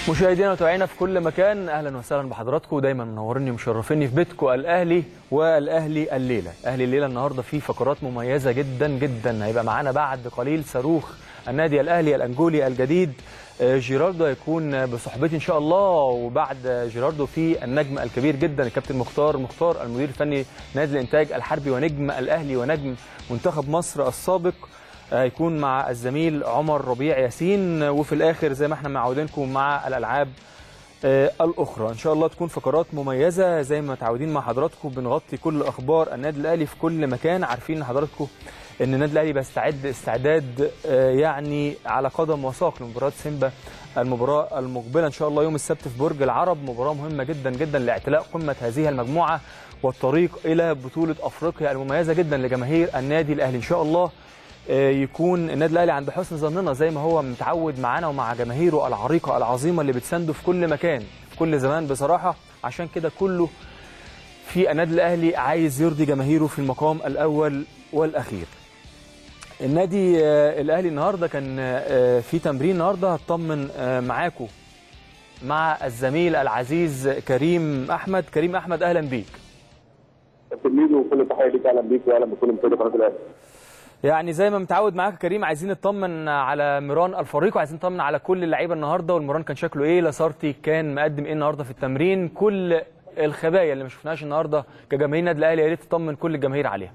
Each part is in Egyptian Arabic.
مشاهدينا وتابعينا في كل مكان اهلا وسهلا بحضراتكم دايما منوريني ومشرفيني في بيتكم الاهلي والاهلي الليله اهلي الليله النهارده في فقرات مميزه جدا جدا هيبقى معانا بعد قليل صاروخ النادي الاهلي الانجولي الجديد آه، جيراردو هيكون بصحبتي ان شاء الله وبعد جيراردو في النجم الكبير جدا الكابتن مختار مختار المدير الفني نادي الانتاج الحربي ونجم الاهلي ونجم منتخب مصر السابق هيكون مع الزميل عمر ربيع ياسين وفي الاخر زي ما احنا معودينكم مع الالعاب آه، الاخرى ان شاء الله تكون فقرات مميزه زي ما متعودين مع حضراتكم بنغطي كل اخبار النادي الاهلي في كل مكان عارفين حضراتكم ان النادي الاهلي بيستعد استعداد آه، يعني على قدم وساق لمباراه سيمبا المباراه المقبله ان شاء الله يوم السبت في برج العرب مباراه مهمه جدا جدا لاعتلاء قمه هذه المجموعه والطريق الى بطوله افريقيا المميزه جدا لجماهير النادي الاهلي ان شاء الله آه، يكون النادي الاهلي عند حسن ظننا زي ما هو متعود معانا ومع جماهيره العريقه العظيمه اللي بتسنده في كل مكان في كل زمان بصراحه عشان كده كله في النادي الاهلي عايز يرضي جماهيره في المقام الاول والاخير النادي آه، الاهلي النهارده كان آه، في تمرين النهارده هطمن آه، معاكم مع الزميل العزيز كريم احمد كريم احمد اهلا بيك تلميذ وكل تحيه ليك اهلا بيك واهلا بكل مشاهدي قناه الاهلي. يعني زي ما متعود معاك يا كريم عايزين نطمن على ميران الفريق وعايزين نطمن على كل اللعيبه النهارده والميران كان شكله ايه لاسارتي كان مقدم ايه النهارده في التمرين كل الخبايا اللي ما شفناهاش النهارده كجماهير النادي الاهلي يا ريت تطمن كل الجماهير عليها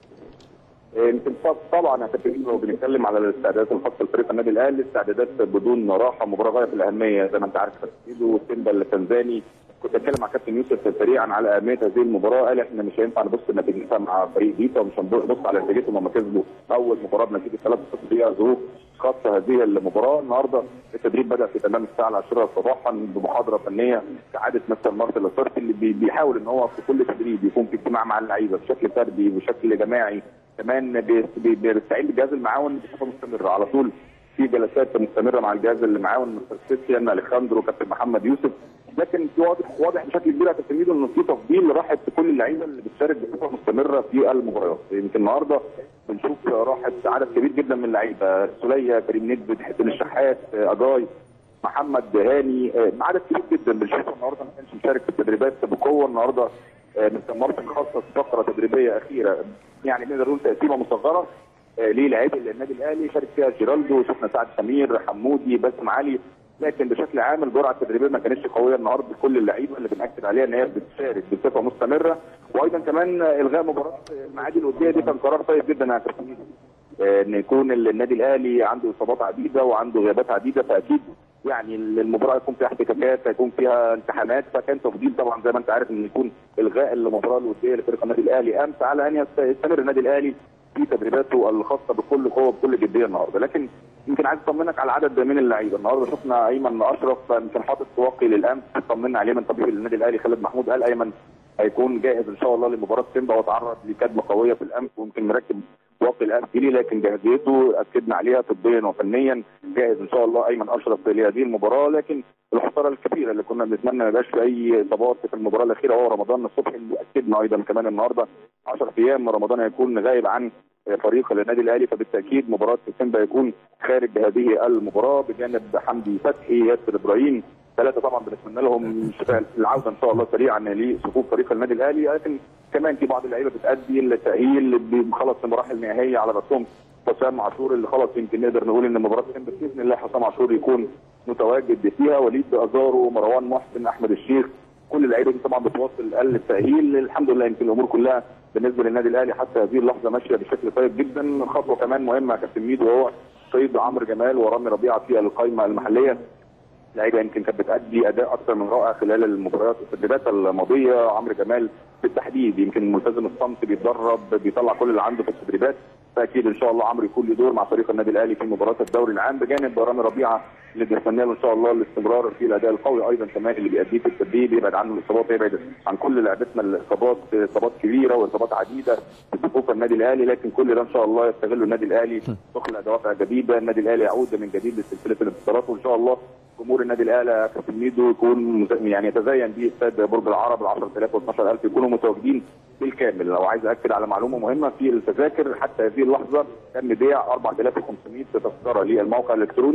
يمكن طبعا يا كابتن لو بنتكلم على الاستعدادات الخاصه لفريق النادي الاهلي استعدادات بدون راحه مباراه غايه في الاهميه زي ما انت عارف كابتن وسيمبا التنزاني كنت اتكلم مع كابتن يوسف سريعا على اهميه هذه المباراه قال احنا مش هينفع نبص نتيجتها مع فريق بيتا ومش هنبص على نتيجتهم لما كسبوا اول مباراه بنتيجه 3-0 دقيقه ظروف خاصه هذه المباراه النهارده التدريب بدا في تمام الساعه 10 صباحا بمحاضره فنيه كعاده مستر مارتن لاسارتي اللي بي- بيحاول ان هو في كل تدريب يكون في اجتماع مع اللعيبه بشكل فردي وبشكل جماعي كمان بي- بي- بيستعين بالجهاز المعاون بصفه مستمره على طول في جلسات مستمره مع الجهاز المعاون مستر كريستيان اليخاندرو كابتن محمد يوسف لكن في واضح واضح بشكل كبير يا كابتن ميدو ان في تفضيل راحه كل اللعيبه اللي بتشارك بصفه مستمره في المباريات يمكن النهارده بنشوف راحه عدد كبير جدا من اللعيبه سوليه كريم ندبد حسين الشحات اجاي محمد هاني آه، عدد كبير جدا بنشوفه النهارده ما كانش مشارك في التدريبات بقوه النهارده آه، مستر مارتن خصص فقره تدريبيه اخيره يعني نقدر نقول تقسيمه مصغره آه، للاعيبه النادي الاهلي شارك فيها جيرالدو شفنا سعد سمير حمودي باسم علي لكن بشكل عام الجرعه التدريبيه ما كانتش قويه النهارده كل اللعيبه اللي بناكد عليها ان هي بتشارك بصفه مستمره وايضا كمان آه، الغاء مباراه المعادي الوديه دي كان قرار طيب جدا يا كابتن آه، ان يكون النادي الاهلي عنده اصابات عديده وعنده غيابات عديده فاكيد يعني المباراه يكون فيها احتكاكات هيكون فيها التحامات فكان تفضيل طبعا زي ما انت عارف ان يكون الغاء المباراه الوديه لفريق النادي الاهلي امس على ان يست- يستمر النادي الاهلي في تدريباته الخاصه بكل قوه بكل جديه النهارده لكن يمكن عايز اطمنك على عدد من اللعيبه النهارده شفنا ايمن اشرف يمكن حاطط توقي للامس طمنا عليه من طبيب النادي الاهلي خالد محمود قال ايمن هيكون جاهز ان شاء الله لمباراه سيمبا وتعرض لكدمه قويه في الامس ويمكن مركب واقي الان جيلي لكن جاهزيته اكدنا عليها طبيا وفنيا جاهز ان شاء الله ايمن اشرف لهذه المباراه لكن الخساره الكبيره اللي كنا بنتمنى ما يبقاش في اي اصابات في المباراه الاخيره هو رمضان الصبحي اللي اكدنا ايضا كمان النهارده 10 ايام رمضان هيكون غايب عن فريق النادي الاهلي فبالتاكيد مباراه سيمبا يكون خارج هذه المباراه بجانب حمدي فتحي ياسر ابراهيم ثلاثه طبعا بنتمنى لهم شفاء العوده ان شاء الله سريعا لصفوف فريق النادي الاهلي لكن كمان في بعض اللعيبه بتادي التاهيل خلص المراحل النهائيه على راسهم حسام عاشور اللي خلاص يمكن نقدر نقول ان مباراه سيمبا باذن الله حسام عاشور يكون متواجد فيها وليد ازارو مروان محسن احمد الشيخ كل اللعيبه دي طبعا بتواصل التاهيل الحمد لله يمكن الامور كلها بالنسبه للنادي الاهلي حتى هذه اللحظه ماشيه بشكل طيب جدا خطوه كمان مهمه يا كابتن ميدو وهو صيد عمرو جمال ورامي ربيعه في القائمه المحليه لعيبه يمكن كانت بتأدي اداء اكثر من رائع خلال المباريات التدريبات الماضيه عمرو جمال بالتحديد يمكن ملتزم الصمت بيتدرب بيطلع كل اللي عنده في التدريبات فاكيد ان شاء الله عمرو يكون له دور مع فريق النادي الاهلي في مباراه الدوري العام بجانب رامي ربيعه اللي بنتمنى له ان شاء الله الاستمرار في الاداء القوي ايضا كمان اللي بيأديه في التدريب يبعد عنه الاصابات يبعد عن كل لعبتنا الاصابات اصابات كبيره واصابات عديده في صفوف النادي الاهلي لكن كل ده ان شاء الله يستغله النادي الاهلي تخلق دوافع جديده النادي الاهلي يعود من جديد لسلسله الانتصارات وان شاء الله جمهور النادي الاهلي يا كابتن ميدو يكون مز- يعني يتزين به استاد برج العرب ال 10000 و 12000 يكونوا متواجدين بالكامل لو عايز اكد على معلومه مهمه في التذاكر حتى هذه اللحظه تم بيع 4500 تذكره للموقع الالكتروني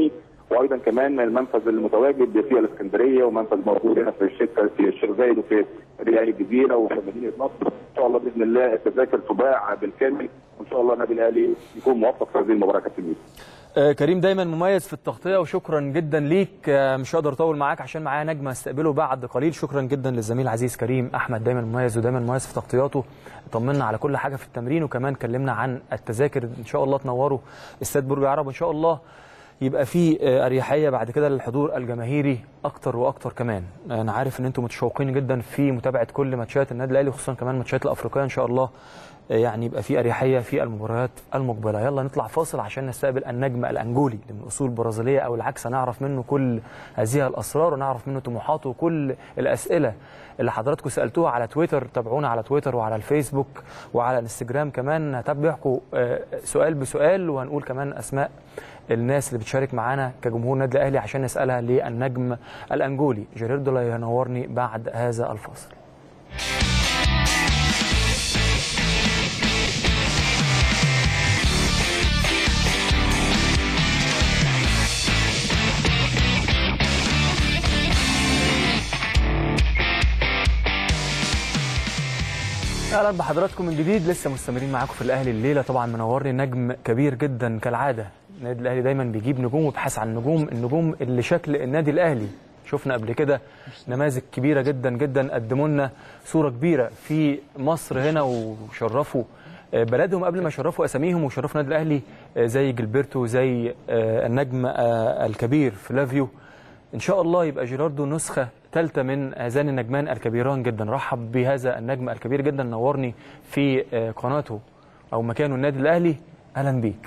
وايضا كمان المنفذ المتواجد في الاسكندريه ومنفذ موجود هنا في الشركه في الشيخ زايد وفي ريال الجزيره وفي مدينه نصر ان شاء الله باذن الله التذاكر تباع بالكامل وان شاء الله النادي الاهلي يكون موفق في هذه المباراه كابتن يوسف. آه، كريم دايما مميز في التغطيه وشكرا جدا ليك آه، مش هقدر اطول معاك عشان معايا نجم هستقبله بعد قليل شكرا جدا للزميل العزيز كريم احمد دايما مميز ودايما مميز في تغطياته طمنا على كل حاجه في التمرين وكمان كلمنا عن التذاكر ان شاء الله تنوروا استاد برج العرب وان شاء الله يبقى في آه، اريحيه بعد كده للحضور الجماهيري اكتر واكتر كمان انا عارف ان انتم متشوقين جدا في متابعه كل ماتشات النادي الاهلي خصوصا كمان الماتشات الافريقيه ان شاء الله آه، يعني يبقى في اريحيه في المباريات المقبله يلا نطلع فاصل عشان نستقبل النجم الانجولي اللي من اصول برازيليه او العكس نعرف منه كل هذه الاسرار ونعرف منه طموحاته وكل الاسئله اللي حضراتكم سالتوها على تويتر تابعونا على تويتر وعلى الفيسبوك وعلى الانستجرام كمان هتابعكم آه، سؤال بسؤال وهنقول كمان اسماء الناس اللي بتشارك معانا كجمهور النادي الاهلي عشان نسالها للنجم الانجولي جيراردو لا ينورني بعد هذا الفاصل اهلا بحضراتكم من جديد لسه مستمرين معاكم في الاهلي الليله طبعا منورني نجم كبير جدا كالعاده النادي الاهلي دايما بيجيب نجوم ويبحث عن نجوم النجوم اللي شكل النادي الاهلي شفنا قبل كده نماذج كبيره جدا جدا قدموا لنا صوره كبيره في مصر هنا وشرفوا آه، بلدهم قبل ما يشرفوا اساميهم وشرفوا النادي الاهلي آه، زي جilberto زي آه، النجم آه، الكبير فلافيو ان شاء الله يبقى جيراردو نسخه ثالثه من هذان النجمان الكبيران جدا رحب بهذا النجم الكبير جدا نورني في آه، قناته او مكانه النادي الاهلي اهلا بيك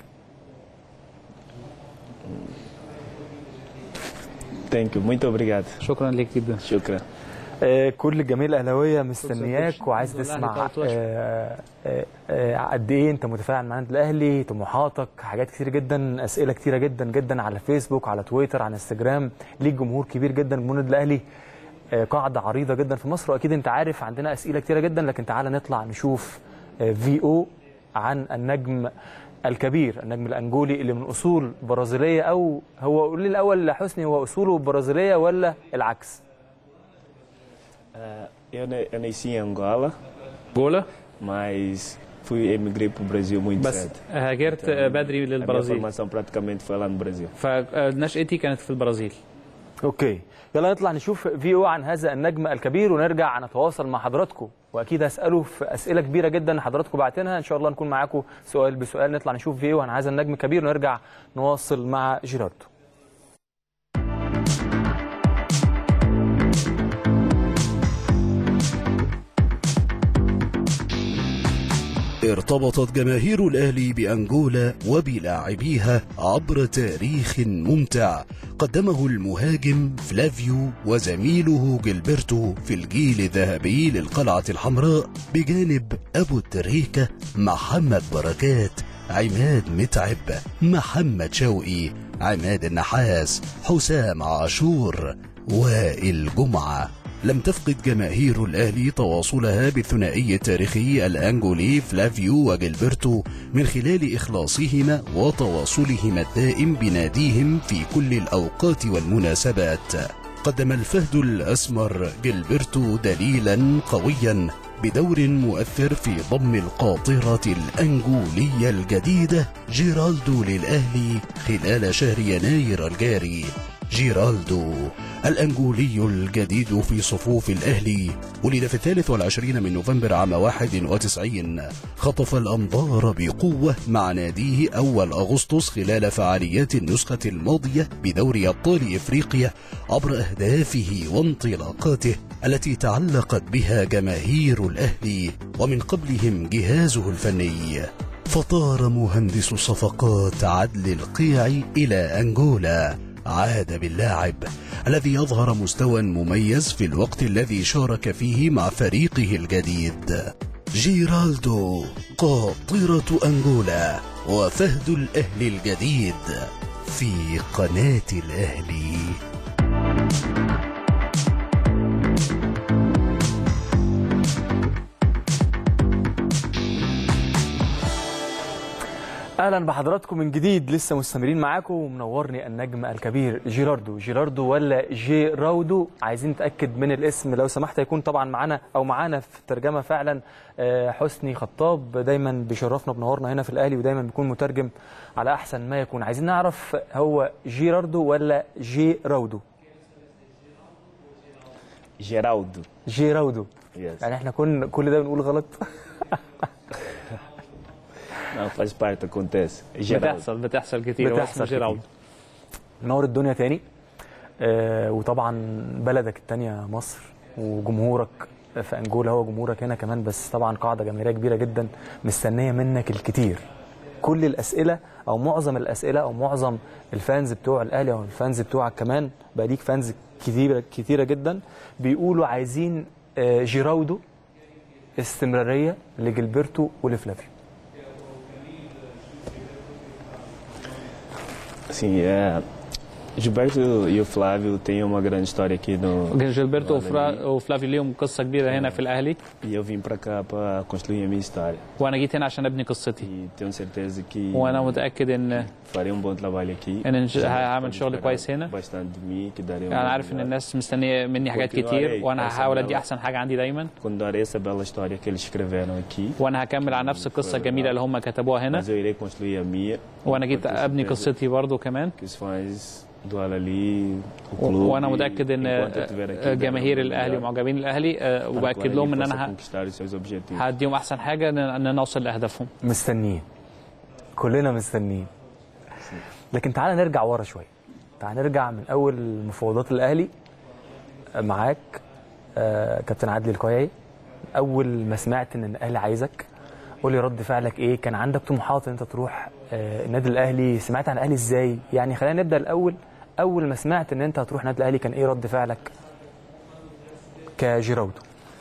Thank you. Muito obrigado. شكرا ليك جدا شكرا. آه، كل الجماهير الاهلاويه مستنياك وعايز الحمد لله تسمع على التوتش. آه، آه، آه، قد ايه انت متفاعل مع النادي الاهلي طموحاتك حاجات كتير جدا اسئله كتيره جدا جدا على فيسبوك على تويتر على انستجرام ليك جمهور كبير جدا جمهور النادي الاهلي آه، قاعده عريضه جدا في مصر واكيد انت عارف عندنا اسئله كتيره جدا لكن تعالى نطلع نشوف في او عن النجم الكبير النجم الانجولي اللي من اصول برازيليه او هو قول لي الاول لحسني هو اصوله برازيليه ولا العكس Ah, eu, ne- eu nasci em Angola, جولا mas fui emigrei para o Brasil muito بس cedo. هاجرت بدري A minha للبرازيل formação praticamente foi lá no Brasil. فنشأتي كانت في البرازيل اوكي يلا نطلع نشوف فيديو عن هذا النجم الكبير ونرجع نتواصل مع حضراتكم واكيد هساله في اسئله كبيره جدا حضراتكم بعتينها ان شاء الله نكون معاكم سؤال بسؤال نطلع نشوف فيديو عن هذا النجم الكبير ونرجع نواصل مع جيراردو ارتبطت جماهير الأهلي بأنجولا وبلاعبيها عبر تاريخ ممتع قدمه المهاجم فلافيو وزميله جilberto في الجيل الذهبي للقلعة الحمراء بجانب أبو التريكة محمد بركات عماد متعب محمد شوقي عماد النحاس حسام عاشور وائل جمعه لم تفقد جماهير الأهلي تواصلها بالثنائي التاريخي الأنجولي فلافيو وجilberto من خلال إخلاصهما وتواصلهما الدائم بناديهم في كل الأوقات والمناسبات قدم الفهد الأسمر جilberto دليلا قويا بدور مؤثر في ضم القاطرة الأنجولية الجديدة جيرالدو للأهلي خلال شهر يناير الجاري جيرالدو الأنجولي الجديد في صفوف الأهلي ولد في الثالث والعشرين من نوفمبر عام 91 خطف الأنظار بقوة مع ناديه أول أغسطس خلال فعاليات النسخة الماضية بدوري أبطال إفريقيا عبر أهدافه وانطلاقاته التي تعلقت بها جماهير الأهلي ومن قبلهم جهازه الفني فطار مهندس صفقات عدل القيع إلى أنجولا عاد باللاعب الذي يظهر مستوى مميز في الوقت الذي شارك فيه مع فريقه الجديد جيرالدو قاطرة أنجولا وفهد الأهلي الجديد في قناة الأهلي اهلا بحضراتكم من جديد لسه مستمرين معاكم ومنورني النجم الكبير جيراردو جيراردو ولا جيراودو عايزين نتاكد من الاسم لو سمحت يكون طبعا معانا او معانا في الترجمه فعلا آه، حسني خطاب دايما بيشرفنا بنورنا هنا في الاهلي ودايما بيكون مترجم على احسن ما يكون عايزين نعرف هو جيراردو ولا جيراودو Geraldo. جيراودو Yes. يعني احنا كن كل ده بنقول غلط Não, faz parte, acontece. Geraldo. بتحصل بتحصل كتير هو بتحصل اسمه جيراود نور الدنيا تاني آه وطبعا بلدك التانية مصر وجمهورك في انجولا هو جمهورك هنا كمان بس طبعا قاعده جماهيريه كبيره جدا مستنيه منك الكتير كل الاسئله او معظم الاسئله او معظم الفانز بتوع الاهلي او الفانز بتوعك كمان بقى ليك فانز كتيره كتيره جدا بيقولوا عايزين آه جيراودو استمراريه لجilberto ولفلافيو Sim, é. Gilberto e o Flávio têm uma grande história aqui no. جيلبرتو no وفرا- Alali, وفلافيو ليهم قصه كبيره هنا في الاهلي E eu vim para cá para construir a minha história. وانا جيت هنا عشان ابني قصتي E tenho certeza que وانا متاكد ان farei um bom trabalho aqui. إن إن- Já هعمل pode شغل esperar كويس هنا. Bastante de mim, que darei um انا bom عارف ان trabalho. الناس مستنيه مني حاجات كتير وانا هحاول ادي احسن حاجه عندي دايما Continuarei essa bela história que eles escreveram aqui. وانا هكمل على نفس القصه الجميله اللي هم كتبوها هنا Mas eu irei construir a minha. وانا جيت Porque eu ابني certeza قصتي برضو كمان Que os fãs do Alali, o و- clube. وانا متاكد ان enquanto eu estiver aqui, جماهير darão o الاهلي melhor ومعجبين الاهلي آه، para que o وباكد Alali لهم ان possa انا ه- conquistar os seus objetivos. هديهم احسن حاجه ان ان نوصل لاهدافهم مستنيين كلنا مستنيين لكن تعالى نرجع ورا شويه تعالى نرجع من اول مفاوضات الاهلي معاك آه، كابتن عادل القيعي اول ما سمعت ان الاهلي عايزك قول لي رد فعلك ايه كان عندك طموحات ان انت تروح آه، النادي الاهلي سمعت عن الاهلي ازاي يعني خلينا نبدا الاول اول ما سمعت ان انت هتروح النادي الاهلي كان ايه رد فعلك كجيراودو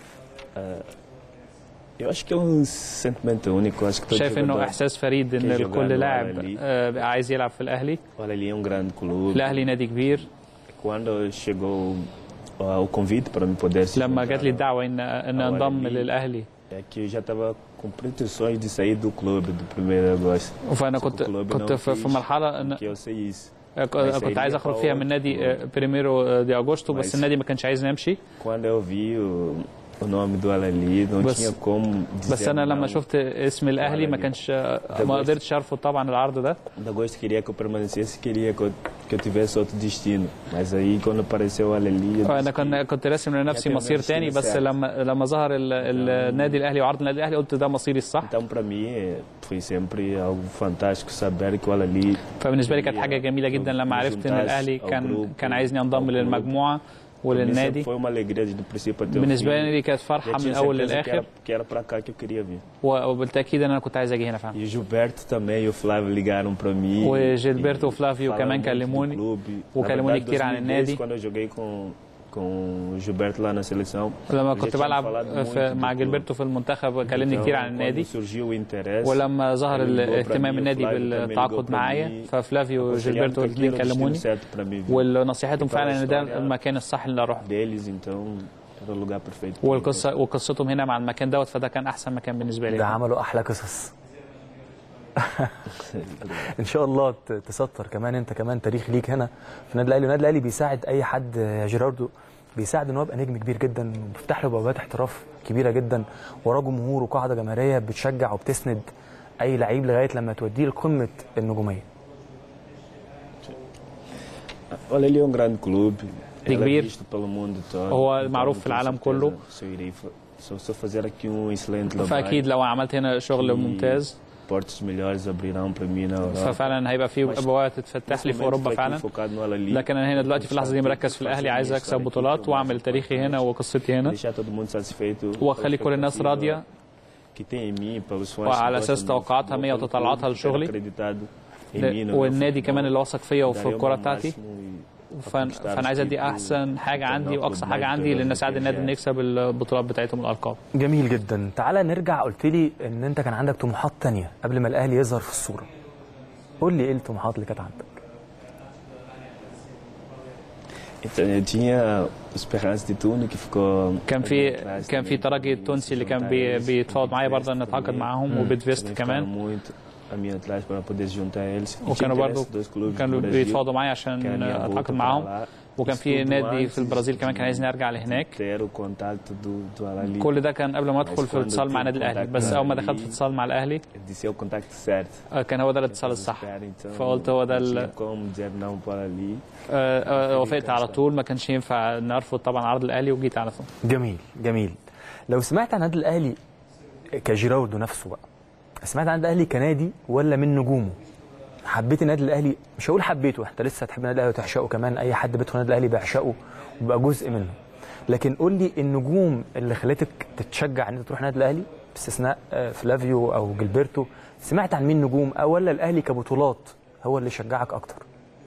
Eu acho que é um sentimento único. Acho que todo شايف انه jogador- احساس فريد ان كي الكل جوجان لاعب وعلي. آه، بقى عايز يلعب في الاهلي O Alali é um grande clube. الاهلي نادي كبير Quando chegou ah, o convite para me poder se لما juntar جات لي الدعوه ان ان أو انضم علي. للاهلي É que eu já estava com pretensões de sair do clube do 1 de agosto. فانا Só que كنت o clube كنت não في في quis مرحله ان Que eu sei isso. كنت عايز اخرج فيها من نادي آه، بريميرو آه، دي اغوستو بس كويس. النادي ما كانش عايزني امشي Quando eu vi o, o nome do Alali, não بس- tinha como dizer بس انا لما não. شفت اسم الاهلي ما كانش آه، ما قدرتش ارفض طبعا العرض ده De agosto queria que eu permanecesse, queria que eu, que eu tivesse outro destino. Mas aí quando apareceu o Alali, eu انا disse كان كنت راسم لنفسي كان مصير نفسي تاني بس مساعد. لما لما ظهر ال- ال- النادي الاهلي وعرض النادي الاهلي قلت ده مصيري الصح Então, para mim, eh, foi sempre algo fantástico saber que o Alali فبالنسبه لي كانت حاجه جميله جدا لما عرفت ان الاهلي كان كان عايزني انضم للمجموعه وللنادي Foi uma alegria desde o princípio até o بالنسبه fim. لي كانت Já فرحه من tinha الاول certeza que للاخر era, que era para cá que eu queria vir. و- وبالتاكيد ان انا كنت عايز اجي هنا فعلا E o Gilberto também e o Flávio ligaram para mim. وجيلبرتو e وفلافيو falaram كمان muito do كلموني clube. وكلموني Na verdade, كتير عن 2010, النادي. Quando eu joguei com, com o Gilberto lá na seleção. لما já كنت tinham بلعب falado في muito مع do جilberto في المنتخب كلمني Então, كتير عن quando النادي surgiu o interesse. ولما ظهر ele ligou para الاهتمام mim, o النادي Flávio também ligou بالتعاقد para معايا mim. ففلافيو aconselharam وجيلبرتو que الاثنين aquilo era o destino كلموني certo para mim vir. ونصيحتهم Então, فعلا ان ده a história المكان الصح اللي اروح deles, então era o lugar perfeito. para mim. والقصه وقصتهم هنا مع المكان دوت فده كان احسن مكان بالنسبه ده لي عملوا احلى قصص ان شاء الله ت- تسطر كمان انت كمان تاريخ ليك هنا في النادي الاهلي النادي الاهلي بيساعد اي حد يا جيراردو بيساعد ان هو يبقى نجم كبير جدا وبيفتح له بوابات احتراف كبيره جدا وراه جمهور وقاعده جماهيريه بتشجع وبتسند اي لعيب لغايه لما توديه لقمه النجوميه Olha, ele é um grande clube. De Ele é Gbir. visto pelo mundo todo. هو Então, معروف com في العالم certeza, كله. Se eu, irei, fa- se eu- se eu fazer aqui um excelente trabalho, فاكيد لو عملت هنا شغل que ممتاز portas melhores abrirão para mim na Europa. ففعلا هيبقى في بوابات تتفتح لي في Nesse momento, اوروبا estou aqui فعلا focado no Alali. لكن انا هنا دلوقتي في اللحظه دي مركز في الاهلي عايز اكسب بطولات واعمل تاريخي هنا وقصتي هنا Deixar todo mundo satisfeito. واخلي كل الناس راضيه Que tem em mim, pelos fãs وعلى que اساس gostam do توقعاتها futebol, مية pelo وتطلعاتها clube, لشغلي. ter acreditado em mim, no meu والنادي futebol. كمان اللي واثق فيا وفي Darei o الكره meu بتاعتي máximo e فانا conquistar فأنا os عايز ادي títulos احسن حاجه e عندي tornar o واقصى clube حاجه mais عندي poderoso لان que اساعد ele النادي é. انه يكسب البطولات بتاعتهم الالقاب جميل جدا تعالى نرجع قلت لي ان انت كان عندك طموحات تانية قبل ما الاهلي يظهر في الصوره قول لي ايه الطموحات اللي كانت عندك Então, eu tinha o Esperança de Tuno que ficou. كان في atrás كان في também, ترجي e التونسي اللي se كان juntar بي eles, بيتفاوض معايا e برضه ان Veste اتعاقد também. معاهم وبيت فيست Também ficaram كمان muito a mim atrás para poder juntar eles. E tinha وكانوا برضو interesse dois clubes كانوا do Brasil, بيتفاوضوا معايا عشان querem minha volta اتعاقد para معاهم lá. وكان Isso في tudo نادي antes في البرازيل كمان كان عايزني ارجع لهناك ter o contato do, do Alali. كل ده كان قبل ما ادخل بس في اتصال مع النادي الاهلي بس اول ما دخلت في اتصال مع الاهلي De ser o contato certo. آه، كان هو ده الاتصال الصح Então, فقلت هو ده não ال- tinha como dizer não para ali. آه، آه، وافقت على طول ما كانش ينفع نرفض طبعا عرض الاهلي وجيت على طول جميل جميل لو سمعت عن النادي الاهلي كجيراودو نفسه بقى سمعت عن النادي الاهلي كنادي ولا من نجومه حبيت النادي الاهلي مش هقول حبيته انت لسه هتحب النادي الاهلي وتعشقه كمان اي حد بيدخل النادي الاهلي بيعشقه وبقى جزء منه لكن قول لي النجوم اللي خلتك تتشجع ان انت تروح النادي الاهلي باستثناء آه، فلافيو او جilberto سمعت عن مين نجوم او ولا الاهلي كبطولات هو اللي شجعك اكتر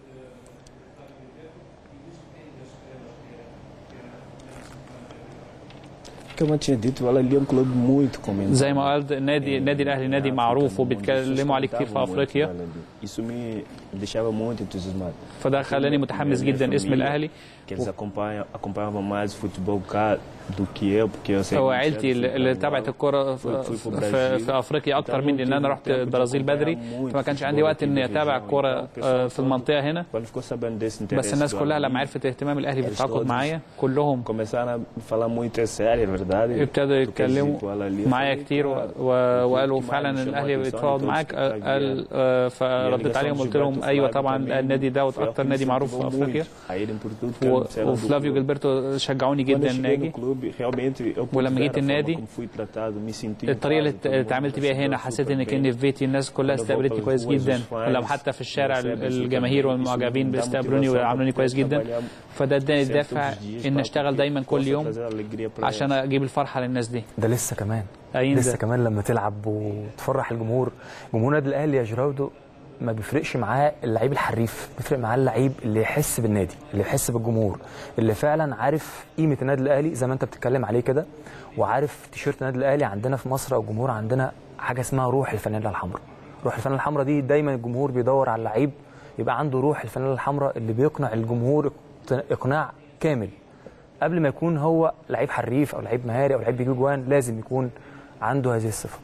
Como eu tinha dito, o Alali é um clube muito comentado. زي ما قلت النادي النادي الاهلي نادي معروف وبيتكلموا عليه كتير في افريقيا Isso me deixava muito entusiasmado. فده خلاني متحمس جدا اسم الاهلي Que eles acompanham, acompanhavam mais o futebol cá do que eu, porque eu sei هو que عيلتي اللي اللي تابعت الكرة في, في, في افريقيا اكتر مني لان انا رحت البرازيل بدري فما كانش عندي وقت اني اتابع الكرة آه، في المنطقة هنا Quando ficou sabendo desse interesse بس الناس do كلها Alali, لما عرفت اهتمام الاهلي Eles بالتعاقد todos معايا كلهم começaram a falar muito é sério, é verdade. ابتدوا Tu queres ir يتكلموا pro Alali? Eu معايا falei, كتير و... claro. و... وقالوا que mais فعلا me chamou الاهلي a atenção, بيتفاوض então, معاك que قال آه، فرديت عليهم قلت لهم ايوه طبعا النادي ده اكتر نادي معروف في افريقيا A irem por tudo, و... que eles eram do وفلافيو clube. جilberto شجعوني Quando eu جدا cheguei ناجي no clube, realmente eu pude ولما ver جيت a forma النادي، como fui tratado, me senti em الطريقه اللي casa, todo اللي mundo اتعاملت بيها recebeu هنا super حسيت ان bem. كاني في بيتي الناس كلها Quando eu vou استقبلتني pelas كويس ruas, جدا os fãs ولو حتى في الشارع recebem super الجماهير bem. Isso والمعجبين me dá بيستقبلوني motivação ويعاملوني para كويس جدا trabalhar فده اداني sempre الدافع todos os dias ان para اشتغل que دايما كل possa يوم trazer alegria para عشان اجيب الفرحه للناس دي ده لسه كمان أين لسه ده؟ كمان لما تلعب وتفرح الجمهور جمهور النادي الاهلي يا جيراودو ما بيفرقش معاه اللعيب الحريف بيفرق معاه اللعيب اللي يحس بالنادي اللي يحس بالجمهور اللي فعلا عارف قيمه النادي الاهلي زي ما انت بتتكلم عليه كده وعارف تيشيرت النادي الاهلي عندنا في مصر او الجمهور عندنا حاجه اسمها روح الفانيلا الحمراء روح الفانيلا الحمراء دي دايما الجمهور بيدور على اللعيب يبقى عنده روح الفانيلا الحمراء اللي بيقنع الجمهور اقناع كامل قبل ما يكون هو لعيب حريف او لعيب مهاري او لعيب بيجيب جوان لازم يكون عنده هذه الصفه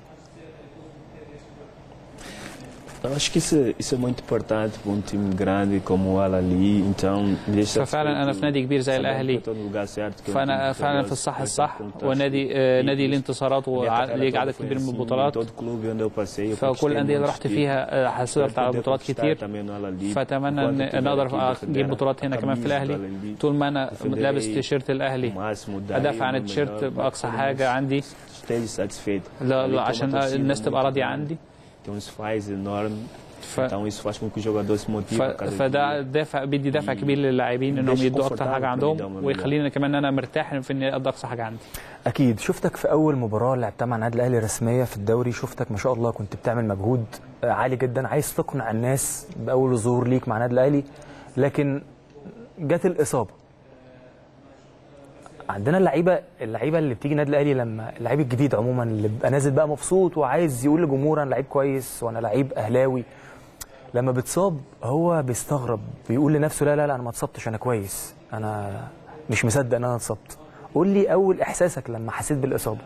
Eu acho que isso, é- isso é muito importante para um time grande como o Al-Ali, então me deixa ففعلا انا في نادي كبير زي sabendo que الاهلي eu estou no lugar certo, que eu فانا tenho فعلا vitórias, في الصح eu الصح tenho conquistas. ونادي آه، نادي ليه انتصارات Minha وليه carreira عدد toda كبير foi من assim, em البطولات todo clube onde eu passei, eu فكل conquistei الانديه اللي muitos رحت títulos. فيها آه، حصلت على Poder بطولات conquistar كتير também no Al-Ali. فاتمنى Enquanto ان tiver ان اقدر aqui defender اجيب بطولات هنا a كمان في camisa do الاهلي Al-Ali, طول ما انا defenderei لابس تيشيرت الاهلي o máximo, darei ادافع o عن meu التيشيرت melhor باقصى para que حاجه todo mundo عندي esteja satisfeito. لا Ali لا tem uma عشان torcida الناس muito تبقى راضيه grande, عندي Tem uns faz enorme, ف... então isso faz com que o jogador se motive ف... a cada فده dia. دافع بيدي دافع كبير للاعبين انهم مش يدوا اكتر comfortable حاجه في عندهم الدوام ده. ويخليني كمان انا مرتاح في اني ادي اقصى حاجه عندي اكيد شفتك في اول مباراه لعبتها مع النادي الاهلي رسميه في الدوري شفتك ما شاء الله كنت بتعمل مجهود آه، عالي جدا عايز تقنع الناس باول ظهور ليك مع النادي الاهلي لكن جت الاصابه عندنا اللعيبه اللعيبه اللي بتيجي النادي الاهلي لما اللعيب الجديد عموما اللي بيبقى نازل بقى مبسوط وعايز يقول لجمهور انا لعيب كويس وانا لعيب اهلاوي لما بتصاب هو بيستغرب بيقول لنفسه لا لا لا انا ما اتصبتش انا كويس انا مش مصدق ان انا اتصبت قول لي اول احساسك لما حسيت بالاصابه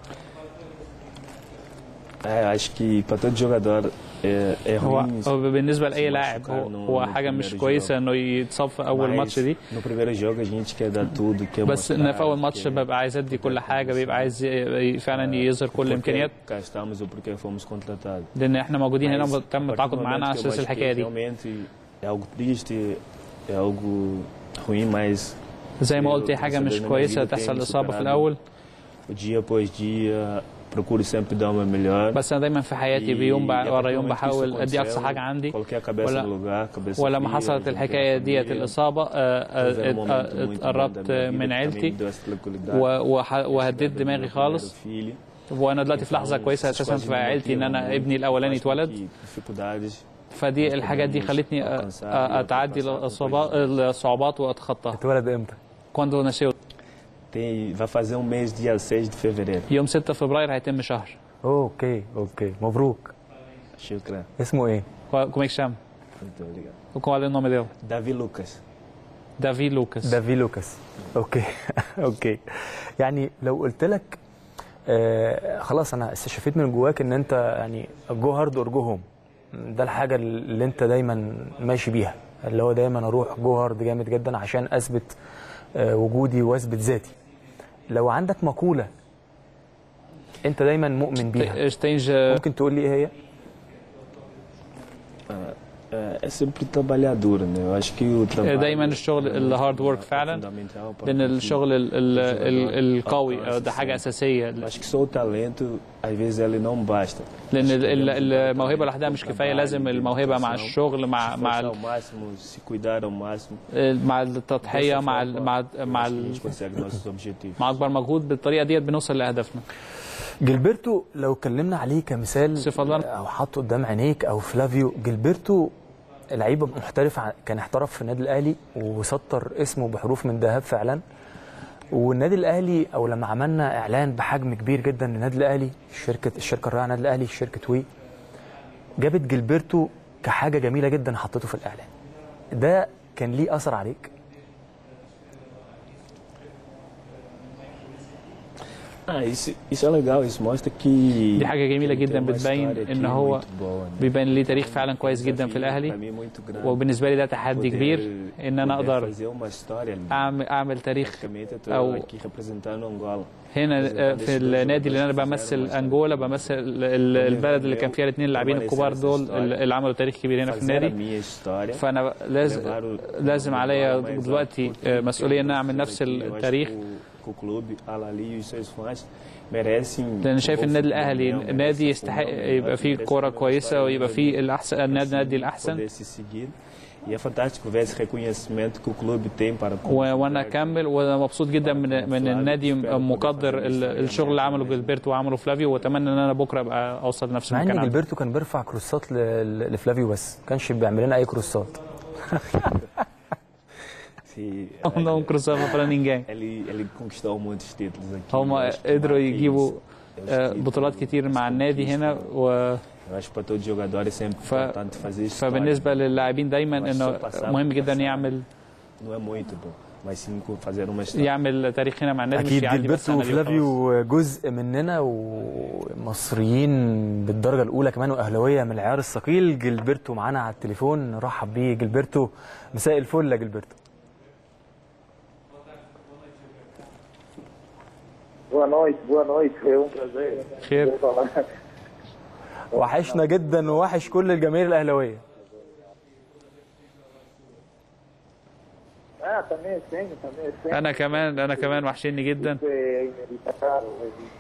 É, acho que para todo jogador é, é هو ruim. هو بالنسبه لاي se لاعب machucar هو, no- هو no حاجه مش primeiro كويسه jogo. انه يتصاب في اول Mas ماتش دي No primeiro jogo a gente quer dar tudo, quer بس ان في mostrar, اول ماتش quer- ببقى عايز ادي كل حاجه بيبقى عايز ي- فعلا يظهر كل porque الامكانيات cá estamos ou porque fomos contratados. لان احنا موجودين هنا Mas, وتم a partir التعاقد do معانا momento على que eu اساس acho que الحكايه دي Realmente é algo triste, é algo ruim, mas زي ما eu- قلت هي حاجه essa مش daí na minha كويسه vida تحصل tenho اصابه في superado الاول dia após dia procuro sempre dar o meu melhor. بس انا دايما في حياتي E- بيوم e بع- a ورا partir do يوم momento que isso بحاول ادي اقصى aconteceu, حاجه عندي Coloquei a cabeça ولا- no lugar, cabeça ولما fria, حصلت juntei الحكايه a ديت família. الاصابه آه، Mas era um آه، momento آه، muito bom da اتقربت minha vida, من que عيلتي também me deu essa tranquilidade. و- وح- وهديت Chegar do دماغي meu خالص primeiro filho. وانا دلوقتي في لحظه Então, كويسه essas اساسا coisas في me عيلتي ان motivam انا muito, ابني الاولاني faz com اتولد que dificuldades فدي الحاجات دي خلتني آه، آه، اتعدي الإصابات- الصعوبات واتخطاها اتولد امتى كوندو ناسيو tem, vai fazer um mês dia 6 de fevereiro. يوم 6 فبراير هيتم شهر اوكي اوكي مبروك شكرا اسمه ايه Como é que chama? muito obrigado. Qual é o nome dele? Davi Lucas دافي لوكاس دافي لوكاس اوكي اوكي يعني لو قلت لك آه خلاص انا استشفيت من جواك ان انت يعني جو هارد اور جو هوم ده الحاجه اللي انت دايما ماشي بيها اللي هو دايما اروح جو هارد جامد جدا عشان اثبت آه، وجودي واثبت ذاتي لو عندك مقوله انت دايما مؤمن بيها tens, ممكن تقول لي ايه هي É, é sempre trabalhador, né? Eu acho que o trabalho دايما الشغل الهارد ورك فعلا fundamental para لان conseguir الشغل ال- ال- ال- القوي آه، ده حاجه اساسيه Eu acho que só o talento, às vezes, ele não basta. لان ال- ال- الموهبه لوحدها مش كفايه لازم الموهبه مع الشغل مع مع Se ال- ao máximo, se cuidar ao máximo, مع التضحيه مع ال- مع ال- مع a ال- gente consegue nossos objetivos. مع اكبر مجهود بالطريقه ديت بنوصل لاهدافنا جilberto لو اتكلمنا عليه كمثال صفة الله. او حاطه قدام عينيك او فلافيو جilberto لعيب محترف ع- كان احترف في النادي الاهلي وسطر اسمه بحروف من ذهب فعلا والنادي الاهلي او لما عملنا اعلان بحجم كبير جدا للنادي الاهلي شركه الشركه الراعيه النادي الاهلي شركه وي جابت جilberto كحاجه جميله جدا حطيته في الاعلان ده كان ليه اثر عليك Ah, isso, isso é legal, isso mostra que. دي حاجه جميله que tem جدا uma بتبين história ان aqui هو muito boa, né? بيبين ليه تاريخ فعلا كويس جدا في Pra الاهلي mim é muito grande. وبالنسبه لي ده تحدي Poder- كبير ان انا poder اقدر fazer uma história ali. اعمل اعمل تاريخ Praticamente eu tô او aqui representando Angola. هنا آه، في النادي اللي انا بمثل انجولا بمثل ال- البلد اللي كان فيها الاثنين اللاعبين الكبار دول اللي عملوا تاريخ كبير هنا في Fazer a النادي minha história. فانا لازم levar o- لازم عليا دلوقتي آه، مسؤوليه ان أنا اعمل نفس Eu acho التاريخ que o- que o clube, a Lali e os seus fãs merecem. لان شايف um bom النادي futebol, الاهلي merecem النادي um يستحق bom يبقى negócio, فيه merecem كوره uma كويسه história ويبقى فيه الاحسن النادي النادي assim, الاحسن poder se seguir. E é fantástico ver esse reconhecimento que o clube tem para com- و- وانا اكمل وانا مبسوط جدا من من النادي مقدر ال- الشغل اللي عمله جilberto وعمله فلافيو واتمنى ان انا بكره ابقى اوصل لنفس مع المكان ان عنده. جilberto كان بيرفع كروسات ل- ل- لفلافيو بس ما كانش بيعمل لنا اي كروسات Se- não cruzava para ninguém Ele, ele conquistou muitos títulos aqui. هم Eu acho que قدروا mais que يجيبوا isso, é os آه، títulos, بطولات كتير مع as النادي هنا conquistas. و... Eu acho que para todos os jogadores é sempre ف- importante fazer história. فبالنسبه للاعبين دايما انه مهم جدا يعمل Não é muito bom, mas sim fazer uma história. يعمل تاريخ هنا مع النادي مش اكيد يعدي بس جilberto سنة دي وخلاص. وفلافيو جزء مننا ومصريين بالدرجه الاولى كمان واهلاويه من العيار الثقيل جilberto معانا على التليفون نرحب بيه جilberto مساء الفل يا جilberto Boa noite, boa noite, é um prazer. خير falar. وحشنا جدا ووحش كل الجماهير الاهلاويه Ah, também tenho, também tenho. انا كمان انا كمان وحشني جدا É inacreditável.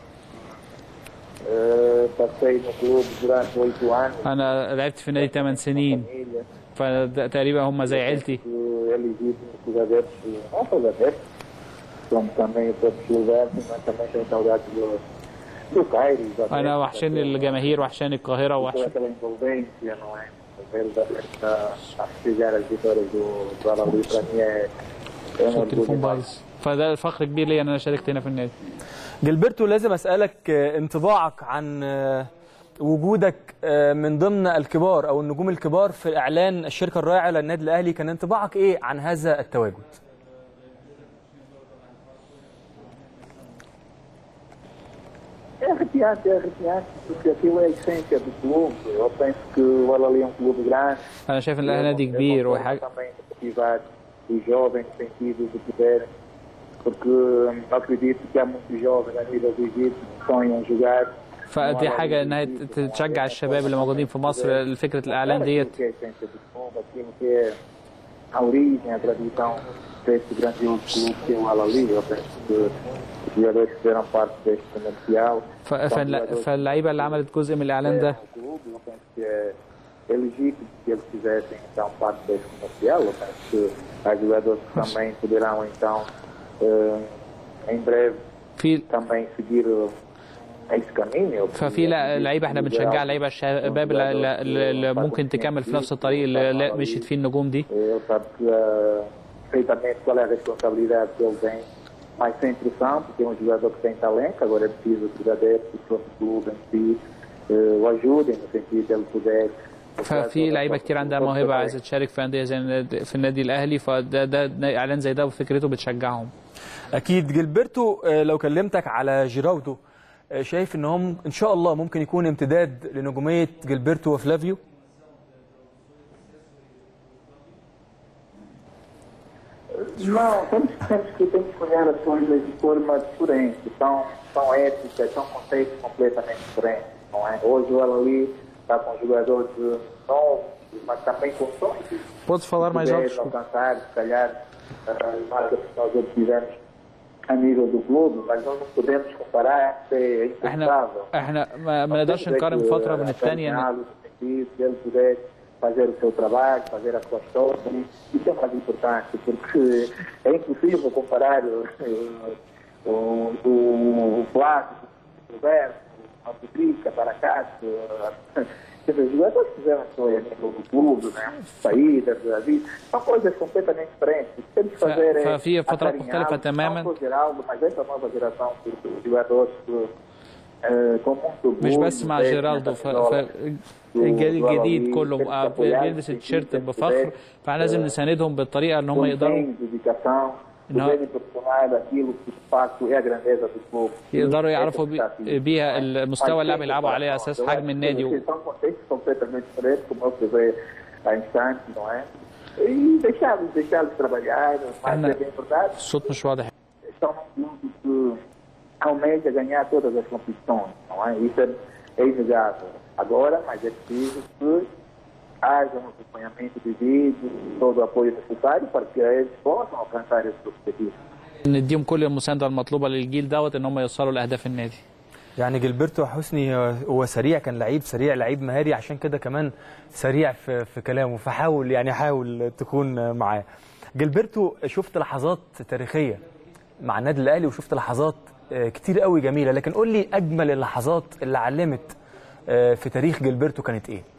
É, passei no clube durante oito anos. انا لعبت في النادي 8 سنين Família, فتقريبا هم زي عيلتي que elegítimos os adeptos, não só os adeptos, como também os próprios lugares, mas também tenho saudades do, do Cairo. os adeptos, انا وحشني الجماهير وحشاني القاهره toda وحش aquela envolvência, não é? Ver os adeptos a, a festejar as vitórias do, do Alaúde, para mim é, é um orgulho التليفون enorme. بايظ فده فخر كبير ليا ان انا شاركت هنا في النادي جilberto لازم اسالك آه، انطباعك عن آه، وجودك آه، من ضمن الكبار او النجوم الكبار في اعلان الشركه الراعيه للنادي الاهلي كان انطباعك ايه عن هذا التواجد É arrepiante, é arrepiante, porque aquilo é a essência do clube. Eu penso que o Alali é um clube grande. انا شايف ان الاهلي É نادي uma- كبير é uma forma وحاجه também de motivar os jovens no sentido de poder, porque hum, acredito que há muitos jovens a nível do Egito que sonham jogar. فدي حاجه انها ت- تشجع الشباب اللي موجودين في مصر فكره الاعلان ديت Aquilo que é a essência do clube, aquilo que é a origem, a tradição deste grandioso clube que é o Alali. Eu penso que os jogadores que fizeram parte deste comercial ف- فالل- فاللعيبه اللي عملت جزء من الاعلان ده o clube, eu penso que é, é legítimo que eles fizessem então parte desse comercial. Eu penso que há jogadores que também poderão então eh, em breve في também seguir eh, esse caminho. ففي لا- لعيبه احنا بنشجع لعيبه الشباب اللي- اللي اللي ممكن تكمل في نفس الطريق اللي اللي مشيت فيه النجوم دي Ele sabe que, eh, perfeitamente qual é a responsabilidade que ele tem, mas sem pressão, porque é um jogador que tem talento, agora é preciso que os adeptos, o próprio clube em si, eh, o ajudem no sentido de ele poder ففي لعيبه كتير عندها موهبه عايزه تشارك في انديه زي النادي- في النادي الاهلي فده ده اعلان زي ده وفكرته بتشجعهم اكيد جilberto آه، لو كلمتك على جيراودو آه، شايف ان هم ان شاء الله ممكن يكون امتداد لنجوميه جilberto وفلافيو Não, temos, temos, que, temos que olhar as coisas de forma diferente. São, são éticas, são contextos completamente diferentes. Não é? Hoje o Alali está com jogadores novos, mas também com sonhos. Pode falar mais alto? alcançar, se calhar, as marcas que nós obtivemos a nível do clube, mas nós não podemos comparar, é impensável. احنا احنا ما, ما نقدرش نقارن فتره من الثانيه Se ele puder fazer o seu trabalho, fazer a sua história, isso é mais importante, porque é impossível comparar uh, o, o, o Flávio, o Roberto, a Patrica, Baracato, quer dizer, os jogadores fizeram a história a nível do clube, né? saídas, da vida, são coisas completamente diferentes. Temos que fazer é ففي فترات مختلفة تماما não fazer algo, mas essa nova geração de jogadores uh, com muito مش orgulho, بس مع né, جيرالدو ف... ف... الجيل الجديد كله آه، بيلبس التيشيرت بفخر فاحنا لازم نساندهم بالطريقه ان هم com يقدروا empenho, dedicação, Não. poderem proporcionar aquilo que de facto é a grandeza do clube. يقدروا يعرفوا Esse بي- desafio. بيها المستوى اللي بيلعبوا عليه اساس حجم النادي و... São contextos completamente diferentes, como eu falei há instantes, não é? E deixá-los, deixá-los trabalhar, mas Ana. é bem verdade, الصوت مش واضح estão num clube que almeja ganhar todas as competições, não é? Isso é, é inegável. Agora, mas é preciso que haja um acompanhamento devido, todo o apoio necessário para que eles possam alcançar esses objetivos. نديهم كل المسانده المطلوبه للجيل دوت ان هم يوصلوا لاهداف النادي يعني جilberto حسني هو سريع كان لعيب سريع لعيب مهاري عشان كده كمان سريع في في كلامه فحاول يعني حاول تكون معاه جilberto شفت لحظات تاريخيه مع النادي الاهلي وشفت لحظات آه، كتير قوي جميله لكن قول لي اجمل اللحظات اللي علمت آه، في تاريخ جilberto كانت ايه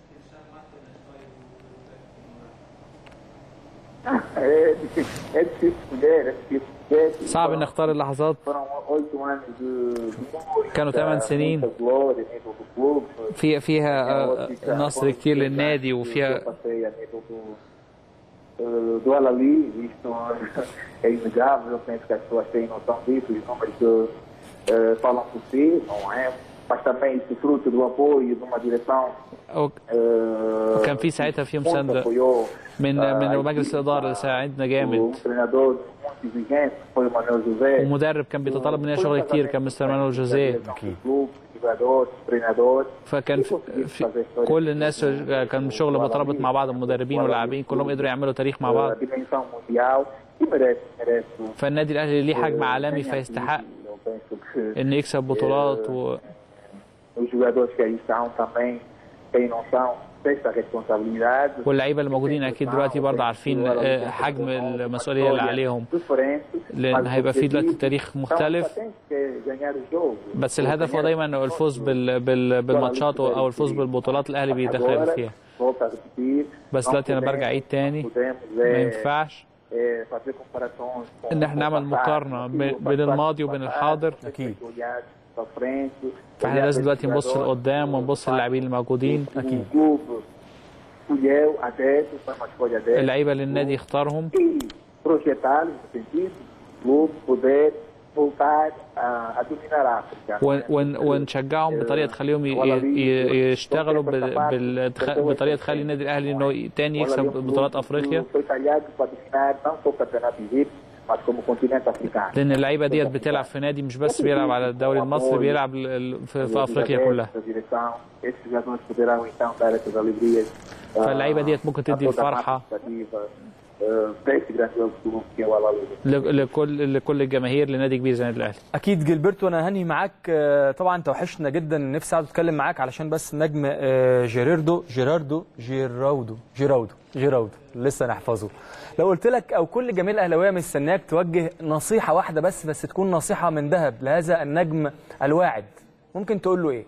É difícil, é difícil escolher, é difícil escolher. صعب ان نختار اللحظات Foram oito anos de, de muita, كانوا ثمان سنين. muita glória a nível do clube. في فيها آه، نصر كتير للنادي وفيها Eu passei a nível do, eh, do Alali, isto é inegável, eu penso que as pessoas têm noção disso, os números que eh, falam por si, não é? Mas também isso fruto do apoio de uma direção أو eh, وكان في ساعتها في muito مسانده apoiou من ah, من a مجلس equipe, الاداره اللي ah, ساعدنا o جامد treinador muito exigente, que foi o Manuel José. ومدرب كان بيتطلب مننا شغل كتير كان مستر مانويل جوزيه Clube, jogadores, treinadores. فكان في في كل الناس كان شغل مترابط مع بعض المدربين واللاعبين كلهم قدروا يعملوا تاريخ مع بعض A dimensão mundial e merece, merece. فالنادي الاهلي ليه حجم عالمي فيستحق Eu penso que ان يكسب بطولات و... os jogadores que aí estão também têm noção dessa responsabilidade. واللعيبه اللي موجودين اكيد دلوقتي برضه عارفين آه، حجم المسؤوليه اللي عليهم لأن هيبقى في دلوقتي تاريخ مختلف. بس الهدف هو دايما إنه الفوز بال... بال... بالماتشات او الفوز بالبطولات الاهلي بيدخل فيها بس دلوقتي انا برجع عيد تاني ما ينفعش ان احنا نعمل مقارنه ب- بين الماضي وبين الحاضر اكيد فاحنا لازم دلوقتي نبص لقدام ونبص للاعبين الموجودين اكيد اللعيبه اللعيبه اللي النادي يختارهم projetá-los no sentido do poder voltar a, a dominar a África. ون- ون- ونشجعهم بطريقه تخليهم ي- ي- يشتغلوا بال- بال- بطريقه تخلي النادي الاهلي انه تاني يكسب بطولات افريقيا Foi talhado para dominar não só o campeonato egípcio, mas como o continente africano. لان اللعيبه ديت بتلعب في نادي مش بس بيلعب على الدوري المصري بيلعب ال- ال- في, في افريقيا كلها A direção, esses jogadores poderão então dar essas alegrias. ah, فاللعيبه ديت ممكن a تدي toda a الفرحه massa expectativa, ah, desse grandioso clube que é o Al-Ahly. ل- لكل لكل الجماهير لنادي كبير زي النادي الاهلي اكيد جilberto انا هنهي معاك آه، طبعا انت وحشنا جدا نفسي اقعد اتكلم معاك علشان بس نجم آه، جيراردو جيراردو جيراودو جيراودو جيراودو لسه نحفظه لو قلت لك او كل جماهير الاهلاويه مستنياك توجه نصيحه واحده بس بس تكون نصيحه من ذهب لهذا النجم الواعد ممكن تقول له ايه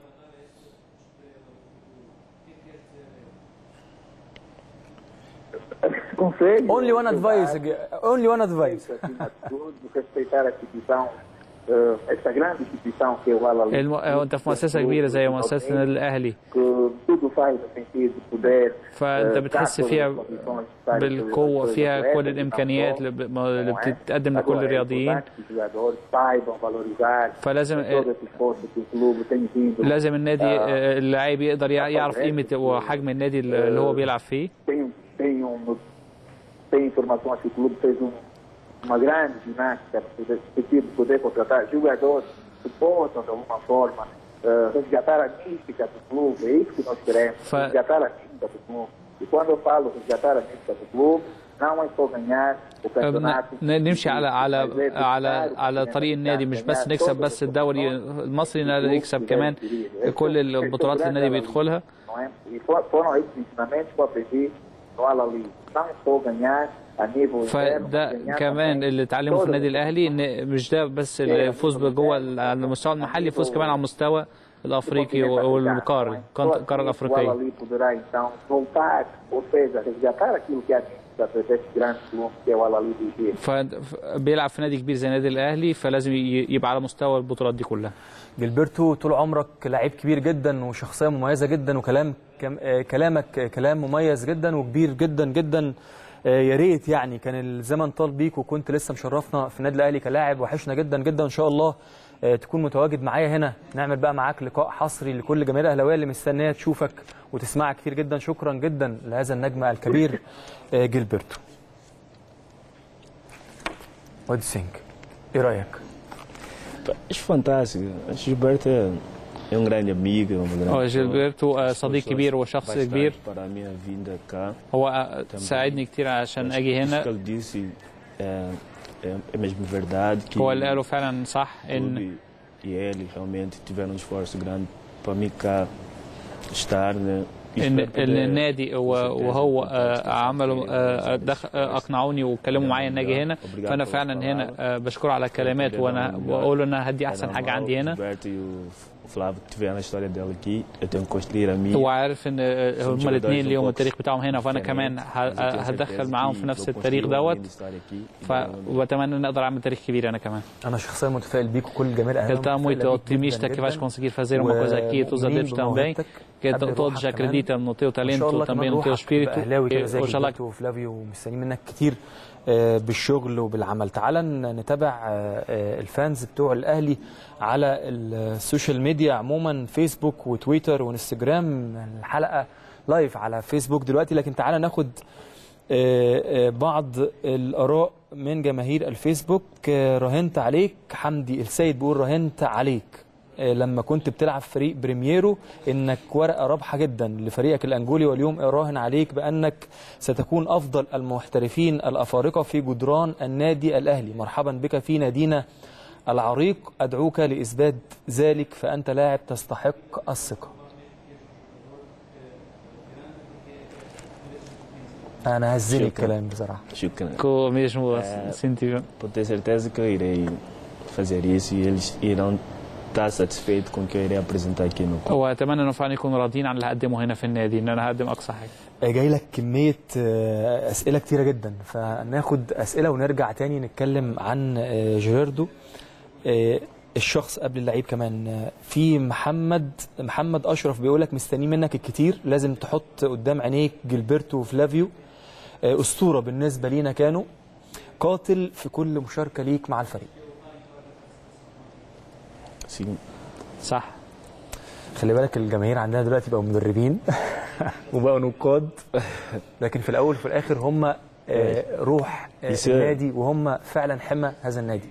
Conselho, only one advice only one advice acima de tudo, respeitar a instituição, ah, essa grande instituição que é o Al-Ahly. الم... انت في مؤسسه كبيره زي مؤسسه النادي الاهلي que tudo faz no sentido de poder فانت eh, بتحس dar todas فيها as condições necessárias بالقوه pelas فيها atletas, كل então, الامكانيات اللي ب- اللي não é? بتتقدم لكل Agora, é الرياضيين importante que os jogadores saibam valorizar فلازم todo esse esforço que o clube tem vindo. لازم النادي آه، اللاعب يقدر يع- يعرف قيمه وحجم النادي اللي هو بيلعب فيه Tem, tem, um, tem informações que o clube fez um, uma grande ginástica, no sentido de poder contratar jogadores que possam, de alguma forma, uh, resgatar a mística do clube. É isso que nós queremos, Fa- resgatar a mística do clube. E quando eu falo resgatar a mística do clube, não é só ganhar o campeonato. ن- نمشي على على mas é على buscar على ganhar طريق النادي مش بس todos نكسب os بس الدوري المصري إنه يكسب كمان كل البطولات اللي النادي بيدخلها não é? E for- foram esses ensinamentos que eu aprendi no Alali. Não só ganhar a nível interno, فده mas ganhar كمان também اللي اتعلمه في todas النادي الاهلي ان مش ده بس الفوز جوه ال- على المستوى المحلي يفوز كمان على المستوى الافريقي والقاري القاره O الافريقيه Alali poderá então voltar, ou seja, resgatar aquilo que é a mística desse grande clube que é o Alali do Egito. فبيلعب في نادي كبير زي النادي الاهلي فلازم ي- يبقى على مستوى البطولات دي كلها جilberto طول عمرك لعيب كبير جدا وشخصيه مميزه جدا وكلام كم آه، كلامك آه، كلام مميز جدا وكبير جدا جدا آه، يا ريت يعني كان الزمن طال بيك وكنت لسه مشرفنا في النادي الاهلي كلاعب وحشنا جدا جدا ان شاء الله آه، تكون متواجد معايا هنا نعمل بقى معاك لقاء حصري لكل جماهير الاهلاويه اللي مستنيه تشوفك وتسمعك كتير جدا شكرا جدا لهذا النجم الكبير آه، جilberto وادي سينج ايه رايك؟ Acho fantástico. Acho que o Gilberto é, é um grande amigo, uma grande هو pessoa. جيلبرتو آه، As صديق pessoas كبير وشخص bastante كبير Para a minha vinda cá. هو آه، ساعدني كتير عشان اجي Isso que هنا ele disse é, é, é mesmo verdade que هو اللي قاله فعلا صح o ان clube e ele realmente tiveram um esforço grande para mim cá estar, né? E ان espero إن poder, النادي com و- certeza, وهو contar آه، esta عملوا família, آه، com دخ- certeza. آه، اقنعوني واتكلموا معايا ان اجي هنا فانا فعلا هنا آه، بشكره على الكلمات وانا بقول له ان انا هدي احسن حاجه عندي هنا O Gilberto e o Flávio tiveram a história dele aqui, eu tenho que construir a minha. هو عارف ان آه، هما الاثنين ليهم التاريخ بتاعهم هنا فانا كمان ه- آه، هدخل معاهم في نفس التاريخ دوت ف... وبتمنى ان اقدر اعمل تاريخ كبير انا كمان انا شخصيا متفائل بيك وكل جماهير الاهلي Ele está muito otimista que vais conseguir fazer uma coisa aqui e todos os adeptos também. Que to- todos acreditam no teu talento, também no teu espírito. اهلاوي كده E زي Oxalá جilberto وفلافيو ومستنيين منك كتير آه، بالشغل وبالعمل تعال ن- نتابع آه، آه، الفانز بتوع الاهلي على السوشيال ميديا عموما فيسبوك وتويتر وانستجرام الحلقه لايف على فيسبوك دلوقتي لكن تعال ناخد آه، آه، بعض الاراء من جماهير الفيسبوك آه، راهنت عليك حمدي السيد بيقول راهنت عليك آه، لما كنت بتلعب في فريق بريميرو انك ورقه رابحه جدا لفريقك الانجولي واليوم اراهن عليك بانك ستكون افضل المحترفين الافارقه في جدران النادي الاهلي مرحبا بك في نادينا العريق ادعوك لاثبات ذلك فانت لاعب تستحق الثقه انا هزني شكراً. الكلام بصراحه Shukran. com o mesmo É. sentimento. Pode ter certeza que eu irei fazer isso e eles irão estar satisfeitos com o que eu irei apresentar aqui no clube. واتمنى انه فعلا يكونوا راضيين عن اللي هقدمه هنا في النادي ان انا هقدم اقصى حاجه جاي لك كمية آه، أسئلة كتيرة جدا فناخد أسئلة ونرجع تاني نتكلم عن آه، جيراردو آه، الشخص قبل اللعيب كمان آه، في محمد محمد أشرف بيقولك مستني منك الكتير لازم تحط قدام عينيك جilberto وفلافيو آه، أسطورة بالنسبة لينا كانوا قاتل في كل مشاركة ليك مع الفريق Sim, صح خلي بالك الجماهير عندنا دلوقتي بقوا مدربين وبقوا نقاد لكن في الاول وفي الاخر هم آه، روح آه، يسار. النادي وهم فعلا حمى هذا النادي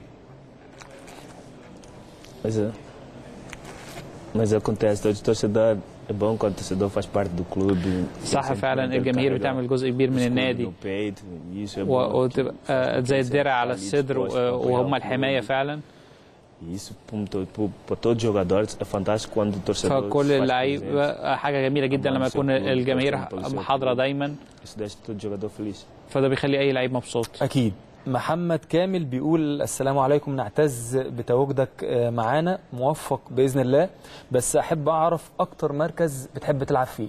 mas é. Mas acontece, todo torcedor é bom quando o torcedor faz parte do clube. صح Sempre فعلا ele الجماهير carrega بتعمل جزء كبير من o escudo النادي no peito, e isso é bom. و- que وتبقى os زي torcedores الدرع على estão ali الصدر dispostos و- a apoiar وهم o الحمايه clube. فعلا E isso para todos os jogadores é fantástico quando o torcedor فكل faz اللعيبه presente. حاجه جميله جدا لما يكون الجماهير حاضره دايما Isso deixa todo jogador feliz. فده بيخلي اي لعيب مبسوط اكيد محمد كامل بيقول السلام عليكم نعتز بتواجدك آه، معانا موفق باذن الله بس احب اعرف اكتر مركز بتحب تلعب فيه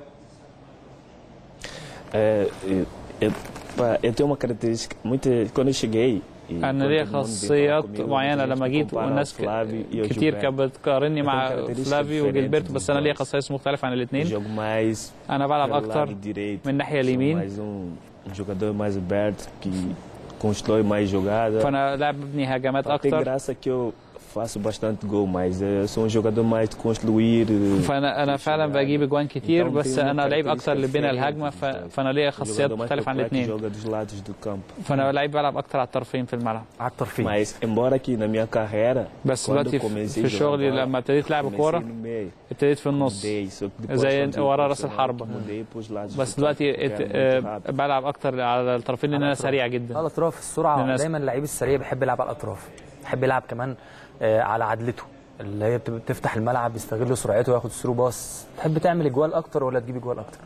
É, eu, eu, pá, eu tenho uma característica muito. Quando eu cheguei. e انا quando ليا todo mundo veio falar خاصيات comigo, معينه muita gente لما me جيت compara ao والناس Flávio e ao كتير Gilberto. كانت بتقارني مع características فلافيو diferentes وجilberto بس انا ليا dos خصائص مختلفه عن Eu الاثنين jogo mais انا بلعب pelo اكتر lado direito. من الناحيه Sou اليمين mais um, um jogador mais aberto que constrói mais jogada. فانا لاعب ببني هجمات Tem اكتر graça que eu faço bastante gol, mas eu sou um jogador mais de construir. eh, فانا انا فعلا بجيب اجوان كتير então بس tem uma انا لعيب اكتر اللي بين característica الهجمه ف... diferente, فانا ليا um خاصيات jogador mais مختلفه عن popular que الاثنين joga dos lados do campo. فانا لعيب بلعب اكتر على الطرفين في الملعب على الطرفين Mas, embora que na minha carreira, بس quando دلوقتي eu في comecei في a jogar شغلي bola, لما ابتديت لعب comecei كوره no meio. ابتديت في النص Mudei, só que depois زي quando eu ورا راس profissional, الحربة. mudei pros lados بس do campo, دلوقتي porque ات... era muito آه، rápido. بلعب اكتر على الطرفين لان انا سريع جدا الاطراف السرعه للناس. دايما اللعيب السريع بيحب يلعب على الاطراف بيحب يلعب كمان آه، على عدلته اللي هي بتبقى بتفتح الملعب يستغل سرعته وياخد ثرو باص تحب تعمل اجوال اكتر ولا تجيب اجوال اكتر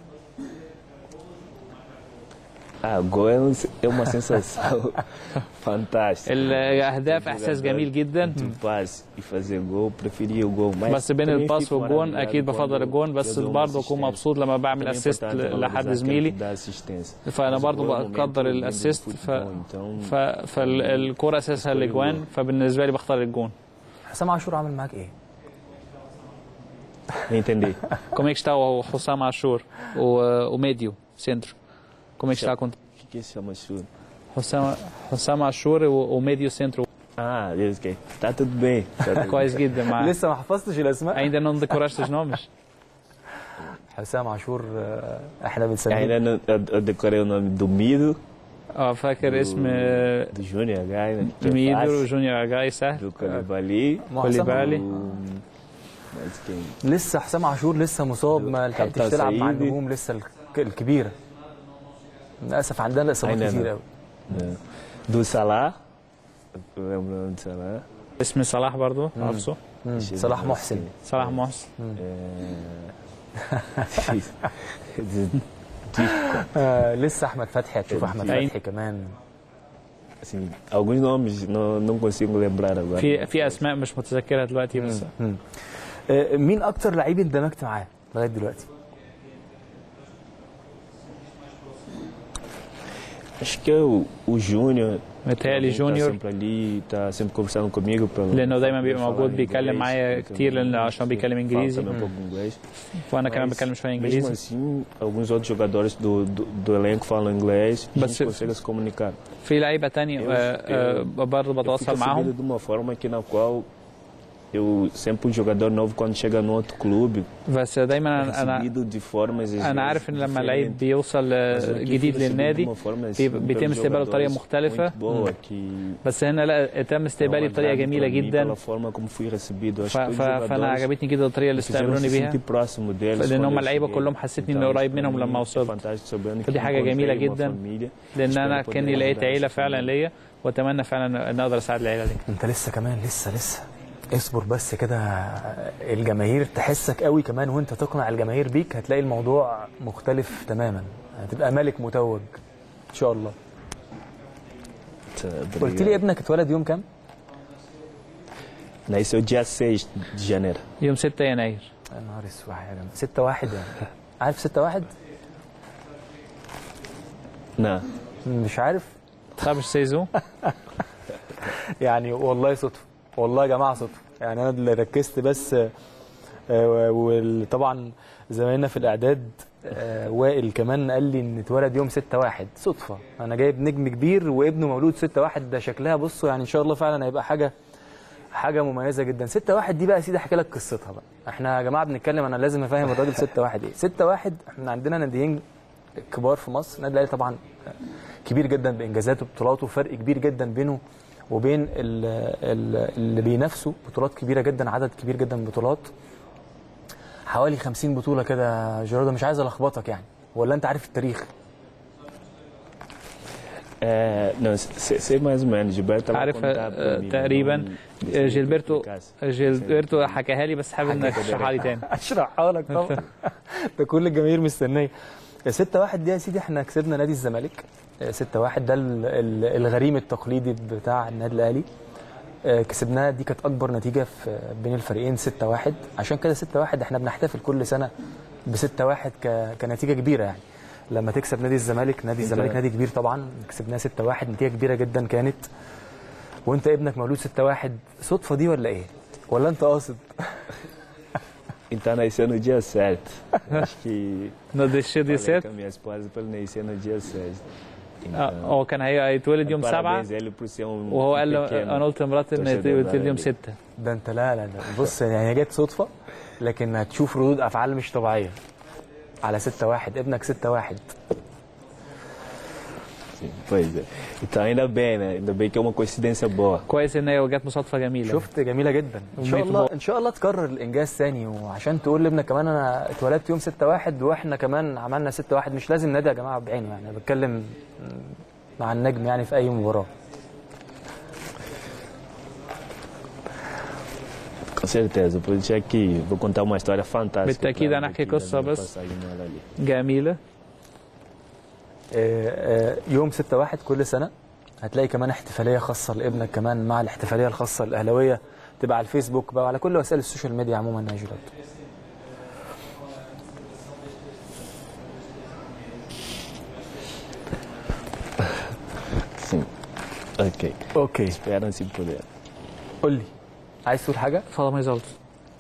Ah, gol é, um- é uma sensação fantástica. الاهداف احساس جميل جدا Tu passe e fazer gol, preferia o gol. Mas بس بين também الباس fico والجون maravilhado اكيد بفضل quando الجون eu بس dou uma برضه اكون assistência. مبسوط لما بعمل Também é اسيست importante لحد valorizar زميلي aquele que dá assistência. فانا Mas o برضه gol é um momento بقدر lindo do الاسيست ف... futebol, então ف... فالكوره اساسها الاجوان فبالنسبه لي بختار الجون حسام عاشور عامل معاك ايه؟ não entendi. Como é que está o Hussam Ashur, o, uh, o médio, centro? Como é que está com O que, que se chama chute? Hussam, Hussam Ashur, o, o médio centro? Ah, Deus que tá tudo bem. Tá tudo bem. كويس جدا معاه لسه ما حفظتش الاسماء ainda não decoraste os nomes حسام عاشور آه، احنا بنسميه Ainda não, eu, eu decorei o nome do Mido, اه فاكر اسم آه، do Júnior H, né? que é ميدو fácil, جونيور اجاي سهل do Colibali, ما هو حسام- كوليبالي do... Mas quem? لسه حسام عاشور لسه مصاب ما لحقتش كابتن تلعب مع سعيدي. النجوم لسه الك- الكبيره للاسف عندنا اصابات أين كتير أنا؟ قوي Do Salah, eu lembro o nome do Salah. اسم صلاح برضو حافظه صلاح محسن صلاح محسن É... difícil. آه لسه احمد فتحي هتشوف احمد أين؟ فتحي كمان assim, alguns nomes não, não consigo lembrar agora. في في اسماء مش متذكرها دلوقتي بس آه مين اكتر لعيب اندمجت معاه لغايه دلوقتي Acho que é o, o Júnior. متهيألي Tá جونيور sempre ali, tá sempre conversando comigo. Pelo, لانه دايما بيبقى falar موجود inglês, بيتكلم معايا eu كتير também لان عشان بيتكلم falo انجليزي também um pouco inglês. وانا كمان Mas, بتكلم شويه Mesmo انجليزي assim, alguns outros jogadores do, do, do elenco falam inglês e a Mas gente se- consegue se comunicar. في لعيبه تانية آه، آه، برضه Eu fico بتواصل percebido معاهم de uma forma que na qual eu sempre um jogador novo quando chega no outro clube بس é دايما انا انا recebido de formas às انا vezes عارف ان لما diferentes. لعيب بيوصل Mas آه، aqui جديد fui recebido de للنادي uma forma, assim, بيبقى- بيتم pelos استقباله بطريقه jogadores مختلفه muito boa, que بس هنا لا تم استقبالي dão بطريقه agrado جميله para mim جدا pela forma como fui recebido. Acho ف- que os ف- فانا jogadores عجبتني جدا الطريقه اللي fizeram استقبلوني se بيها sentir próximo deles لأن quando هم eu اللعيبة cheguei. كلهم حسيتني Então, إني قريب para منهم mim, لما é وصلت. fantástico sabendo que فدي حاجة جميلة encontrei uma جدا. família. لان Espero انا poder كاني ajudar لقيت عيله essa فعلا família. ليا واتمنى فعلا ان اقدر اساعد العيله دي انت لسه كمان لسه لسه اصبر بس كده الجماهير تحسك قوي كمان وانت تقنع الجماهير بيك هتلاقي الموضوع مختلف تماما هتبقى ملك متوج ان شاء الله قلت لي ابنك اتولد يوم كام Nasceu dia 6 de janeiro. يوم 6 يناير يا نهار اسود يا جماعه 6 1 يعني عارف 6 1 Não. مش عارف طب سيزو يعني والله صدفه والله يا جماعه صدفه يعني انا اللي ركزت بس آه، وطبعا زمايلنا في الاعداد آه، وائل كمان قال لي ان اتولد يوم 6 1 صدفه انا جايب نجم كبير وابنه مولود 6 1 ده شكلها بصوا يعني ان شاء الله فعلا هيبقى حاجه حاجه مميزه جدا 6 1 دي بقى يا سيدي احكي لك قصتها بقى احنا يا جماعه بنتكلم انا لازم افهم الراجل 6 1 ايه 6 1 احنا عندنا ناديين كبار في مصر النادي الاهلي طبعا كبير جدا بانجازاته وبطولاته فرق كبير جدا بينه وبين ال- ال- اللي بينافسوا بطولات كبيره جدا عدد كبير جدا من البطولات حوالي 50 بطوله كده جيرارdo مش عايز الخبطك يعني ولا انت عارف التاريخ É, não, sei, sei mais ou menos. Gilberto estava a عارف contar آه، para mim. تقريبا não- não sei جيلبرتو explicasse. جيلبرتو حكاها لي بس حابب انك تشرحها لي تاني اشرحها لك طبعا ده كل الجماهير مستنيه 6 1 دي يا سيدي احنا كسبنا نادي الزمالك 6 1 ده ال- ال- الغريم التقليدي بتاع النادي الاهلي آه، كسبناها دي كانت اكبر نتيجه في بين الفريقين 6 1 عشان كده 6 1 احنا بنحتفل كل سنه ب 6 1 ك- كنتيجه كبيره يعني لما تكسب نادي الزمالك نادي الزمالك نادي كبير طبعا كسبناه 6 1 نتيجه كبيره جدا كانت وانت ابنك مولود 6 1 صدفه دي ولا ايه ولا انت قاصد Então nasceu no dia certo. Acho que نو ديش دي falei سيت com a minha esposa para ele nascer no dia 6. آه، هو كان هي- هيتولد يوم 7 parabéns a ele por ser um وهو قال له pequeno انا قلت لمراتي ان torcedor يتولد da يوم Liga. 6 ده انت لا لا ده بص يعني هي جت صدفه لكن هتشوف ردود افعال مش طبيعيه على 6 1 ابنك 6 1 Sim, pois é. Então ainda bem, né? Ainda bem que é uma coincidência boa. كويس ان هي جت مصادفه جميله شفت جميله جدا ان شاء الله ان شاء الله تكرر الانجاز ثاني وعشان تقول لابنك كمان انا اتولدت يوم 6 1 واحنا كمان عملنا 6 1 مش لازم نادي يا جماعه بعينه يعني انا بتكلم مع النجم يعني في اي مباراه Com certeza. Por isso é que vou contar uma história fantástica. بالتأكيد pra أنا أحكي ele, da قصة minha بس. passagem nela ali. جميله آه، آه، يوم 6 1 كل سنه هتلاقي كمان احتفاليه خاصه لابنك كمان مع الاحتفاليه الخاصه الاهلاويه تبقى على الفيسبوك بقى وعلى كل وسائل السوشيال ميديا عموما يا جيراد Sim. Ok. اوكي Espera se puder. قول لي عايز تقول حاجه اتفضل ما يزعلش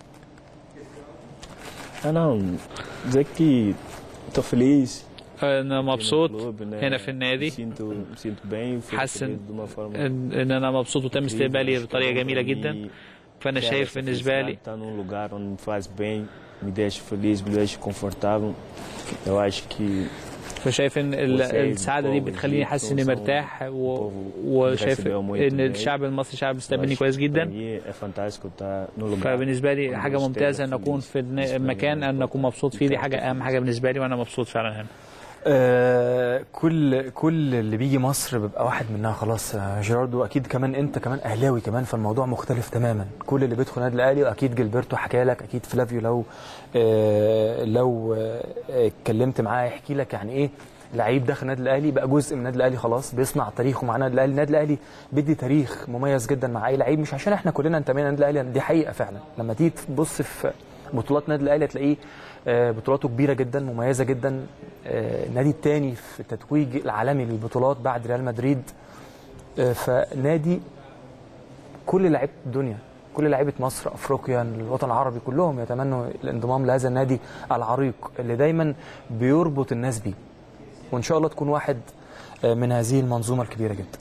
Ah, não. Dizer que tô feliz. انا aqui no مبسوط clube, né? هنا في Me النادي sinto, me sinto bem. Fui حاسس recebido de uma forma ان إن انا مبسوط وتم استقبالي بطريقه جميله جدا فانا شايف بالنسبه لي Estar num lugar onde me faz bem, me deixa feliz, me deixa confortável. Eu acho que فشايف ان ال- وسايب السعاده دي القوة بتخليني حاسس اني والجيل مرتاح و... القوة وشايف بيحسبها muito ان bem. الشعب المصري شعب eu بيستقبلني acho كويس que جدا pra mim é fantástico estar no lugar. فبالنسبه لي onde حاجه eu ممتازه ان esteja اكون feliz. في الن- Isso pra mim المكان é ان اكون مبسوط فيه دي حاجه اهم حاجه بالنسبه لي وانا مبسوط فعلا هنا آه كل كل اللي بيجي مصر بيبقى واحد منها خلاص يا جيراردو اكيد كمان انت كمان اهلاوي كمان فالموضوع مختلف تماما كل اللي بيدخل النادي الاهلي واكيد جilberto حكى لك اكيد فلافيو لو آه لو آه، اتكلمت معاه يحكي لك يعني ايه لعيب داخل النادي الاهلي بقى جزء من النادي الاهلي خلاص بيصنع تاريخه مع النادي الاهلي النادي الاهلي بيدي تاريخ مميز جدا مع اي لعيب مش عشان احنا كلنا انتمينا للنادي الاهلي دي حقيقه فعلا لما تيجي تبص في بطولات النادي الاهلي هتلاقيه آه، بطولاته كبيره جدا مميزه جدا آه، النادي الثاني في التتويج العالمي للبطولات بعد ريال مدريد آه، فنادي كل لعيبه الدنيا كل لعيبه مصر افريقيا الوطن العربي كلهم يتمنوا الانضمام لهذا النادي العريق اللي دايما بيربط الناس بيه وان شاء الله تكون واحد آه، من هذه المنظومه الكبيره جدا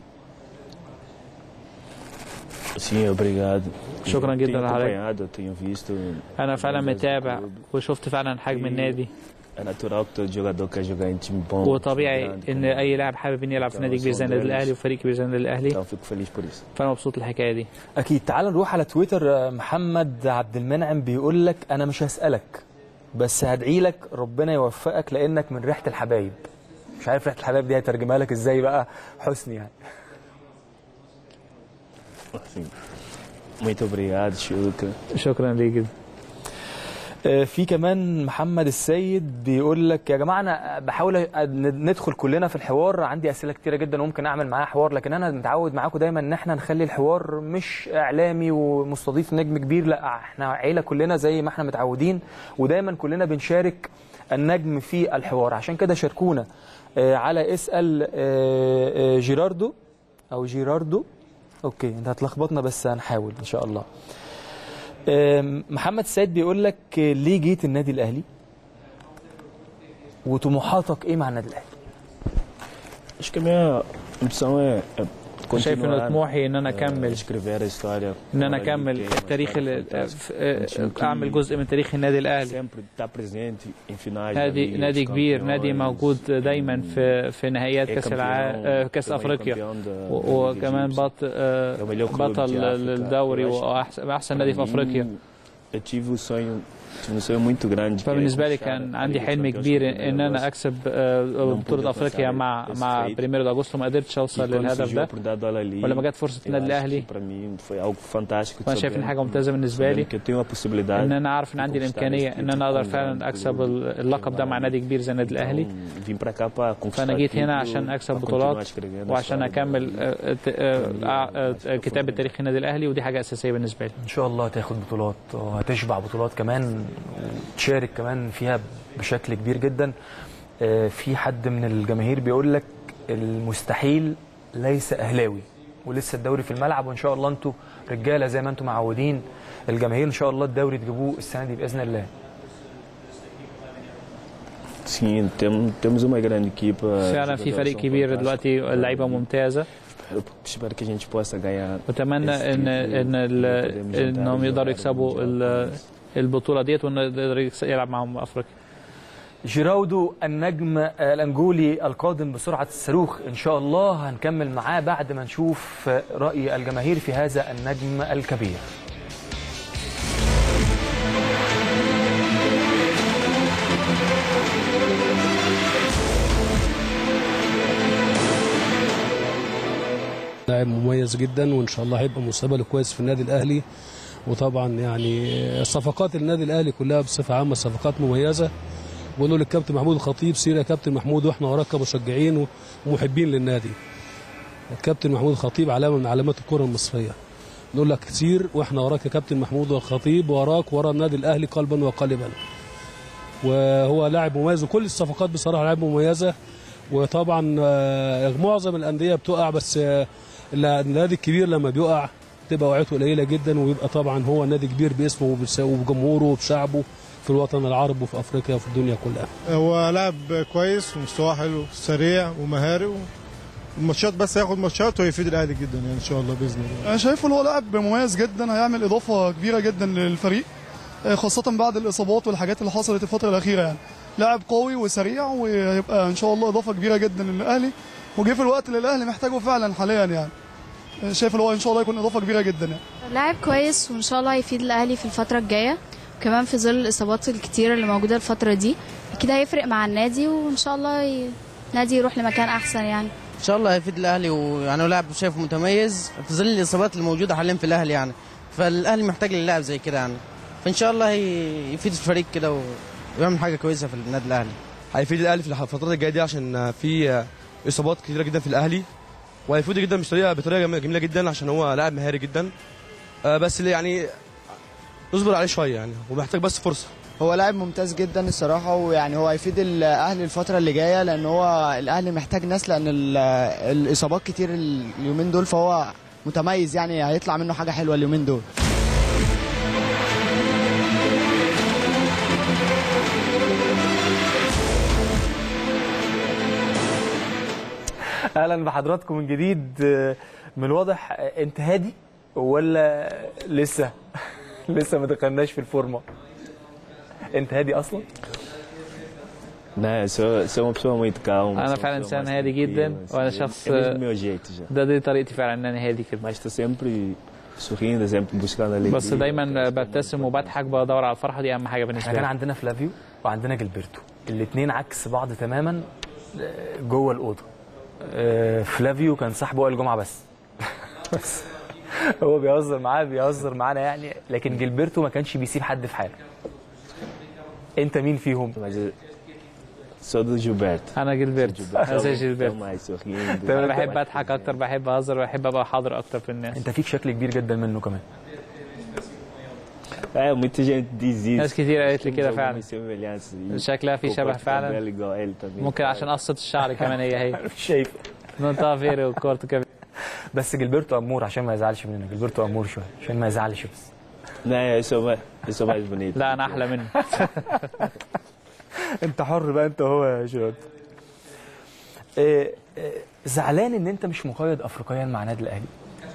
Sim, obrigado. شكراً Eu جداً tenho عليك. acompanhado, eu tenho visto. انا فعلا o processo do متابع clube. وشفت فعلا حجم النادي É natural que todo jogador quer jogar em time bom. وطبيعي time grande, ان como- اي لاعب حابب انه يلعب في نادي كبير زي النادي الاهلي وفريق كبير زي النادي الاهلي Então fico feliz por isso. فانا مبسوط الحكايه دي اكيد تعال نروح على تويتر آه، محمد عبد المنعم بيقول لك انا مش هسالك بس هدعي لك ربنا يوفقك لانك من ريحه الحبايب مش عارف ريحه الحبايب دي هترجمها لك ازاي بقى حسني يعني Assim, muito obrigado, Chuca. شكرا ليك جدا آه، في كمان محمد السيد بيقول لك يا جماعه انا بحاول أ- ندخل كلنا في الحوار عندي اسئله كتيره جدا وممكن اعمل معاها حوار لكن انا متعود معاكم دايما ان احنا نخلي الحوار مش اعلامي ومستضيف نجم كبير لا احنا عيله كلنا زي ما احنا متعودين ودايما كلنا بنشارك النجم في الحوار عشان كده شاركونا آه، على اسال آه، آه، جيراردو او جيراردو اوكي انت هتلخبطنا بس هنحاول ان شاء الله آم، محمد السيد بيقول لك آه، ليه جيت النادي الاهلي وطموحاتك ايه مع النادي الاهلي Acho que a minha opção é, é شايف ان continuar طموحي ان انا eh, اكمل escrever a história. ان انا Olha, اكمل tem uma التاريخ história ال- fantástica. آه، Um time que اعمل جزء من تاريخ النادي الاهلي sempre está presente em finais da نادي Liga نادي dos كبير نادي Campeões, موجود دايما في في نهائيات é كاس campeão, العالم كاس também افريقيا campeão da- و- da Liga وكمان Egípcia. بط- آه، É o melhor clube بطل de África. الدوري Eu acho que واحسن احسن pra نادي في mim, افريقيا Eu tive um sonho, tive um sonho muito grande. que era فبالنسبه لي conquistar كان a عندي Liga dos حلم Campeões كبير com o ان انا Primeiro اكسب آه، بطوله pude افريقيا alcançar مع esse مع feito. بريميرو دي اغسطس ما قدرتش E اوصل quando للهدف surgiu a ده oportunidade do Al Ahly, ولما جت فرصه eu النادي acho الاهلي que para mim foi algo fantástico. de فانا شايف ان saber- حاجه ممتازه بالنسبه saber لي que eu tenho a possibilidade ان انا عارف ان عندي de conquistar الامكانيه esse ان انا título اقدر com um فعلا grande اكسب clube اللقب ده مع نادي كبير زي النادي الاهلي Então, vim para cá para conquistar فانا جيت هنا título, عشان اكسب para بطولات continuar escrevendo a وعشان história do اكمل Al Ahly. آه، ت- آه، آه، آه، كتابه تاريخ النادي الاهلي ودي حاجه اساسيه بالنسبه لي ان شاء الله تاخد بطولات وهتشبع بطولات كمان وتشارك كمان فيها بشكل كبير جدا آه، في حد من الجماهير بيقول لك المستحيل ليس اهلاوي ولسه الدوري في الملعب وان شاء الله انتوا رجاله زي ما انتوا معودين الجماهير ان شاء الله الدوري تجيبوه السنه دي باذن الله Sim, tem- temos uma grande equipa. فعلا في jogadores فريق são كبير fantásticos. دلوقتي اللعيبه ممتازه eu espero que a gente possa ganhar بتمنى esse ان título ان ال- e podemos juntar انهم e يقدروا jogar o يكسبوا Mundial ال- com eles. البطوله ديت وانه يقدر يكس- يلعب معاهم افريقيا جيراودو النجم الانجولي القادم بسرعه الصاروخ ان شاء الله هنكمل معاه بعد ما نشوف راي الجماهير في هذا النجم الكبير لاعب مميز جدا وان شاء الله هيبقى مستقبله كويس في النادي الاهلي وطبعا يعني صفقات النادي الاهلي كلها بصفه عامه صفقات مميزه بقول للكابتن محمود الخطيب سير يا كابتن محمود واحنا وراك كمشجعين ومحبين للنادي الكابتن محمود الخطيب علامه من علامات الكره المصريه نقول لك سير واحنا وراك يا كابتن محمود الخطيب وراك ورا النادي الاهلي قلبا وقالبا وهو لاعب مميز وكل الصفقات بصراحه لاعب مميزه وطبعا آه، معظم الانديه بتقع بس آه، النادي الكبير لما بيقع تبقى وقعته قليله جدا ويبقى طبعا هو نادي كبير باسمه وبس- وبجمهوره وبشعبه في الوطن العربي وفي افريقيا وفي الدنيا كلها هو لاعب كويس ومستواه حلو سريع ومهاري الماتشات بس هياخد ماتشات وهيفيد الاهلي جدا يعني ان شاء الله باذن الله انا شايفه ان هو لاعب مميز جدا هيعمل اضافه كبيره جدا للفريق آه، خاصه بعد الاصابات والحاجات اللي حصلت الفتره الاخيره يعني لاعب قوي وسريع وهيبقى ان شاء الله اضافه كبيره جدا للاهلي وجه في الوقت اللي الاهلي محتاجه فعلا حاليا يعني آه، شايف ان هو ان شاء الله يكون اضافه كبيره جدا يعني لاعب كويس وان شاء الله هيفيد الاهلي في الفتره الجايه وكمان في ظل الاصابات الكتيره اللي موجوده الفتره دي اكيد هيفرق مع النادي وان شاء الله ي... النادي يروح لمكان احسن يعني ان شاء الله هيفيد الاهلي ويعني هو لاعب شايفه متميز في ظل الاصابات اللي موجوده حاليا في الاهلي يعني فالاهلي محتاج للاعب زي كده يعني فان شاء الله هي- يفيد الفريق كده و- ويعمل حاجه كويسه في النادي الاهلي هيفيد الاهلي في الفترات الجايه دي عشان في اصابات كتيره جدا في الاهلي وهيفيده جدا بطريقه بطريقه جميله جميلة جدا عشان هو لاعب مهاري جدا آه، بس اللي يعني نصبر عليه شويه يعني ومحتاج بس فرصه هو لاعب ممتاز جدا الصراحه ويعني هو هيفيد الاهلي الفتره اللي جايه لان هو الاهلي محتاج ناس لان ال- الاصابات كتير اليومين دول فهو متميز يعني هيطلع منه حاجه حلوه اليومين دول اهلا بحضراتكم من جديد آه، من الواضح آه، انت هادي ولا لسه لسه ما دخلناش في الفورمه انت هادي اصلا Não, sou, sou uma pessoa muito calma. انا sou uma فعلا pessoa انسان mais هادي جدا tranquila, وانا assim. شخص É mesmo o meu jeito já. ده دي طريقتي فعلا ان انا هادي كده Mas estou sempre sorrindo, sempre buscando alegria. بس دايما ببتسم وبضحك بدور على الفرحه دي اهم حاجه احنا بالنسبه كان لي عندنا فلافيو وعندنا جilberto الاثنين عكس بعض تماما آه، جوه الاوضه آه، فلافيو كان صاحبه وائل جمعه بس بس هو بيهزر معاه بيهزر معانا يعني لكن جilberto ما كانش بيسيب حد في حاله انت مين فيهم Sou do Gilberto. انا جilberto انا زي جيلبرتو mais sorrindo. انا بحب اضحك اكتر بحب اهزر بحب ابقى حاضر اكتر في الناس انت فيك شكل كبير جدا منه كمان É, muita gente diz isso. ناس كتير قالت لي كده Temos فعلا algumas semelhanças. E شكلها في o شبه corte de فعلا cabelo igual a ele também. ممكن عشان قصة الشعر كمان هي هي مش شايف نونتا فيري وكورت كمان بس جilberto امور عشان ما يزعلش مننا جilberto امور شويه عشان ما يزعلش بس Não, eu sou mais, eu sou mais bonito. لا انا احلى منه انت حر بقى انت وهو يا شباب آه، آه، زعلان ان انت مش مقيد افريقيا مع نادي الاهلي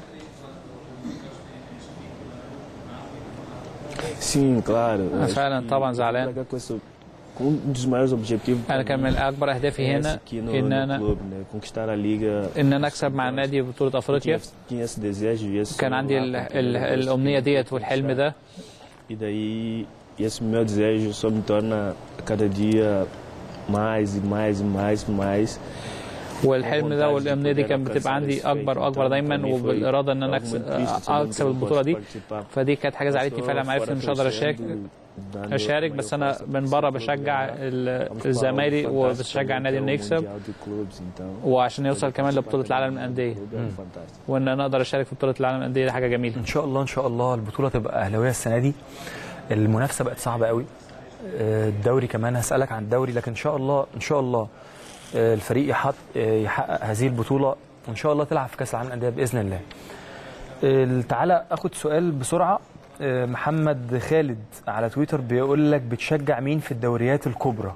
Sim, claro. أنا فعلا طبعا زعلان Com esse- com um dos maiores objetivos انا كان من اكبر اهدافي é esse هنا aqui no, ان no انا clube, né? Conquistar a liga. ان انا اكسب مع النادي بطولة Eu افريقيا tinha, tinha esse desejo e esse كان عندي ال ال الامنية ديت والحلم ده E daí esse meu desejo só me torna a cada dia mais e mais e mais e mais. والحلم ده والامنيه دي كانت بتبقى عندي اكبر واكبر دايما وبالاراده ان انا اكسب اكسب البطوله دي فدي كانت حاجه زعلتني فعلا لما عرفت ان مش هقدر اشارك اشارك بس انا من بره بشجع ال- زمايلي وبشجع النادي انه يكسب وعشان يوصل كمان لبطوله العالم للانديه وان انا اقدر اشارك في بطوله العالم للانديه دي حاجه جميله ان شاء الله ان شاء الله البطوله تبقى اهلاويه السنه دي المنافسه بقت صعبه قوي آه، الدوري كمان هسالك عن الدوري لكن ان شاء الله ان شاء الله آه، الفريق يحط آه، يحقق هذه البطوله وان شاء الله تلعب في كاس العالم للانديه باذن الله آه، تعالى اخد سؤال بسرعه آه، محمد خالد على تويتر بيقول لك بتشجع مين في الدوريات الكبرى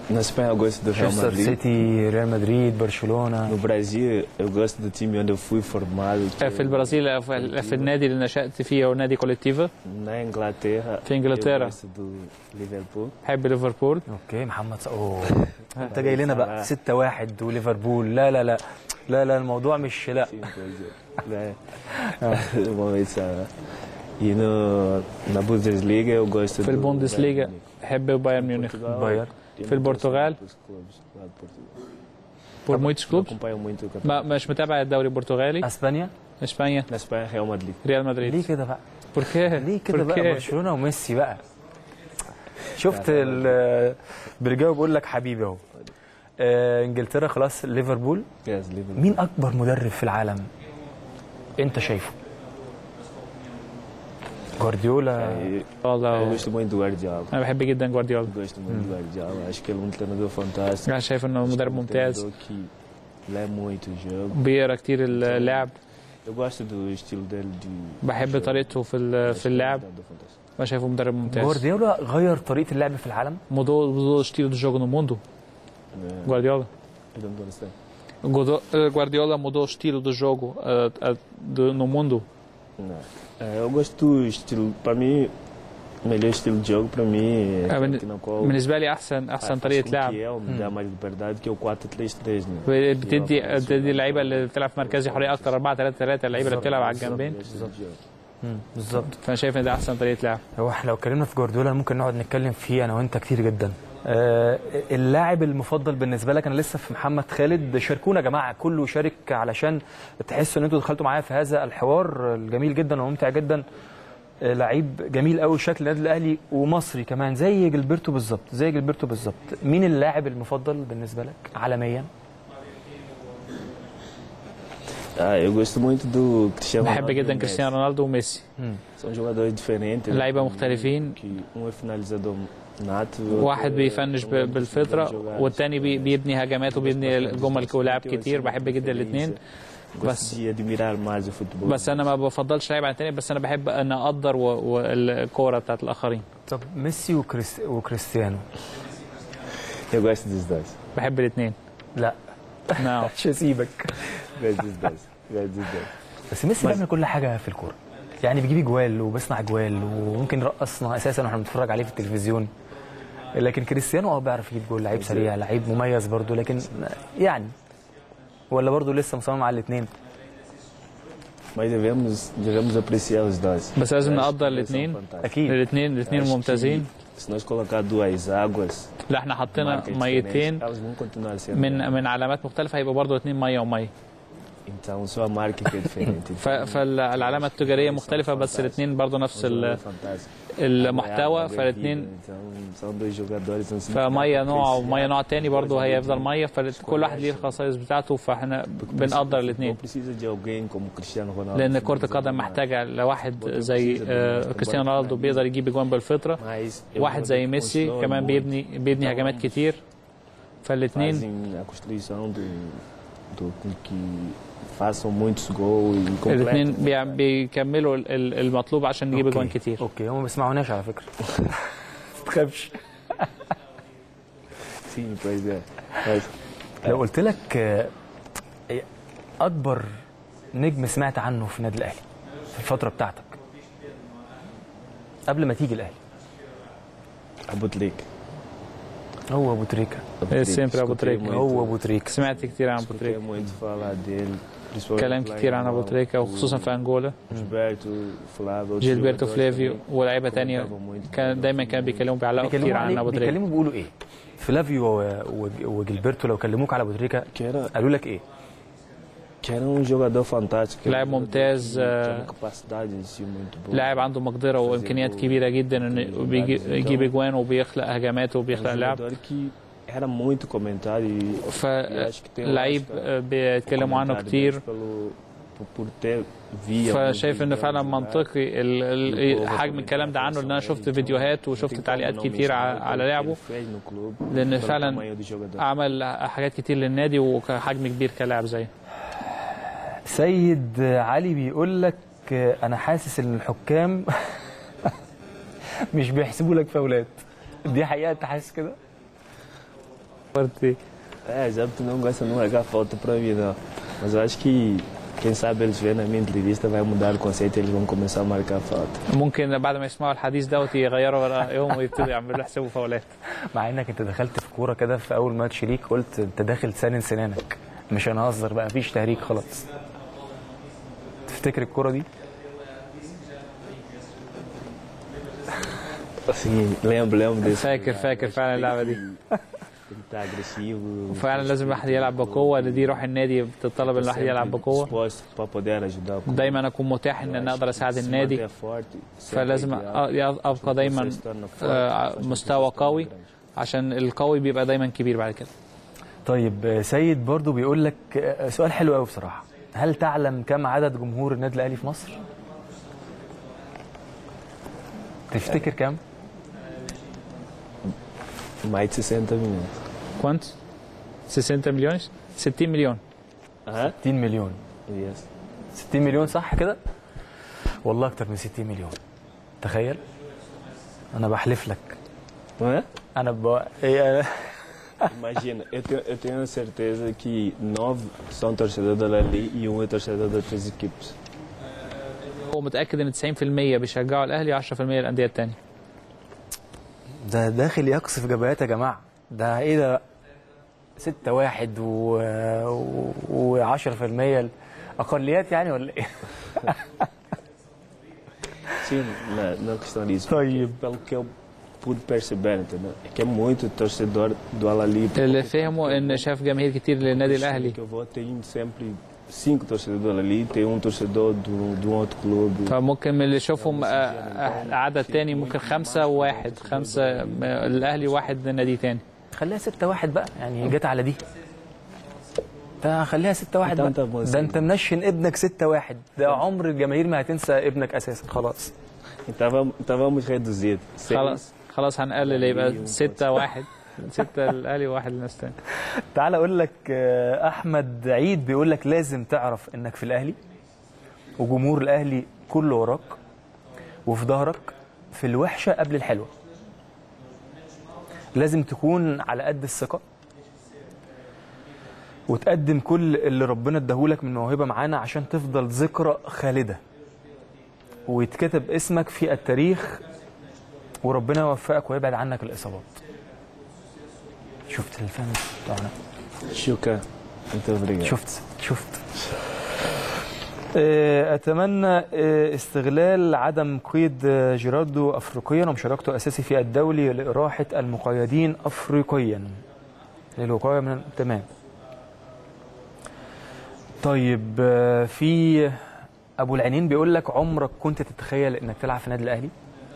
Na Espanha eu gosto do Real مانشستر Madrid. سيتي ريال مدريد برشلونه No Brasil eu gosto do time onde eu fui formado. que في البرازيل في في النادي اللي نشأت فيه هو نادي كوليكتيفا Na Inglaterra. في إنجلترا. Eu gosto do Liverpool. بحب ليفربول اوكي محمد ص- اوه انت جاي لنا بقى 6 1 وليفربول لا لا لا لا لا الموضوع مش لا né? Vamos ver se a- E no, na Bundesliga eu gosto في do البوندسليغا بحب بايرن ميونخ بايرن في البرتغال بور مويتس كلوبس acompanho muito o campeonato. ما مش متابع الدوري البرتغالي اسبانيا اسبانيا Na Espanha Real Madrid. ريال مدريد ليه كده بقى بوركيه ليه كده بقى برشلونه وميسي بقى شفت ال- بيرجاو بيقول لك حبيبي اهو آه، انجلترا خلاص ليفربول Yes, Liverpool. مين اكبر مدرب في العالم انت شايفه جوارديولا Eu والله gosto muito do Guardiola. انا بحب جدا جوارديولا Gosto muito do Guardiola. Acho que ele é um treinador fantástico. انا شايف انه Acho que مدرب é um ممتاز treinador que lê muito o jogo. بيقرا كتير اللعب Eu gosto do estilo dele de. بحب طريقته في ال- في اللعب انا شايفه مدرب ممتاز جوارديولا غير طريقه اللعب في العالم mudou, mudou o estilo de jogo no mundo É, Guardiola I don't understand. Guardo- eh, Guardiola mudou o estilo do jogo eh, eh, do- no mundo Não. É, eu gosto do estilo. Para mim, o melhor estilo de jogo para mim é آه، aquele بن- que na qual بالنسبه لي احسن احسن faz طريقه com لعب que é, me dá mais liberdade que é o 4-3-3. Né? بتدي بتدي اللعيبه اللي بتلعب في مركزي حريه اكتر 4 3 3 اللعيبه اللي بتلعب على الجنبين بالظبط فانا شايف ان ده احسن طريقه لعب هو احنا لو اتكلمنا في جوارديولا ممكن نقعد نتكلم فيه انا وانت كتير جدا آه، اللاعب المفضل بالنسبه لك انا لسه في محمد خالد شاركونا يا جماعه كله شارك علشان تحسوا ان انتوا دخلتوا معايا في هذا الحوار الجميل جدا وممتع جدا آه، لعيب جميل قوي شكل النادي الاهلي ومصري كمان زي جilberto بالظبط زي جilberto بالظبط مين اللاعب المفضل بالنسبه لك عالميا Ah, eu gosto muito do Cristiano بحب Ronaldo e جدا o كريستيانو Messi. رونالدو وميسي São jogadores diferentes. né? لعيبه مختلفين Que um é finalizador nato. e o واحد outro بيفنش é ب- um بالفطره jogador والتاني بي- بيبني هجمات وبيبني جمل ولاعب كتير بحب جدا الاثنين Gosto بس de admirar mais o futebol. بس انا ما بفضلش لعيب عن التاني بس انا بحب ان اقدر و- والكوره بتاعت الاخرين طب ميسي وكريست... وكريستيانو Eu gosto dos dois. بحب الاثنين لا نعم مش هسيبك Gosto dos dois. Gosto dos dois. بس ميسي بيعمل كل حاجه في الكوره يعني بيجيب جوال وبيصنع جوال وممكن يرقصنا اساسا واحنا بنتفرج عليه في التلفزيون لكن كريستيانو اه بيعرف يجيب جول لعيب سريع لعيب مميز برضو لكن يعني ولا برضو لسه مصمم على الاثنين Mas devemos, devemos apreciar os dois. بس لازم Eu acho نقدر que eles são الاثنين fantásticos. اكيد الاثنين الاثنين Acho que ممتازين Se nós colocar duas águas, لا احنا حطينا marcas ميتين diferentes, elas vão continuar sendo. من من علامات مختلفه هيبقى برضه اثنين ميه وميه Então só a marca que é diferente. ف- فالعلامه التجاريه مختلفه بس الاثنين برضه نفس ال- Fantástico. المحتوى Água é فالاثنين vida, Então são dois jogadores assim. فميه نوع que وميه نوع تاني برضه هيفضل ميه فكل واحد ليه الخصائص بتاعته فاحنا بنقدر الاثنين precisa de alguém como Cristiano Ronaldo. لان كره القدم محتاجه لواحد زي آه، كريستيانو رونالدو بيقدر يجيب اجوان بالفطره Mas eu واحد vou زي de ميسي construir كمان muito. بيبني بيبني هجمات كتير فالاثنين fazem a construção do, do com que façam muitos gols e الاثنين completam. بيع- بيكملوا ال- ال- المطلوب عشان نجيب اجوان أوكي. كتير اوكي هم ما بيسمعوناش على فكره ما تخافش Sim, pois é. Mas, لو قلت لك آه، اكبر نجم سمعت عنه في النادي الاهلي في الفتره بتاعتك قبل ما تيجي الاهلي Abu Trik. هو ابو تريكه سيمبر ابو تريكه هو ابو تريكه سمعت كتير عن ابو Escutei تريكه muito falar dele. principalmente كلام lá em كتير عن ابو Angola. تريكه O وخصوصا في انجولا Gilberto, Flávio, outros جيلبرتو jogadores فلافيو também ولاعيبه تانية comentavam muito. كان دايما كان بيكلموا بيعلقوا كتير بيكلموا عن عليه ابو تريكه بيكلموا بيقولوا ايه فلافيو و- و- وجilberto لو كلموك على ابو تريكه Que era, قالوا لك ايه que era um jogador fantástico. era um لاعب jogador ممتاز، que آه، tinha uma capacidade em si muito boa. لاعب عنده مقدره وامكانيات كبيره جدا انه بيجي- يجيب اجوان وبيخلق هجمات Era um وبيخلق لعب jogador que era muito comentado e e acho que tem فلعيب lógica آه، بيتكلموا عنه comentário كتير deles pelo, por, por ter via فشايف ان alguns فعلا vídeos منطقي ال- ال- حجم الكلام ده عنه لان انا شفت فيديوهات وشفت تعليقات كتير ع- على لعبه لان فعلا عمل حاجات كتير للنادي وحجم كبير كلاعب زيه سيد علي بيقول لك آه، انا حاسس ان الحكام مش بيحسبوا لك فاولات دي حقيقه انت حاسس كده É, já tu não gosta de não marcar falta pra mim, não. Mas eu acho que quem sabe eles vendo a minha entrevista vai mudar o conceito e eles vão começar a marcar falta. ممكن بعد ما يسمعوا الحديث دوت يغيروا رايهم ويبتدوا يعملوا يحسبوا فاولات مع انك انت دخلت في كوره كده في اول ماتش ليك قلت انت داخل سنن سنانك مش هنهزر بقى مفيش تهريج خلاص تفتكر الكوره دي Assim, lembro, lembro desse. فاكر فاكر فعلا اللعبه دي Ele tá agressivo. وفعلا لازم الواحد يلعب بقوه دي روح النادي بتطلب ان الواحد يلعب بقوه Disposto para poder ajudar. o دايما اكون متاح ان انا اقدر اساعد Se النادي manter forte, sempre فلازم ideal. أ- ابقى دايما آه، مستوى قوي عشان القوي بيبقى دايما كبير بعد كده طيب آه، سيد برضو بيقول لك آه، سؤال حلو قوي بصراحه هل تعلم كم عدد جمهور النادي الاهلي في مصر تفتكر كم Mais de 60 milhões. كوانت 60 مليون 60 مليون 60 مليون Yes. 60 مليون صح كده والله اكتر من 60 مليون تخيل انا بحلف لك انا ب... إيه، Imagina, eu tenho, eu tenho certeza que nove são torcedores da Lali e um é torcedor das três equipes. هو متاكد ان 90% بيشجعوا الاهلي 10% الانديه الثانيه ده داخل يقصف جبهات يا جماعه ده ايه ده 6 واحد و, و... 10% اقليات يعني ولا ايه Sim, na, na questão disso. طيب. Pelo que eu pude perceber, entendeu? É que é muito torcedor do Alali. اللي فهموا ان شاف جماهير كتير للنادي الاهلي Que eu vou tem sempre cinco torcedores do Alali, tem um torcedor do, do outro clube. فممكن من اللي شوفهم آه، آه، عدد تاني ممكن خمسة وواحد خمسة م- الأهلي واحد نادي تاني خليها 6 واحد بقى يعني جت على دي ده خليها 6 واحد أنت- بقى. أنت ده انت منشن ابنك 6 واحد ده عمر الجماهير ما هتنسى ابنك اساسا خلاص Então vamos, então vamos reduzir. Seis. خلاص خلاص هنقلل يبقى ستة واحد ستة الأهلي وواحد للناس تاني تعال اقول لك آه، احمد عيد بيقول لك لازم تعرف انك في الاهلي وجمهور الاهلي كله وراك وفي ظهرك في الوحشه قبل الحلوه لازم تكون على قد الثقه وتقدم كل اللي ربنا اداهولك من موهبه معانا عشان تفضل ذكرى خالده ويتكتب اسمك في التاريخ وربنا يوفقك ويبعد عنك الاصابات شفت الفن بتاعنا Chuca, muito obrigado. شفت شفت آه، اتمنى آه، استغلال عدم قيد آه، جيراردو افريقيا ومشاركته اساسي في الدولي لاراحه المقيدين افريقيا للوقايه من تمام طيب آه، في ابو العينين بيقول لك عمرك كنت تتخيل انك تلعب في النادي الاهلي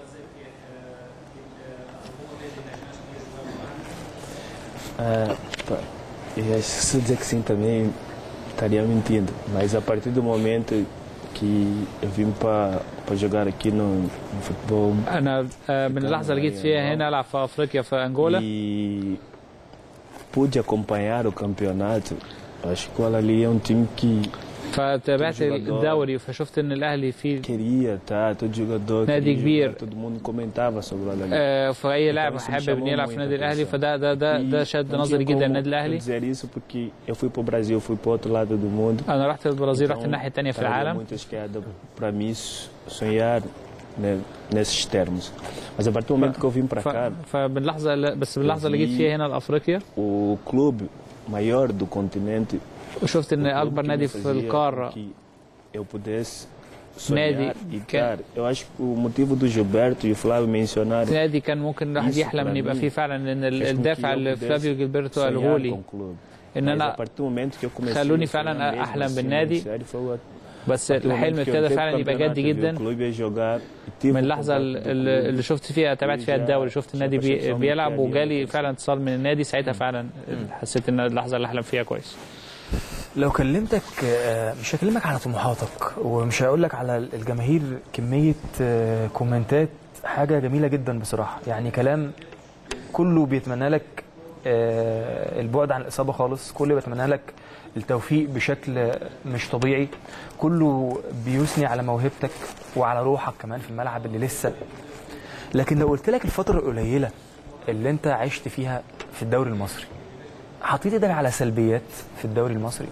Ah, pá, eu acho que se eu dizer que sim também estaria mentindo. Mas a partir do momento que eu vim para jogar aqui no, no futebol أنا آه، من اللحظة اللي جيت فيها هنا ألعب في أفريقيا في أنجولا e pude acompanhar o campeonato, acho que o Alali é um time que فتابعت Todo jogador. الدوري فشفت إن الأهلي فيه queria, tá? Todo jogador Nadi queria Kbir. jogar, todo mundo comentava sobre o Alali. آه، فأي لاعب Então, isso me حابب chamou إنه يلعب في muita النادي الأهلي atenção. فده ده ده ده E شد não نظري tinha جدا como النادي eu الأهلي dizer isso porque eu fui para o Brasil, fui para o outro lado do mundo. أنا رحت البرازيل رحت Então, الناحية التانية في estaria العالم muito esquerda para mim sonhar né, nesses termos. Mas a partir do momento que eu vim para ف- cá, فباللحظة اللي- بس باللحظة اللي جيت فيها هنا لأفريقيا o clube maior do continente وشفت إن o clube أكبر que نادي me في fazia القارة com que eu pudesse نادي sonhar e كان- cara, eu acho que o motivo do Gilberto e o Flávio mencionaram نادي كان ممكن الواحد Isso يحلم ان pra يبقى mim فيه فعلا ان ال- fez com que الدافع eu اللي pudesse فلافيو جilberto قاله sonhar لي com o clube. ان Mas a انا partir do momento que eu comecei خلوني a sonhar فعلا mesmo احلم assim, بالنادي sério, foi o بس a partir do الحلم momento que eu ابتدى entrei pro فعلا يبقى campeonato, جد eu vi o جدا clube a jogar, e tive من o اللحظه contato do اللي clube. اللي شفت فيها تابعت فيها الدوري شفت النادي بي- percepção بيلعب que ali وجالي فعلا اتصال من النادي ساعتها فعلا حسيت ان اللحظه اللي احلم فيها كويس لو كلمتك آه، مش هكلمك على طموحاتك ومش هقول لك على الجماهير كمية آه، كومنتات حاجة جميلة جدا بصراحة يعني كلام كله بيتمنى لك آه، البعد عن الإصابة خالص كله بيتمنى لك التوفيق بشكل مش طبيعي كله بيثني على موهبتك وعلى روحك كمان في الملعب اللي لسه لكن لو قلت لك الفترة القليلة اللي انت عشت فيها في الدوري المصري حطيت ايدك على سلبيات في الدوري المصري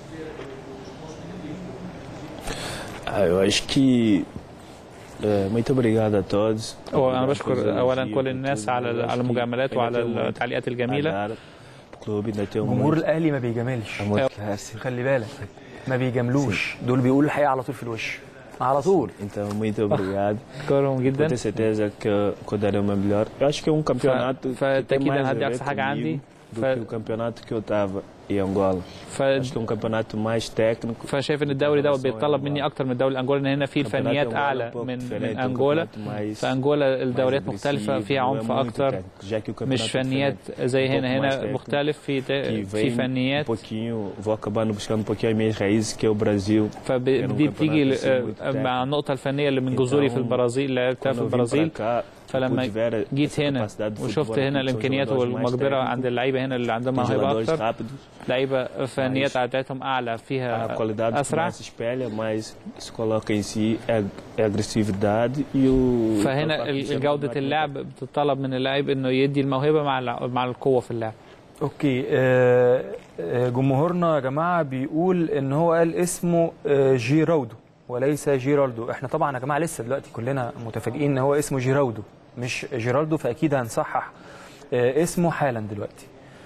Ah, eu acho que. é, muito obrigado a todos. هو انا بشكر اولا كل الناس على على المجاملات وعلى التعليقات الجميله جمهور الاهلي ما بيجاملش خلي بالك ما بيجاملوش دول بيقولوا الحقيقه على طول في الوش على طول Então, muito obrigado. بشكرهم جدا Tenho certeza que eu, que eu darei o meu melhor. Eu acho que é um campeonato que tem فالتأكيد mais أنا a هدي ver أقصى حاجة عندي. comigo do que o campeonato que eu estava em Angola. ف... Acho que é um campeonato mais técnico. فشايف ان الدوري دوت بيتطلب مني اكتر من الدوري الانجولي ان هنا في الفنيات اعلى من من انجولا فانجولا الدوريات مختلفه فيها عنف اكتر مش فنيات زي هنا هنا مختلف في que في vem um فنيات pouquinho, vou acabando buscando um pouquinho as minhas raízes, que é o Brasil. فدي بتيجي مع النقطه الفنيه اللي من جذوري في البرازيل اللي لعبتها في Quando eu vim البرازيل pra cá, فلما pude ver جيت essa هنا capacidade de وشفت futebol هنا aqui, que são الامكانيات jogadores mais والمقدره técnicos, عند اللعيبه هنا اللي عندهم tem موهبه jogadores اكتر rápidos. لعيبه فنيات بتاعتهم اعلى A فيها qualidade que اسرع mais se espelha, mas se coloca em si é, é a agressividade e o. فهنا ال- جوده اللعب بتطلب من اللاعب انه يدي الموهبه مع الع- مع القوه في اللعب اوكي آه، آه، جمهورنا يا جماعه بيقول ان هو قال اسمه آه، جيراودو وليس جيرالدو احنا طبعا يا جماعه لسه دلوقتي كلنا متفاجئين ان هو اسمه جيراودو مش جيرالدو فاكيد هنصحح آه، اسمه حالا دلوقتي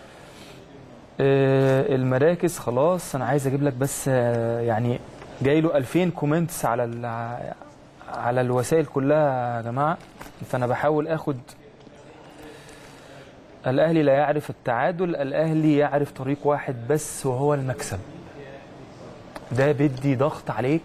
آه، المراكز خلاص انا عايز اجيب لك بس آه، يعني جاي له 2000 كومنتس على ال- على الوسائل كلها يا جماعه فانا بحاول اخد الأهلي لا يعرف التعادل الأهلي يعرف طريق واحد بس وهو المكسب ده بدي ضغط عليك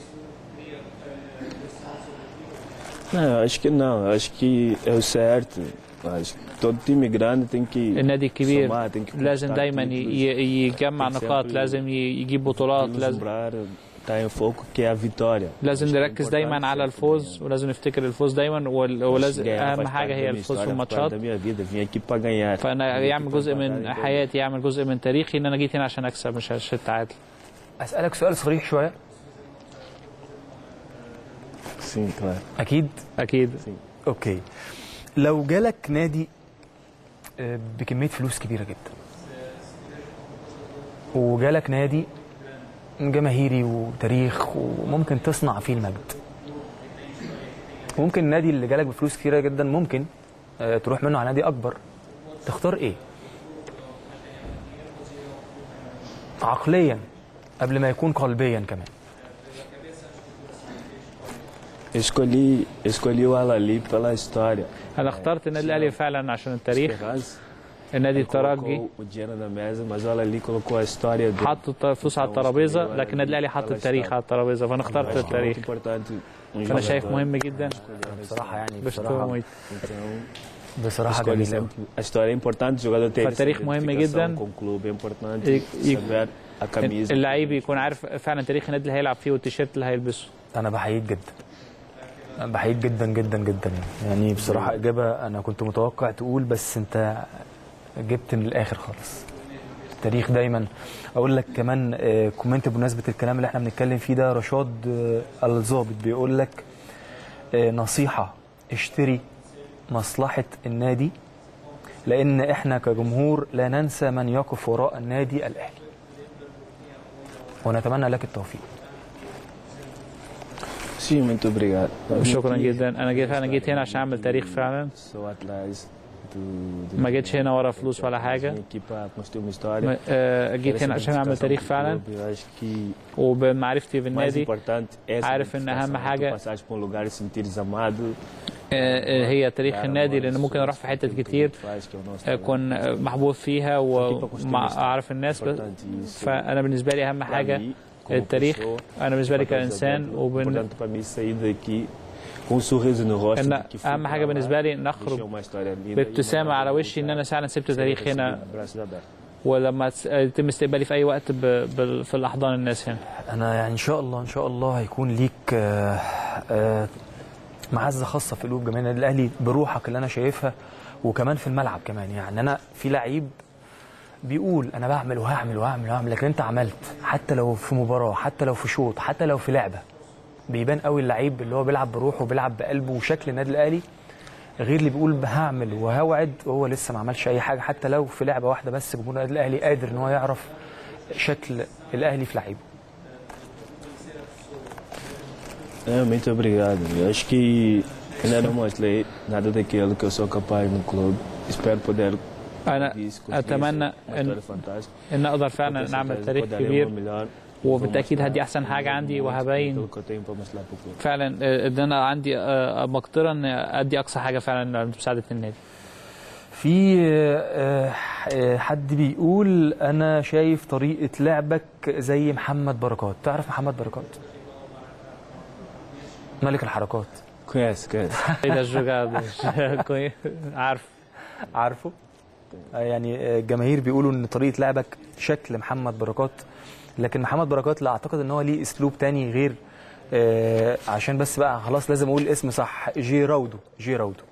Não, acho que não. Acho que é o certo. Acho que todo time grande tem que النادي الكبير somar, tem que لازم conquistar دايما títulos, ي- يجمع tem que نقاط sempre لازم ي- يجيب بطولات nos لازم lembrar, tá em foco que é a vitória. لازم نركز دايما على الفوز ولازم نفتكر الفوز دايما وال- ولازم Ganhar اهم faz حاجه parte هي da minha الفوز في história, faz parte الماتشات da minha vida. Vim aqui para ganhar. فانا Vim aqui يعمل para جزء pagar من e ganhar. حياتي يعمل جزء من تاريخي ان انا جيت هنا عشان اكسب مش عشان التعادل أسألك سؤال صريح شوية Sim, claro. أكيد اكيد أوكي لو جالك نادي آه، بكمية فلوس كبيرة جدا وجالك نادي جماهيري وتاريخ وممكن تصنع فيه المجد ممكن النادي اللي جالك بفلوس كتيرة جدا ممكن آه، تروح منه على نادي أكبر تختار إيه؟ عقليا قبل ما يكون قلبيا كمان Escolhi, escolhi o Alali pela história. انا اخترت النادي الاهلي فعلا عشان التاريخ Ferraz النادي الترجي colocou o dinheiro na mesa, mas o Alali colocou a história dele. حط الفلوس على الترابيزه لكن النادي الاهلي حط التاريخ على الترابيزه فانا اخترت Acho que é muito التاريخ importante um فانا شايف jogador مهم جدا بصراحة يعني بشكره بصراحة ميت Então, بصراحة escolhe جميل أوي. sempre. A história é importante, o jogador ter فالتاريخ essa مهم identificação جدا. com o clube, é importante ي- ي- saber a camisa. اللعيب يكون عارف فعلا تاريخ النادي اللي هيلعب فيه والتيشيرت اللي هيلبسه انا بحييك جدا أنا بحييك جدا جدا جدا يعني بصراحه اجابه انا كنت متوقع تقول بس انت جبت من الاخر خالص التاريخ دايما اقول لك كمان آه، كومنت بمناسبه الكلام اللي احنا بنتكلم فيه ده رشاد آه، الظابط بيقول لك آه، نصيحه اشتري مصلحه النادي لان احنا كجمهور لا ننسى من يقف وراء النادي الاهلي ونتمنى لك التوفيق Sim, muito obrigado. شكرا جدا انا جيت انا جيت هنا عشان اعمل تاريخ فعلا Sou atrás do, do ما جيتش هنا ورا فلوس ولا حاجه Vim aqui para construir uma história. ما- آه، جيت Quero هنا essa عشان اعمل identificação تاريخ com o فعلا clube. Eu acho que وبمعرفتي mais بالنادي importante é essa عارف ان اهم identificação, tu حاجه passares por um lugar e sentires amado. آه، آه، هي تاريخ النادي لان ممكن اروح في حتت كتير faz, que é o nosso اكون آه، محبوب فيها واعرف الناس بس فانا بالنسبه لي اهم حاجه التاريخ انا بالنسبه لي كانسان وبن Importante para mim sair daqui com um sorriso no rosto. ان que fui اهم حاجه pra lá, بالنسبه لي deixei نخرج uma história linda e بابتسامه على uma وشي ان انا فعلا سبت تاريخ هنا braços abertos. ولما تس- يتم استقبالي في اي وقت ب... بال- في الاحضان الناس هنا انا يعني ان شاء الله ان شاء الله هيكون ليك آه، آه، معزه خاصه في قلوب جماهير النادي الاهلي بروحك اللي انا شايفها وكمان في الملعب كمان يعني انا في لعيب بيقول انا بعمل وهعمل وهعمل وهعمل لكن انت عملت حتى لو في مباراه حتى لو في شوط حتى لو في لعبه بيبان قوي اللعيب اللي هو بيلعب بروحه وبيلعب بقلبه وشكل النادي الاهلي غير اللي بيقول هعمل وهوعد وهو لسه ما عملش اي حاجه حتى لو في لعبه واحده بس جمهور النادي الاهلي قادر ان هو يعرف شكل الاهلي في لعيبه É, muito obrigado. Eu acho que ainda não mostrei nada daquilo que eu sou capaz no clube. Espero poder انا اتمنى ان ان اقدر فعلا نعمل تاريخ كبير وبالتاكيد هدي احسن حاجه عندي وهبين فعلا ان انا عندي مقدره ان ادي اقصى حاجه فعلا لمساعده النادي في حد بيقول انا شايف طريقه لعبك زي محمد بركات تعرف محمد بركات ملك الحركات كويس كويس عارف عارفه يعني الجماهير بيقولوا ان طريقه لعبك شكل محمد بركات لكن محمد بركات لا اعتقد ان هو ليه اسلوب تاني غير آه عشان بس بقى خلاص لازم اقول الاسم صح جيراودو جيراودو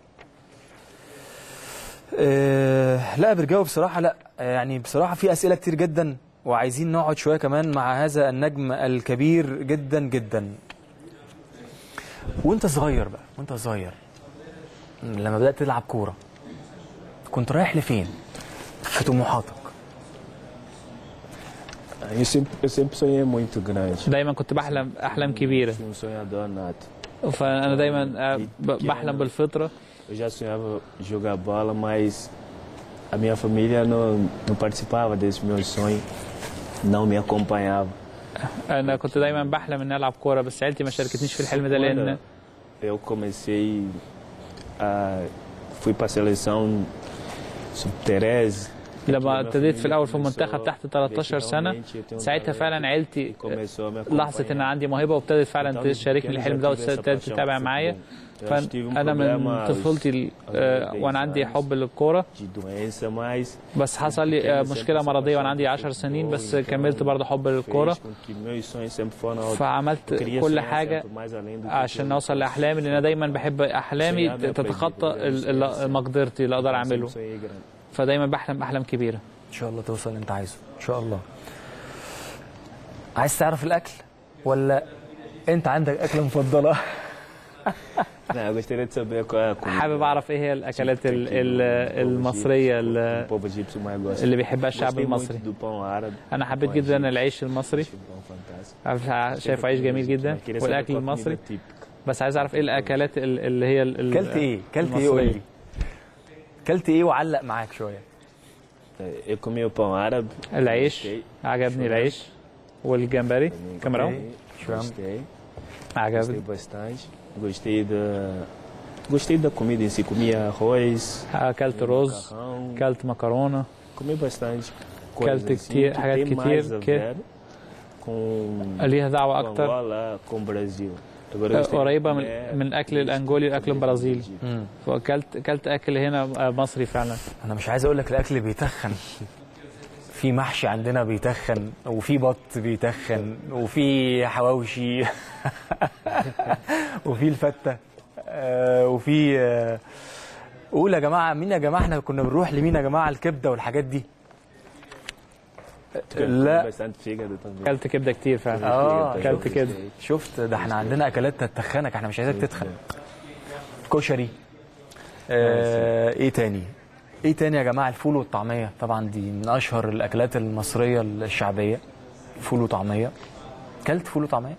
آه لا بنجاوب بصراحه لا يعني بصراحه في اسئله كتير جدا وعايزين نقعد شويه كمان مع هذا النجم الكبير جدا جدا وانت صغير بقى وانت صغير لما بدات تلعب كوره كنت رايح لفين في طموحاتك Eu sempre, eu sempre sonhei muito grande. دايما كنت بحلم احلام كبيره Fui um sonhador nato. فانا دايما بحلم بالفطره Eu já sonhava jogar bola, mas a minha família não, não participava desse meu sonho, não me acompanhava. انا كنت دايما بحلم اني العب كوره بس عيلتي ما شاركتنيش في الحلم ده لان Eu comecei a fui para a seleção sub-13 لما ابتديت في الاول في المنتخب تحت 13 سنه ساعتها فعلا عيلتي لاحظت ان عندي موهبه وابتدت فعلا تشاركني الحلم ده وابتدت تتابع معايا فانا من طفولتي وانا عندي حب للكوره بس حصل لي مشكله مرضيه وانا عندي 10 سنين بس كملت برضه حب للكوره فعملت كل حاجه عشان اوصل لاحلامي لان انا دايما بحب احلامي تتخطى مقدرتي اللي اقدر اعمله فدايما بحلم احلام كبيره ان شاء الله توصل اللي انت عايزه ان شاء الله عايز تعرف الاكل ولا انت عندك اكله مفضله Não, eu gostaria de saber qual é a comida. حابب اعرف ايه هي الاكلات ال- ال- المصريه ال- O povo egípcio mais gosta. اللي بيحبها الشعب Gostei المصري muito do pão árabe. انا حبيت جدا العيش المصري Pão fantástico. شايف عيش جميل جدا Queria saber والاكل qual a المصري comida típica. بس عايز اعرف ايه الاكلات ال- اللي هي ال- ال- كلت ايه كلت ايه قول لي كلت ايه وعلق معاك شويه Eu comi o pão árabe. العيش عجبني العيش والجمبري كاميرون Gostei. Gostei عجبني bastante. Gostei da. Gostei da comida em si. Comia arroz. اكلت رز macarrão. اكلت مكرونه Comi bastante. Aquele coisas que assim tinha- que حاجات tem كتير mais a que- ver com, ليها دعوه com اكتر Angola, com o Brasil. Agora eu gostei قريبه de من comer من الاكل الانجولي والاكل البرازيلي فاكلت اكلت اكل هنا مصري فعلا انا مش عايز اقول لك الاكل بيتخن في محشي عندنا بيتخن وفي بط بيتخن وفي حواوشي وفي الفته آه، وفي آه، قول يا جماعه مين يا جماعه احنا كنا بنروح لمين يا جماعه الكبده والحاجات دي لا bastante fígado também. اكلت كبده كتير فعلا اه اكلت كده شفت ده احنا عندنا اكلات تتخنك احنا مش عايزك تتخن كشري آه ايه تاني ايه تاني يا جماعه الفول والطعميه طبعا دي من اشهر الاكلات المصريه الشعبيه فول وطعميه كلت فول وطعميه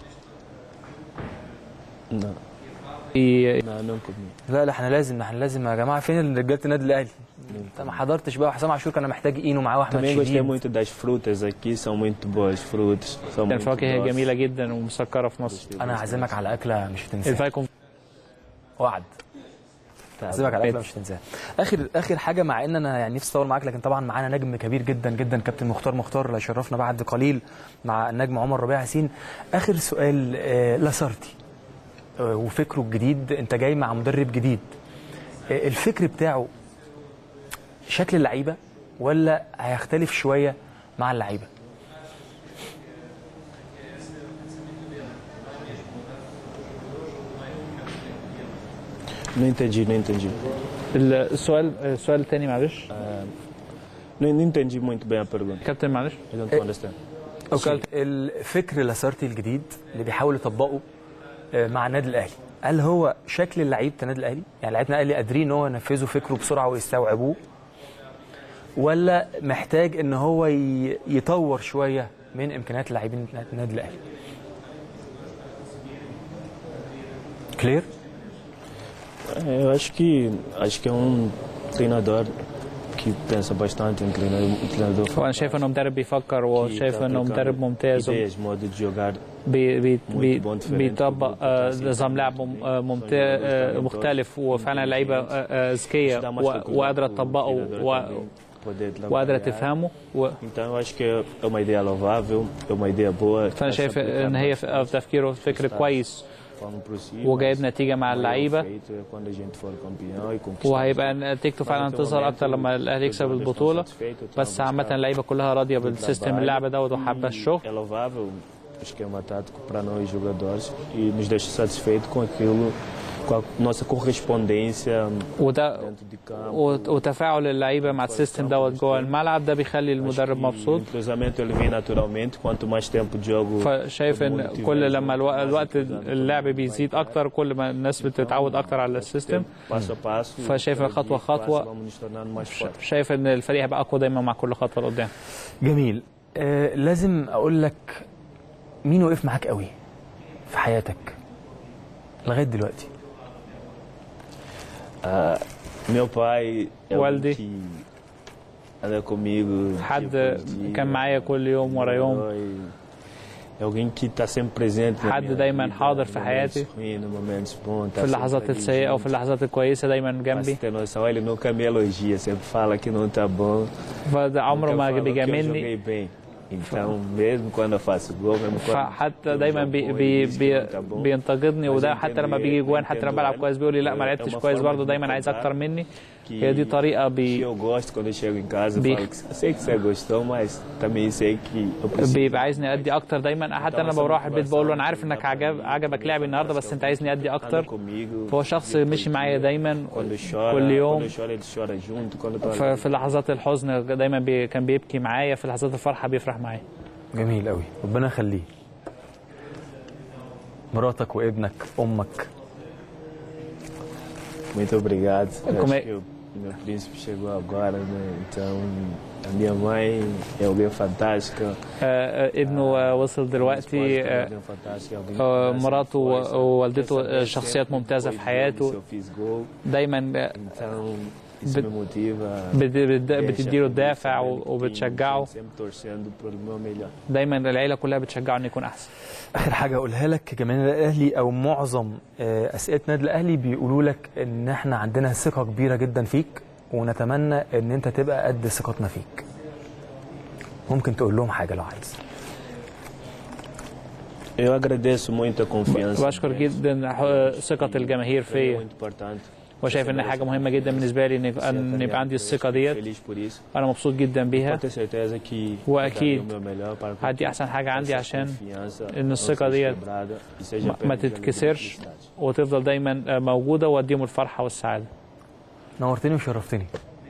Não, في não, não comi. لا لا احنا لازم احنا لازم يا جماعه فين رجاله النادي الاهلي انت ما حضرتش بقى وحسام عاشور كان محتاج اينو معاه واحمد Também gostei شديد muito das frutas aqui, são muito boas frutas. São muito الفواكه doces. جميله جدا ومسكره في مصر انا هعزمك على اكله مش هتنساها الفايكون وعد هسيبك على اكله مش هتنساها اخر اخر حاجه مع ان انا يعني نفسي اطول معاك لكن طبعا معانا نجم كبير جدا جدا كابتن مختار مختار اللي شرفنا بعد قليل مع النجم عمر ربيع ياسين اخر سؤال آه، لاسارتي آه، وفكره الجديد انت جاي مع مدرب جديد آه، الفكر بتاعه شكل اللعيبه ولا هيختلف شويه مع اللعيبه Não entendi, não entendi. السؤال السؤال الثاني معلش Não, não entendi muito bem a pergunta. كابتن معلش I don't understand. اوكي الفكر لاسارتي الجديد اللي بيحاول يطبقه آه، مع النادي الاهلي هل هو شكل لعيبه النادي الاهلي يعني لعيبه النادي الاهلي قادرين ان هو ينفذوا فكره بسرعه ويستوعبوه ولا محتاج ان هو ي- يطور شويه من امكانيات لاعبين النادي الاهلي كلير É, Eu acho que acho que é um treinador que pensa bastante, um treinador, um treinador وانا شايف انه مدرب بيفكر وشايف انه مدرب ممتاز ideias, modo de jogar بي بي بي Muito bom, diferente بيطبق do- do آه، Brasil. نظام لعب مم- آه، ممتاز آه، مختلف وفعلا لعيبه آه، آه، ذكيه Dá mais و- faculdade وقادره pro تطبقه treinador و- também poder trabalhar. وقادره تفهمه و- Então eu acho que é uma ideia louvável, é uma ideia boa. فانا Tá شايف se aplicando ان هي في في تفكيره فكر كويس forma possível, وجايب mas نتيجه مع o maior اللعيبه feito é quando a gente for campeão e conquistar. وهيبقى نتيجته فعلا تظهر اكتر لما الاهلي يكسب البطوله بس عامه اللعيبه كلها راضيه بالسيستم اللعب دوت وحابه الشغل É louvável o esquema tático para nós jogadores e nos deixa satisfeitos com aquilo, com a nossa correspondência وده dentro de campo. وت- وتفاعل اللعيبه مع السيستم دوت جوه الملعب ده بيخلي المدرب O مبسوط entrosamento ele vem naturalmente, quanto mais tempo de jogo فشايف ان كل لما الو- الوقت اللعب بيزيد اكتر كل ما الناس بتتعود اكتر على السيستم passo a passo. فشايف cada خطوه dia que passa, خطوه Vamos nos tornando mais fortes. شايف ان الفريق هيبقى اقوى دايما مع كل خطوه لقدام جميل آه لازم اقول لك مين وقف معاك قوي في حياتك لغايه دلوقتي Ah, meu pai é Waldi. alguém que anda comigo. حد dia por dia, كان معايا كل يوم ورا يوم É alguém que está sempre presente. na حد minha دايما vida, حاضر في momentos حياتي ruins, momentos bons, tá في اللحظات sempre ali السيئه junto. وفي اللحظات الكويسه دايما Pra جنبي você ter noção, ele nunca me elogia, sempre fala que não tá bom. فده عمره Nunca ما fala que eu بيجاملني joguei bem. Então, mesmo quando eu faço gol, mesmo quando فحتى دايما بي بي بي بينتقدني وده حتى لما بيجي جوان حتى لما بلعب كويس بيقول لي لا ما لعبتش كويس برضه دايما عايز اكتر مني هي دي طريقه que بي eu gosto quando eu chego em casa, eu Bi- falo que sei que você gostou, mas também sei que eu preciso. بيبقى عايزني ادي اكتر دايما حتى انا بروح البيت بقول له انا عارف انك عجب عجبك لعبي النهارده بس انت عايزني ادي Anda اكتر comigo. فهو شخص مشي معايا دايما Quando chora, كل يوم quando eu choro, ele chora junto. Quando eu tô ف- في لحظات الحزن دايما بي كان بيبكي معايا في لحظات الفرحه بيفرح معايا جميل قوي ربنا يخليه مراتك وابنك امك Muito obrigado. Eu Como acho é- que o meu príncipe chegou agora, né? Então, a minha mãe é alguém fantástica. آه، آه، ابنه آه، وصل دلوقتي Esposa também é آه، alguém fantástico, alguém آه، que dá مراته sempre força. ووالدته Quer آه، saber شخصيات sempre ممتازة في depois do jogo حياته se eu fiz gol. دايما آه، Então, isso بت- me motiva. بت- بت- deixa بتديله feliz الدافع sabendo و- que وبتشجعه sempre torcendo pelo meu melhor. دايما العيله كلها بتشجعه انه يكون احسن اخر حاجه اقولها لك جماهير الاهلي او معظم آه، اسئله النادي الاهلي بيقولوا لك ان احنا عندنا ثقه كبيره جدا فيك ونتمنى ان انت تبقى قد ثقتنا فيك ممكن تقول لهم حاجه لو عايز Eu agradeço muito a confiança. بشكر جدا آه، ثقه الجماهير É فيا muito importante. وشايف ان حاجه مهمه جدا بالنسبه لي ان يبقى- ان يبقى عندي الثقه ديت Feliz por isso. انا مبسوط جدا بيها Pode ter certeza que وأكيد vou dar o meu melhor para que هدي احسن حاجه عندي essa عشان confiança ان não الثقه seja ديت quebrada e seja ما- ما perdida تتكسرش na felicidade. وتفضل دايما آه، موجوده واديهم الفرحه والسعاده نورتني وشرفتني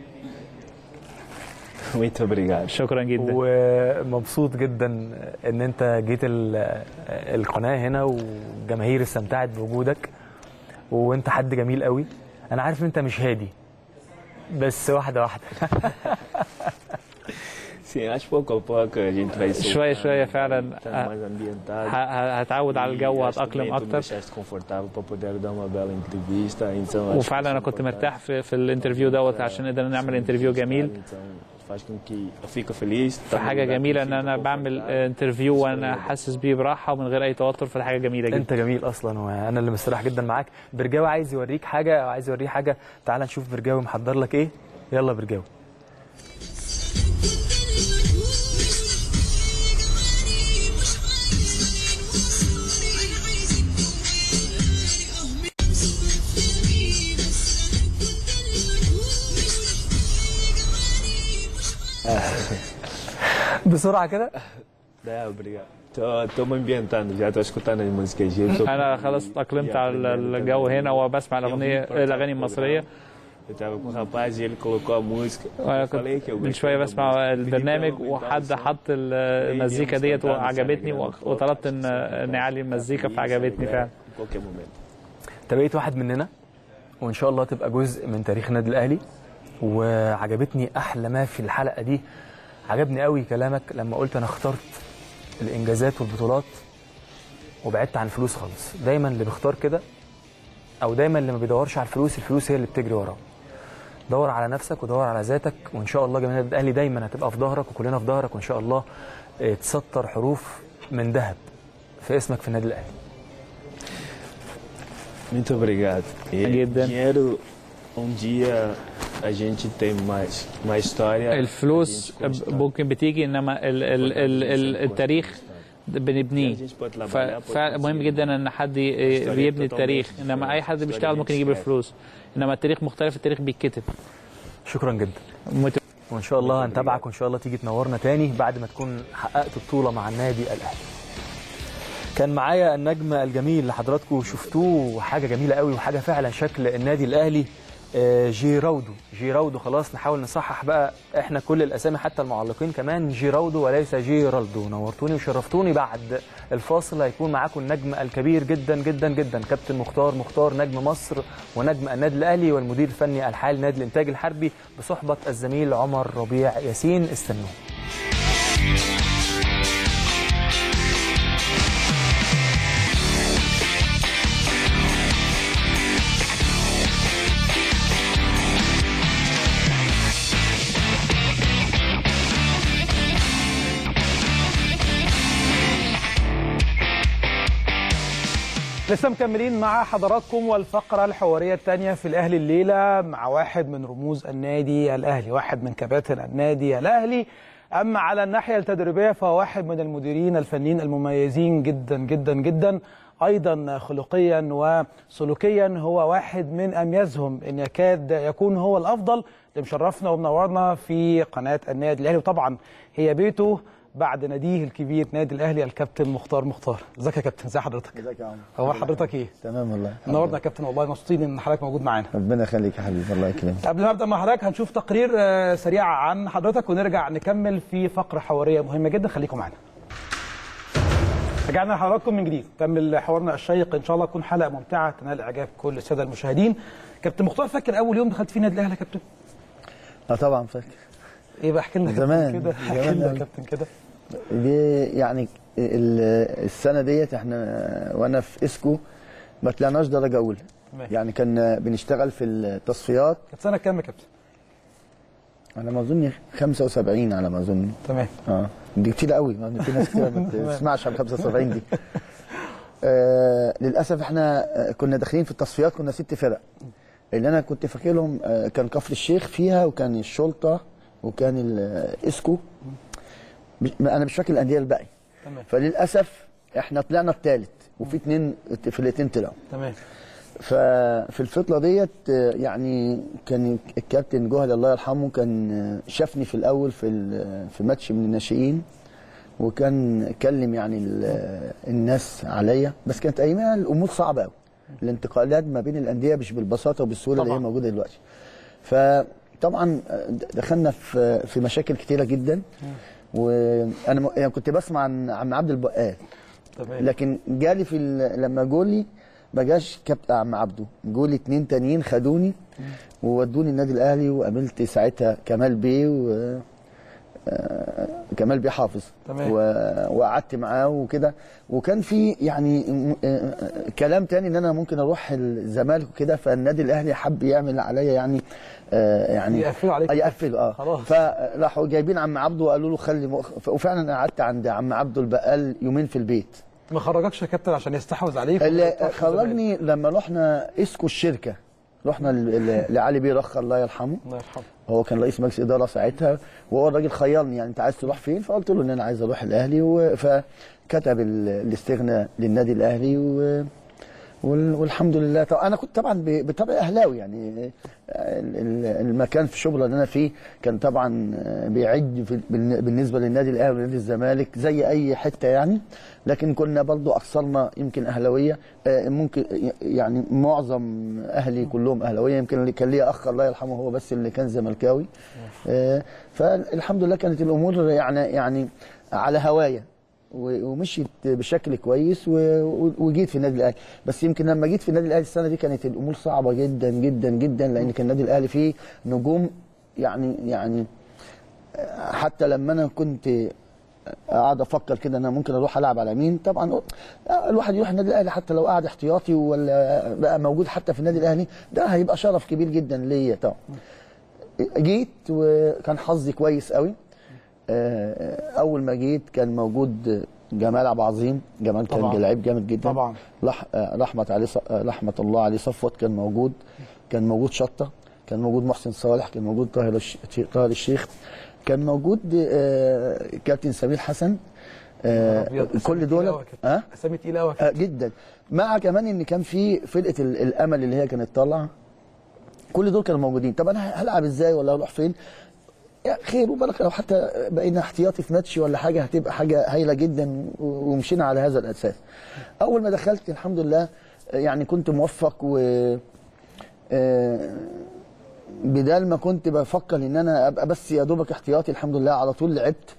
Muito obrigado. شكرا جدا ومبسوط جدا ان انت جيت ال- القناه هنا والجماهير استمتعت بوجودك وانت حد جميل قوي انا عارف ان انت مش هادي بس واحده واحده Sim, acho que pouco a pouco a gente vai شويه شويه فعلا estar آه، mais ambientado. ه- ه- هتعود على الجو E acho وهتأقلم também tu me اكتر deixaste confortável para poder dar uma bela entrevista. Então, acho وفعلا que انا isso é كنت importante. مرتاح في, في الانترفيو دوت عشان قدرنا نعمل انترفيو جميل Então, faz com que eu fique feliz. tá no فحاجه lugar que جميله eu ان fico انا بعمل confortável. انترفيو وانا حاسس بيه براحه ومن غير اي توتر فدي حاجه جميله جدا انت جميل اصلا وانا اللي مستريح جدا معاك برجاوي عايز يوريك حاجه او عايز يوريه حاجه تعال نشوف برجاوي محضر لك ايه يلا برجاوي بسرعه كده É, obrigado. Estou me ambientando, já estou escutando as músicas. já tô- انا خلاص اتاقلمت على الجو هنا وبسمع الاغنيه الاغاني المصريه Eu estava com o rapaz e ele colocou a música. وانا Eu falei que كنت eu من gostei شويه da بسمع música. البرنامج وحد حط المزيكا ديت وعجبتني وطلبت ان ان يعلي المزيكا فعجبتني فعلا Em qualquer momento. انت بقيت واحد مننا وان شاء الله تبقى جزء من تاريخ النادي الاهلي وعجبتني احلى ما في الحلقه دي عجبني قوي كلامك لما قلت انا اخترت الانجازات والبطولات وبعدت عن الفلوس خالص دايما اللي بيختار كده او دايما اللي ما بيدورش على الفلوس الفلوس هي اللي بتجري وراه دور على نفسك ودور على ذاتك وان شاء الله جماهير النادي الاهلي دايما هتبقى في ظهرك وكلنا في ظهرك وان شاء الله اه، تسطر حروف من ذهب في اسمك في النادي الاهلي Muito obrigado. E dinheiro, um dia a gente tem mais, uma história. الفلوس ممكن بتيجي انما ال ال ال ال التاريخ بنبنيه فمهم جدا ان حد ي- بيبني التاريخ انما اي حد بيشتغل ممكن يجيب الفلوس انما التاريخ مختلف التاريخ بيتكتب شكرا جدا وان شاء الله هنتابعك وان شاء الله تيجي تنورنا تاني بعد ما تكون حققت بطوله مع النادي الاهلي كان معايا النجم الجميل اللي حضراتكم شفتوه حاجه جميله قوي وحاجه فعلا شكل النادي الاهلي آه، جيراودو جيراودو خلاص نحاول نصحح بقى احنا كل الاسامي حتى المعلقين كمان جيراودو وليس جيرالدو نورتوني وشرفتوني بعد الفاصل هيكون معاكم النجم الكبير جدا جدا جدا كابتن مختار مختار نجم مصر ونجم النادي الاهلي والمدير الفني الحالي نادي الانتاج الحربي بصحبه الزميل عمر ربيع ياسين استنوه لسه مكملين مع حضراتكم والفقرة الحوارية الثانية في الأهلي الليلة مع واحد من رموز النادي الأهلي واحد من كباتن النادي الأهلي أما على الناحية التدريبية فهو واحد من المديرين الفنيين المميزين جدا جدا جدا أيضا خلقيا وسلوكيا هو واحد من أميزهم إن يكاد يكون هو الأفضل اللي مشرفنا ومنورنا في قناة النادي الأهلي وطبعا هي بيته بعد ناديه الكبير نادي الاهلي الكابتن مختار مختار ازيك يا كابتن ازي حضرتك ازيك يا عم اخبار حضرتك ايه تمام والله النهارده يا كابتن والله مبسوطين ان حضرتك موجود معانا ربنا يخليك يا حبيبي الله يكرمك قبل ما ابدا مع حضرتك هنشوف تقرير آه، سريع عن حضرتك ونرجع نكمل في فقره حواريه مهمه جدا خليكم معانا رجعنا لحضراتكم من جديد نكمل حوارنا الشيق ان شاء الله تكون حلقه ممتعه تنال اعجاب كل الساده المشاهدين كابتن مختار فاكر اول يوم دخلت فيه نادي الاهلي يا كابتن اه طبعا فاكر ايه بقى احكي لنا يا كابتن زمان كده احكي زمان لنا يا أوي. كابتن كده دي يعني ال- السنه ديت احنا وانا في اسكو ما طلعناش درجه اولى تمام. يعني كان بنشتغل في التصفيات كانت سنه كام يا كابتن على ما اظن 75 على ما اظن تمام اه دي كتير قوي ما في ناس كتير ما بتسمعش عن 75 دي آه للاسف احنا آه، كنا داخلين في التصفيات كنا ست فرق اللي انا كنت فاكرهم آه كان كفر الشيخ فيها وكان الشرطه وكان الاسكو مش- انا مش فاكر الانديه الباقي تمام فللاسف احنا طلعنا الثالث وفي اثنين فرقتين طلعوا تمام ففي الفترة ديت آه، يعني كان الكابتن جوهري الله يرحمه كان آه، شافني في الأول في ال- في ماتش من الناشئين وكان كلم يعني ال- الناس عليا بس كانت أيامها الأمور صعبة قوي الانتقالات ما بين الأندية مش بالبساطة وبالسهولة اللي هي طبعاً. موجودة دلوقتي فطبعا آه، دخلنا في في مشاكل كتيرة جدا وانا م- يعني كنت بسمع عن عم عبد البقال تمام لكن جالي في ال- لما جولي ما جاش كابتن عم عبده جولي اتنين تانيين خدوني وودوني النادي الاهلي وقابلت ساعتها كمال بيه و آه، كمال بيه حافظ تمام. و- وقعدت معاه وكده وكان في يعني م- آه، كلام تاني ان انا ممكن اروح الزمالك وكده فالنادي الاهلي حب يعمل عليا يعني آه، يعني يقفلوا عليك. يقفلوا اه خلاص. فراحوا جايبين عم عبده وقالوا له خلي مؤخ... وفعلا انا قعدت عند عم عبده البقال يومين في البيت ما خرجكش يا كابتن عشان يستحوذ عليك اللي وتروح خرجني لما رحنا اسكو الشركه رحنا ل- ل- لعلي بيه رخ الله يرحمه الله يرحمه هو كان رئيس مجلس اداره ساعتها وهو الراجل خيرني يعني انت عايز تروح فين فقلت له ان انا عايز اروح الاهلي و- فكتب ال- الاستغناء للنادي الاهلي و وال- والحمد لله طبعا انا كنت طبعا ب- بطبع اهلاوي يعني ال- ال- المكان في شبرا اللي انا فيه كان طبعا بيعد في- بالن- بالنسبه للنادي الاهلي ونادي الزمالك زي اي حته يعني لكن كنا برضو اكثرنا يمكن اهلاويه آه، ممكن يعني معظم اهلي كلهم اهلاويه يمكن اللي كان ليا اخ الله يرحمه هو بس اللي كان زملكاوي آه، فالحمد لله كانت الامور يعني يعني على هوايه و- ومشيت بشكل كويس و- و- وجيت في النادي الاهلي بس يمكن لما جيت في النادي الاهلي السنه دي كانت الامور صعبه جدا جدا جدا لان كان النادي الاهلي فيه نجوم يعني يعني حتى لما انا كنت قاعد افكر كده انا ممكن اروح العب على مين طبعا الواحد يروح النادي الاهلي حتى لو قاعد احتياطي ولا بقى موجود حتى في النادي الاهلي ده هيبقى شرف كبير جدا ليا طبعا جيت وكان حظي كويس قوي آه، اول ما جيت كان موجود جمال عبد العظيم جمال كان طبعاً. لعيب جامد جدا طبعاً. رح آه، رحمه عليه ص- آه، رحمه الله عليه صفوت كان موجود كان موجود شطه كان موجود محسن صالح كان موجود طاهر الش- طاهر الشيخ كان موجود آه، كابتن سمير حسن آه، أبيض. كل أسامي دول تقيلة أوي يا اه اسامي تقيله قوي آه، جدا مع كمان ان كان في فرقه ال- الامل اللي هي كانت طالعه كل دول كانوا موجودين طب انا هلعب ازاي ولا اروح فين يا خير وبركه لو حتى بقينا احتياطي في ماتش ولا حاجه هتبقى حاجه هايله جدا و- ومشينا على هذا الاساس اول ما دخلت الحمد لله آه، يعني كنت موفق و آه، بدال ما كنت بفكر ان انا ابقى بس يا دوبك احتياطي الحمد لله على طول لعبت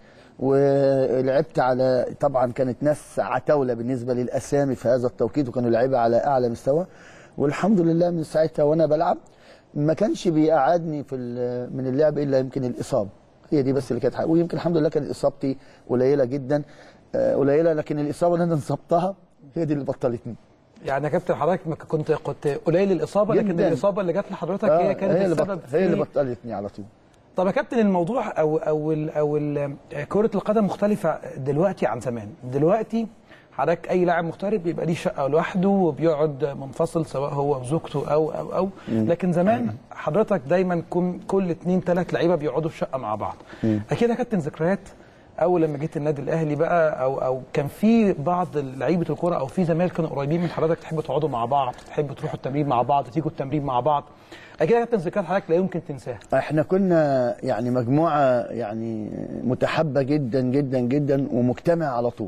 ولعبت على طبعا كانت ناس عتاوله بالنسبه للاسامي في هذا التوقيت وكانوا لعيبه على اعلى مستوى والحمد لله من ساعتها وانا بلعب ما كانش بيقعدني في ال- من اللعب الا يمكن الاصابه هي دي بس اللي كانت حق. ويمكن الحمد لله كانت اصابتي قليله جدا آه، قليله لكن الاصابه اللي انا انصبتها هي دي اللي بطلتني يعني يا كابتن حضرتك ما كنت كنت قليل الاصابه لكن جداً. الاصابه اللي جت لحضرتك آه، هي كانت هي اللي السبب بط- هي اللي في- بطلتني على طول طب يا كابتن الموضوع او او ال او ال كره القدم مختلفه دلوقتي عن زمان دلوقتي حضرتك اي لاعب محترف بيبقى ليه شقه لوحده وبيقعد منفصل سواء هو وزوجته او او او مم. لكن زمان حضرتك دايما كن كل اتنين تلات لعيبه بيقعدوا في شقه مع بعض مم. اكيد يا كابتن ذكريات اول لما جيت النادي الاهلي بقى او او كان في بعض لعيبه الكوره او في زمايل كانوا قريبين من حضرتك تحبوا تقعدوا مع بعض تحبوا تروحوا التمرين مع بعض تيجوا التمرين مع بعض اكيد يا كابتن ذكريات حضرتك لا يمكن تنساها احنا كنا يعني مجموعه يعني متحبه جدا جدا جدا ومجتمع على طول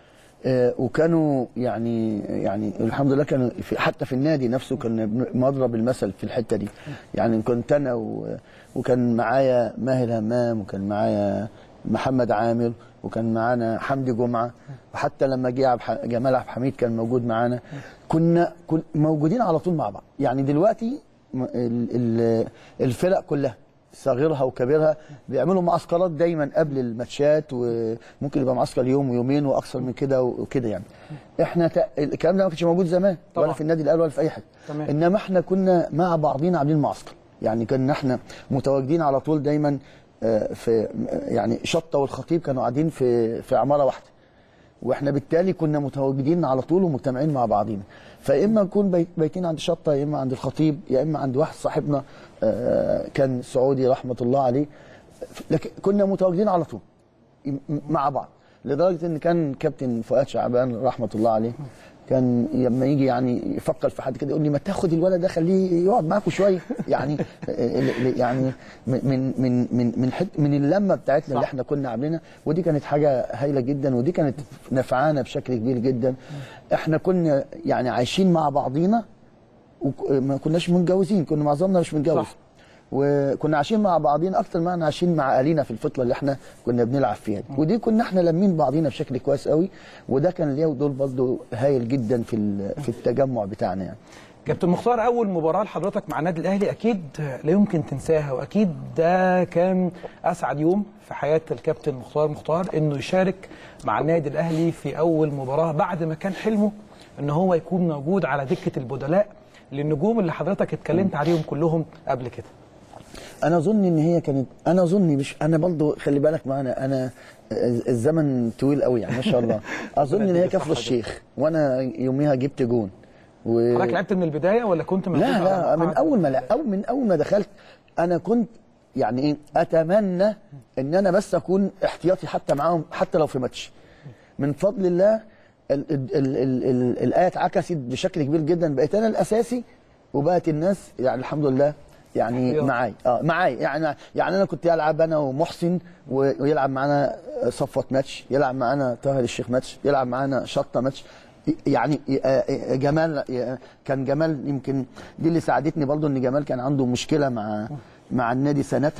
آه، وكانوا يعني يعني الحمد لله كانوا في حتى في النادي نفسه كنا بن- مضرب المثل في الحته دي يعني كنت انا و- وكان معايا ماهر همام وكان معايا محمد عامر وكان معانا حمدي جمعه وحتى لما جه عبد الح- جمال عبد الحميد كان موجود معانا كنا كن- موجودين على طول مع بعض يعني دلوقتي م- ال- ال- الفرق كلها صغيرها وكبيرها بيعملوا معسكرات دايما قبل الماتشات وممكن يبقى معسكر يوم ويومين واكثر من كده وكده يعني احنا ت... الكلام ده ما كانش موجود زمان طبعا. ولا في النادي الاهلي ولا في اي حته تمام. انما احنا كنا مع بعضينا عاملين معسكر يعني كنا احنا متواجدين على طول دايما آه، في يعني شطه والخطيب كانوا قاعدين في في عماره واحده واحنا بالتالي كنا متواجدين على طول ومجتمعين مع بعضينا فاما نكون بيت- بايتين عند شطه يا اما عند الخطيب يا اما عند واحد صاحبنا آه، كان سعودي رحمه الله عليه لكن كنا متواجدين على طول م- مع بعض لدرجه ان كان كابتن فؤاد شعبان رحمه الله عليه كان لما يجي يعني يفكر في حد كده يقول لي ما تاخد الولد ده خليه يقعد معاكم شويه يعني يعني من من من من حت من اللمه بتاعتنا اللي احنا كنا عاملينها ودي كانت حاجه هايله جدا ودي كانت نفعانا بشكل كبير جدا احنا كنا يعني عايشين مع بعضينا وما كناش متجوزين كنا معظمنا مش متجوز صح. وكنا عايشين مع بعضين اكتر ما احنا عايشين مع اهالينا في الفتره اللي احنا كنا بنلعب فيها دي. ودي كنا احنا لامين بعضينا بشكل كويس قوي وده كان ليه دور برضه هايل جدا في ال- في التجمع بتاعنا يعني كابتن مختار اول مباراه لحضرتك مع النادي الاهلي اكيد لا يمكن تنساها واكيد ده كان اسعد يوم في حياه الكابتن مختار مختار انه يشارك مع النادي الاهلي في اول مباراه بعد ما كان حلمه ان هو يكون موجود على دكه البدلاء للنجوم اللي حضرتك اتكلمت عليهم كلهم قبل كده انا اظن ان هي كانت انا اظن مش انا برضه خلي بالك معانا انا الزمن طويل قوي يعني ما شاء الله اظن ان هي كفر الشيخ وانا يوميها جبت جون و... حضرتك لعبت من البدايه ولا كنت موجود لا على لا من مقاعد؟ اول ما لا أو من اول ما دخلت انا كنت يعني ايه اتمنى ان انا بس اكون احتياطي حتى معاهم حتى لو في ماتش من فضل الله ال ال ال ال ال الايه اتعكست بشكل كبير جدا بقيت انا الاساسي وبقت الناس يعني الحمد لله يعني احتياط. معاي اه معاي يعني يعني انا كنت العب انا ومحسن و- ويلعب معانا صفوت ماتش يلعب معانا طاهر الشيخ ماتش يلعب معانا شطه ماتش يعني آه، جمال آه، كان جمال يمكن دي اللي ساعدتني برضو ان جمال كان عنده مشكله مع مع النادي سنتها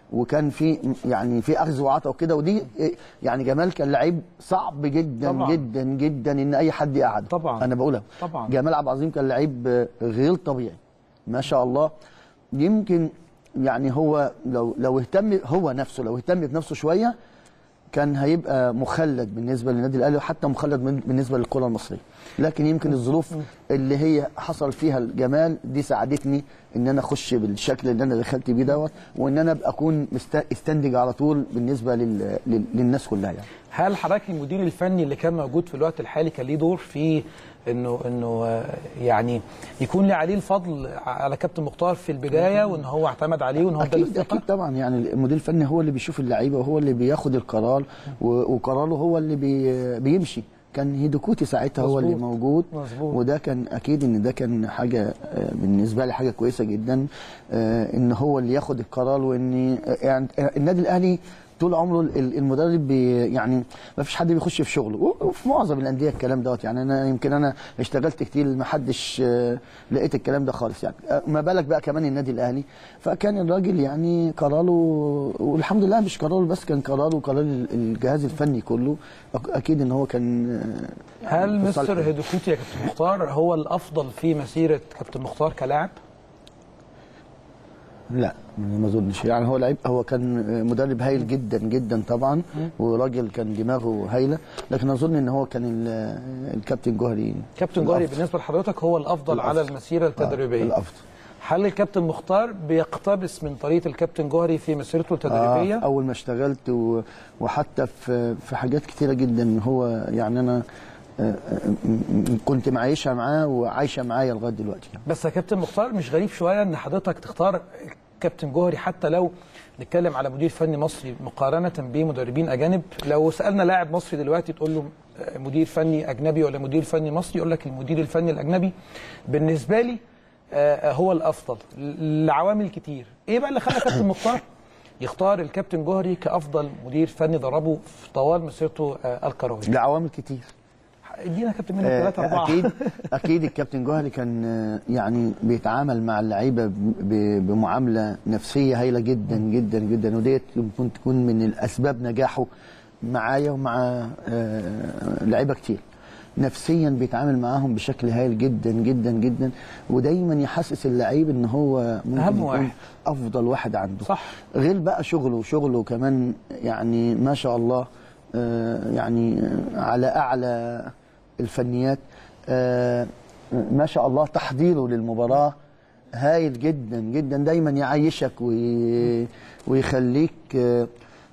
وكان في يعني في اخذ وعطاء وكده ودي يعني جمال كان لعيب صعب جدا طبعاً. جدا جدا ان اي حد يقعد طبعاً. انا بقولها طبعاً. جمال عبد العظيم كان لعيب غير طبيعي ما شاء الله يمكن يعني هو لو لو اهتم هو نفسه لو اهتم بنفسه شويه كان هيبقى مخلد بالنسبه للنادي الاهلي وحتى مخلد من- بالنسبه للكره المصريه لكن يمكن الظروف اللي هي حصل فيها الجمال دي ساعدتني ان انا اخش بالشكل اللي انا دخلت بيه دوت وان انا ابقى اكون مست- استنتج على طول بالنسبه لل... لل... للناس كلها يعني هل حضرتك المدير الفني اللي كان موجود في الوقت الحالي كان ليه دور في انه انه آه، يعني يكون لي عليه الفضل على كابتن مختار في البدايه وان هو اعتمد عليه وان هو اداله اكيد الثقه اكيد طبعا يعني المدير الفني هو اللي بيشوف اللعيبه وهو اللي بياخد القرار و- وقراره هو اللي بي... بيمشي كان هيدوكوتي ساعتها هو اللي مظبوط. موجود مظبوط. وده كان اكيد ان ده كان حاجه آه، بالنسبه لي حاجه كويسه جدا آه، ان هو اللي ياخد القرار وان آه، يعني النادي الاهلي طول عمره ال- المدرب بي يعني ما فيش حد بيخش في شغله و- وفي معظم الانديه الكلام دوت يعني انا يمكن انا اشتغلت كتير ما حدش آه، لقيت الكلام ده خالص يعني آه، ما بالك بقى كمان النادي الاهلي فكان الراجل يعني قراره والحمد لله مش قراره بس كان قراره وقرار ال- الجهاز الفني كله أك- اكيد ان هو كان آه، هل في صالح مستر هيدوكوتي يا كابتن مختار هو الافضل في مسيره كابتن مختار كلاعب؟ لا ما اظنش يعني هو لعيب هو كان مدرب هايل جدا جدا طبعا وراجل كان دماغه هايله لكن اظن ان هو كان ال- الكابتن جوهري كابتن جوهري بالنسبه لحضرتك هو الافضل على المسيره التدريبيه الافضل هل الكابتن مختار بيقتبس من طريقه الكابتن جوهري في مسيرته التدريبيه؟ آه اول ما اشتغلت و- وحتى في في حاجات كتيره جدا هو يعني انا آه، آه، م- م- كنت معايشها معاه وعايشه معايا لغايه دلوقتي يعني. بس يا كابتن مختار مش غريب شويه ان حضرتك تختار كابتن جوهري حتى لو نتكلم على مدير فني مصري مقارنه بمدربين اجانب لو سالنا لاعب مصري دلوقتي تقول له آه، مدير فني اجنبي ولا مدير فني مصري يقول لك المدير الفني الاجنبي بالنسبه لي آه، هو الافضل ل- لعوامل كتير ايه بقى اللي خلى كابتن مختار يختار الكابتن جوهري كافضل مدير فني دربه في طوال مسيرته آه، الكرويه لعوامل كتير ادينا كابتن منك آه، ثلاثه اربعه اكيد اكيد الكابتن جوهري كان آه، يعني بيتعامل مع اللعيبه ب- ب- بمعامله نفسيه هايله جدا جدا جدا وديت ممكن تكون من الاسباب نجاحه معايا ومع آه، لعيبه كتير نفسيا بيتعامل معاهم بشكل هايل جدا جدا جدا ودايما يحسس اللعيب ان هو ممكن أهم يكون واحد. افضل واحد عنده صح غير بقى شغله شغله كمان يعني ما شاء الله آه، يعني آه، على اعلى الفنيات آه، ما شاء الله تحضيره للمباراه هايل جدا جدا دايما يعيشك وي- ويخليك آه،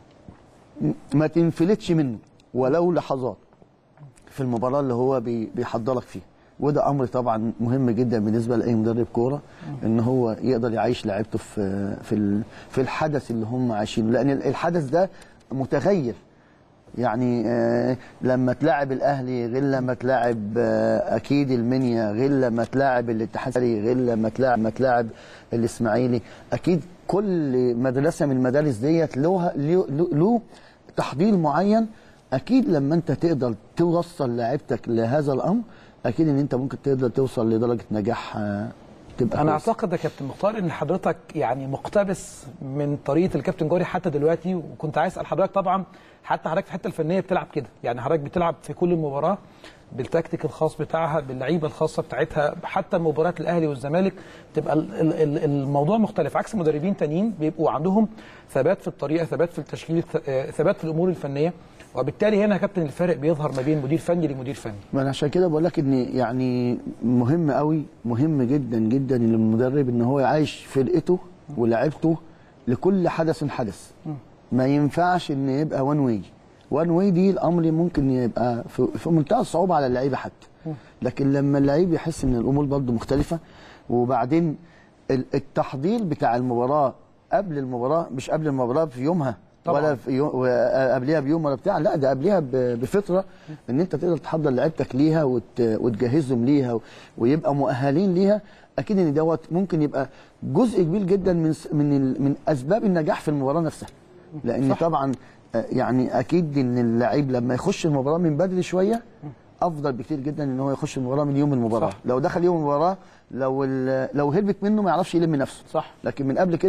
ما تنفلتش منه ولو لحظات في المباراه اللي هو بي- بيحضرك فيها وده امر طبعا مهم جدا بالنسبه لاي مدرب كوره ان هو يقدر يعيش لعيبته في في ال- في الحدث اللي هم عايشينه لان الحدث ده متغير يعني آه، لما تلاعب الاهلي غير لما تلاعب آه، اكيد المنيا غير لما تلاعب الاتحاد غير لما تلاعب ما تلاعب الاسماعيلي اكيد كل مدرسه من المدارس ديت له له- له تحضير معين اكيد لما انت تقدر توصل لعيبتك لهذا الامر اكيد ان انت ممكن تقدر توصل لدرجه نجاح آه، تبقى انا كويسة. اعتقد يا كابتن مختار ان حضرتك يعني مقتبس من طريقه الكابتن جوري حتى دلوقتي وكنت عايز اسال حضرتك طبعا حتى حضرتك في الحته الفنيه بتلعب كده يعني حضرتك بتلعب في كل مباراه بالتكتيك الخاص بتاعها باللعيبه الخاصه بتاعتها حتى مباريات الاهلي والزمالك تبقى ال- ال- ال- الموضوع مختلف عكس مدربين تانيين بيبقوا عندهم ثبات في الطريقه ثبات في التشكيل ث- آه، ثبات في الامور الفنيه وبالتالي هنا يا كابتن الفارق بيظهر ما بين مدير فني لمدير فني ما انا عشان كده بقول لك ان يعني مهم قوي مهم جدا جدا للمدرب ان هو يعيش فرقته ولاعيبته لكل حدث حدث ما ينفعش ان يبقى وان واي وان واي دي الامر ممكن يبقى في, في منتهى الصعوبه على اللعيبه حتى لكن لما اللعيب يحس ان الامور برضه مختلفه وبعدين ال- التحضير بتاع المباراه قبل المباراه مش قبل المباراه في يومها طبعاً. ولا في يوم قبلها بيوم ولا بتاع لا ده قبلها ب- بفتره ان انت تقدر تحضر لعيبتك ليها وت... وتجهزهم ليها و... ويبقى مؤهلين ليها اكيد ان دوت ممكن يبقى جزء كبير جدا من س- من ال... من اسباب النجاح في المباراه نفسها لان صح. طبعا آه، يعني اكيد ان اللعيب لما يخش المباراه من بدري شويه افضل بكتير جدا ان هو يخش المباراه من يوم المباراه صح. لو دخل يوم المباراه لو ال... لو هربت منه ما يعرفش يلم نفسه صح لكن من قبل كده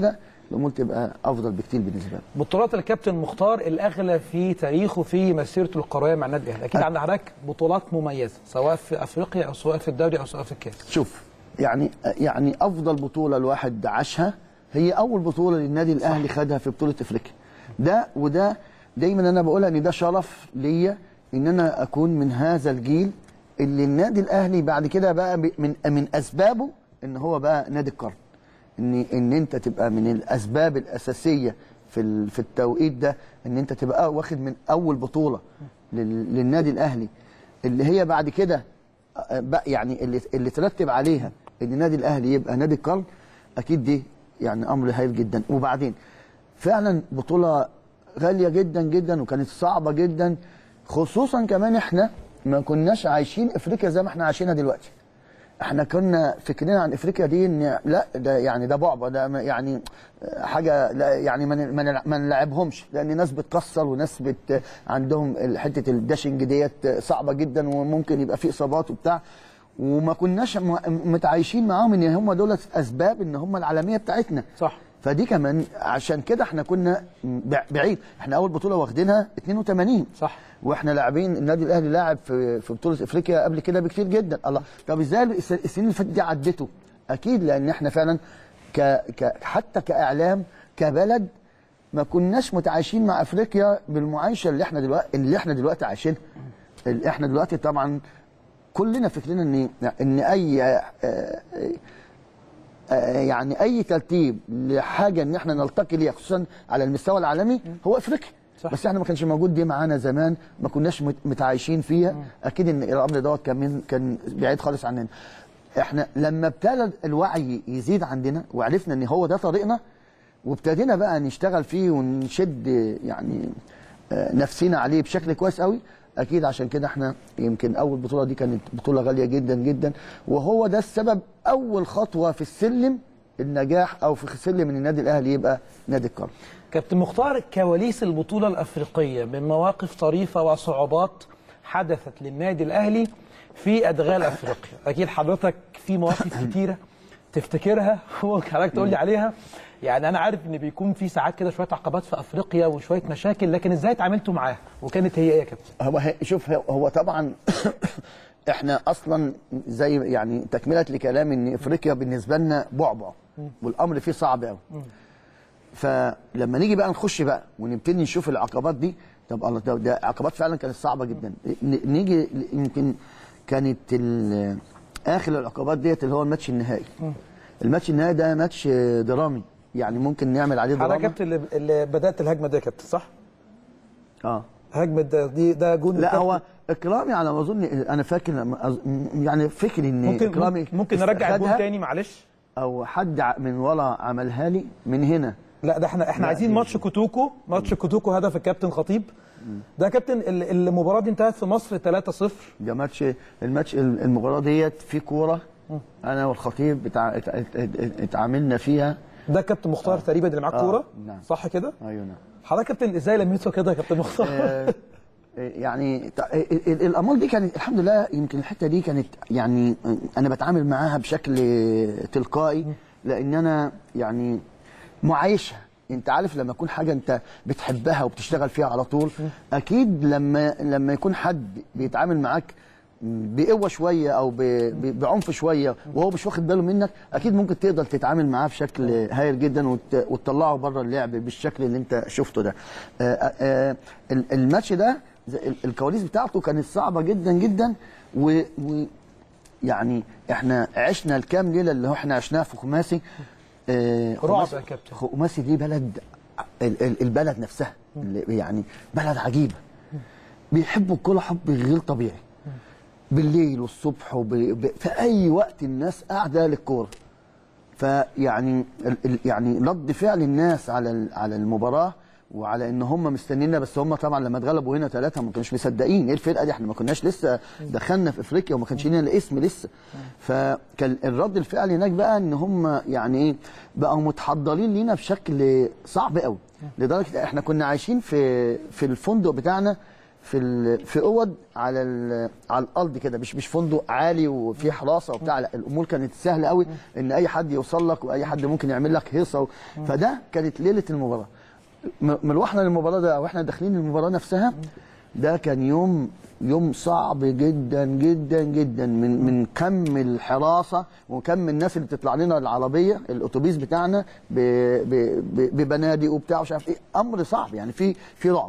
الامور تبقى افضل بكتير بالنسبه لنا بطولات الكابتن مختار الاغلى في تاريخه في مسيرته القرويه مع النادي الاهلي اكيد عند حضرتك بطولات مميزه سواء في افريقيا او سواء في الدوري او سواء في الكاس شوف يعني يعني افضل بطوله الواحد عاشها هي اول بطوله للنادي الاهلي خدها في بطوله افريقيا ده وده دايما انا بقولها ان ده شرف ليا ان انا اكون من هذا الجيل اللي النادي الاهلي بعد كده بقى من من اسبابه ان هو بقى نادي القرن ان ان انت تبقى من الاسباب الاساسيه في في التوقيت ده ان انت تبقى واخد من اول بطوله للنادي الاهلي اللي هي بعد كده يعني اللي اللي ترتب عليها ان النادي الاهلي يبقى نادي القرن اكيد دي يعني امر هايل جدا وبعدين فعلا بطوله غاليه جدا جدا وكانت صعبه جدا خصوصا كمان احنا ما كناش عايشين افريقيا زي ما احنا عايشينها دلوقتي احنا كنا فكرنا عن افريقيا دي ان لا ده يعني ده بعبع ده يعني حاجه لا يعني ما نلعبهمش لان ناس بتكسر وناس بت عندهم حته الداشنج ديت صعبه جدا وممكن يبقى في اصابات وبتاع وما كناش متعايشين معاهم ان هم دول اسباب ان هم العالميه بتاعتنا صح فدي كمان عشان كده احنا كنا بعيد احنا اول بطوله واخدينها 82 صح واحنا لاعبين النادي الاهلي لاعب في في بطوله افريقيا قبل كده بكتير جدا الله طب ازاي السنين اللي فاتت دي عدته اكيد لان احنا فعلا ك... ك حتى كاعلام كبلد ما كناش متعايشين مع افريقيا بالمعايشه اللي احنا دلوقتي اللي احنا دلوقتي عايشينها اللي احنا دلوقتي طبعا كلنا فاكرين ان ان اي يعني اي ترتيب لحاجه ان احنا نلتقي ليها خصوصا على المستوى العالمي هو افريقيا صح. بس احنا ما كانش موجود دي معانا زمان ما كناش متعايشين فيها اكيد ان الامر دوت كان كان بعيد خالص عننا احنا لما ابتدى الوعي يزيد عندنا وعرفنا ان هو ده طريقنا وابتدينا بقى نشتغل فيه ونشد يعني نفسنا عليه بشكل كويس قوي اكيد عشان كده احنا يمكن اول بطوله دي كانت بطوله غاليه جدا جدا وهو ده السبب اول خطوه في السلم النجاح او في سلم ان النادي الاهلي يبقى نادي القرن كابتن مختار كواليس البطوله الافريقيه من مواقف طريفه وصعوبات حدثت للنادي الاهلي في ادغال افريقيا اكيد حضرتك في مواقف كتيره تفتكرها وحضرتك تقول لي عليها يعني انا عارف ان بيكون في ساعات كده شويه عقبات في افريقيا وشويه مشاكل لكن ازاي اتعاملتوا معاها وكانت هي ايه يا كابتن هو شوف هو طبعا احنا اصلا زي يعني تكمله لكلام ان افريقيا بالنسبه لنا بعبع والامر فيه صعب قوي فلما نيجي بقى نخش بقى ونبتدي نشوف العقبات دي طب الله ده, ده عقبات فعلا كانت صعبه جدا نيجي يمكن كانت اخر العقبات ديت اللي هو الماتش النهائي الماتش النهائي ده ماتش درامي يعني ممكن نعمل عليه دراما حضرتك اللي, اللي بدات الهجمه دي يا كابتن صح؟ اه هجمه ده دي ده جون لا هو اكرامي على ما اظن انا فاكر يعني فكري ان ممكن اكرامي ممكن نرجع الجون تاني معلش او حد من ورا عملها لي من هنا لا ده احنا احنا عايزين ماتش كوتوكو ماتش كوتوكو هدف الكابتن خطيب ده كابتن المباراه دي انتهت في مصر 3-0 ده ماتش الماتش المباراه ديت في كوره انا والخطيب بتاع اتعاملنا فيها ده كابتن مختار آه. تقريبا اللي معاك كوره نعم. صح كده ايوه نعم حضرتك كابتن ازاي لميته كده يا كابتن مختار آه يعني الامور دي كانت الحمد لله يمكن الحته دي كانت يعني انا بتعامل معاها بشكل تلقائي لان انا يعني معايشها انت عارف لما يكون حاجه انت بتحبها وبتشتغل فيها على طول اكيد لما لما يكون حد بيتعامل معاك بقوه شويه او بعنف شويه وهو مش واخد باله منك اكيد ممكن تقدر تتعامل معاه بشكل هايل جدا وتطلعه بره اللعب بالشكل اللي انت شفته ده آآ آآ الماتش ده الكواليس بتاعته كانت صعبه جدا جدا و, و يعني احنا عشنا الكام ليله اللي هو احنا عشناها في خماسي رعب يا كابتن خماسي دي بلد البلد نفسها يعني بلد عجيبه بيحبوا الكوره حب غير طبيعي بالليل والصبح وب... في اي وقت الناس قاعده للكوره فيعني يعني رد فعل الناس على على المباراه وعلى ان هم مستنينا بس هم طبعا لما اتغلبوا هنا ثلاثه ما كانوش مصدقين ايه الفرقه دي احنا ما كناش لسه دخلنا في افريقيا وما كانش لنا الاسم لسه فكان الرد الفعل هناك بقى ان هم يعني ايه بقوا متحضرين لينا بشكل صعب قوي لدرجه احنا كنا عايشين في في الفندق بتاعنا في ال... في اوض على ال... على الارض كده مش مش فندق عالي وفيه حراسه وبتاع لا الامور كانت سهله قوي ان اي حد يوصل لك واي حد ممكن يعمل لك هيصه و... فده كانت ليله المباراه م- مروحنا للمباراه ده واحنا داخلين المباراه نفسها ده كان يوم يوم صعب جدا جدا جدا من من كم الحراسه وكم الناس اللي بتطلع لنا العربيه الاتوبيس بتاعنا ب- ب- ب- ببنادق وبتاع ومش عارف ايه امر صعب يعني في في رعب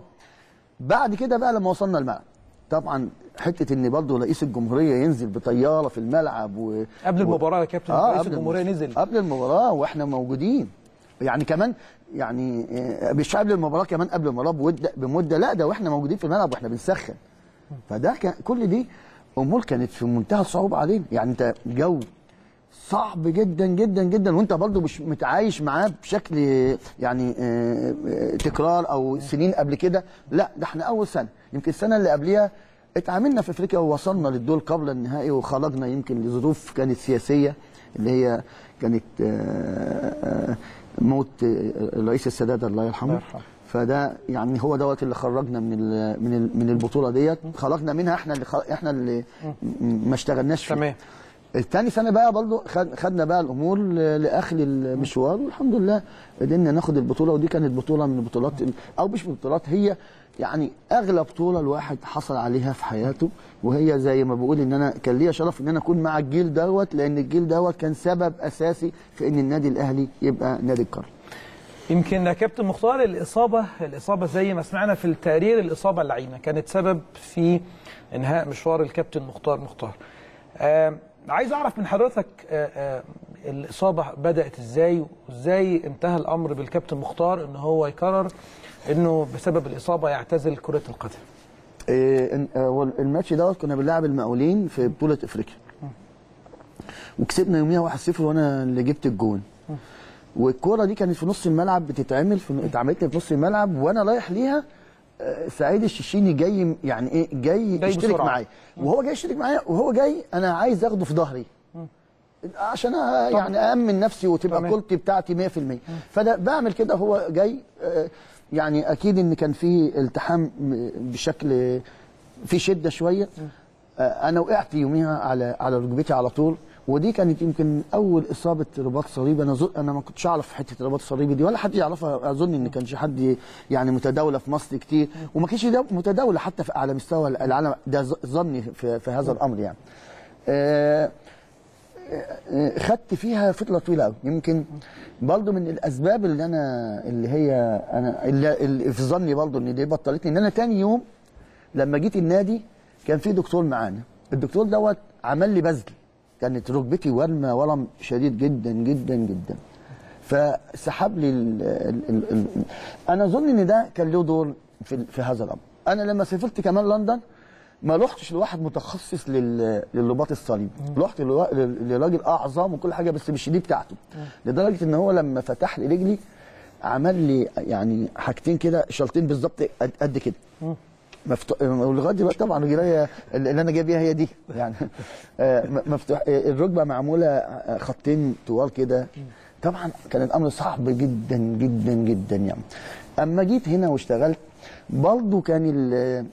بعد كده بقى لما وصلنا الملعب طبعا حته ان برضه رئيس الجمهوريه ينزل بطياره في الملعب و... قبل و- المباراه يا كابتن آه رئيس قبل الجمهوريه المس- نزل قبل المباراه واحنا موجودين يعني كمان يعني آه، مش قبل المباراه كمان قبل المباراه بمده بمده لا ده واحنا موجودين في الملعب واحنا بنسخن فده كان كل دي امور كانت في منتهى الصعوبه علينا يعني انت جو صعب جدا جدا جدا وانت برضو مش متعايش معاه بشكل يعني آه، آه، تكرار او سنين قبل كده لا ده احنا اول سنه يمكن السنه اللي قبلها اتعاملنا في افريقيا ووصلنا للدور قبل النهائي وخرجنا يمكن لظروف كانت سياسيه اللي هي كانت آه، آه، موت آه، الرئيس السادات الله يرحمه فده يعني هو دوت اللي خرجنا من ال من ال من البطوله ديت خرجنا منها احنا اللي خ- احنا اللي م- ما اشتغلناش فيها تمام التاني سنه بقى برضو خد خدنا بقى الامور ل- لاخر المشوار والحمد لله قدرنا ناخد البطوله ودي كانت بطوله من البطولات ال- او مش من البطولات هي يعني اغلى بطوله الواحد حصل عليها في حياته وهي زي ما بقول ان انا كان ليا شرف ان انا اكون مع الجيل دوت لان الجيل دوت كان سبب اساسي في ان النادي الاهلي يبقى نادي القرن يمكن يا كابتن مختار الاصابه الاصابه زي ما سمعنا في التقرير الاصابه اللعينه كانت سبب في انهاء مشوار الكابتن مختار مختار آه عايز اعرف من حضرتك آه آه الاصابه بدات ازاي وازاي انتهى الامر بالكابتن مختار ان هو يقرر انه بسبب الاصابه يعتزل كره القدم إيه، إن- هو الماتش دوت كنا بنلعب المقاولين في بطوله افريقيا وكسبنا يوميها 1-0 وانا اللي جبت الجون والكوره دي كانت في نص الملعب بتتعمل في اتعملت لي في نص الملعب وانا رايح ليها آه، سعيد الششيني جاي يعني ايه جاي, جاي يشترك بسرعة. معايا وهو جاي يشترك معايا وهو جاي انا عايز اخده في ظهري عشان أ- يعني امن نفسي وتبقى تمام. كورتي بتاعتي 100% فده بعمل كده هو جاي آه، يعني اكيد ان كان في التحام م- بشكل في شده شويه آه، انا وقعت يوميها على على ركبتي على طول ودي كانت يمكن اول اصابه رباط صليبي انا زو... انا ما كنتش اعرف حته الرباط الصليبي دي ولا حد يعرفها اظن ان كانش حد يعني متداوله في مصر كتير وما كانش ده متداوله حتى في على مستوى العالم ده ظ- ظني في, في هذا الامر يعني آه آه، خدت فيها فتره طويله قوي يمكن برضو من الاسباب اللي انا اللي هي انا اللي, اللي في ظني برضو ان دي بطلتني ان انا تاني يوم لما جيت النادي كان في دكتور معانا الدكتور دوت عمل لي بذل كانت ركبتي ورمه ورم شديد جدا جدا جدا فسحب لي ال ال ال ال انا اظن ان ده كان له دور في, في هذا الامر انا لما سافرت كمان لندن ما رحتش لواحد متخصص لل- للرباط الصليبي رحت لوا- ل- لراجل اعظم وكل حاجه بس مش دي بتاعته لدرجه ان هو لما فتح لي رجلي عمل لي يعني حاجتين كده شرطين بالظبط قد- قد كده مفتوح ولغايه دلوقتي طبعا رجليا اللي انا جاي بيها هي دي يعني آه، م- مفتوح آه، الركبه معموله آه، خطين طوال كده طبعا كان الامر صعب جدا جدا جدا يعني اما جيت هنا واشتغلت برضه كان ال-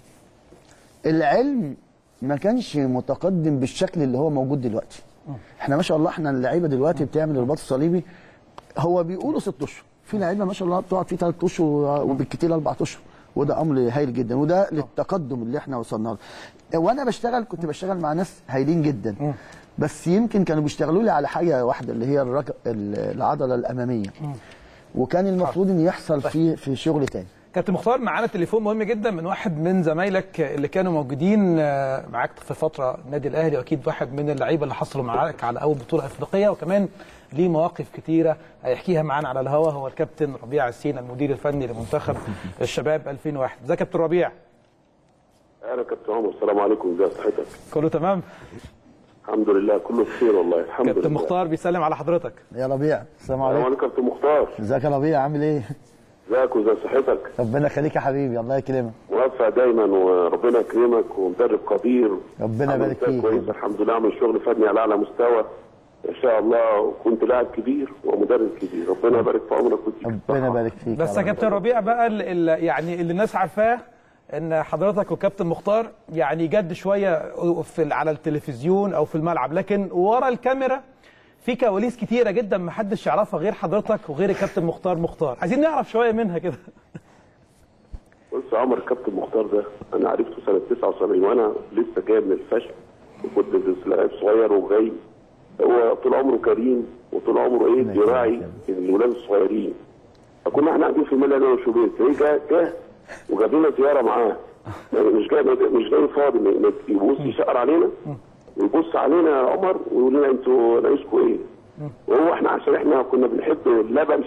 العلم ما كانش متقدم بالشكل اللي هو موجود دلوقتي احنا ما شاء الله احنا اللعيبه دلوقتي بتعمل الرباط الصليبي هو بيقولوا ست اشهر في لعيبه ما شاء الله بتقعد فيه ثلاث اشهر وبالكتير اربع اشهر وده امر هايل جدا وده للتقدم اللي احنا وصلنا له وانا بشتغل كنت بشتغل مع ناس هايلين جدا بس يمكن كانوا بيشتغلوا لي على حاجه واحده اللي هي الرك... ال- العضله الاماميه وكان المفروض ان يحصل فيه في شغل تاني كابتن مختار معانا تليفون مهم جدا من واحد من زمايلك اللي كانوا موجودين آه، معاك في فتره النادي الاهلي واكيد واحد من اللعيبه اللي حصلوا معاك على اول بطوله افريقيه وكمان ليه مواقف كتيره هيحكيها معانا على الهواء هو الكابتن ربيع السين المدير الفني لمنتخب الشباب 2001 ازيك يا كابتن ربيع اهلا كابتن عمر السلام عليكم ازي صحتك كله تمام الحمد لله كله بخير والله الحمد كابتن لله مختار بيسلم على حضرتك يا ربيع السلام السلام عليكم عليكم كابتن مختار ازيك يا ربيع عامل ايه ازيك وازي صحتك ربنا يخليك يا حبيبي الله يكرمك موفق دايما وربنا يكرمك ومدرب قدير ربنا عمل يبارك إنتاج فيك كويس الحمد لله عمل شغل فني على اعلى مستوى ان شاء الله وكنت لاعب كبير ومدرب كبير ربنا يبارك في عمرك ويديك ربنا يبارك فيك بس يا كابتن ربيع بقى ال- ال- يعني اللي الناس عارفاه ان حضرتك وكابتن مختار يعني جد شويه في على التلفزيون او في الملعب لكن ورا الكاميرا في كواليس كتيره جدا ما حدش يعرفها غير حضرتك وغير الكابتن مختار مختار عايزين نعرف شويه منها كده بص يا عمر الكابتن مختار ده انا عرفته سنه 79 وانا لسه جاي من الفشل وكنت لسه لاعب صغير وجاي هو طول عمره كريم وطول عمره ايه بيراعي الولاد الصغيرين فكنا احنا قاعدين في الملعب انا وشوبير تلاقيه جه جه وجاب لنا زياره معاه يعني مش جاي مش جاي فاضي ما- ما- يبص يشقر علينا ويبص علينا يا عمر ويقول لنا انتوا ناقصكم ايه؟ وهو احنا عشان احنا كنا بنحب اللبن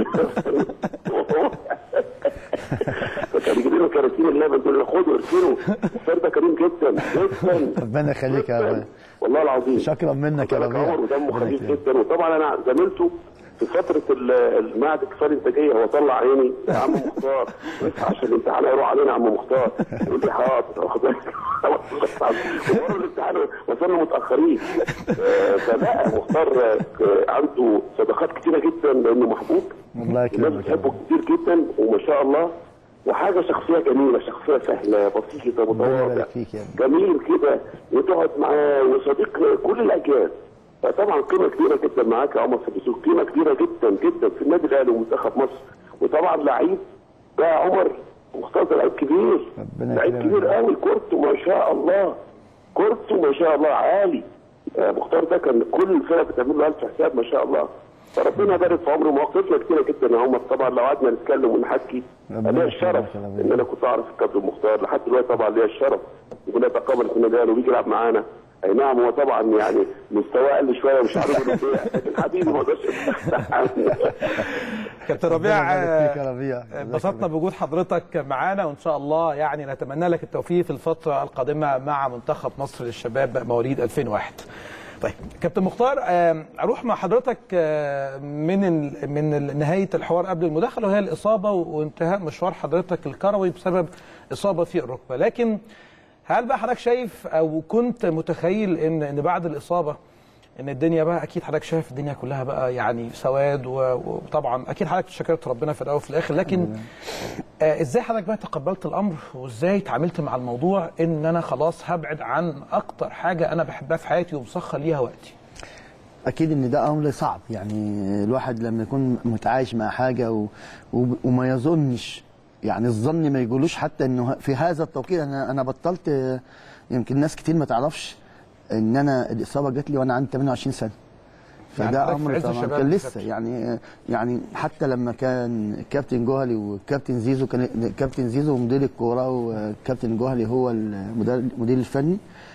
فكان يجيب لنا كراتين اللبن دول خدوا اركنوا الفار ده كريم جدا جدا ربنا يخليك يا رب والله العظيم شكرا منك يا بالك ربيع عمر ودمه ربنا خفيف يكرمك. جدا وطبعا انا زميلته في فتره ال- المعهد الكفايه الانتاجيه هو طلع عيني يا عم مختار اصحى عشان الامتحان هيروح علينا يا عم مختار يقول لي حاضر واخد بالك ومره الامتحان وصلنا متاخرين آه، فلا مختار آه، عنده صداقات كتيره جدا لانه محبوب الله الناس يكرمك يا بتحبه رب. كتير جدا وما شاء الله وحاجه شخصيه جميله شخصيه سهله بسيطه ربنا متواضع يبارك فيك يا رب. جميل كده وتقعد معاه وصديق كل الاجيال فطبعا قيمه كبيره جدا معاك يا عمر سبيسوك قيمه كبيره جدا جدا في النادي الاهلي ومنتخب مصر وطبعا لعيب ده يا عمر مختار ده لعيب كبير ربنا لعيب يكرمك. كبير قوي كورته ما شاء الله كورته ما شاء الله عالي آه، مختار ده كان كل الفرق بتعمل له الف حساب ما شاء الله فربنا يبارك في عمره مواقفنا كتيره جدا يا عمر طبعا لو قعدنا نتكلم ونحكي ربنا ليا يكرمك الشرف يا رب. ان انا كنت اعرف الكابتن مختار لحد دلوقتي طبعا ليا الشرف يكون يتقابل في النادي الاهلي وبيجي يلعب معانا اي نعم هو طبعا يعني مستواه قل شويه مش عارف انه بيع لكن حبيبي ما اقدرش كابتن ربيع ربنا يبارك فيك آه، يا ربيع انبسطنا بوجود حضرتك معانا وان شاء الله يعني نتمنى لك التوفيق في الفتره القادمه مع منتخب مصر للشباب مواليد 2001 طيب كابتن مختار آه، اروح مع حضرتك آه، من ال- من ال- نهايه الحوار قبل المداخله وهي الاصابه وانتهاء مشوار حضرتك الكروي بسبب اصابه في الركبه لكن هل بقى حضرتك شايف او كنت متخيل ان ان بعد الاصابه ان الدنيا بقى اكيد حضرتك شايف الدنيا كلها بقى يعني سواد و- وطبعا اكيد حضرتك شكرت ربنا في الاول وفي الاخر لكن آه ازاي حضرتك بقى تقبلت الامر وازاي تعاملت مع الموضوع ان انا خلاص هبعد عن اكتر حاجه انا بحبها في حياتي ومسخر ليها وقتي اكيد ان ده امر صعب يعني الواحد لما يكون متعايش مع حاجه و... و... وما يظنش يعني الظن ما يقولوش حتى انه في هذا التوقيت انا انا بطلت يمكن ناس كتير ما تعرفش ان انا الاصابه جات لي وانا عندي 28 سنه يعني فده حضرتك في امر عز طبعا الشباب كان يا لسه كابتن. يعني يعني حتى لما كان الكابتن جوهلي والكابتن زيزو كان الكابتن زيزو مدير الكوره والكابتن جوهلي هو المدير المدير الفني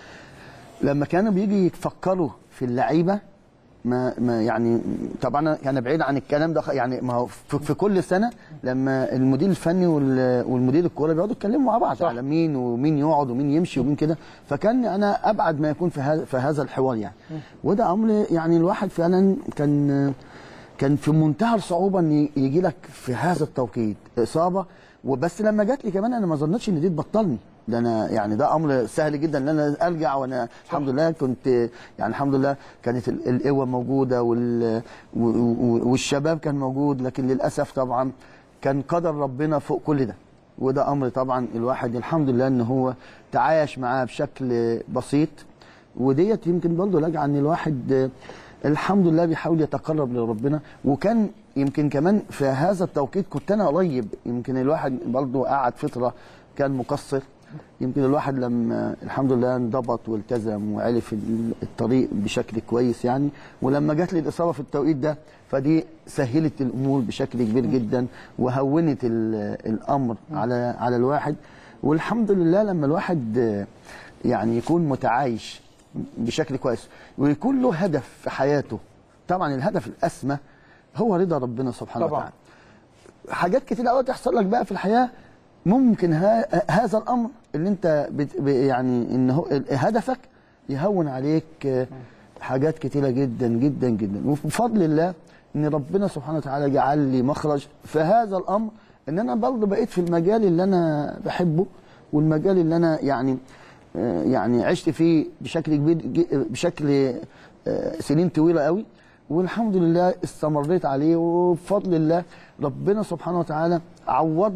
لما كانوا بيجي يفكروا في اللعيبه ما ما يعني طبعا انا بعيد عن الكلام ده خ- يعني ما هو في, في كل سنه لما المدير الفني وال- والمدير الكوره بيقعدوا يتكلموا مع بعض على مين ومين يقعد ومين يمشي ومين كده فكان انا ابعد ما يكون في هذا في هذا الحوار يعني وده امر يعني الواحد فعلا كان كان في منتهى الصعوبه ان يجي لك في هذا التوقيت اصابه وبس لما جات لي كمان انا ما ظنتش ان دي تبطلني ده انا يعني ده امر سهل جدا ان انا ارجع وانا الحمد لله كنت يعني الحمد لله كانت ال- القوه موجوده وال و- و- والشباب كان موجود لكن للاسف طبعا كان قدر ربنا فوق كل ده وده امر طبعا الواحد الحمد لله ان هو تعايش معاه بشكل بسيط وديت يمكن برضه راجعه ان الواحد آه، الحمد لله بيحاول يتقرب لربنا وكان يمكن كمان في هذا التوقيت كنت انا قريب يمكن الواحد برضه قعد فتره كان مقصر يمكن الواحد لما الحمد لله انضبط والتزم وعرف ال- الطريق بشكل كويس يعني ولما جات لي الاصابه في التوقيت ده فدي سهلت الامور بشكل كبير جدا وهونت ال- الامر على على الواحد والحمد لله لما الواحد آه، يعني يكون متعايش بشكل كويس ويكون له هدف في حياته طبعا الهدف الاسمى هو رضا ربنا سبحانه طبعاً. وتعالى حاجات كتير قوي تحصل لك بقى في الحياه ممكن ها هذا الامر اللي انت بت ب- يعني ان هو هدفك يهون عليك آه، حاجات كتيره جدا جدا جدا وبفضل الله ان ربنا سبحانه وتعالى جعل لي مخرج في هذا الامر ان انا برضه بقيت في المجال اللي انا بحبه والمجال اللي انا يعني آه، يعني عشت فيه بشكل كبير ج- بشكل آه، سنين طويله قوي والحمد لله استمريت عليه وبفضل الله ربنا سبحانه وتعالى عوضني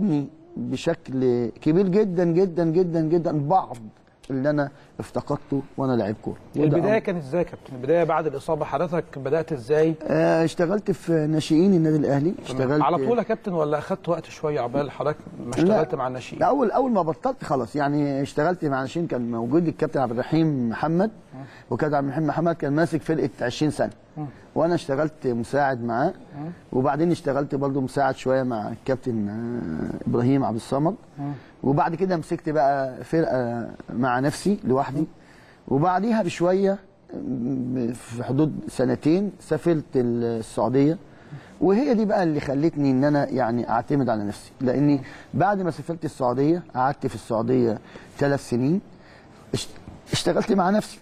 بشكل كبير جدا جدا جدا جدا بعض اللي انا افتقدته وانا لعيب كوره وده البدايه أمر. كانت ازاي يا كابتن البدايه بعد الاصابه حضرتك بدات ازاي آه، اشتغلت في ناشئين النادي الاهلي اشتغلت على طول يا كابتن ولا اخدت وقت شويه عقبال حضرتك ما لا. اشتغلت مع الناشئين اول اول ما بطلت خلاص يعني اشتغلت مع ناشئين كان موجود الكابتن عبد الرحيم محمد وكابتن عبد الرحيم محمد كان ماسك فرقه 20 سنه وانا اشتغلت مساعد معاه وبعدين اشتغلت برضه مساعد شويه مع الكابتن آه، ابراهيم عبد الصمد وبعد كده مسكت بقى فرقه مع نفسي لوحدي وبعديها بشويه م- في حدود سنتين سافرت السعوديه وهي دي بقى اللي خلتني ان انا يعني اعتمد على نفسي لاني بعد ما سافرت السعوديه قعدت في السعوديه ثلاث سنين اشت- اشتغلت مع نفسي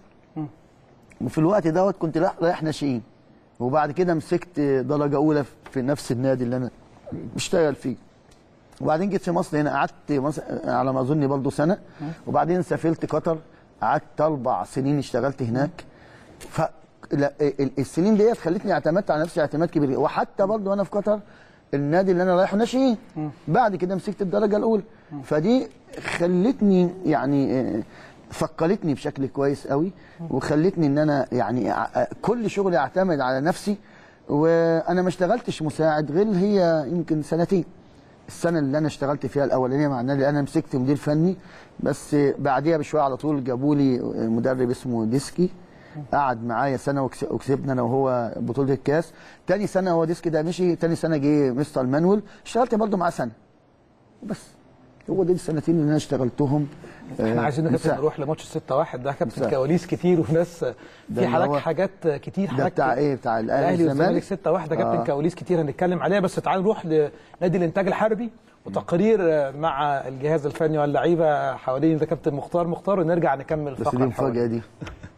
وفي الوقت دوت كنت رايح- رايح ناشئين وبعد كده مسكت درجه اولى في نفس النادي اللي انا بشتغل فيه وبعدين جيت في مصر هنا قعدت مصر على ما اظن برضه سنه وبعدين سافرت قطر قعدت اربع سنين اشتغلت هناك ف لا، ال- السنين ديت خلتني اعتمدت على نفسي اعتماد كبير وحتى برضه وانا في قطر النادي اللي انا رايحه ناشئين بعد كده مسكت الدرجه الاولى فدي خلتني يعني آه، فكرتني بشكل كويس قوي وخلتني ان انا يعني ع- كل شغلي اعتمد على نفسي وانا ما اشتغلتش مساعد غير هي يمكن سنتين السنه اللي انا اشتغلت فيها الاولانيه مع النادي انا مسكت مدير فني بس بعديها بشويه على طول جابوا لي مدرب اسمه ديسكي قعد معايا سنه وكس- وكسبنا انا وهو بطوله الكاس تاني سنه هو ديسكي ده مشي تاني سنه جه مستر مانويل اشتغلت برضه معاه سنه وبس هو دول السنتين اللي انا اشتغلتهم احنا آه، عايزين يا كابتن مساعد. نروح لماتش 6 1 ده كابتن مساعد. كواليس كتير وناس ده في اللي حضرتك هو- حاجات كتير ده حضرتك بتاع ايه بتاع الاهلي الاهلي والزمالك والزمالك 6 1 ده كابتن آه. كواليس كتير هنتكلم عليها بس تعالوا نروح لنادي الانتاج الحربي وتقرير مع الجهاز الفني واللعيبه حوالين ده كابتن مختار مختار ونرجع نكمل بس الفقره دي الحوالي. مفاجاه دي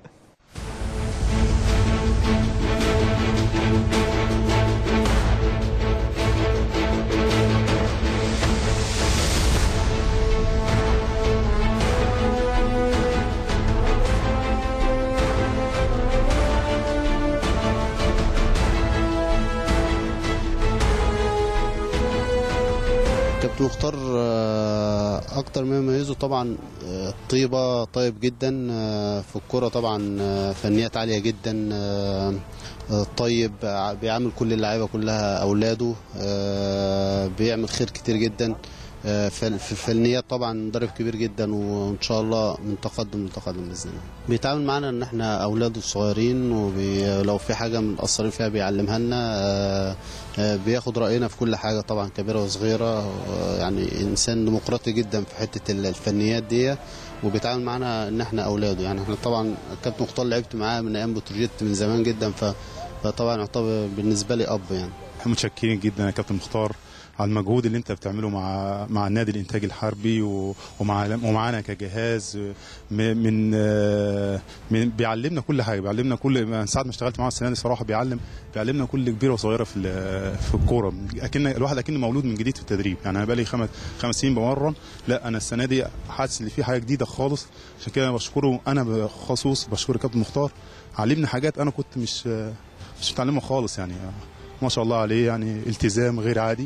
كابتن مختار آه، اكتر ما يميزه طبعا آه، الطيبه طيب جدا آه، في الكوره طبعا آه، فنيات عاليه جدا آه، آه، طيب ع- بيعامل كل اللعيبه كلها اولاده آه، بيعمل خير كتير جدا آه، فن- في فنيات طبعا مدرب كبير جدا وان شاء الله من تقدم لتقدم باذن الله بيتعامل معانا ان احنا اولاده الصغيرين ولو في حاجه مقصرين فيها بيعلمها لنا آه، آه، بياخد راينا في كل حاجه طبعا كبيره وصغيره آه، يعني انسان ديمقراطي جدا في حته ال- الفنيات دي وبيتعامل معانا ان احنا اولاده يعني احنا طبعا الكابتن مختار لعبت معاه من ايام بتروجيت من زمان جدا ف فطبعا يعتبر بالنسبه لي اب يعني احنا متشكرين جدا يا كابتن مختار على المجهود اللي انت بتعمله مع مع النادي الانتاج الحربي و- ومع ومعانا كجهاز م- من آه، من بيعلمنا كل حاجه بيعلمنا كل من ساعه ما اشتغلت معاه السنه دي صراحه بيعلم بيعلمنا كل كبيره وصغيره في ال- في الكوره اكن الواحد اكن مولود من جديد في التدريب يعني انا بقالي خمس خمس سنين بمرن لا انا السنه دي حاسس ان في حاجه جديده خالص عشان كده بشكره انا بخصوص بشكر الكابتن مختار علمني حاجات انا كنت مش مش متعلمها خالص يعني ما شاء الله عليه يعني التزام غير عادي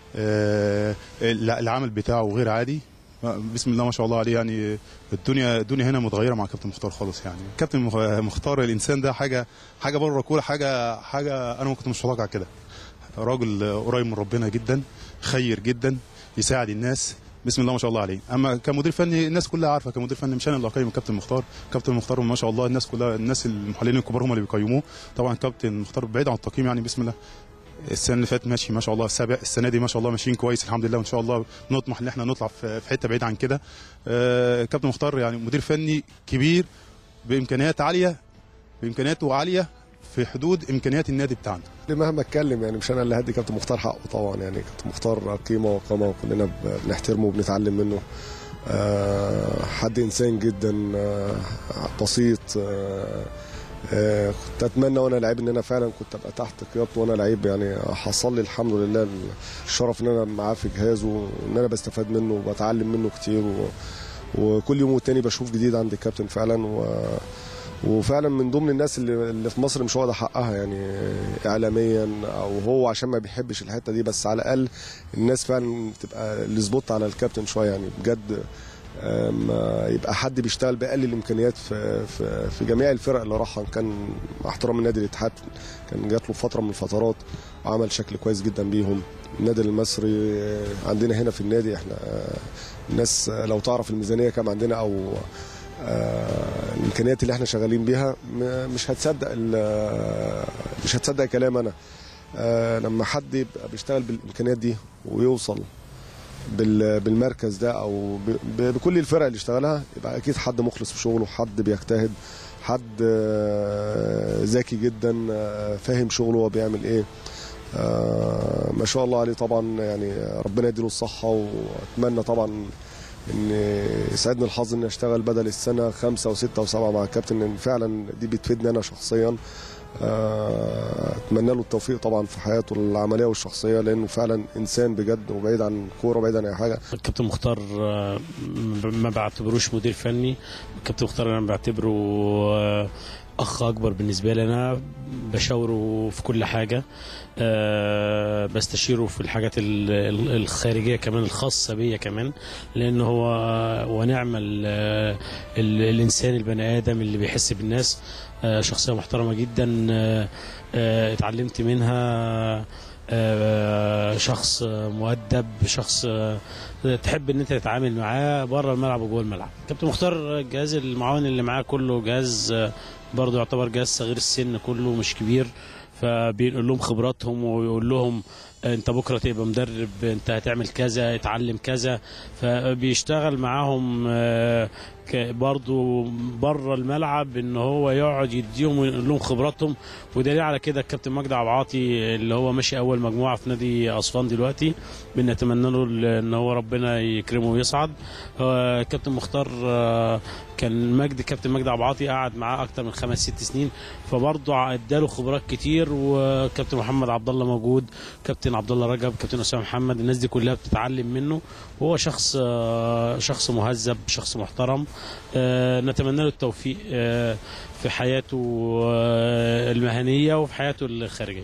آه، لا، العمل بتاعه غير عادي بسم الله ما شاء الله عليه يعني الدنيا الدنيا هنا متغيره مع كابتن مختار خالص يعني كابتن مخ- مختار الانسان ده حاجه حاجه بره كوره حاجه حاجه انا ما كنت مش متوقع كده راجل قريب من ربنا جدا خير جدا يساعد الناس بسم الله ما شاء الله عليه اما كمدير فني الناس كلها عارفه كمدير فني مش انا اللي اقيم كابتن مختار كابتن مختار ما شاء الله الناس كلها الناس المحللين الكبار هم اللي بيقيموه طبعا كابتن مختار بعيد عن التقييم يعني بسم الله السنه اللي فاتت ماشي ما شاء الله السابع السنه دي ما شاء الله ماشيين كويس الحمد لله وان شاء الله نطمح ان احنا نطلع في في حته بعيد عن كده آه، كابتن مختار يعني مدير فني كبير بامكانيات عاليه بامكانياته عاليه في حدود امكانيات النادي بتاعنا مهما اتكلم يعني مش انا اللي هدي كابتن مختار حقه طبعا يعني كابتن مختار قيمه وقامه وكلنا ب- بنحترمه وبنتعلم منه آه، حد انسان جدا آه، بسيط آه، آه، كنت اتمنى وانا لعيب ان انا فعلا كنت ابقى تحت قيادته وانا لعيب يعني حصل لي الحمد لله الشرف ان انا معاه في جهازه وان انا بستفاد منه وبتعلم منه كتير و... وكل يوم والتاني بشوف جديد عند الكابتن فعلا و... وفعلا من ضمن الناس اللي, اللي في مصر مش واخده حقها يعني اعلاميا او هو عشان ما بيحبش الحته دي بس على الاقل الناس فعلا تبقى السبوت على الكابتن شويه يعني بجد ما يبقى حد بيشتغل باقل الامكانيات في في, في جميع الفرق اللي راحها كان مع احترام النادي الاتحاد كان جات له فتره من الفترات وعمل شكل كويس جدا بيهم النادي المصري عندنا هنا في النادي احنا الناس لو تعرف الميزانيه كام عندنا او آه الامكانيات اللي احنا شغالين بيها مش هتصدق مش هتصدق كلام انا آه لما حد يبقى بيشتغل بالامكانيات دي ويوصل بالمركز ده او بكل الفرق اللي اشتغلها يبقى اكيد حد مخلص في شغله حد بيجتهد حد ذكي جدا فاهم شغله هو بيعمل ايه ما شاء الله عليه طبعا يعني ربنا يديله الصحه واتمنى طبعا ان يسعدني الحظ اني اشتغل بدل السنه خمسه وسته وسبعه مع الكابتن لان فعلا دي بتفيدني انا شخصيا اتمنى له التوفيق طبعا في حياته العمليه والشخصيه لانه فعلا انسان بجد وبعيد عن كوره وبعيد عن اي حاجه الكابتن مختار ما بعتبروش مدير فني الكابتن مختار انا بعتبره اخ اكبر بالنسبه لي انا بشاوره في كل حاجه أه بستشيره في الحاجات الخارجيه كمان الخاصه بيا كمان لان هو ونعم الانسان البني ادم اللي بيحس بالناس أه شخصيه محترمه جدا أه اتعلمت منها شخص مؤدب شخص تحب ان انت تتعامل معاه بره الملعب وجوه الملعب كابتن مختار الجهاز المعاون اللي معاه كله جهاز برضه يعتبر جهاز صغير السن كله مش كبير فبينقل لهم خبراتهم ويقول لهم انت بكره تبقى مدرب انت هتعمل كذا اتعلم كذا فبيشتغل معاهم برضو بره الملعب ان هو يقعد يديهم وينقل لهم خبراتهم ودليل على كده الكابتن مجدي عبد العاطي اللي هو ماشي اول مجموعه في نادي اسوان دلوقتي بنتمنى له ان هو ربنا يكرمه ويصعد الكابتن مختار كان مجدي كابتن مجدي عبد العاطي قعد معاه اكتر من خمس ست سنين فبرضه اداله خبرات كتير وكابتن محمد عبد الله موجود كابتن عبد الله رجب كابتن اسامه محمد الناس دي كلها بتتعلم منه وهو شخص شخص مهذب شخص محترم نتمنى له التوفيق في حياته المهنيه وفي حياته الخارجيه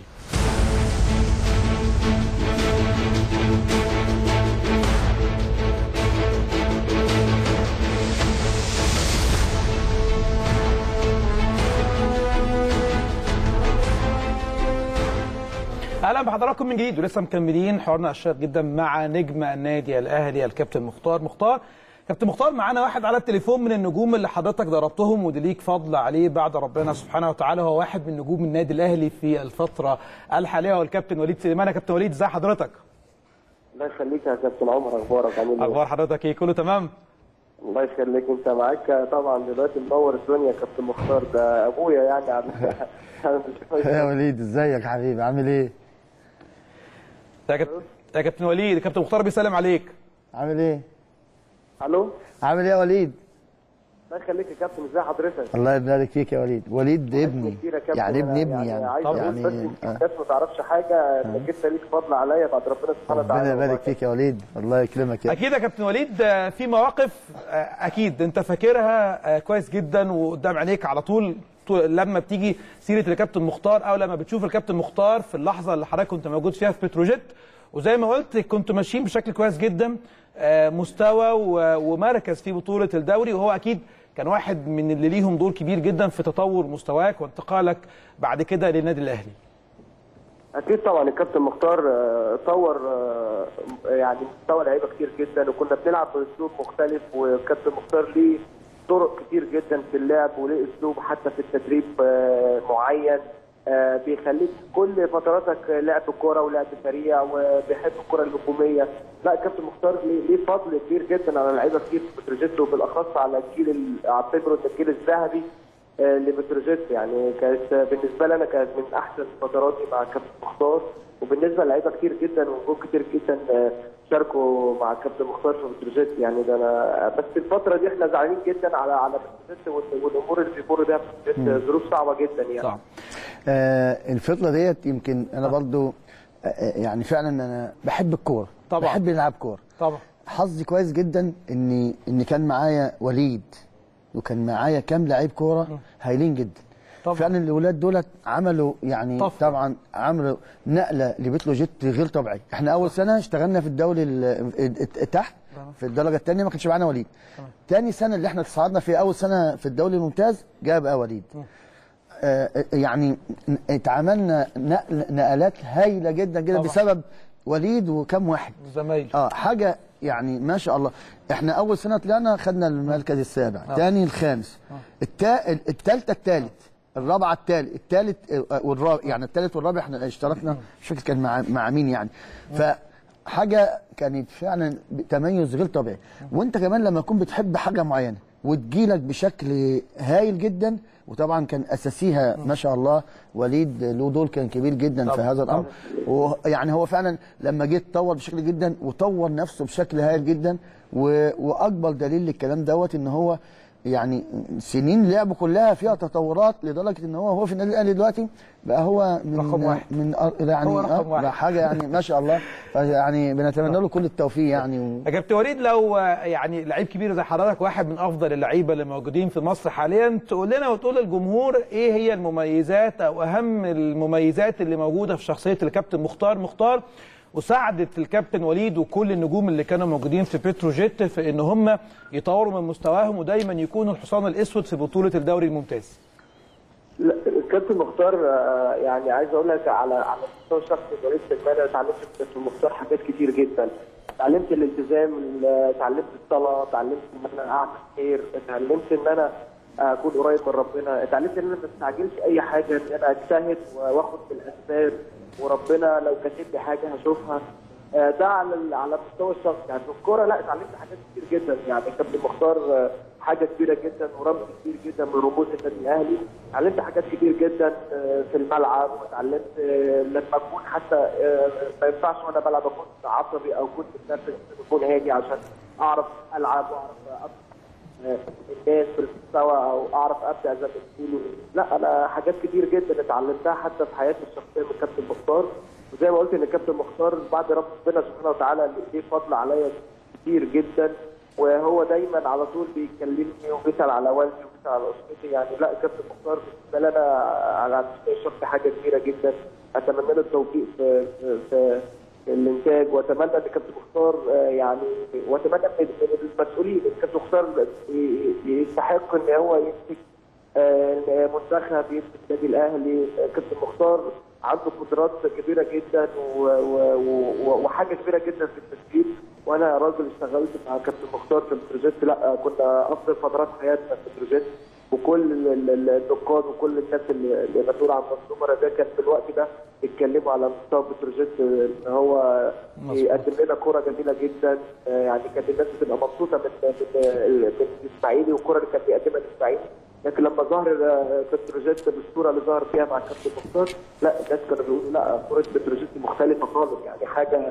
اهلا بحضراتكم من جديد ولسه مكملين حوارنا الشيق جدا مع نجم النادي الاهلي الكابتن مختار مختار كابتن مختار معانا واحد على التليفون من النجوم اللي حضرتك ضربتهم ودي ليك فضل عليه بعد ربنا سبحانه وتعالى هو واحد من نجوم النادي الاهلي في الفتره الحاليه هو الكابتن وليد سليمان يا كابتن وليد ازي حضرتك؟ الله يخليك يا كابتن عمر اخبارك عامل ايه؟ اخبار حضرتك ايه كله تمام؟ الله يخليك انت معاك طبعا دلوقتي منور الدنيا يا كابتن مختار ده ابويا يعني عم يا وليد ازيك يا حبيبي عامل ايه؟ يا كابتن يا كابتن وليد كابتن مختار بيسلم عليك عامل ايه؟ الو عامل ايه يا وليد؟ الله يخليك يا كابتن ازي حضرتك؟ الله يبارك فيك يا وليد، وليد ابني يعني ابن ابني يعني عايز يعني بس الناس ما تعرفش حاجه انك انت ليك فضل عليا بعد ربنا سبحانه وتعالى ربنا يبارك فيك يا وليد الله يكرمك يا اكيد يا كابتن وليد في مواقف اكيد انت فاكرها كويس جدا وقدام عينيك على طول لما بتيجي سيره الكابتن مختار او لما بتشوف الكابتن مختار في اللحظه اللي حضرتك كنت موجود فيها في بتروجيت وزي ما قلت كنتوا ماشيين بشكل كويس جدا مستوى ومركز في بطوله الدوري وهو اكيد كان واحد من اللي ليهم دور كبير جدا في تطور مستواك وانتقالك بعد كده للنادي الاهلي. اكيد طبعا الكابتن مختار طور يعني مستوى لعيبه كتير جدا وكنا بنلعب باسلوب مختلف والكابتن مختار ليه طرق كتير جدا في اللعب وليه اسلوب حتى في التدريب معين بيخليك كل فتراتك لعب كوره ولعب سريع وبيحب الكره الهجوميه لا كابتن مختار ليه فضل كبير جدا على لعيبه كتير في بتروجيت وبالاخص على الجيل اعتبره الجيل الذهبي لبتروجيت يعني كانت بالنسبه لي انا كانت من احسن فتراتي مع كابتن مختار وبالنسبه للعيبه كتير جدا ونجوم كتير جدا شاركوا مع الكابتن مختار في بتروجيت يعني ده انا بس الفتره دي احنا زعلانين جدا على على بتروجيت والامور اللي بيمر بيها في بتروجيت ظروف صعبه جدا يعني صعب. آه الفتره ديت يمكن انا برضو آه يعني فعلا انا بحب الكوره طبعا بحب نلعب كوره طبعا حظي كويس جدا اني ان كان معايا وليد وكان معايا كام لعيب كوره هايلين جدا طبعا. فعلا الاولاد دولت عملوا يعني طبعا, طبعا عملوا نقله لبتروجيت غير طبيعيه احنا اول سنه اشتغلنا في الدوري تحت في الدرجه الثانيه ما كانش معانا وليد ثاني سنه اللي احنا تصعدنا فيها اول سنه في الدوري الممتاز جاء بقى وليد آه يعني اتعاملنا نقل نقلات هايله جدا جدا طبعا. بسبب وليد وكم واحد زمايله اه حاجه يعني ما شاء الله احنا اول سنه طلعنا خدنا المركز السابع ثاني الخامس التا... الثالثه الثالث الرابعه الثالث الثالث والرابع يعني الثالث والرابع احنا اشتركنا مش فاكر كان مع مع مين يعني فحاجه كانت فعلا تميز غير طبيعي وانت كمان لما تكون بتحب حاجه معينه وتجيلك بشكل هايل جدا وطبعا كان اساسيها ما شاء الله وليد له دور كان كبير جدا في هذا الامر ويعني هو فعلا لما جه اتطور بشكل جدا وطور نفسه بشكل هايل جدا واكبر دليل للكلام دوت ان هو يعني سنين لعبه كلها فيها تطورات لدرجه ان هو هو في النادي الاهلي دلوقتي بقى هو من رقم واحد. من يعني هو رقم واحد. بقى حاجه يعني ما شاء الله يعني بنتمنى له كل التوفيق يعني و... يا كابتن وليد لو يعني لعيب كبير زي حضرتك واحد من افضل اللعيبه اللي موجودين في مصر حاليا تقول لنا وتقول للجمهور ايه هي المميزات او اهم المميزات اللي موجوده في شخصيه الكابتن مختار مختار وساعدت الكابتن وليد وكل النجوم اللي كانوا موجودين في بتروجيت في ان هم يطوروا من مستواهم ودايما يكونوا الحصان الاسود في بطوله الدوري الممتاز. لا الكابتن مختار آه، يعني عايز اقول لك على على المستوى الشخصي وليد سلمان انا اتعلمت من الكابتن مختار حاجات كتير جدا اتعلمت الالتزام ال- اتعلمت الصلاه اتعلمت ان انا اعمل خير اتعلمت ان انا اكون قريب من ربنا اتعلمت ان انا ما استعجلش اي حاجه ان انا اجتهد واخد بالاسباب وربنا لو كاتب لي حاجه هشوفها آه، ده على ال- على المستوى الشخصي يعني في الكوره لا اتعلمت حاجات كتير جدا يعني كابتن مختار آه، حاجه كبيره جدا ورمز كبير جدا من رموز النادي الاهلي اتعلمت حاجات كتير جدا آه، في الملعب واتعلمت آه، لما اكون حتى آه، ما ينفعش وانا بلعب اكون عصبي او كنت متنرفز اكون هادي عشان اعرف العب واعرف أبقى الناس في المستوى او اعرف ابدا زي ما بيقولوا لا انا حاجات كتير جدا اتعلمتها حتى في حياتي الشخصيه من كابتن مختار وزي ما قلت ان كابتن مختار بعد ربنا سبحانه وتعالى اللي ليه فضل عليا كتير جدا وهو دايما على طول بيكلمني وبيسال على والدي وبيسال على اسرتي يعني لا كابتن مختار بالنسبه لي انا على المستوى الشخصي حاجه كبيره جدا اتمنى له التوفيق في في, في الانتاج واتمنى ان كابتن مختار آه، يعني واتمنى من من المسؤولين ان كابتن مختار ي- يستحق ان هو يمسك آه، منتخب يمسك النادي الاهلي آه، كابتن مختار عنده قدرات كبيره جدا و- و- و- وحاجه كبيره جدا في التسجيل وانا راجل اشتغلت مع كابتن مختار في بتروجيت لا كنا افضل فترات حياتنا في بتروجيت وكل ال- ال- النقاد وكل الناس اللي اللي مسؤوله عن منظومه ده كان في الوقت ده بيتكلموا على مستوى بتروجيت ان هو يقدم لنا كوره جميله جدا آه، يعني كانت الناس بتبقى مبسوطه من من من الاسماعيلي والكوره اللي كان بيقدمها الاسماعيلي لكن لما ظهر آه، بتروجيت بالصوره اللي ظهر فيها مع كابتن مختار لا الناس كانوا بيقولوا لا كوره بتروجيت مختلفه خالص يعني حاجه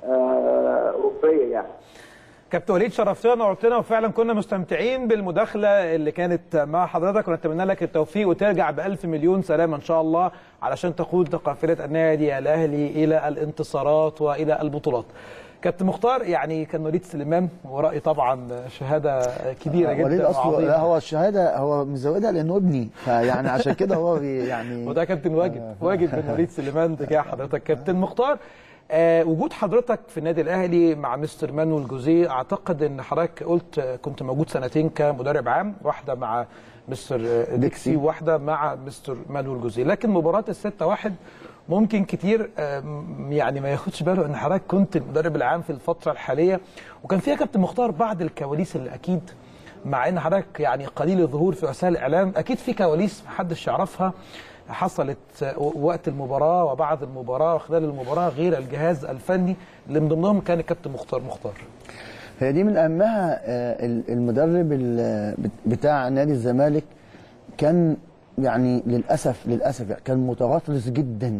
آه، اوروبيه يعني كابتن وليد شرفتنا وقلتنا وفعلا كنا مستمتعين بالمداخله اللي كانت مع حضرتك ونتمنى لك التوفيق وترجع بألف مليون سلامه ان شاء الله علشان تقود قافله النادي الاهلي الى الانتصارات والى البطولات. كابتن مختار يعني كان وليد سليمان ورأي طبعا شهاده كبيره جدا وليد اصله وعظيمة. لا هو الشهاده هو مزودها لانه ابني فيعني عشان كده هو بي- يعني وده كابتن واجب واجب من وليد سليمان تجاه حضرتك كابتن مختار آه وجود حضرتك في النادي الاهلي مع مستر مانويل جوزيه اعتقد ان حضرتك قلت آه، كنت موجود سنتين كمدرب عام واحده مع مستر آه، ديكسي وواحده مع مستر مانويل جوزيه لكن مباراه الستة واحد ممكن كتير آه، م- يعني ما ياخدش باله ان حضرتك كنت المدرب العام في الفتره الحاليه وكان فيها كابتن مختار بعض الكواليس اللي اكيد مع ان حضرتك يعني قليل الظهور في وسائل الاعلام اكيد في كواليس محدش يعرفها حصلت وقت المباراه وبعد المباراه وخلال المباراه غير الجهاز الفني اللي من ضمنهم كان الكابتن مختار مختار هي دي من اهمها آه، ال- المدرب ال- بت- بتاع نادي الزمالك كان يعني للاسف للاسف يعني كان متغطرس جدا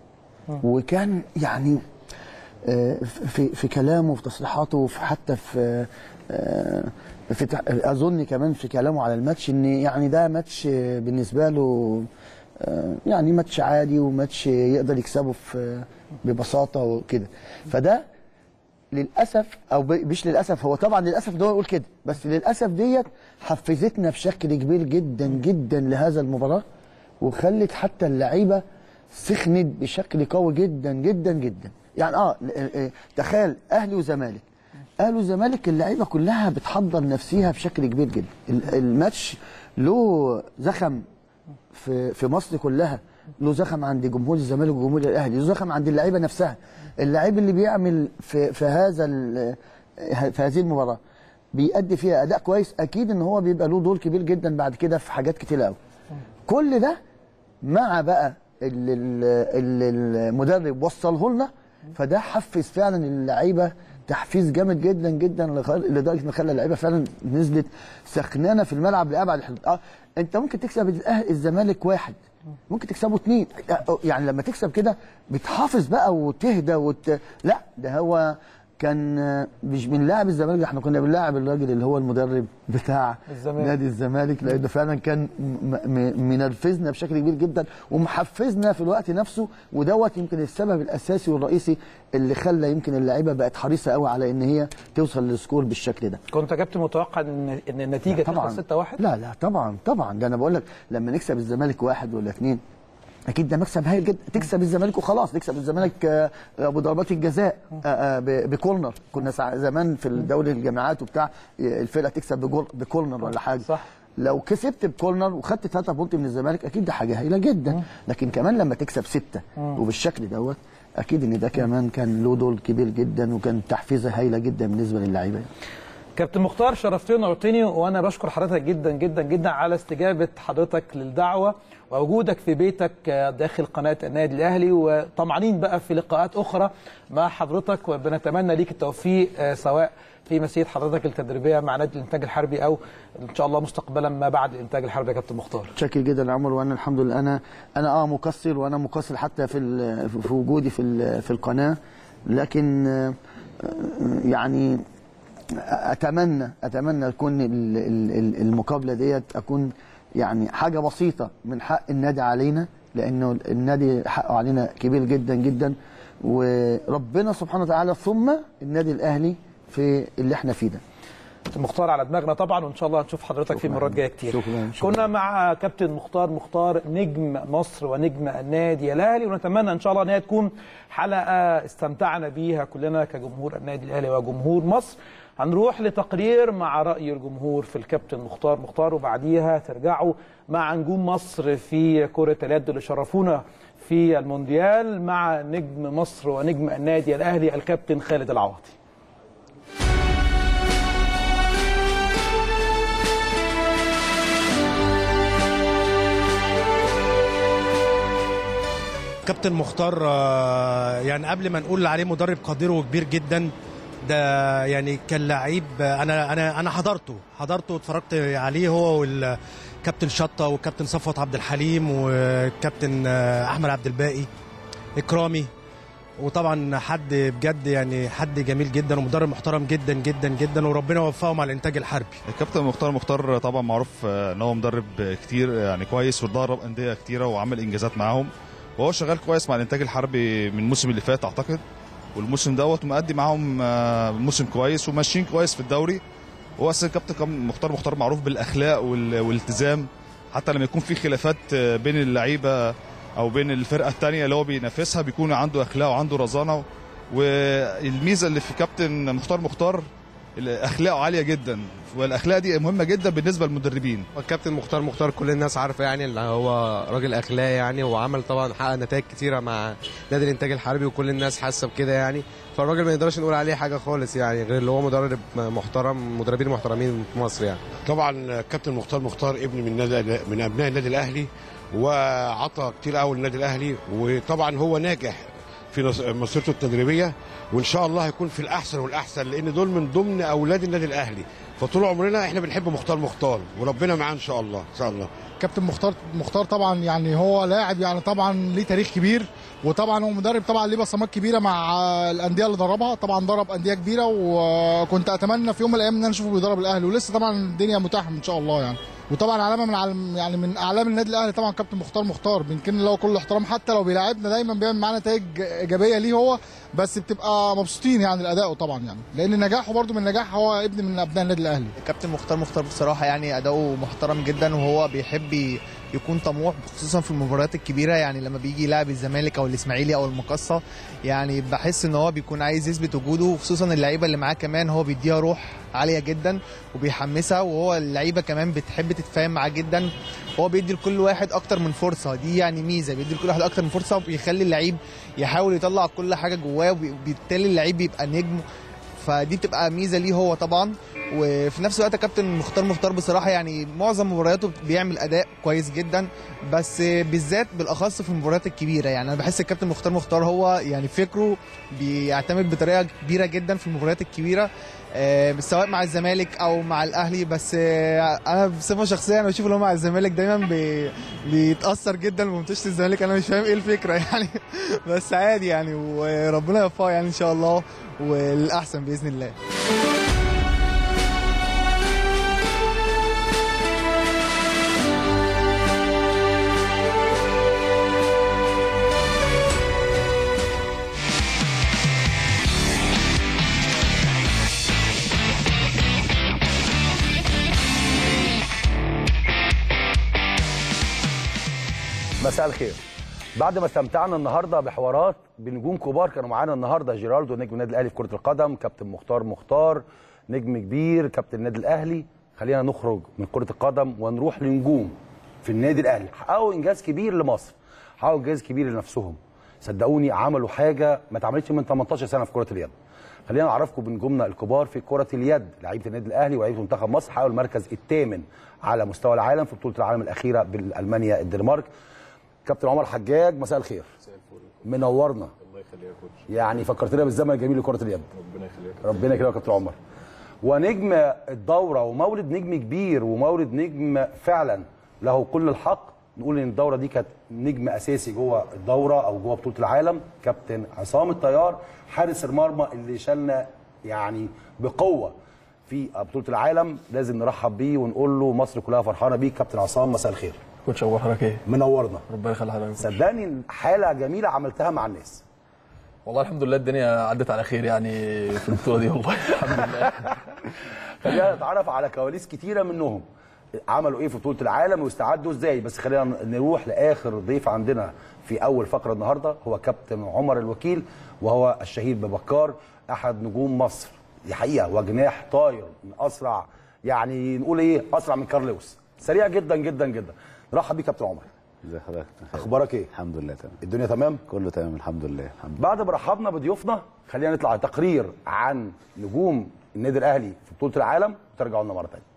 وكان يعني آه، في في كلامه في تصريحاته في حتى في آه، في تع- اظن كمان في كلامه على الماتش ان يعني ده ماتش آه، بالنسبه له آه، يعني ماتش عادي وماتش يقدر يكسبه في ببساطه وكده فده للاسف او ب- مش للاسف هو طبعا للاسف ده هو يقول كده بس للاسف ديت حفزتنا بشكل كبير جدا جدا لهذا المباراه وخلت حتى اللعيبه سخنت بشكل قوي جدا جدا جدا يعني اه اه، اه، تخيل اهلي وزمالك اهلي وزمالك اللعيبه كلها بتحضر نفسها بشكل كبير جدا ال- الماتش له زخم في في مصر كلها له زخم عند جمهور الزمالك وجمهور الاهلي له زخم عند اللعيبه نفسها اللعيب اللي بيعمل في في هذا ال- في هذه المباراه بيأدي فيها اداء كويس اكيد ان هو بيبقى له دور كبير جدا بعد كده في حاجات كتير قوي كل ده مع بقى اللي اللي المدرب وصله لنا فده حفز فعلا اللعيبه تحفيز جامد جدا جدا لغ- لدرجه ان خلى اللعيبه فعلا نزلت سخنانه في الملعب لابعد الحدود اه انت ممكن تكسب الأه- الزمالك واحد ممكن تكسبه اتنين يعني لما تكسب كده بتحافظ بقى وتهدى وت... لا ده هو كان آه، مش بنلاعب الزمالك ده احنا كنا بنلاعب الراجل اللي هو المدرب بتاع الزمالك. نادي الزمالك لانه فعلا كان م- م- منرفزنا بشكل كبير جدا ومحفزنا في الوقت نفسه ودوت يمكن السبب الاساسي والرئيسي اللي خلى يمكن اللعيبه بقت حريصه قوي على ان هي توصل للسكور بالشكل ده كنت يا كابتن متوقع ان ان النتيجه طبعا تخلص 6 1 لا لا طبعا طبعا ده انا بقول لك لما نكسب الزمالك واحد ولا اثنين اكيد ده مكسب هايل جدا تكسب الزمالك وخلاص تكسب الزمالك آه، ابو ضربات الجزاء آه، آه، ب- بكورنر كنا سع- زمان في الدوري الجامعات وبتاع آه، الفرقه تكسب بجول بكورنر ولا حاجه صح لو كسبت بكورنر وخدت 3 بونت من الزمالك اكيد ده حاجه هايله جدا لكن كمان لما تكسب سته مم. وبالشكل دوت اكيد ان ده كمان كان له دور كبير جدا وكان تحفيزه هايله جدا بالنسبه للعيبه كابتن مختار شرفتني ونورتني وانا بشكر حضرتك جدا جدا جدا على استجابه حضرتك للدعوه ووجودك في بيتك داخل قناه النادي الاهلي وطمعانين بقى في لقاءات اخرى مع حضرتك وبنتمنى ليك التوفيق آه، سواء في مسيره حضرتك التدريبيه مع نادي الانتاج الحربي او ان شاء الله مستقبلا ما بعد الانتاج الحربي يا كابتن مختار شاكر جدا يا عمر وانا الحمد لله انا انا اه مقصر وانا مقصر حتى في ال- في وجودي في ال- في القناه لكن آه، آه، يعني اتمنى اتمنى تكون ال- ال- ال- المقابله ديت اكون يعني حاجه بسيطه من حق النادي علينا لانه النادي حقه علينا كبير جدا جدا وربنا سبحانه وتعالى ثم النادي الاهلي في اللي احنا فيه ده مختار على دماغنا طبعا وان شاء الله هنشوف حضرتك في مرات جايه كتير شكرا شكرا كنا مع كابتن مختار مختار نجم مصر ونجم النادي الاهلي ونتمنى ان شاء الله ان هي تكون حلقه استمتعنا بيها كلنا كجمهور النادي الاهلي وجمهور مصر هنروح لتقرير مع راي الجمهور في الكابتن مختار مختار وبعديها ترجعوا مع نجوم مصر في كره اليد اللي شرفونا في المونديال مع نجم مصر ونجم النادي الاهلي الكابتن خالد العوضي كابتن مختار آه، يعني قبل ما نقول عليه مدرب قدير وكبير جدا ده يعني كان لعيب آه، انا انا انا حضرته حضرته واتفرجت عليه هو والكابتن شطه والكابتن صفوت عبد الحليم والكابتن آه، احمد عبد الباقي اكرامي وطبعا حد بجد يعني حد جميل جدا ومدرب محترم جدا جدا جدا وربنا يوفقه مع الانتاج الحربي الكابتن مختار مختار طبعا معروف آه، ان هو مدرب كتير يعني كويس ودرب انديه كتيره وعمل انجازات معاهم وهو شغال كويس مع الانتاج الحربي من الموسم اللي فات اعتقد والموسم دوت مؤدي معاهم آه، موسم كويس وماشيين كويس في الدوري هو اصلا الكابتن كان مختار مختار معروف بالاخلاق وال- والالتزام حتى لما يكون في خلافات آه، بين اللعيبه او بين الفرقه الثانيه اللي هو بينافسها بيكون عنده اخلاق وعنده رزانه والميزه اللي في كابتن مختار مختار اخلاقه عاليه جدا والاخلاق دي مهمه جدا بالنسبه للمدربين الكابتن مختار مختار كل الناس عارفه يعني ان هو راجل اخلاق يعني وعمل طبعا حقق نتائج كتيره مع نادي الانتاج الحربي وكل الناس حاسه بكده يعني فالراجل ما نقدرش نقول عليه حاجه خالص يعني غير اللي هو مدرب محترم مدربين محترمين في مصر يعني طبعا كابتن مختار مختار ابن من نادي من ابناء النادي الاهلي وعطى كتير قوي للنادي الاهلي وطبعا هو ناجح في نص- مسيرته التدريبيه وان شاء الله هيكون في الاحسن والاحسن لان دول من ضمن اولاد النادي الاهلي فطول عمرنا احنا بنحب مختار مختار وربنا معاه ان شاء الله ان شاء الله كابتن مختار مختار طبعا يعني هو لاعب يعني طبعا ليه تاريخ كبير وطبعا هو مدرب طبعا ليه بصمات كبيره مع الانديه اللي دربها طبعا درب انديه كبيره وكنت اتمنى في يوم من الايام ان انا اشوفه بيدرب الاهلي ولسه طبعا الدنيا متاحه ان شاء الله يعني وطبعا علامه من علم يعني من اعلام النادي الاهلي طبعا كابتن مختار مختار بيمكن له كل احترام حتى لو بيلاعبنا دايما بيعمل معانا نتائج ايجابيه ليه هو بس بتبقى مبسوطين يعني الاداء طبعا يعني لان نجاحه برده من نجاح هو ابن من ابناء النادي الاهلي كابتن مختار مختار بصراحه يعني اداؤه محترم جدا وهو بيحب يكون طموح خصوصا في المباريات الكبيره يعني لما بيجي يلعب الزمالك او الاسماعيلي او المقصه يعني بحس ان هو بيكون عايز يثبت وجوده وخصوصا اللعيبه اللي معاه كمان هو بيديها روح عاليه جدا وبيحمسها وهو اللعيبه كمان بتحب تتفاهم معاه جدا هو بيدي لكل واحد اكتر من فرصه دي يعني ميزه بيدي لكل واحد اكتر من فرصه وبيخلي اللعيب يحاول يطلع كل حاجه جواه وبالتالي اللعيب بيبقى نجم فدي بتبقى ميزه ليه هو طبعا وفي نفس الوقت كابتن مختار مختار بصراحه يعني معظم مبارياته بيعمل اداء كويس جدا بس بالذات بالاخص في المباريات الكبيره يعني انا بحس الكابتن مختار مختار هو يعني فكره بيعتمد بطريقه كبيره جدا في المباريات الكبيره سواء مع الزمالك او مع الاهلي بس انا بصفه شخصيه انا بشوف اللي هو مع الزمالك دايما بي بيتاثر جدا بمنتشر الزمالك انا مش فاهم ايه الفكره يعني بس عادي يعني وربنا يوفقه يعني ان شاء الله والاحسن باذن الله مساء الخير بعد ما استمتعنا النهارده بحوارات بنجوم كبار كانوا معانا النهارده جيرالدو نجم النادي الاهلي في كره القدم كابتن مختار مختار نجم كبير كابتن النادي الاهلي خلينا نخرج من كره القدم ونروح لنجوم في النادي الاهلي حققوا انجاز كبير لمصر حققوا انجاز كبير لنفسهم صدقوني عملوا حاجه ما اتعملتش من 18 سنه في كره اليد خلينا نعرفكم بنجومنا الكبار في كره اليد لعيبه النادي الاهلي ولاعيبه منتخب مصر حققوا المركز الثامن على مستوى العالم في بطوله العالم الاخيره بالمانيا الدنمارك كابتن عمر حجاج مساء الخير منورنا الله يخليك يا كوتش يعني فكرتنا بالزمن الجميل لكره اليد ربنا يخليك ربنا يكرمك يا كابتن عمر ونجم الدوره ومولد نجم كبير ومولد نجم فعلا له كل الحق نقول ان الدوره دي كانت نجم اساسي جوه الدوره او جوه بطوله العالم كابتن عصام الطيار حارس المرمى اللي شالنا يعني بقوه في بطوله العالم لازم نرحب بيه ونقول له مصر كلها فرحانه بيك كابتن عصام مساء الخير كوتش اخبار حضرتك ايه؟ منورنا ربنا يخلي حضرتك صدقني حاله جميله عملتها مع الناس والله الحمد لله الدنيا عدت على خير يعني في البطوله دي والله الحمد لله خلينا نتعرف على كواليس كتيره منهم عملوا ايه في بطوله العالم واستعدوا ازاي بس خلينا نروح لاخر ضيف عندنا في اول فقره النهارده هو كابتن عمر الوكيل وهو الشهيد ببكار احد نجوم مصر دي حقيقه وجناح طاير من اسرع يعني نقول ايه اسرع من كارلوس سريع جدا جدا جدا نرحب بيك كابتن عمر ازي حضرتك اخبارك ايه الحمد لله تمام الدنيا تمام كله تمام الحمد لله الحمد لله بعد ما رحبنا بضيوفنا خلينا نطلع على تقرير عن نجوم النادي الاهلي في بطوله العالم وترجعوا لنا مره ثانيه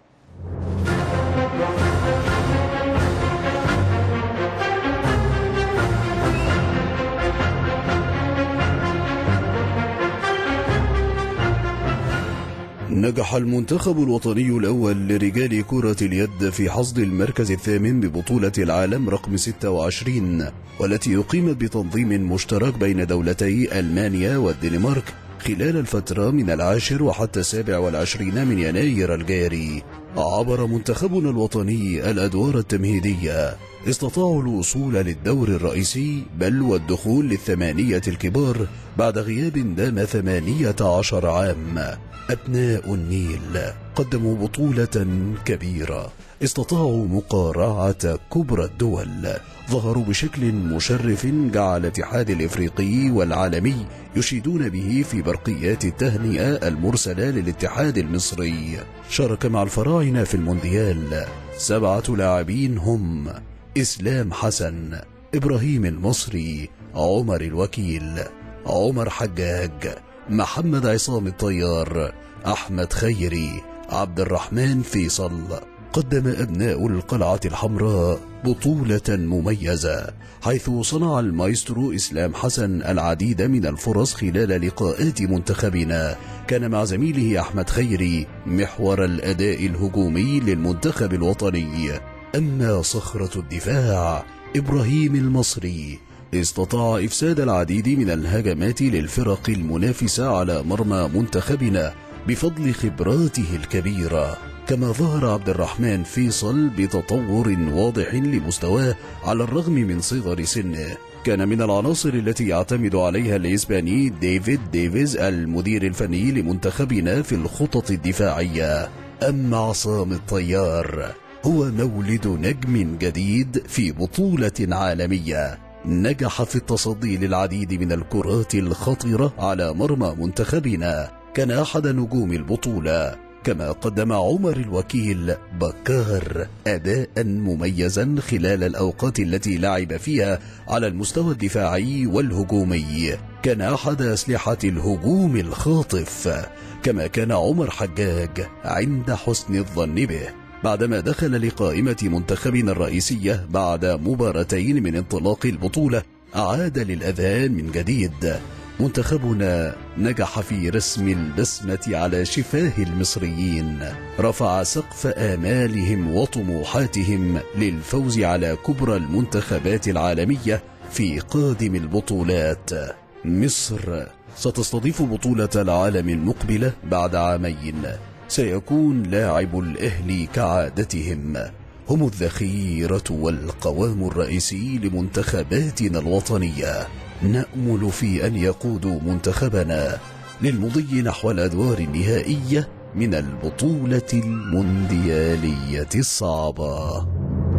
نجح المنتخب الوطني الأول لرجال كرة اليد في حصد المركز الثامن ببطولة العالم رقم 26 والتي أقيمت بتنظيم مشترك بين دولتي ألمانيا والدنمارك خلال الفترة من العاشر وحتى السابع والعشرين من يناير الجاري عبر منتخبنا الوطني الأدوار التمهيدية استطاعوا الوصول للدور الرئيسي بل والدخول للثمانية الكبار بعد غياب دام ثمانية عشر عام أبناء النيل قدموا بطولة كبيرة استطاعوا مقارعة كبرى الدول ظهروا بشكل مشرف جعل الاتحاد الافريقي والعالمي يشيدون به في برقيات التهنئه المرسله للاتحاد المصري شارك مع الفراعنه في المونديال سبعه لاعبين هم اسلام حسن ابراهيم المصري عمر الوكيل عمر حجاج محمد عصام الطيار احمد خيري عبد الرحمن فيصل قدم أبناء القلعة الحمراء بطولة مميزة حيث صنع المايسترو إسلام حسن العديد من الفرص خلال لقاءات منتخبنا كان مع زميله أحمد خيري محور الأداء الهجومي للمنتخب الوطني أما صخرة الدفاع إبراهيم المصري استطاع إفساد العديد من الهجمات للفرق المنافسة على مرمى منتخبنا بفضل خبراته الكبيرة كما ظهر عبد الرحمن فيصل بتطور واضح لمستواه على الرغم من صغر سنه كان من العناصر التي يعتمد عليها الإسباني ديفيد ديفيز المدير الفني لمنتخبنا في الخطط الدفاعية أما عصام الطيار هو مولد نجم جديد في بطولة عالمية نجح في التصدي للعديد من الكرات الخطرة على مرمى منتخبنا كان أحد نجوم البطولة كما قدم عمر الوكيل بكار أداء مميزا خلال الأوقات التي لعب فيها على المستوى الدفاعي والهجومي كان أحد أسلحة الهجوم الخاطف كما كان عمر حجاج عند حسن الظن به بعدما دخل لقائمة منتخبنا الرئيسية بعد مباراتين من انطلاق البطولة أعاد للأذهان من جديد منتخبنا نجح في رسم البسمة على شفاه المصريين رفع سقف آمالهم وطموحاتهم للفوز على كبرى المنتخبات العالمية في قادم البطولات مصر ستستضيف بطولة العالم المقبلة بعد عامين سيكون لاعب الأهلي كعادتهم هم الذخيرة والقوام الرئيسي لمنتخباتنا الوطنية نأمل في أن يقودوا منتخبنا للمضي نحو الأدوار النهائية من البطولة المونديالية الصعبة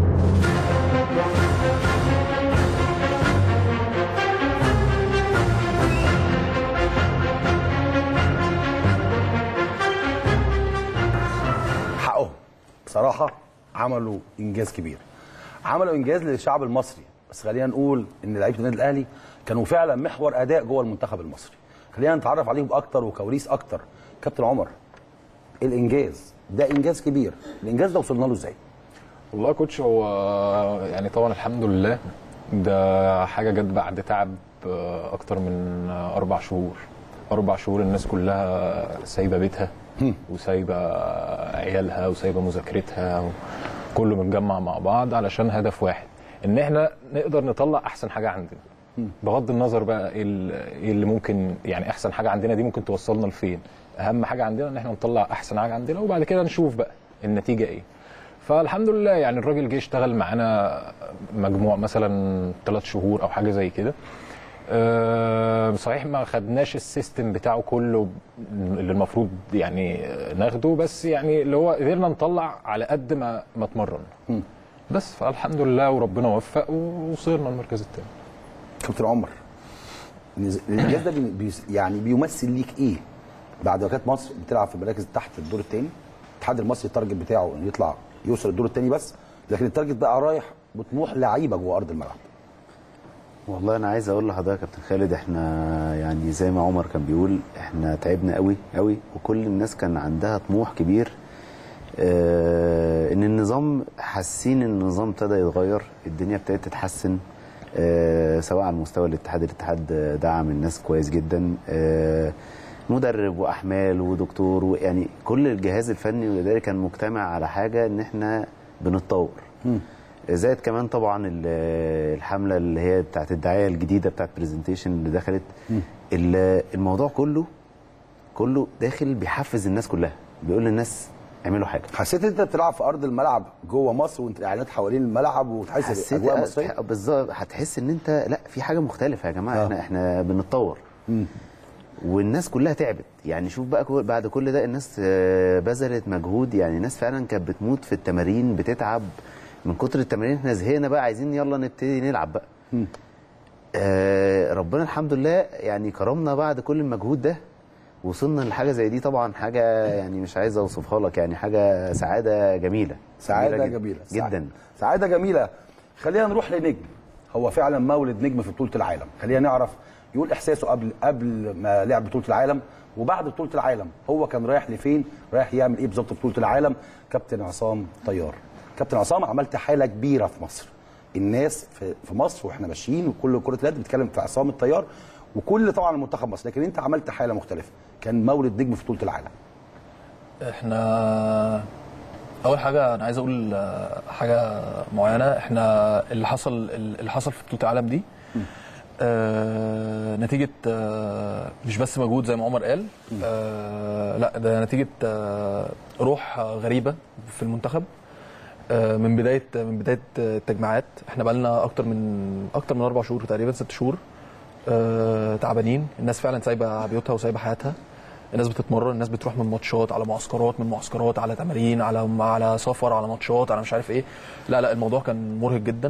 حقهم بصراحه عملوا انجاز كبير عملوا انجاز للشعب المصري بس خلينا نقول ان لعيبه النادي الاهلي كانوا فعلا محور اداء جوه المنتخب المصري خلينا نتعرف عليهم اكتر وكواليس اكتر كابتن عمر الانجاز ده انجاز كبير الانجاز ده وصلنا له ازاي والله يا كوتش هو يعني طبعا الحمد لله ده حاجه جت بعد تعب اكتر من اربع شهور اربع شهور الناس كلها سايبه بيتها وسايبه عيالها وسايبه مذاكرتها كله متجمع مع بعض علشان هدف واحد ان احنا نقدر نطلع احسن حاجه عندنا بغض النظر بقى ايه ال- إيه اللي ممكن يعني احسن حاجه عندنا دي ممكن توصلنا لفين اهم حاجه عندنا ان احنا نطلع احسن حاجه عندنا وبعد كده نشوف بقى النتيجه ايه فالحمد لله يعني الراجل جه اشتغل معانا مجموع مثلا ثلاث شهور او حاجه زي كده أه صحيح ما خدناش السيستم بتاعه كله اللي المفروض يعني ناخده بس يعني اللي هو قدرنا نطلع على قد ما ما اتمرن بس فالحمد لله وربنا وفق ووصلنا المركز الثاني كابتن عمر الانجاز ده بي بي- يعني بيمثل ليك ايه بعد ما كانت مصر بتلعب في مراكز تحت الدور الثاني الاتحاد المصري التارجت بتاعه انه يطلع يوصل الدور الثاني بس لكن التارجت بقى رايح بطموح لعيبه جوه ارض الملعب والله انا عايز اقول لحضرتك يا كابتن خالد احنا يعني زي ما عمر كان بيقول احنا تعبنا قوي قوي وكل الناس كان عندها طموح كبير اه ان النظام حاسين ان النظام ابتدى يتغير الدنيا ابتدت تتحسن اه سواء على مستوى الاتحاد الاتحاد دعم الناس كويس جدا اه مدرب واحمال ودكتور ويعني كل الجهاز الفني والاداري كان مجتمع على حاجه ان احنا بنتطور زائد كمان طبعا ال- الحمله اللي هي بتاعت الدعايه الجديده بتاعت برزنتيشن اللي دخلت ال- الموضوع كله كله داخل بيحفز الناس كلها بيقول للناس اعملوا حاجه حسيت انت بتلعب في ارض الملعب جوه مصر وانت الاعلانات حوالين الملعب وتحس حسيت اجواء مصريه هت- بالظبط هتحس ان انت لا في حاجه مختلفه يا جماعه احنا احنا بنتطور والناس كلها تعبت يعني شوف بقى كل- بعد كل ده الناس آه، بذلت مجهود يعني الناس فعلا كانت بتموت في التمارين بتتعب من كتر التمارين احنا زهقنا بقى عايزين يلا نبتدي نلعب بقى آه ربنا الحمد لله يعني كرمنا بعد كل المجهود ده وصلنا لحاجه زي دي طبعا حاجه يعني مش عايز اوصفها لك يعني حاجه سعاده جميله سعاده جدا- جميله جدا سعاده جميله خلينا نروح لنجم هو فعلا مولد نجم في بطوله العالم خلينا نعرف يقول احساسه قبل قبل ما لعب بطوله العالم وبعد بطوله العالم هو كان رايح لفين رايح يعمل ايه بالظبط في بطوله العالم كابتن عصام طيار كابتن عصام عملت حاله كبيره في مصر الناس في في مصر واحنا ماشيين وكل كره اليد بتتكلم في عصام الطيار وكل طبعا المنتخب مصر لكن انت عملت حاله مختلفه كان مولد نجم في بطوله العالم احنا اول حاجه انا عايز اقول آه، حاجه معينه احنا اللي حصل اللي حصل في بطوله العالم دي آه نتيجه آه مش بس مجهود زي ما عمر قال آه لا ده نتيجه آه روح آه، غريبه في المنتخب آه من بدايه من بدايه التجمعات احنا بقالنا اكتر من اكتر من اربع شهور تقريبا ست شهور آه تعبانين الناس فعلا سايبه بيوتها وسايبه حياتها الناس بتتمرن الناس بتروح من ماتشات على معسكرات من معسكرات على تمارين على على سفر على ماتشات على مش عارف ايه لا لا الموضوع كان مرهق جدا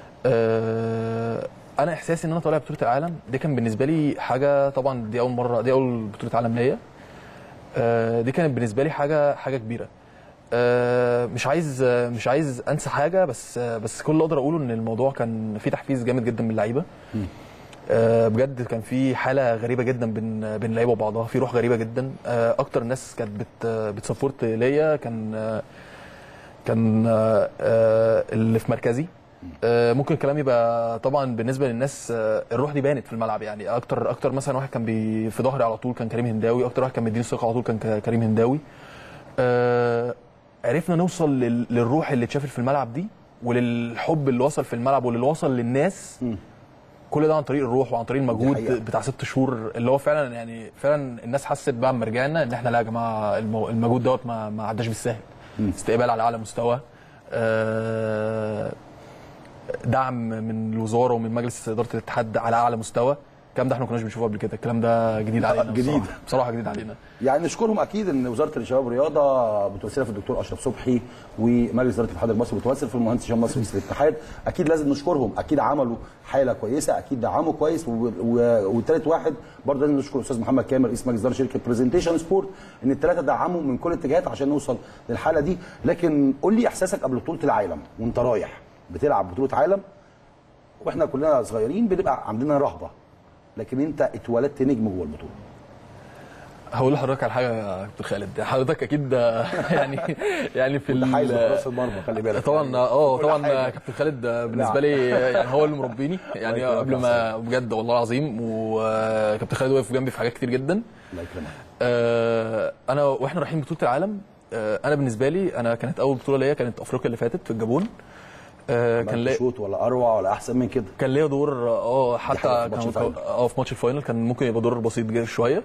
آه، انا احساسي ان انا طالع بطوله العالم دي كان بالنسبه لي حاجه طبعا دي اول مره دي اول بطوله عالم ليا آه، دي كانت بالنسبه لي حاجه حاجه كبيره آه، مش عايز آه، مش عايز انسى حاجه بس آه، بس كل اللي اقدر اقوله ان الموضوع كان فيه تحفيز جامد جدا من اللعيبه آه، بجد كان في حاله غريبه جدا بين بين اللعيبه وبعضها في روح غريبه جدا آه، اكتر ناس كانت بت بتسبورت ليا كان آه، كان آه، آه، اللي في مركزي آه، ممكن الكلام يبقى طبعا بالنسبه للناس آه، الروح دي بانت في الملعب يعني اكتر اكتر مثلا واحد كان بي في ظهري على طول كان كريم هنداوي اكتر واحد كان مديني الثقه على طول كان ك- كريم هنداوي آه، عرفنا نوصل لل- للروح اللي اتشافت في الملعب دي وللحب اللي وصل في الملعب واللي وصل للناس كل ده عن طريق الروح وعن طريق المجهود حقيقة. بتاع ست شهور اللي هو فعلا يعني فعلا الناس حست بقى لما رجعنا ان احنا لا يا جماعه المو- المجهود دوت ما ما عداش بالسهل استقبال على اعلى مستوى آه، دعم من الوزاره ومن مجلس اداره الاتحاد على اعلى مستوى الكلام ده احنا ما كناش بنشوفه قبل كده الكلام ده جديد علينا جديد. بصراحة. بصراحه جديد علينا يعني نشكرهم اكيد ان وزاره الشباب والرياضه بتمثلها في الدكتور اشرف صبحي ومجلس اداره الاتحاد المصري بتمثل في المهندس هشام مصري رئيس الاتحاد اكيد لازم نشكرهم اكيد عملوا حاله كويسه اكيد دعموا كويس و- و- والتالت واحد برضه لازم نشكر الاستاذ محمد كامل رئيس مجلس اداره شركه برزنتيشن سبورت ان الثلاثه دعموا من كل الاتجاهات عشان نوصل للحاله دي لكن قول لي احساسك قبل بطوله العالم وانت رايح بتلعب بطوله عالم واحنا كلنا صغيرين بنبقى عندنا رهبه لكن انت اتولدت نجم جوه البطوله هقول لحضرتك على حاجه يا كابتن خالد حضرتك اكيد يعني يعني في متحيز ال- لحراس المرمى خلي بالك طبعا اه كل طبعا حاجة. كابتن خالد بالنسبه نعم. لي يعني هو اللي مربيني يعني الله يكرمك قبل يا ما بجد والله العظيم وكابتن خالد وقف جنبي في حاجات كتير جدا الله يكرمك آه، انا واحنا رايحين بطوله العالم آه، انا بالنسبه لي انا كانت اول بطوله ليا كانت افريقيا اللي فاتت في الجابون آه، كان عملت ليا شوط ولا اروع ولا احسن من كده كان ليا دور اه حاجة حتى في ماتش كان الفاينل. اه في ماتش الفاينل كان ممكن يبقى دور بسيط جدا شويه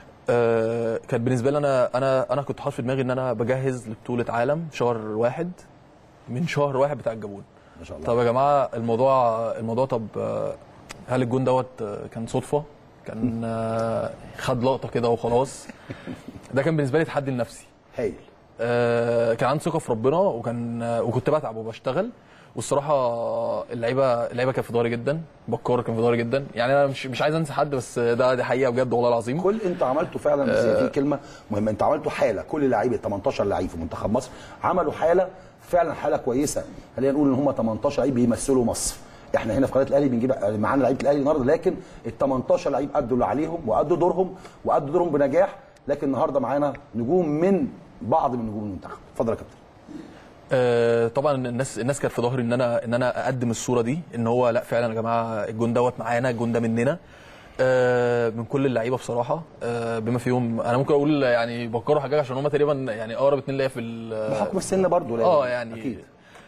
آه كان بالنسبه لي انا انا انا كنت حاطط في دماغي ان انا بجهز لبطوله عالم شهر واحد من شهر واحد بتاع الجابون ما شاء الله طب يا جماعه الموضوع الموضوع طب آه، هل الجون دوت آه، كان صدفه كان آه، خد لقطه كده وخلاص ده كان بالنسبه لي تحدي لنفسي هايل آه، كان عندي ثقه في ربنا وكان آه، وكنت بتعب وبشتغل والصراحه اللعيبه اللعيبه كانت في ظهري جدا بكار كان في ظهري جدا يعني انا مش مش عايز انسى حد بس ده دي حقيقه بجد والله العظيم كل انت عملته فعلا بس آه. في كلمه مهمه انت عملته حاله كل لعيبه 18 لعيب في منتخب مصر عملوا حاله فعلا حاله كويسه خلينا نقول ان هم 18 لعيب بيمثلوا مصر احنا هنا في قناه الاهلي بنجيب معانا لعيبه الاهلي النهارده لكن ال 18 لعيب ادوا اللي عليهم وادوا دورهم وادوا دورهم بنجاح لكن النهارده معانا نجوم من بعض من نجوم المنتخب اتفضل يا كابتن آه، طبعا الناس الناس كانت في ظهري ان انا ان انا اقدم الصوره دي ان هو لا فعلا يا جماعه الجون دوت معانا الجون ده مننا آه، من كل اللعيبه بصراحه آه، بما فيهم انا ممكن اقول يعني بكروا حاجات عشان هم تقريبا يعني اقرب اتنين ليا في ال- بحكم السن برضه لازم. اه يعني أكيد.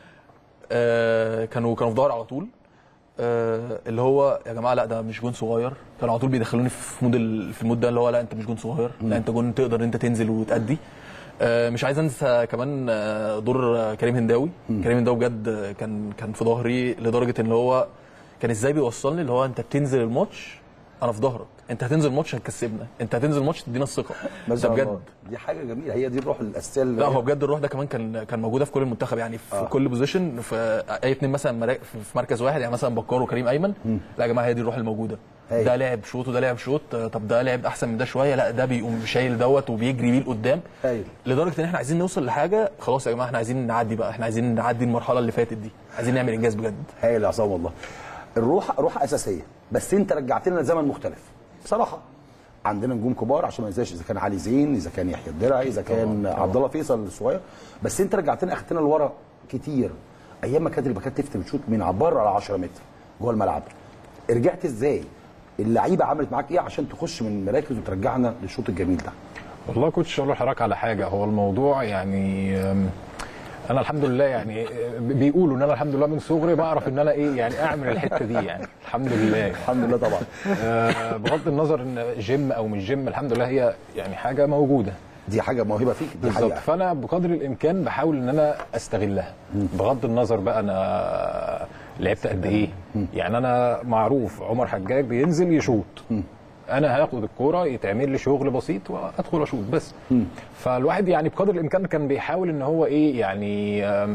آه كانوا كانوا في ظهري على طول آه اللي هو يا جماعه لا ده مش جون صغير كانوا على طول بيدخلوني في مود ال- في المود ده اللي هو لا انت مش جون صغير لا انت جون تقدر انت تنزل وتأدي آه مش عايز انسى كمان آه، دور آه، كريم هنداوي كريم هنداوي بجد آه، كان كان في ظهري لدرجه ان هو كان ازاي بيوصلني اللي هو انت بتنزل الماتش انا في ظهرك انت هتنزل الماتش هتكسبنا انت هتنزل الماتش تدينا الثقه ما ده شاء بجد الله. دي حاجه جميله هي دي الروح الاساسيه اللي لا هو بجد الروح ده كمان كان كان موجوده في كل المنتخب يعني في آه. آه. كل بوزيشن في اي اتنين مثلا مرا- في مركز واحد يعني مثلا بكار وكريم ايمن لا يا جماعه هي دي الروح الموجوده هاي. ده لعب شوط وده لعب شوط آه، طب ده لعب احسن من ده شويه لا ده بيقوم شايل دوت وبيجري بيه لقدام هايل لدرجه ان احنا عايزين نوصل لحاجه خلاص يا جماعه احنا عايزين نعدي بقى احنا عايزين نعدي المرحله اللي فاتت دي عايزين نعمل انجاز بجد هايل يا عصام والله الروح روح اساسيه بس انت رجعت لنا زمن مختلف بصراحه عندنا نجوم كبار عشان ما ننساش اذا كان علي زين اذا كان يحيى الدرعي اذا كان عبد الله فيصل الصغير بس انت رجعتنا اخدتنا لورا كتير ايام ما كانت الباكات تفتي بتشوت من على بره على 10 متر جوه الملعب رجعت ازاي اللعيبه عملت معاك ايه عشان تخش من مراكز وترجعنا للشوط الجميل ده والله كنتش اقول لحضرتك على حاجه هو الموضوع يعني أم، انا الحمد لله يعني أه، بيقولوا ان انا الحمد لله من صغري بعرف ان انا ايه يعني اعمل الحته دي يعني الحمد لله الحمد لله طبعا آه، بغض النظر ان جيم او مش جيم الحمد لله هي يعني حاجه موجوده دي حاجه موهبه فيك دي بالظبط حقيقه فانا بقدر الامكان بحاول ان انا استغلها بغض النظر بقى انا لعبت قد ايه يعني انا معروف عمر حجاج بينزل يشوط انا هاخد الكوره يتعمل لي شغل بسيط وادخل اشوط بس فالواحد يعني بقدر الامكان كان بيحاول ان هو ايه يعني آم،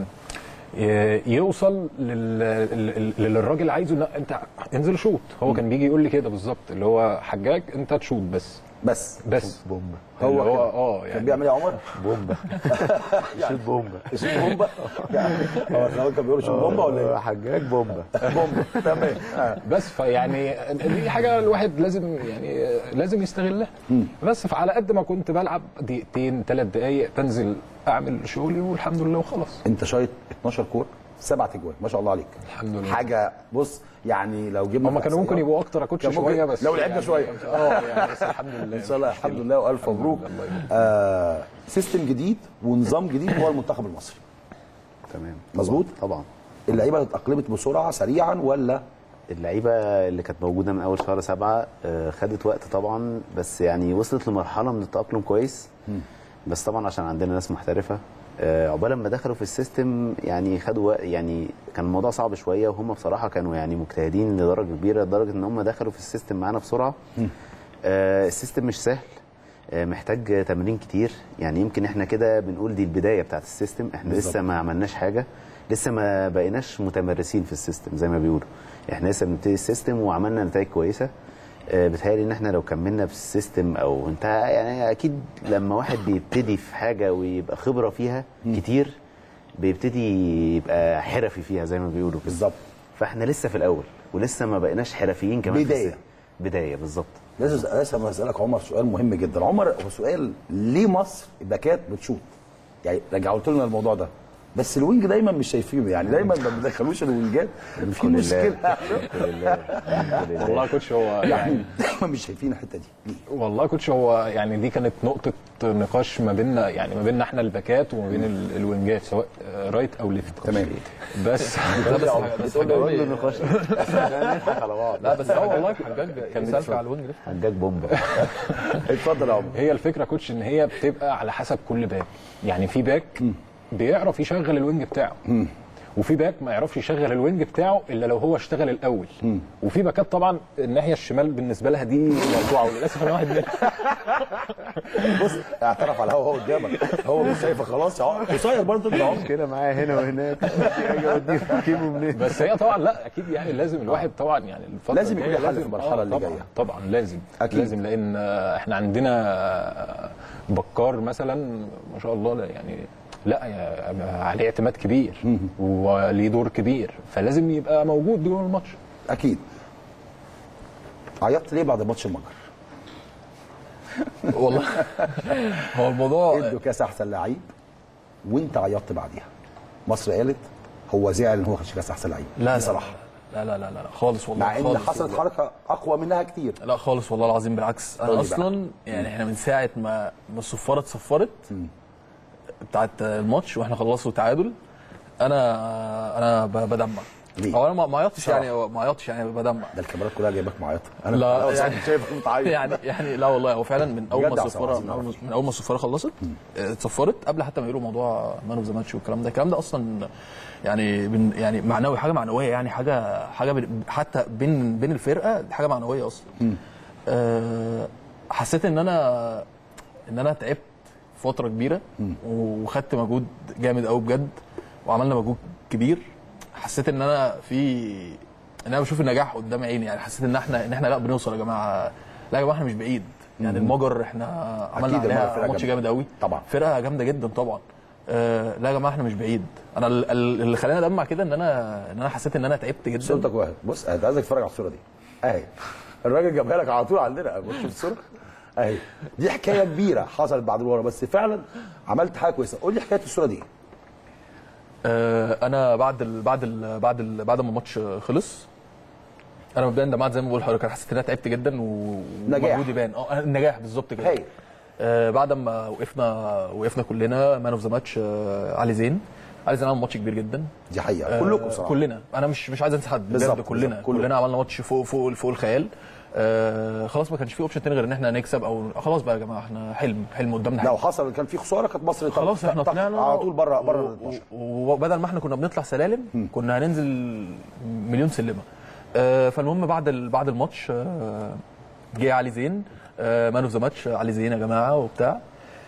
ي- يوصل لل- لل- للي الراجل عايزه إن انت انزل شوط هو كان بيجي يقول لي كده بالظبط اللي هو حجاج انت تشوط بس بس بس بومبا هو اللي هو كده. اه كان يعني بيعمل ايه يا عمر؟ بومبا شوت بومبا شوت بومبا يعني هو كان بيقول شوت بومبا ولا ايه؟ حجاج بومبا بومبا تمام آه. بس فيعني دي حاجه الواحد لازم يعني لازم يستغلها بس فعلى قد ما كنت بلعب دقيقتين ثلاث دقائق تنزل اعمل شغلي والحمد لله وخلاص انت شايط 12 كوره سبعة اجوان ما شاء الله عليك الحمد لله حاجه بص يعني لو جبنا هم كانوا ممكن يبقوا اكتر كوتش كان ممكن- شويه بس لو لعبنا يعني شويه اه يعني بس الحمد لله ان شاء الله الحمد لله والف مبروك آه سيستم جديد ونظام جديد هو المنتخب المصري تمام مظبوط طبعا اللعيبه اتاقلمت بسرعه سريعا ولا اللعيبه اللي كانت موجوده من اول شهر سبعة آه، خدت وقت طبعا بس يعني وصلت لمرحله من التاقلم كويس بس طبعا عشان عندنا ناس محترفه آه، عقبال ما دخلوا في السيستم يعني خدوا وقت يعني كان الموضوع صعب شويه وهم بصراحه كانوا يعني مجتهدين لدرجه كبيره لدرجه ان هم دخلوا في السيستم معانا بسرعه آه، السيستم مش سهل آه، محتاج تمرين كتير يعني يمكن احنا كده بنقول دي البدايه بتاعت السيستم احنا بالظبط. لسه ما عملناش حاجه لسه ما بقيناش متمرسين في السيستم زي ما بيقولوا احنا لسه بنبتدي السيستم وعملنا نتائج كويسه آه، بتهيألي ان احنا لو كملنا في السيستم او انت يعني اكيد لما واحد بيبتدي في حاجه ويبقى خبره فيها كتير بيبتدي يبقى حرفي فيها زي ما بيقولوا بالظبط فاحنا لسه في الاول ولسه ما بقيناش حرفيين كمان في بداية. السيستم. بدايه بالظبط لازم لازم اسالك عمر سؤال مهم جدا عمر هو سؤال ليه مصر الباكات بتشوط يعني رجعت لنا الموضوع ده بس الوينج دايما مش شايفينه يعني دايما ما بندخلوش الوينجات في الحمد لله. مشكله الحمد لله الحمد لله. والله يا كوتش هو يعني يعني دايما مش شايفين الحته دي ليه؟ والله يا كوتش هو يعني دي كانت نقطة نقاش ما بيننا يعني ما بيننا احنا الباكات وما بين ال- الوينجات سواء آه، رايت او ليفت تمام بس بتقول لي بس- عمر، بس بتقول لي حاجة- إيه؟ نقاش نضحك على بعض لا بس هو والله حجاج كان سالك على الوينج ليفت حجاج بومبا اتفضل يا عمر هي الفكره يا كوتش ان هي بتبقى على حسب كل باك يعني في باك بيعرف يشغل الوينج بتاعه وفي باك ما يعرفش يشغل الوينج بتاعه الا لو هو اشتغل الاول وفي باكات طبعا الناحيه الشمال بالنسبه لها دي موضوعه وللاسف انا واحد منهم بص اعترف على الهوا هو قدامك هو مش شايفك خلاص يا عمر قصير برضه انت يا عمر كده معايا هنا وهناك اجي اوديه كيمو منين بس هي طبعا لا اكيد يعني لازم الواحد طبعا يعني الفتره لازم يكون الجاية له حل في لازم- المرحلة آه اللي طبعا جاية. طبعا لازم أكيد. لازم لان آه، احنا عندنا آه، بكار مثلا ما شاء الله لا يعني لا يا- عليه اعتماد كبير وليه دور كبير فلازم يبقى موجود جوه الماتش اكيد عيطت ليه بعد ماتش المجر؟ والله هو الموضوع ادوا كاس احسن لعيب وانت عيطت بعديها مصر قالت هو زعل ان هو خدش كاس احسن لعيب لا بصراحه لا لا لا لا لا خالص والله مع ان خالص حصلت والله. حركه اقوى منها كتير لا خالص والله العظيم بالعكس قول انا لي بقى. اصلا يعني احنا من ساعه ما ما الصفاره اتصفرت بتاعت الماتش واحنا خلصوا تعادل انا انا ب- بدمع ليه؟ هو انا ما ما عيطتش بصراحة. يعني ما عيطتش يعني بدمع ده الكاميرات كلها جايباك معيط انا لا أنا يعني شايفك متعيط يعني يعني لا والله هو فعلا من اول بجد ما يا الصفاره عصام من اول عظيم من اول ما الصفاره خلصت اه، اتصفرت قبل حتى ما يقولوا موضوع مان اوف ذا ماتش والكلام ده الكلام ده اصلا يعني بن يعني معنوي حاجه معنويه يعني حاجه حاجه بن- حتى بين بين الفرقه دي حاجه معنويه اصلا أه حسيت ان انا ان انا تعبت فتره كبيره وخدت مجهود جامد قوي بجد وعملنا مجهود كبير حسيت ان انا في ان انا بشوف النجاح قدام عيني يعني حسيت ان احنا ان احنا لا بنوصل يا جماعه لا يا جماعه احنا مش بعيد يعني المجر احنا عملنا أكيد المجر عليها فرقة ماتش جامدة. جامد قوي طبعا فرقه جامده جدا طبعا آه لا يا جماعه احنا مش بعيد انا ال- ال- اللي خلاني ادمع كده ان انا ان انا حسيت ان انا تعبت جدا صورتك واحد بص انا عايزك تتفرج على الصوره دي اهي الراجل جابها لك على طول عندنا بص شوف الصوره اهي دي حكايه كبيره حصلت بعد الورا بس فعلا عملت حاجه كويسه قول لي حكايه الصوره دي آه، انا بعد ال بعد ال بعد ال بعد ما الماتش خلص انا مبدئيا دمعت زي ما بقول لحضرتك انا حسيت ان انا تعبت جدا و- نجاح. ومجهودي بان اه النجاح بالظبط كده هايل. آه بعد ما وقفنا وقفنا كلنا مان اوف ذا ماتش علي زين علي زين عمل ماتش كبير جدا دي حقيقه كلكم بصراحه كلنا انا مش مش عايز انسى حد بالظبط، بجد كلنا بالظبط، كلكم. كلنا عملنا ماتش فوق فوق فوق الخيال آه خلاص ما كانش في اوبشن تاني غير ان احنا نكسب او خلاص بقى يا جماعه احنا حلم حلم قدامنا حلم لو حصل كان في خساره كانت مصر خلاص احنا طق- طلعنا على طول بره بره و- ال 12 و- وبدل ما احنا كنا بنطلع سلالم كنا هننزل مليون سلمه آه فالمهم بعد ال- بعد الماتش آه جه علي زين مان اوف ذا ماتش علي زين يا جماعه وبتاع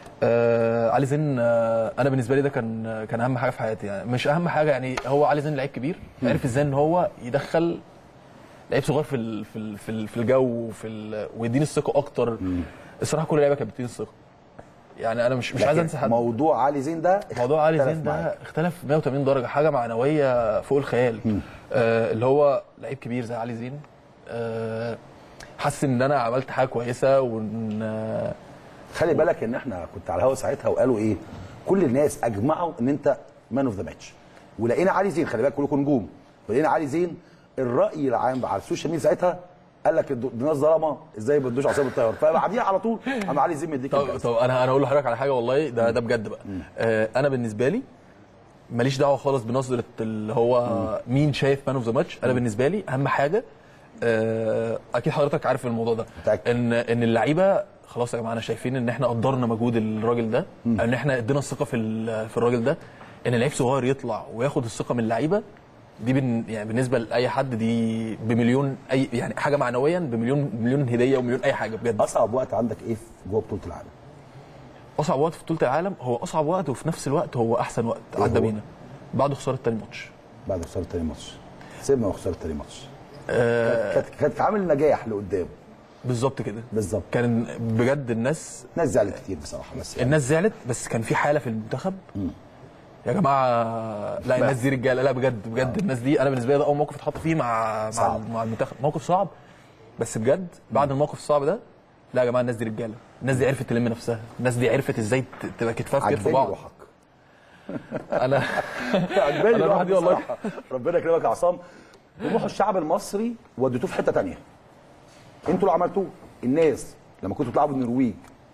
آه علي زين آه انا بالنسبه لي ده كان كان اهم حاجه في حياتي يعني مش اهم حاجه يعني هو علي زين لعيب كبير عرف ازاي ان هو يدخل لعيب صغير في ال في ال في, ال في الجو وفي ال ويديني الثقه اكتر الصراحه كل اللعيبه كانت بتديني الثقه يعني انا مش مش عايز لكن انسى حد موضوع علي زين ده موضوع علي اختلف زين ده معاك. اختلف 180 درجه حاجه معنويه فوق الخيال آه اللي هو لعيب كبير زي علي زين آه حاسس ان انا عملت حاجه كويسه وان آه خلي بالك ان احنا كنت على الهوا ساعتها وقالوا ايه كل الناس اجمعوا ان انت مان اوف ذا ماتش ولقينا علي زين خلي بالك كلكم نجوم ولقينا علي زين الراي العام على السوشيال ميديا ساعتها قال لك الدو- الناس ظلمه ازاي بتدوش عصام الطيار فبعديها على طول قام علي زين مديك طب, الجايزة. طب انا انا اقول لحضرتك على حاجه والله ده ده بجد بقى آه انا بالنسبه لي ماليش دعوه خالص بنظره اللي هو مين شايف مان اوف ذا ماتش انا بالنسبه لي اهم حاجه آه اكيد حضرتك عارف الموضوع ده ان ان اللعيبه خلاص يا جماعه انا شايفين ان احنا قدرنا مجهود الراجل ده ان احنا ادينا الثقه في ال- في الراجل ده ان لعيب صغير يطلع وياخد الثقه من اللعيبه دي بن يعني بالنسبه لاي حد دي بمليون اي يعني حاجه معنويا بمليون مليون هديه ومليون اي حاجه بجد اصعب وقت عندك ايه في جوه بطوله العالم اصعب وقت في بطوله العالم هو اصعب وقت وفي نفس الوقت هو احسن وقت إيه عدى هو؟ بينا بعد خساره تاني ماتش بعد خساره تاني ماتش سيبنا وخساره تاني ماتش آه كانت كانت عامل نجاح لقدام بالظبط كده بالظبط كان بجد الناس الناس زعلت كتير بصراحه بس يعني. الناس زعلت بس كان في حاله في المنتخب يا جماعه لا الناس دي رجاله لا بجد بجد الناس دي انا بالنسبه لي ده اول موقف اتحط فيه مع مع, صعب. مع المنتخب موقف صعب بس بجد بعد الموقف الصعب ده لا يا جماعه الناس دي رجاله الناس دي عرفت تلم نفسها الناس دي عرفت ازاي ت- تبقى كتفها في كتف عجباني بعض روحك انا عجباني أنا روحك لوحدي والله. بصراحة. ربنا يكرمك يا عصام طموح الشعب المصري وديتوه في حته تانية انتوا اللي عملتوه الناس لما كنتوا بتلعبوا النرويج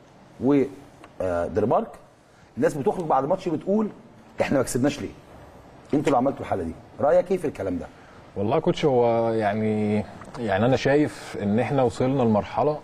ودنمارك الناس بتخرج بعد ماتش بتقول احنا ما كسبناش ليه انتوا اللي عملتوا الحاله دي رايك ايه في الكلام ده والله يا كوتش هو يعني يعني انا شايف ان احنا وصلنا لمرحله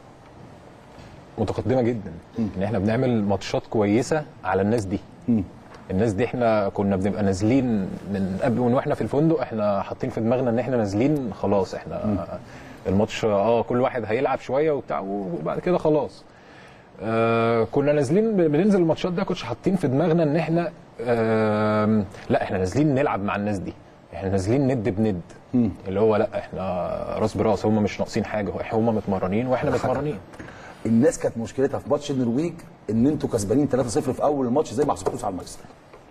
متقدمه جدا ان احنا بنعمل ماتشات كويسه على الناس دي الناس دي احنا كنا بنبقى نازلين من قبل من واحنا في الفندق احنا حاطين في دماغنا ان احنا نازلين خلاص احنا الماتش اه كل واحد هيلعب شويه وبتاع وبعد كده خلاص آه كنا نازلين بننزل الماتشات ده كنتش حاطين في دماغنا ان احنا آه لا احنا نازلين نلعب مع الناس دي احنا نازلين ند بند اللي هو لا احنا راس براس هم مش ناقصين حاجه هم متمرنين واحنا متمرنين الناس كانت مشكلتها في ماتش النرويج ان انتوا كسبانين 3-0 في اول الماتش زي ما حسبتوش على المكسب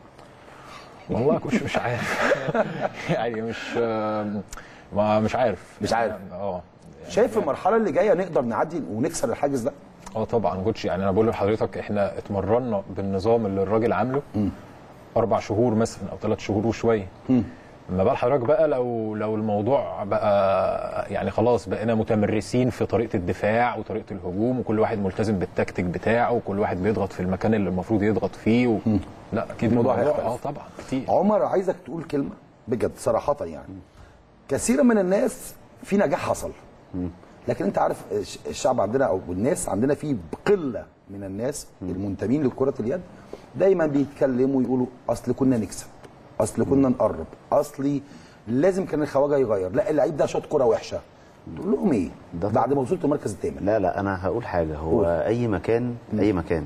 والله يا كوتش مش عارف يعني مش آه، ما مش عارف مش عارف. اه شايف في المرحله اللي جايه نقدر نعدي ونكسر الحاجز ده اه طبعا كوتش يعني انا بقول لحضرتك احنا اتمرنا بالنظام اللي الراجل عامله اربع شهور مثلا او ثلاث شهور وشويه ما بال حضرتك بقى لو لو الموضوع بقى يعني خلاص بقينا متمرسين في طريقه الدفاع وطريقه الهجوم وكل واحد ملتزم بالتكتيك بتاعه وكل واحد بيضغط في المكان اللي المفروض يضغط فيه و... لا اكيد الموضوع الموضوع هيختلف. اه طبعا كتير عمر عايزك تقول كلمه بجد صراحه يعني كثيرا من الناس في نجاح حصل لكن انت عارف الش- الشعب عندنا او الناس عندنا في قله من الناس المنتمين لكره اليد دايما بيتكلموا يقولوا اصل كنا نكسب اصل كنا نقرب اصلي لازم كان الخواجه يغير لا اللعيب ده شاط كره وحشه تقول لهم ايه بعد ما وصلت المركز الثامن لا لا انا هقول حاجه هو اي مكان اي مكان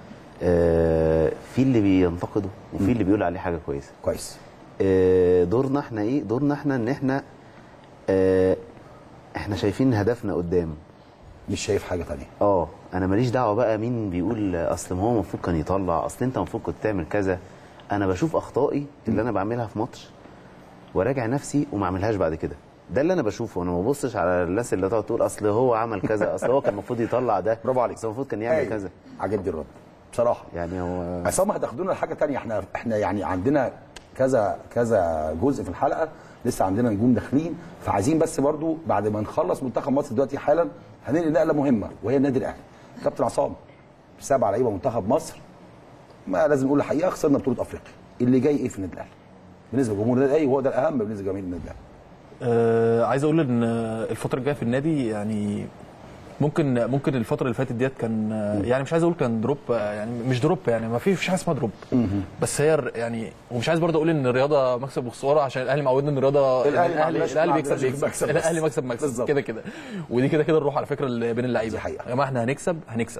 آه في اللي بينتقده وفي اللي بيقول عليه حاجه كويسه كويس آه دورنا احنا ايه دورنا احنا ان احنا آه احنا شايفين هدفنا قدام مش شايف حاجه تانية اه انا ماليش دعوه بقى مين بيقول اصل ما هو المفروض كان يطلع اصل انت المفروض كنت تعمل كذا انا بشوف اخطائي اللي انا بعملها في ماتش وراجع نفسي وما اعملهاش بعد كده ده اللي انا بشوفه انا ما ببصش على الناس اللي تقعد تقول اصل هو عمل كذا اصل هو كان المفروض يطلع ده برافو عليك اصل المفروض كان يعمل أيوة. كذا عجبني الرد بصراحه يعني هو عصام هتاخدونا لحاجه تانية احنا احنا يعني عندنا كذا كذا جزء في الحلقه لسه عندنا نجوم داخلين فعايزين بس برضو بعد ما نخلص منتخب مصر دلوقتي حالا هننقل نقله مهمه وهي النادي الاهلي كابتن عصام سبع لعيبه منتخب مصر ما لازم نقول الحقيقه خسرنا بطوله افريقيا اللي جاي ايه في النادي الاهلي بالنسبه لجمهور النادي الاهلي وهو ده الاهم بالنسبه لجماهير النادي الاهلي آه عايز اقول ان الفتره الجايه في النادي يعني ممكن ممكن الفتره اللي فاتت ديت كان يعني مش عايز اقول كان دروب يعني مش دروب يعني ما فيش حاجه اسمها دروب بس هي الر- يعني ومش عايز برضه اقول ان الرياضه مكسب وخساره عشان الاهلي معودنا ان الرياضه الأهلي ما الاهلي عندناش- الاهلي ما بيكسب عندناش بيكسب مكسب بس. الاهلي مكسب مكسب كده كده ودي كده كده الروح على فكره اللي بين اللعيبه يا جماعه احنا هنكسب هنكسب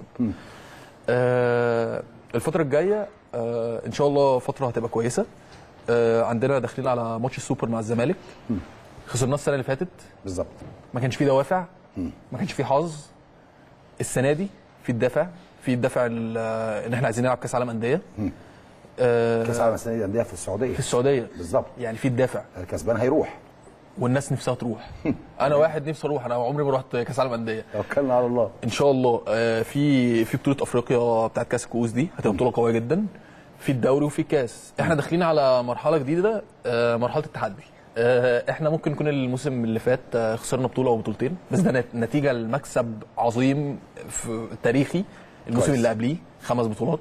آه الفتره الجايه آه ان شاء الله فتره هتبقى كويسه آه عندنا داخلين على ماتش السوبر مع الزمالك خسرناه السنه اللي فاتت بالظبط ما كانش فيه دوافع ما كانش فيه حظ السنه دي في الدافع في الدافع ال- ان احنا عايزين نلعب كاس عالم انديه آه، كاس العالم السنه دي الانديه في السعوديه في السعوديه بالظبط يعني في الدافع الكسبان هيروح والناس نفسها تروح انا واحد نفسي اروح انا عمري ما رحت كاس عالم انديه توكلنا على الله ان شاء الله آه، في في بطوله افريقيا بتاعت كاس الكؤوس دي هتبقى بطوله قويه جدا في الدوري وفي الكاس احنا داخلين على مرحله جديده آه، مرحله التحدي آه، احنا ممكن يكون الموسم اللي فات آه، خسرنا بطوله او بطولتين بس ده نت- نتيجه لمكسب عظيم في تاريخي الموسم كويس. اللي قبليه خمس بطولات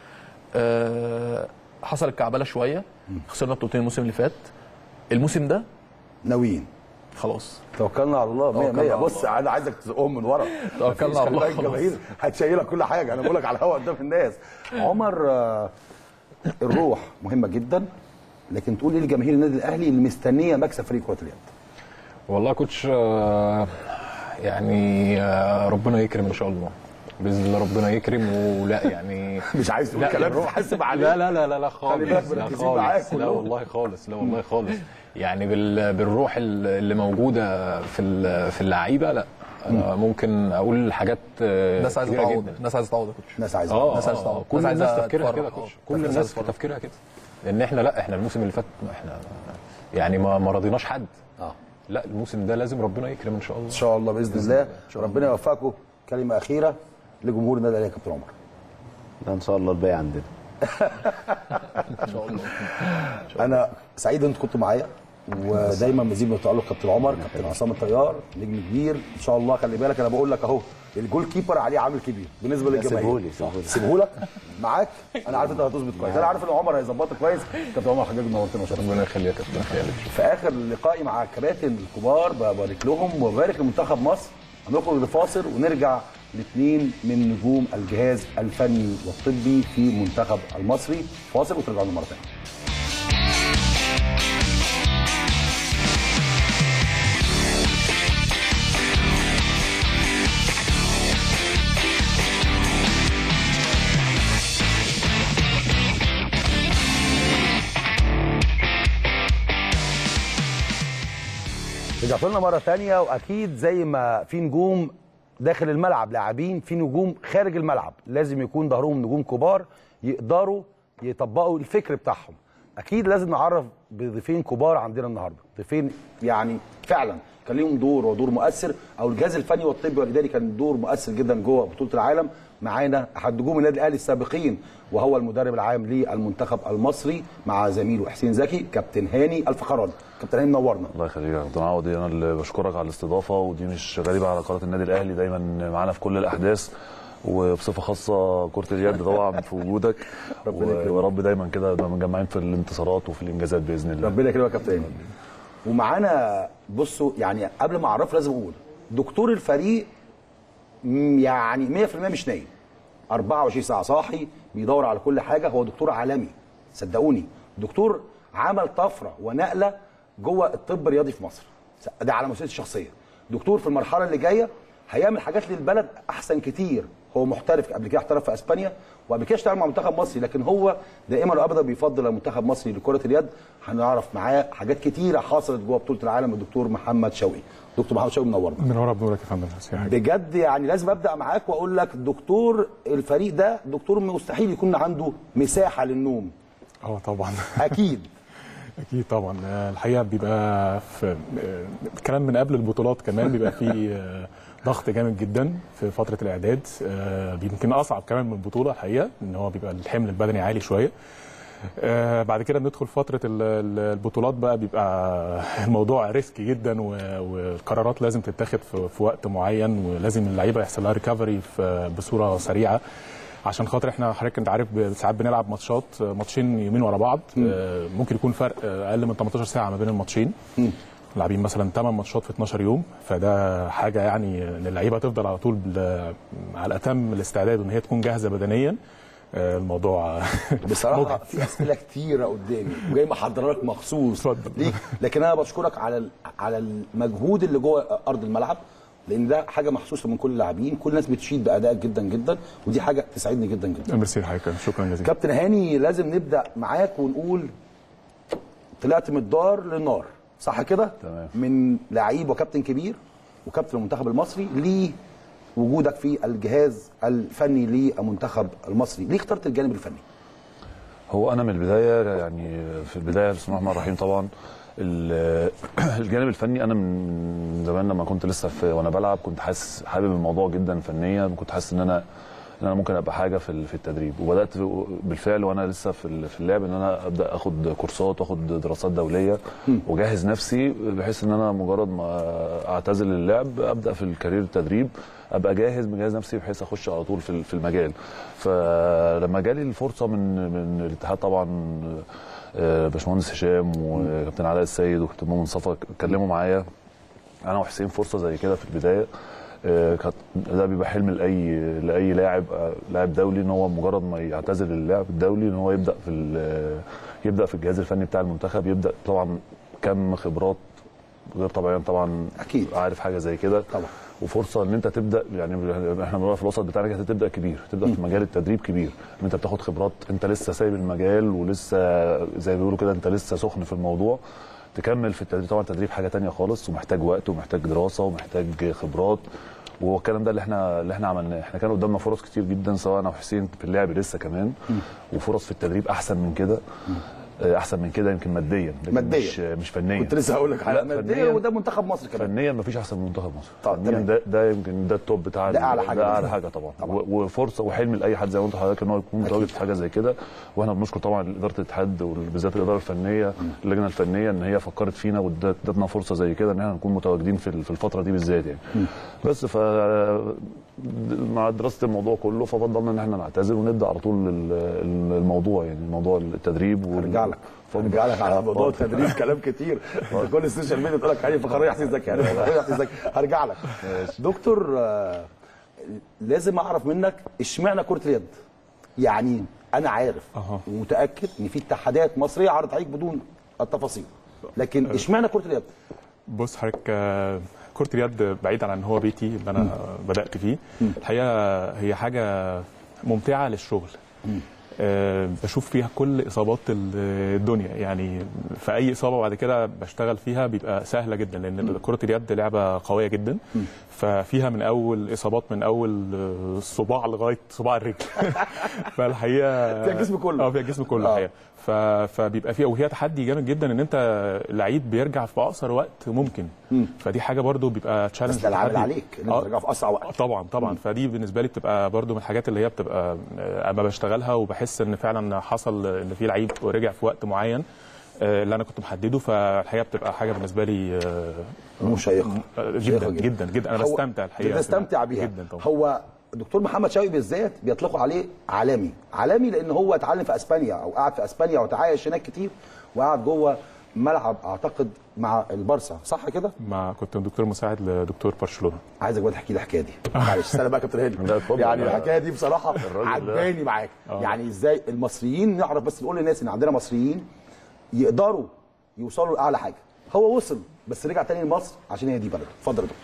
آه، حصل الكعبله شويه خسرنا بطولتين الموسم اللي فات الموسم ده ناويين خلاص توكلنا على الله 100 توكلنا 100 على بص الله. انا عايزك تزقهم من ورا توكلنا مفيش على الله خلي بالك خلاص. الجماهير هتشيلك كل حاجه انا بقول لك على الهوا قدام الناس عمر آه، الروح مهمه جدا لكن تقول ايه لجماهير النادي الاهلي اللي مستنيه مكسب فريق كره اليد والله يا كوتش آه، يعني آه، ربنا يكرم ان شاء الله باذن الله ربنا يكرم ولا يعني مش عايز تقول لا، كلام الروح- تحاسب عليه. لا لا لا لا, لا خلي بالك خالص لا مركزين معاك خالص لا كلهم. والله خالص لا والله خالص يعني بال- بالروح ال- اللي موجوده في ال- في اللعيبه لا أنا ممكن اقول حاجات آه، الناس عايزه كتيرة تعوض جدا. الناس عايزه تعوض يا كوتش الناس عايزه اه الناس عايزه آه، تعوض كل الناس الناس عايزة تفكيرها تفرح. كده يا كوتش آه. كل الناس الناس عايزة تفرح. تفكيرها كده لان احنا لا احنا الموسم اللي فات احنا يعني ما ما رضيناش حد اه لا الموسم ده لازم ربنا يكرم ان شاء الله ان شاء الله باذن الله ربنا يوفقكم كلمه اخيره لجمهور النادي الاهلي يا كابتن عمر لا ان شاء الله الباقي عندنا ان شاء الله انا سعيد ان انتوا كنتوا معايا ودايما مزيد من التالق كابتن عمر كابتن عصام الطيار نجم كبير ان شاء الله خلي بالك انا بقول لك اهو الجول كيبر عليه عامل كبير بالنسبه لا، للجماهير سيبهولي، سيبهولي. سيبهولك معاك انا عارف انت هتظبط كويس انا عارف ان عمر هيظبطك كويس كابتن عمر حضرتك نورتنا وشرفتنا ربنا يخليك يا كابتن خالد في اخر لقائي مع الكباتن الكبار ببارك لهم وببارك لمنتخب مصر هنخرج لفاصل ونرجع لاثنين من نجوم الجهاز الفني والطبي في المنتخب المصري فاصل وترجعوا لنا مره ثانيه رجعت لنا مره ثانيه واكيد زي ما في نجوم داخل الملعب لاعبين في نجوم خارج الملعب لازم يكون ظهرهم نجوم كبار يقدروا يطبقوا الفكر بتاعهم اكيد لازم نعرف بضيفين كبار عندنا النهارده ضيفين يعني فعلا كان ليهم دور ودور مؤثر او الجهاز الفني والطبي والاداري كان دور مؤثر جدا جوه بطوله العالم معانا احد نجوم النادي الاهلي السابقين وهو المدرب العام للمنتخب المصري مع زميله حسين زكي كابتن هاني الفخراني كابتن هاني منورنا الله يخليك يا كابتن عوضي انا اللي بشكرك على الاستضافه ودي مش غريبه على قناه النادي الاهلي دايما معانا في كل الاحداث وبصفه خاصه كره اليد طبعا في وجودك ربنا يكرمك. و- ورب دايما كده نبقى مجمعين في الانتصارات وفي الانجازات باذن الله ربنا يكرمك يا كابتن هاني ومعانا بصوا يعني قبل ما اعرفه لازم اقول دكتور الفريق م- يعني 100% مش نايم 24 ساعه صاحي بيدور على كل حاجه هو دكتور عالمي صدقوني دكتور عمل طفره ونقله جوه الطب الرياضي في مصر ده على مسؤوليتي الشخصيه دكتور في المرحله اللي جايه هيعمل حاجات للبلد احسن كتير هو محترف قبل كده احترف في اسبانيا وقبل كده اشتغل مع منتخب مصري لكن هو دائما وابدا بيفضل المنتخب المصري لكره اليد هنعرف معاه حاجات كتيره حصلت جوه بطوله العالم الدكتور محمد شوقي دكتور محمد شوقي منورنا منورة بنورك يا فندم ميرسي يا حبيبي. بجد يعني لازم ابدا معاك واقول لك دكتور الفريق ده دكتور مستحيل يكون عنده مساحه للنوم اه طبعا اكيد اكيد طبعا آه، الحقيقه بيبقى في آه، الكلام من قبل البطولات كمان بيبقى فيه آه، ضغط جامد جدا في فتره الاعداد آه، يمكن اصعب كمان من البطوله الحقيقه ان هو بيبقى الحمل البدني عالي شويه آه، بعد كده بندخل فتره ال- ال- البطولات بقى بيبقى الموضوع ريسكي جدا و- والقرارات لازم تتاخد في في وقت معين ولازم اللعيبه يحصل لها ريكفري بصوره سريعه عشان خاطر احنا حضرتك انت عارف ب- ساعات بنلعب ماتشات آه، ماتشين يومين ورا بعض آه، ممكن يكون فرق آه، اقل من 18 ساعه ما بين الماتشين لاعبين مثلا 8 ماتشات في 12 يوم فده حاجه يعني ان اللعيبه تفضل على طول بال- على اتم الاستعداد وان هي تكون جاهزه بدنيا آه، الموضوع بصراحه في اسئله كتيره قدامي وجاي محضر لك مخصوص ليك لكن انا بشكرك على ال- على المجهود اللي جوه ارض الملعب لان ده حاجه محسوسه من كل اللاعبين كل الناس بتشيد بادائك جدا جدا ودي حاجه تسعدني جدا جدا ميرسي حضرتك شكرا جزيلا كابتن هاني لازم نبدا معاك ونقول طلعت من الدار للنار صح كده تمام من لعيب وكابتن كبير وكابتن المنتخب المصري ليه وجودك في الجهاز الفني للمنتخب المصري ليه اخترت الجانب الفني هو انا من البدايه يعني في البدايه بسم الله الرحمن الرحيم طبعا ال- الجانب الفني انا من زمان لما كنت لسه في وانا بلعب كنت حاسس حابب الموضوع جدا فنيا كنت حاسس ان انا ان انا ممكن ابقى حاجه في ال- في التدريب وبدات بالفعل وانا لسه في ال- في اللعب ان انا ابدا اخد كورسات واخد دراسات دوليه واجهز نفسي بحيث ان انا مجرد ما اعتزل اللعب ابدا في الكارير التدريب ابقى جاهز مجهز نفسي بحيث اخش على طول في ال- في المجال فلما جالي الفرصه من من الاتحاد طبعا آه، باشمهندس هشام وكابتن علاء السيد وكابتن مؤمن صفا اتكلموا معايا انا وحسين فرصه زي كده في البدايه آه، كانت ده بيبقى حلم لاي لاي لاعب آه، لاعب دولي ان هو مجرد ما يعتزل اللعب الدولي ان هو يبدا في ال- يبدا في الجهاز الفني بتاع المنتخب يبدا طبعا كم خبرات غير طبيعيا طبعا اكيد عارف حاجه زي كده طبعا وفرصه ان انت تبدا يعني احنا بنبقى في الوسط بتاعنا كده تبدا كبير تبدا في مجال التدريب كبير ان انت بتاخد خبرات انت لسه سايب المجال ولسه زي ما بيقولوا كده انت لسه سخن في الموضوع تكمل في التدريب طبعا التدريب حاجه تانية خالص ومحتاج وقت ومحتاج دراسه ومحتاج خبرات وهو الكلام ده اللي احنا اللي احنا عملناه احنا كان قدامنا فرص كتير جدا سواء انا وحسين في اللعب لسه كمان وفرص في التدريب احسن من كده آه، احسن من كده يمكن ماديا لكن ماديا. مش مش فنيا كنت لسه هقول لك لا، على ماديا فنياً- وده منتخب مصر كمان فنيا مفيش احسن من منتخب مصر طب فنيا تمام. ده ده يمكن ده التوب بتاع ده ال- أعلى حاجة ده اعلى بالنسبة حاجه طبعا, طبعا. وفرصه وحلم لاي حد زي ما قلت لحضرتك ان هو يكون متواجد في حاجه زي كده واحنا بنشكر طبعا اداره الاتحاد وبالذات الاداره الفنيه اللجنه الفنيه ان هي فكرت فينا وادتنا فرصه زي كده ان احنا نكون متواجدين في ال- في الفتره دي بالذات يعني بس ف مع دراسه الموضوع كله ففضلنا ان احنا نعتذر ونبدا على طول ال- ال- الموضوع يعني موضوع التدريب هرجع لك هرجع لك على موضوع التدريب كلام كتير انت كل السوشيال ميديا تقول لك علي فخريه حسين زكي يعني فخريه حسين زكي هرجع لك دكتور آه، لازم اعرف منك اشمعنى كره اليد يعني انا عارف ومتاكد ان في اتحادات مصريه عرضت عليك بدون التفاصيل لكن اشمعنى كره اليد بص حضرتك آه، كرة اليد بعيدا عن ان هو بيتي اللي انا بدات فيه الحقيقه هي حاجه ممتعه للشغل آه، بشوف فيها كل اصابات ال- الدنيا يعني في اي اصابه بعد كده بشتغل فيها بيبقى سهله جدا لان كره اليد لعبه قويه جدا ففيها من اول اصابات من اول آه، الصباع لغايه صباع الرجل فالحقيقه فيها الجسم كله. اه فيها الجسم كله آه. الحقيقه ف... فبيبقى فيها وهي تحدي جامد جدا ان انت لعيب بيرجع في اقصر وقت ممكن فدي حاجه برضو بيبقى تشالنج بس ده العامل عليك ان انت ترجع في اسرع وقت طبعا طبعا فدي بالنسبه لي بتبقى برضو من الحاجات اللي هي بتبقى آه، اما بشتغلها وبحس ان فعلا حصل ان في لعيب رجع في وقت معين آه، اللي انا كنت محدده فالحقيقه بتبقى حاجه بالنسبه لي آه، مشيقه آه، مشيقة جدا جدا جدا انا هو- بستمتع الحقيقه بتستمتع بيها جدا طبعا هو دكتور محمد شوقي بالذات بيطلقوا عليه عالمي عالمي لان هو اتعلم في اسبانيا او قعد في اسبانيا وتعايش هناك كتير وقعد جوه ملعب اعتقد مع البارسا صح كده مع كنت دكتور مساعد لدكتور برشلونه عايزك بقى تحكي لي الحكايه دي معلش استنى بقى يا كابتن هاني لا، اتفضل. يعني لا. الحكايه دي بصراحه الراجل ده- عجباني معاك آه. يعني ازاي المصريين نعرف بس نقول للناس ان عندنا مصريين يقدروا يوصلوا لاعلى حاجه هو وصل بس رجع تاني لمصر عشان هي دي بلده اتفضل يا دكتور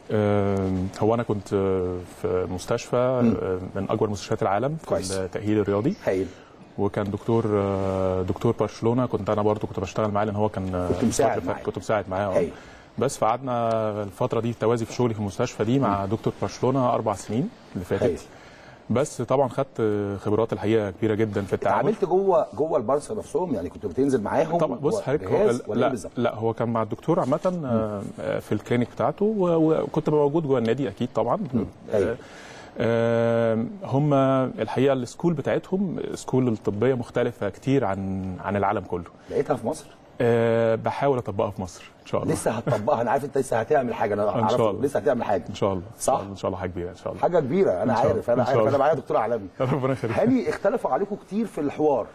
آم، هو انا كنت آه، في مستشفى آه، من اكبر مستشفيات العالم في كويس. التاهيل الرياضي هايل وكان دكتور آه، دكتور برشلونه كنت انا برضو كنت بشتغل معاه لان هو كان آه، كنت مساعد الفترة اللي معاه. فاتت كنت مساعد معاه آه. هايل. بس فقعدنا الفتره دي توازي في شغلي في المستشفى دي مع دكتور برشلونه اربع سنين اللي هايل. فاتت بس طبعا خدت آه، خبرات الحقيقه كبيره جدا في التعامل اتعاملت جوه جوه البارسا نفسهم يعني كنت بتنزل معاهم طبعا بص حضرتك جهاز هو- ولا لا إيه بالظبط؟ لا هو كان مع الدكتور عامه آه، آه، في الكلينيك بتاعته و- وكنت ببقى موجود جوه النادي اكيد طبعا آه، آم، هم الحقيقه السكول بتاعتهم سكول الطبيه مختلفه كتير عن عن العالم كله لقيتها في مصر أه بحاول اطبقها في مصر ان شاء الله لسه هتطبقها انا عارف انت لسه هتعمل حاجه انا ان شاء أعرفه. الله لسه هتعمل حاجه ان شاء الله صح ان شاء الله حاجه كبيره ان شاء الله حاجه كبيره انا إن شاء عارف الله. انا إن شاء عارف انا الله. معايا دكتور عالمي ربنا يخليك هاني اختلفوا عليكم كتير في الحوار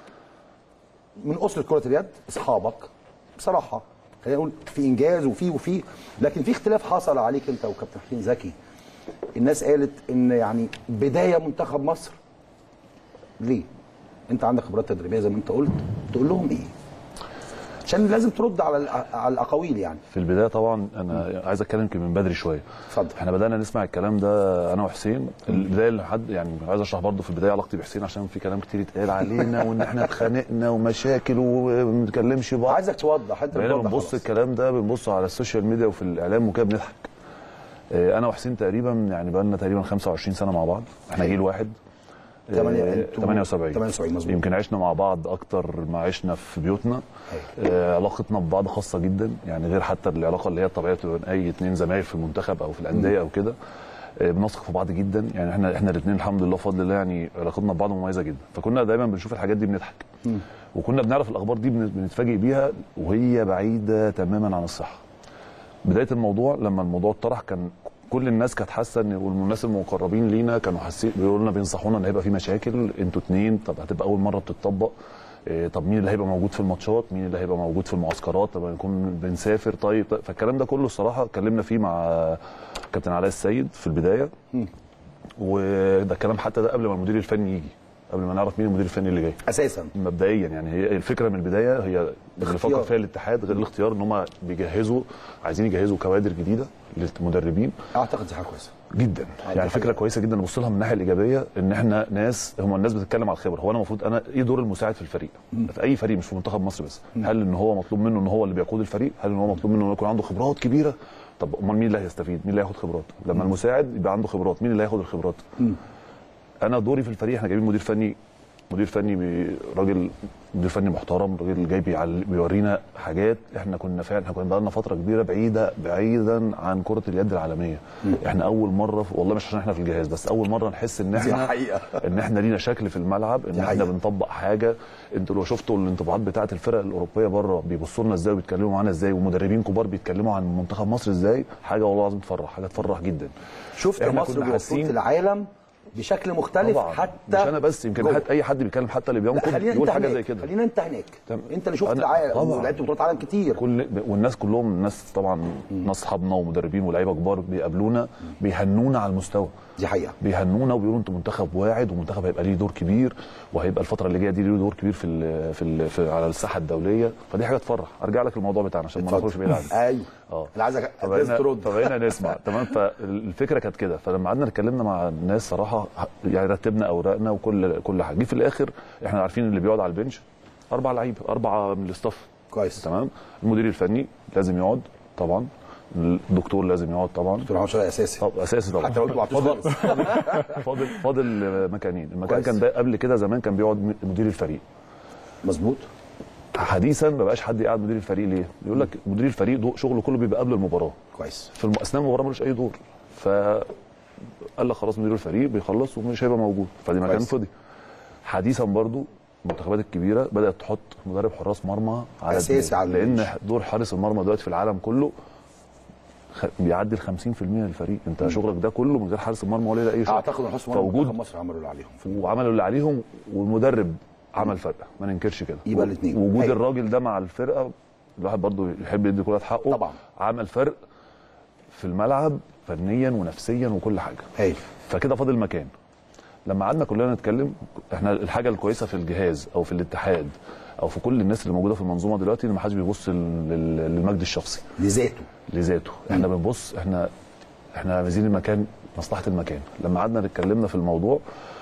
من اسره كره اليد اصحابك بصراحه خلينا نقول في انجاز وفي وفي لكن في اختلاف حصل عليك انت وكابتن حسين زكي الناس قالت ان يعني بدايه منتخب مصر ليه؟ انت عندك خبرات تدريبيه زي ما انت قلت تقول لهم ايه؟ عشان لازم ترد على الأ- على الاقاويل يعني في البدايه طبعا انا عايز اتكلم يمكن من بدري شويه اتفضل احنا بدانا نسمع الكلام ده انا وحسين البدايه اللي حد يعني عايز اشرح برضو في البدايه علاقتي بحسين عشان في كلام كتير اتقال علينا وان احنا اتخانقنا ومشاكل وما بنتكلمش بعض عايزك توضح انت بقينا بتوضح بنبص خلاص. الكلام ده بنبص على السوشيال ميديا وفي الاعلام وكده بنضحك اه، انا وحسين تقريبا يعني بقى لنا تقريبا 25 سنه مع بعض احنا جيل واحد اه، تمانية- انتوا 78 78 مظبوط. يمكن عشنا مع بعض اكتر ما عشنا في بيوتنا آه، علاقتنا ببعض خاصه جدا يعني غير حتى العلاقه اللي هي الطبيعيه بين اي اتنين زمايل في المنتخب او في الانديه او كده آه، بنثق في بعض جدا يعني احنا احنا الاثنين الحمد لله بفضل الله يعني علاقتنا ببعض مميزه جدا فكنا دايما بنشوف الحاجات دي بنضحك وكنا بنعرف الاخبار دي بن- بنتفاجئ بيها وهي بعيده تماما عن الصحه بدايه الموضوع لما الموضوع اتطرح كان كل الناس كانت حاسه ان والناس المقربين لينا كانوا حاسين بيقولوا لنا بينصحونا ان هيبقى في مشاكل انتوا اتنين طب هتبقى اول مره بتطبق إيه، طب مين اللي هيبقى موجود في الماتشات مين اللي هيبقى موجود في المعسكرات طب نكون بنسافر طيب طيب. فالكلام ده كله الصراحه اتكلمنا فيه مع كابتن علاء السيد في البدايه وده الكلام حتى ده قبل ما المدير الفني يجي قبل ما نعرف مين المدير الفني اللي جاي اساسا مبدئيا يعني هي الفكره من البدايه هي اللي اختيار. فكر فيها الاتحاد غير الاختيار ان هم بيجهزوا عايزين يجهزوا كوادر جديده للمدربين اعتقد دي حاجه كويسه جدا يعني فكره كويسه جدا نبص لها من الناحيه الايجابيه ان احنا ناس هم الناس بتتكلم على الخبره هو انا المفروض انا ايه دور المساعد في الفريق في اي فريق مش في منتخب مصر بس هل ان هو مطلوب منه ان هو اللي بيقود الفريق هل ان هو مطلوب منه انه يكون عنده خبرات كبيره طب امال مين اللي هيستفيد مين اللي هياخد خبرات لما المساعد يبقى عنده خبرات مين اللي هياخد الخبرات انا دوري في الفريق احنا جايبين مدير فني مدير فني بي- راجل مدير فني محترم راجل جاي بيعل- بيورينا حاجات احنا كنا فعلا احنا كنا بقالنا فتره كبيره بعيده بعيدا عن كره اليد العالميه احنا اول مره في والله مش عشان احنا في الجهاز بس اول مره نحس ان دي احنا حقيقة. ان احنا لينا شكل في الملعب ان دي احنا حقيقة. بنطبق حاجه انتوا لو شفتوا الانطباعات بتاعه الفرق الاوروبيه بره بيبصوا لنا ازاي وبيتكلموا معانا ازاي ومدربين كبار بيتكلموا عن منتخب مصر ازاي حاجه والله العظيم تفرح حاجه تفرح جدا شفت إحنا مصر كنا بوصلة حاسين- العالم بشكل مختلف طبعا حتى مش انا بس يمكن جوه. حد اي حد بيتكلم حتى اللي لا بينقد خلينا يقول انت حاجه هناك زي كده خلينا انت هناك تمام. انت اللي شفت أنا- العالم طبعاً. ولعبت بطولات عالم كتير كل والناس كلهم ناس طبعا ناس اصحابنا ومدربين ولاعيبه كبار بيقابلونا بيهنونا على المستوى دي حقيقه بيهنونا وبيقولوا انتوا منتخب واعد ومنتخب هيبقى ليه دور كبير وهيبقى الفتره اللي جايه دي ليه دور كبير في ال في, ال في على الساحه الدوليه فدي حاجه تفرح ارجع لك الموضوع بتاعنا عشان ما اتفضل. نخرجش بعيد عنه ايوه اه انا عايزك فبقينا لازم ترد فبقينا نسمع تمام فالفكره كانت كده فلما قعدنا اتكلمنا مع الناس صراحه يعني رتبنا اوراقنا وكل كل حاجه جه في الاخر احنا عارفين اللي بيقعد على البنش اربع لعيبه اربعه من الاستاف كويس تمام المدير الفني لازم يقعد طبعا الدكتور لازم يقعد طبعا دكتور عمر شرقي اساسي طب اساسي طبعا حتى لو انتوا ما فاضل عرفتوش خالص فاضل فاضل مكانين المكان كويس. كان ده قبل كده زمان كان بيقعد مدير الفريق مظبوط حديثا ما بقاش حد يقعد مدير الفريق ليه؟ بيقول لك مدير الفريق دو- شغله كله بيبقى قبل المباراه كويس في الم- اثناء المباراه ملوش اي دور ف قال لك خلاص مدير الفريق بيخلص ومش هيبقى موجود فدي مكان كويس. فاضي حديثا برضو المنتخبات الكبيره بدات تحط مدرب حراس مرمى على أساسي دماغ. على لان البنش. دور حارس المرمى دلوقتي في العالم كله خ- بيعدي ال 50% من الفريق انت شغلك ده كله من غير حارس المرمى ولا لا اي شغل اعتقد ان حسن مرمى فوجود منتخب مصر عملوا اللي عليهم وعملوا اللي عليهم والمدرب عمل فرق ما ننكرش كده يبقى الاتنين. وجود أيوة. الراجل ده مع الفرقه الواحد برضو يحب يدي كل واحد حقه طبعا. عمل فرق في الملعب فنيا ونفسيا وكل حاجه هايل فكده فاضل مكان لما قعدنا كلنا نتكلم احنا الحاجه الكويسه في الجهاز او في الاتحاد او في كل الناس اللي موجوده في المنظومه دلوقتي ان ما حدش بيبص لل- لل- للمجد الشخصي لذاته لذاته احنا بنبص احنا احنا عايزين المكان مصلحه المكان لما قعدنا اتكلمنا في الموضوع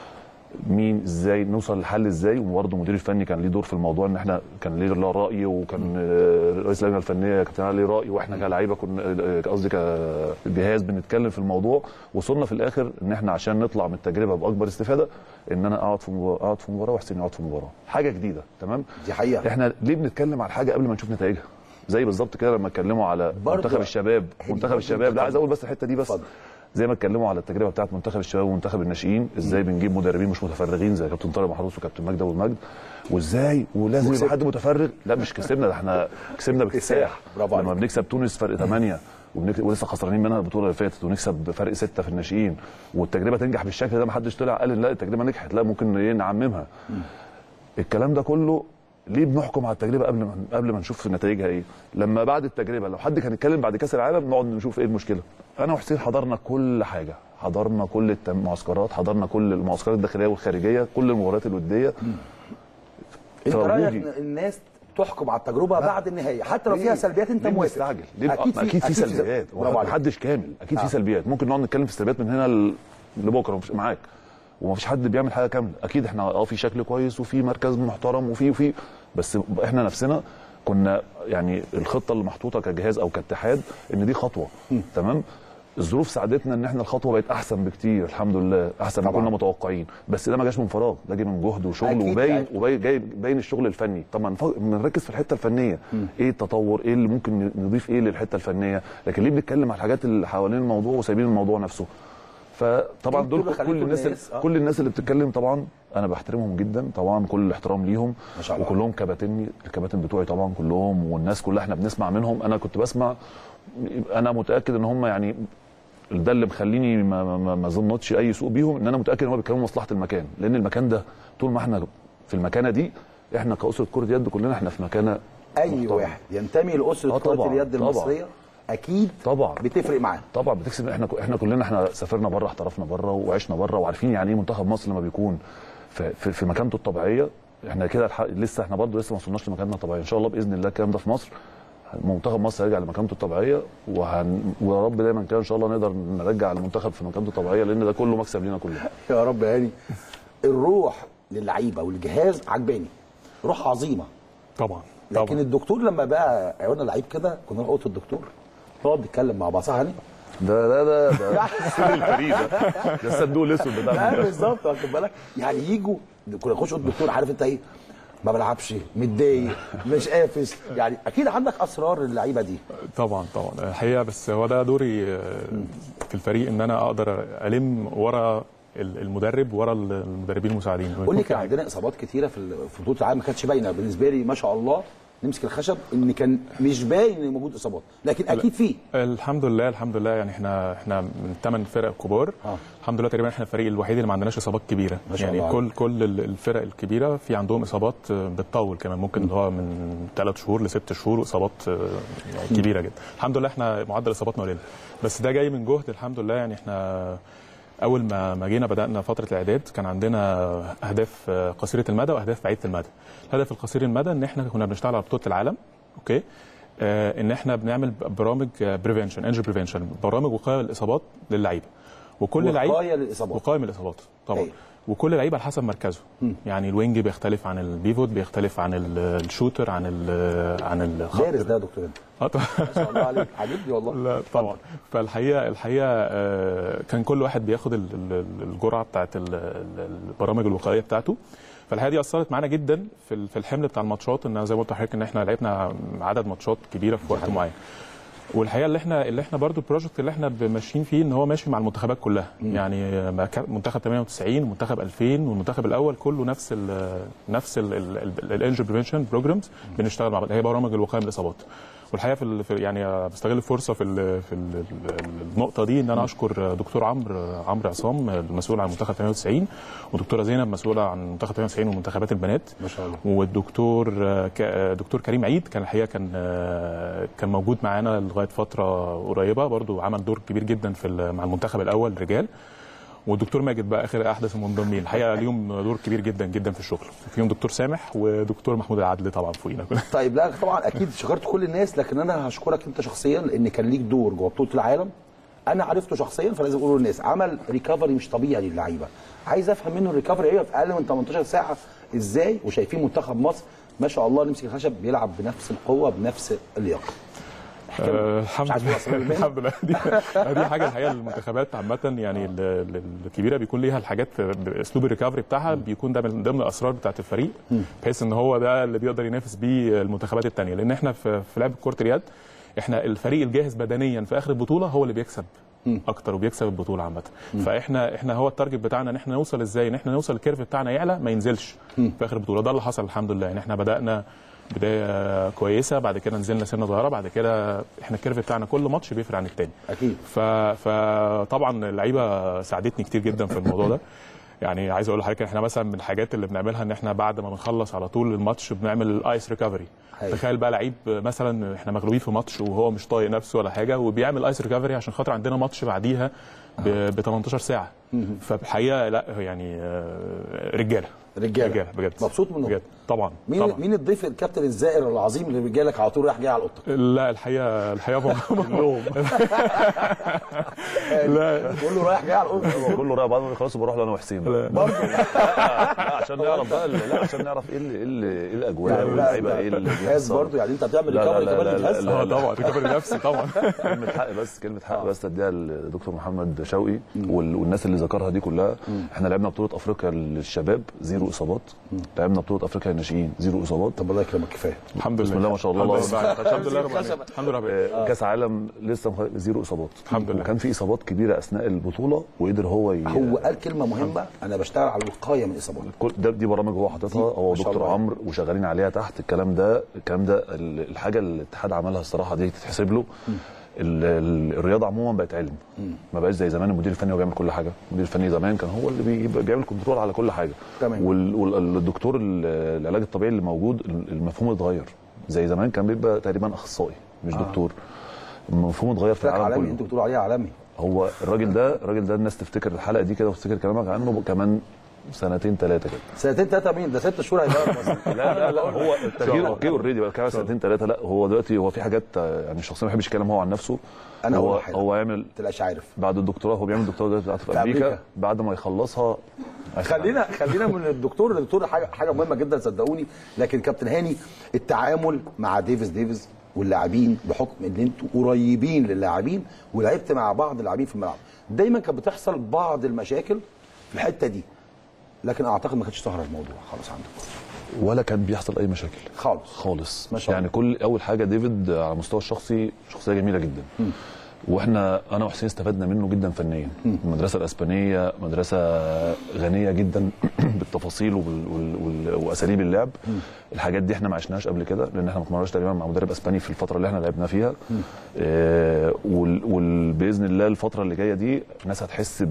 مين ازاي نوصل للحل ازاي وبرضه المدير الفني كان ليه دور في الموضوع ان احنا كان ليه له راي وكان آه، رئيس اللجنه الفنيه كابتن علي ليه راي واحنا كلاعيبه كنا آه، قصدي كجهاز بنتكلم في الموضوع وصلنا في الاخر ان احنا عشان نطلع من التجربه باكبر استفاده ان انا اقعد في مباراه اقعد في مباراه وحسين يقعد في مباراه حاجه جديده تمام دي حقيقه احنا ليه بنتكلم على حاجه قبل ما نشوف نتائجها زي بالظبط كده لما اتكلموا على برضه منتخب الشباب هي منتخب برضه الشباب لا منتخب- عايز اقول بس الحته دي بس اتفضل. زي ما اتكلموا على التجربه بتاعت منتخب الشباب ومنتخب الناشئين ازاي بنجيب مدربين مش متفرغين زي كابتن طارق محروس وكابتن مجدي ابو المجد وازاي ولازم يبقى حد متفرغ لا مش كسبنا ده احنا كسبنا باكتساح برافو لما بنكسب تونس فرق 8 وبنك... ولسه خسرانين منها البطوله اللي فاتت ونكسب بفرق 6 في الناشئين والتجربه تنجح بالشكل ده ما حدش طلع قال لا التجربه نجحت لا ممكن ايه نعممها الكلام ده كله ليه بنحكم على التجربه قبل ما قبل ما نشوف نتائجها ايه لما بعد التجربه لو حد كان يتكلم بعد كاس العالم نقعد نشوف ايه المشكله انا وحسين حضرنا كل حاجه حضرنا كل المعسكرات حضرنا كل المعسكرات الداخليه والخارجيه كل المباريات الوديه انت رايك فوجودي- إن الناس تحكم على التجربه بعد النهايه حتى لو فيها سلبيات انت ليه موافق بنستعجل؟ ليه اكيد في اكيد في سلبيات برافو عليك. محدش كامل اكيد آه. في سلبيات ممكن نقعد نتكلم في السلبيات من هنا ل- لبكره مفيش معاك ومفيش حد بيعمل حاجه كامله اكيد احنا اه في شكل كويس وفي مركز محترم وفي وفي بس احنا نفسنا كنا يعني الخطه اللي محطوطه كجهاز او كاتحاد ان دي خطوه تمام الظروف ساعدتنا ان احنا الخطوه بقت احسن بكتير الحمد لله احسن ما طبعاً. كنا متوقعين بس ده ما جاش من فراغ ده جه من جهد وشغل أكيد وباين يعني. وباين جاي باين الشغل الفني طبعا ف- بنركز في الحته الفنيه ايه التطور ايه اللي ممكن نضيف ايه للحته الفنيه لكن ليه بنتكلم على الحاجات اللي حوالين الموضوع وسايبين الموضوع نفسه فطبعا انتوا دول اللي كل خليتوا الناس الناس، آه. كل الناس اللي بتتكلم طبعا انا بحترمهم جدا طبعا كل الاحترام ليهم ما شاء الله. وكلهم كباتني الكباتن بتوعي طبعا كلهم والناس كلها احنا بنسمع منهم انا كنت بسمع انا متاكد ان هم يعني ده اللي مخليني ما ما ما اظنش اي سوء بيهم ان انا متاكد ان هم بيتكلموا مصلحه المكان لان المكان ده طول ما احنا في المكانه دي احنا كاسره كره يد كلنا احنا في مكانه اي محترمة. واحد ينتمي لاسره آه كره طبعاً، اليد طبعاً. المصريه اكيد طبعا بتفرق معاه طبعا بتكسب احنا احنا كلنا احنا سافرنا بره احترفنا بره وعشنا بره وعارفين يعني ايه منتخب مصر لما بيكون في, في, في مكانته الطبيعيه احنا كده الح- لسه احنا برضه لسه ما وصلناش لمكاننا الطبيعي ان شاء الله باذن الله الكلام ده في مصر منتخب مصر هيرجع لمكانته الطبيعيه وهن... ويا رب دايما كده ان شاء الله نقدر نرجع المنتخب في مكانته الطبيعيه لان ده كله مكسب لينا كلنا يا رب يا هاني الروح للعيبه والجهاز عجباني روح عظيمه طبعا لكن طبعا الدكتور لما بقى عيوننا لعيب كده كنا نروح اوضه الدكتور نقعد نتكلم مع بعض صح يا هاني؟ ده ده ده ده السر الفريد ده ده الصندوق الاسود لا بتاعنا بالظبط واخد بالك يعني يجوا كنا نخش اوضه الدكتور عارف انت ايه ما بلعبش متضايق مش قافش يعني اكيد عندك اسرار اللعيبه دي طبعا طبعا الحقيقه بس هو ده دوري آه، في الفريق ان انا اقدر الم ورا ال- المدرب ورا ال- المدربين المساعدين قول لي كان عندنا اصابات كتيره في ال- في بطوله العالم ما كانتش باينه بالنسبه لي ما شاء الله نمسك الخشب ان كان مش باين ان موجود اصابات لكن اكيد في الحمد لله الحمد لله يعني احنا احنا من ثمان فرق كبار آه. الحمد لله تقريبا احنا الفريق الوحيد اللي ما عندناش اصابات كبيره ما شاء يعني الله كل كل ال- الفرق الكبيره في عندهم اصابات آه، بتطول كمان ممكن اللي هو من ثلاث شهور لست شهور واصابات آه، يعني كبيره جدا الحمد لله احنا معدل اصاباتنا قليل بس ده جاي من جهد الحمد لله يعني احنا اول ما ما جينا بدانا فتره الاعداد كان عندنا اهداف آه، قصيره المدى واهداف بعيده المدى الهدف القصير المدى ان احنا كنا بنشتغل على بطوله العالم اوكي آه ان احنا بنعمل برامج بريفنشن انجل بريفنشن برامج وقايه للاصابات للعيبه وكل لعيب وقايه للاصابات وقايه من الاصابات طبعا أيوة. وكل لعيب على حسب مركزه يعني الوينج بيختلف عن البيفوت بيختلف عن ال- الشوتر عن ال عن الخط دارس ده يا دكتور انت اه طبعا ما شاء الله عليك عاجبني والله لا طبعا فالحقيقه الحقيقه آه، كان كل واحد بياخد ال- ال- الجرعه بتاعت ال- ال- البرامج الوقائيه بتاعته فالحقيقه دي اثرت معانا جدا في ال- في الحمل بتاع الماتشات ان زي ما قلت لحضرتك ان احنا لعبنا عدد ماتشات كبيره في وقت معين والحقيقه اللي احنا اللي احنا برضو البروجكت اللي احنا ماشيين فيه ان هو ماشي مع المنتخبات كلها يعني ما كان- منتخب 98 ومنتخب 2000 والمنتخب الاول كله نفس ال نفس الانجل بريفنشن بروجرامز بنشتغل مع بعض هي برامج الوقايه من الاصابات والحقيقه في, ال- في يعني بستغل الفرصه في ال في ال النقطه دي ان انا اشكر دكتور عمرو عمرو عصام المسؤول عن منتخب 98 ودكتوره زينب مسؤوله عن منتخب 98 ومنتخبات البنات ما شاء الله والدكتور ك- دكتور كريم عيد كان الحقيقه كان كان موجود معانا لغايه فتره قريبه برضو عمل دور كبير جدا في ال- مع المنتخب الاول رجال والدكتور ماجد بقى اخر احدث المنضمين الحقيقه ليهم دور كبير جدا جدا في الشغل فيهم دكتور سامح ودكتور محمود العدل طبعا فوقينا طيب لا طبعا اكيد شكرت كل الناس لكن انا هشكرك انت شخصيا لان كان ليك دور جوه بطوله العالم انا عرفته شخصيا فلازم اقوله للناس عمل ريكفري مش طبيعي للعيبه عايز افهم منه الريكفري ايه في اقل من 18 ساعه ازاي وشايفين منتخب مصر ما شاء الله نمسك الخشب بيلعب بنفس القوه بنفس اللياقه آه، الحمد عايز لله تقول أسرار الباقي؟ الحمد لله دي, دي حاجه الحقيقه المنتخبات عامه يعني ال- ال- الكبيره بيكون ليها الحاجات باسلوب الريكفري بتاعها بيكون ده من ضمن الاسرار بتاعت الفريق بحيث ان هو ده اللي بيقدر ينافس بيه المنتخبات الثانيه لان احنا في في لعب كره اليد احنا الفريق الجاهز بدنيا في اخر البطوله هو اللي بيكسب اكتر وبيكسب البطوله عامه فاحنا احنا هو التارجت بتاعنا ان احنا نوصل ازاي ان احنا نوصل الكيرف بتاعنا يعلى ما ينزلش في اخر البطوله ده اللي حصل الحمد لله يعني احنا بدانا بدايه كويسه بعد كده نزلنا سنه صغيره بعد كده احنا الكيرف بتاعنا كل ماتش بيفرق عن التاني اكيد ف... فطبعا اللعيبه ساعدتني كتير جدا في الموضوع ده يعني عايز اقول لحضرتك احنا مثلا من الحاجات اللي بنعملها ان احنا بعد ما بنخلص على طول الماتش بنعمل الايس ريكفري أيوة. تخيل بقى لعيب مثلا احنا مغلوبين في ماتش وهو مش طايق نفسه ولا حاجه وبيعمل ايس ريكفري عشان خاطر عندنا ماتش بعديها ب 18 ساعه فبحقيقه لا يعني آه، رجاله رجاله رجاله بجد مبسوط منهم بجد طبعا مين طبعا مين الضيف الكابتن الزائر العظيم اللي بيجي لك على طول رايح جاي على اوضتك لا الحقيقه الحقيقه كلهم لا كله رايح جاي على اوضتك هو كله رايح بعد ما يخلصوا بروح له انا وحسين برضه لا عشان نعرف بقى لا عشان نعرف ايه اللي ايه اللي- ايه الاجواء واللعيبه ايه اللي جهاز بيحصل برضه يعني انت بتعمل لا لا ريكفري لا كمان لا للجهاز اه طبعا ريكفري نفسي طبعا كلمة حق بس كلمة حق بس تديها للدكتور محمد شوقي وال- والناس اللي ذكرها دي كلها احنا لعبنا بطولة افريقيا للشباب زيرو اصابات لعبنا بطولة افريقيا للناشئين زيرو اصابات طب الله يكرمك كفايه الحمد لله بسم الله ما شاء الله الله الحمد لله الحمد لله رب العالمين الحمد لله رب العالمين آه، كاس عالم لسه مخ- زيرو اصابات الحمد لله. وكان في اصابات كبيره اثناء البطوله وقدر هو ي... هو قال كلمه مهمه انا بشتغل على الوقايه من الاصابات كل ده دي برامج هو حاططها هو ما شاء دكتور الله. عمرو وشغالين عليها تحت الكلام ده الكلام ده ال- الحاجه اللي الاتحاد عملها الصراحه دي تتحسب له ال- ال- الرياضه عموما بقت علم ما بقاش زي زمان المدير الفني هو بيعمل كل حاجه المدير الفني زمان كان هو اللي بي- بيعمل كنترول على كل حاجه تمام. والدكتور العلاج الطبيعي اللي موجود المفهوم اتغير زي زمان كان بيبقى تقريبا اخصائي مش آه. دكتور المفهوم اتغير في فاك العالم عالمي كله انتوا بتقولوا عليه عالمي هو الراجل ده الراجل ده الناس تفتكر الحلقه دي كده وتفتكر كلامك عنه كمان سنتين ثلاثه كده سنتين ثلاثه مين ده ست شهور هيغير مصر لا لا لا هو التغيير اوكي اوريدي بقى كمان سنتين ثلاثه لا هو دلوقتي هو في حاجات آه، يعني الشخصيه ما بيحبش يتكلم هو عن نفسه أنا هو أول حاجة. هو يعمل ما تبقاش عارف بعد الدكتوراه هو بيعمل دكتوراه دلوقتي بتاعته في في امريكا أمريكا. بعد ما يخلصها خلينا خلينا من الدكتور للدكتور حاجه حاجه مهمه جدا صدقوني لكن كابتن هاني التعامل مع ديفيس ديفيس واللاعبين بحكم ان انتوا قريبين للاعبين ولعبت مع بعض اللاعبين في الملعب دايما كانت بتحصل بعض المشاكل في الحته دي لكن اعتقد ما كانتش ظاهره الموضوع خالص عندكم ولا كان بيحصل اي مشاكل خالص خالص ما شاء يعني كل اول حاجه ديفيد على المستوى الشخصي شخصيه جميله جدا واحنا انا وحسين استفدنا منه جدا فنيا المدرسه الاسبانيه مدرسه غنيه جدا بالتفاصيل وبال- وال- وال- واساليب اللعب الحاجات دي احنا ما عشناهاش قبل كده لان احنا ما اتمرناش تقريبا مع مدرب اسباني في الفتره اللي احنا لعبنا فيها آه، وال- وباذن الله الفتره اللي جايه دي الناس هتحس ب-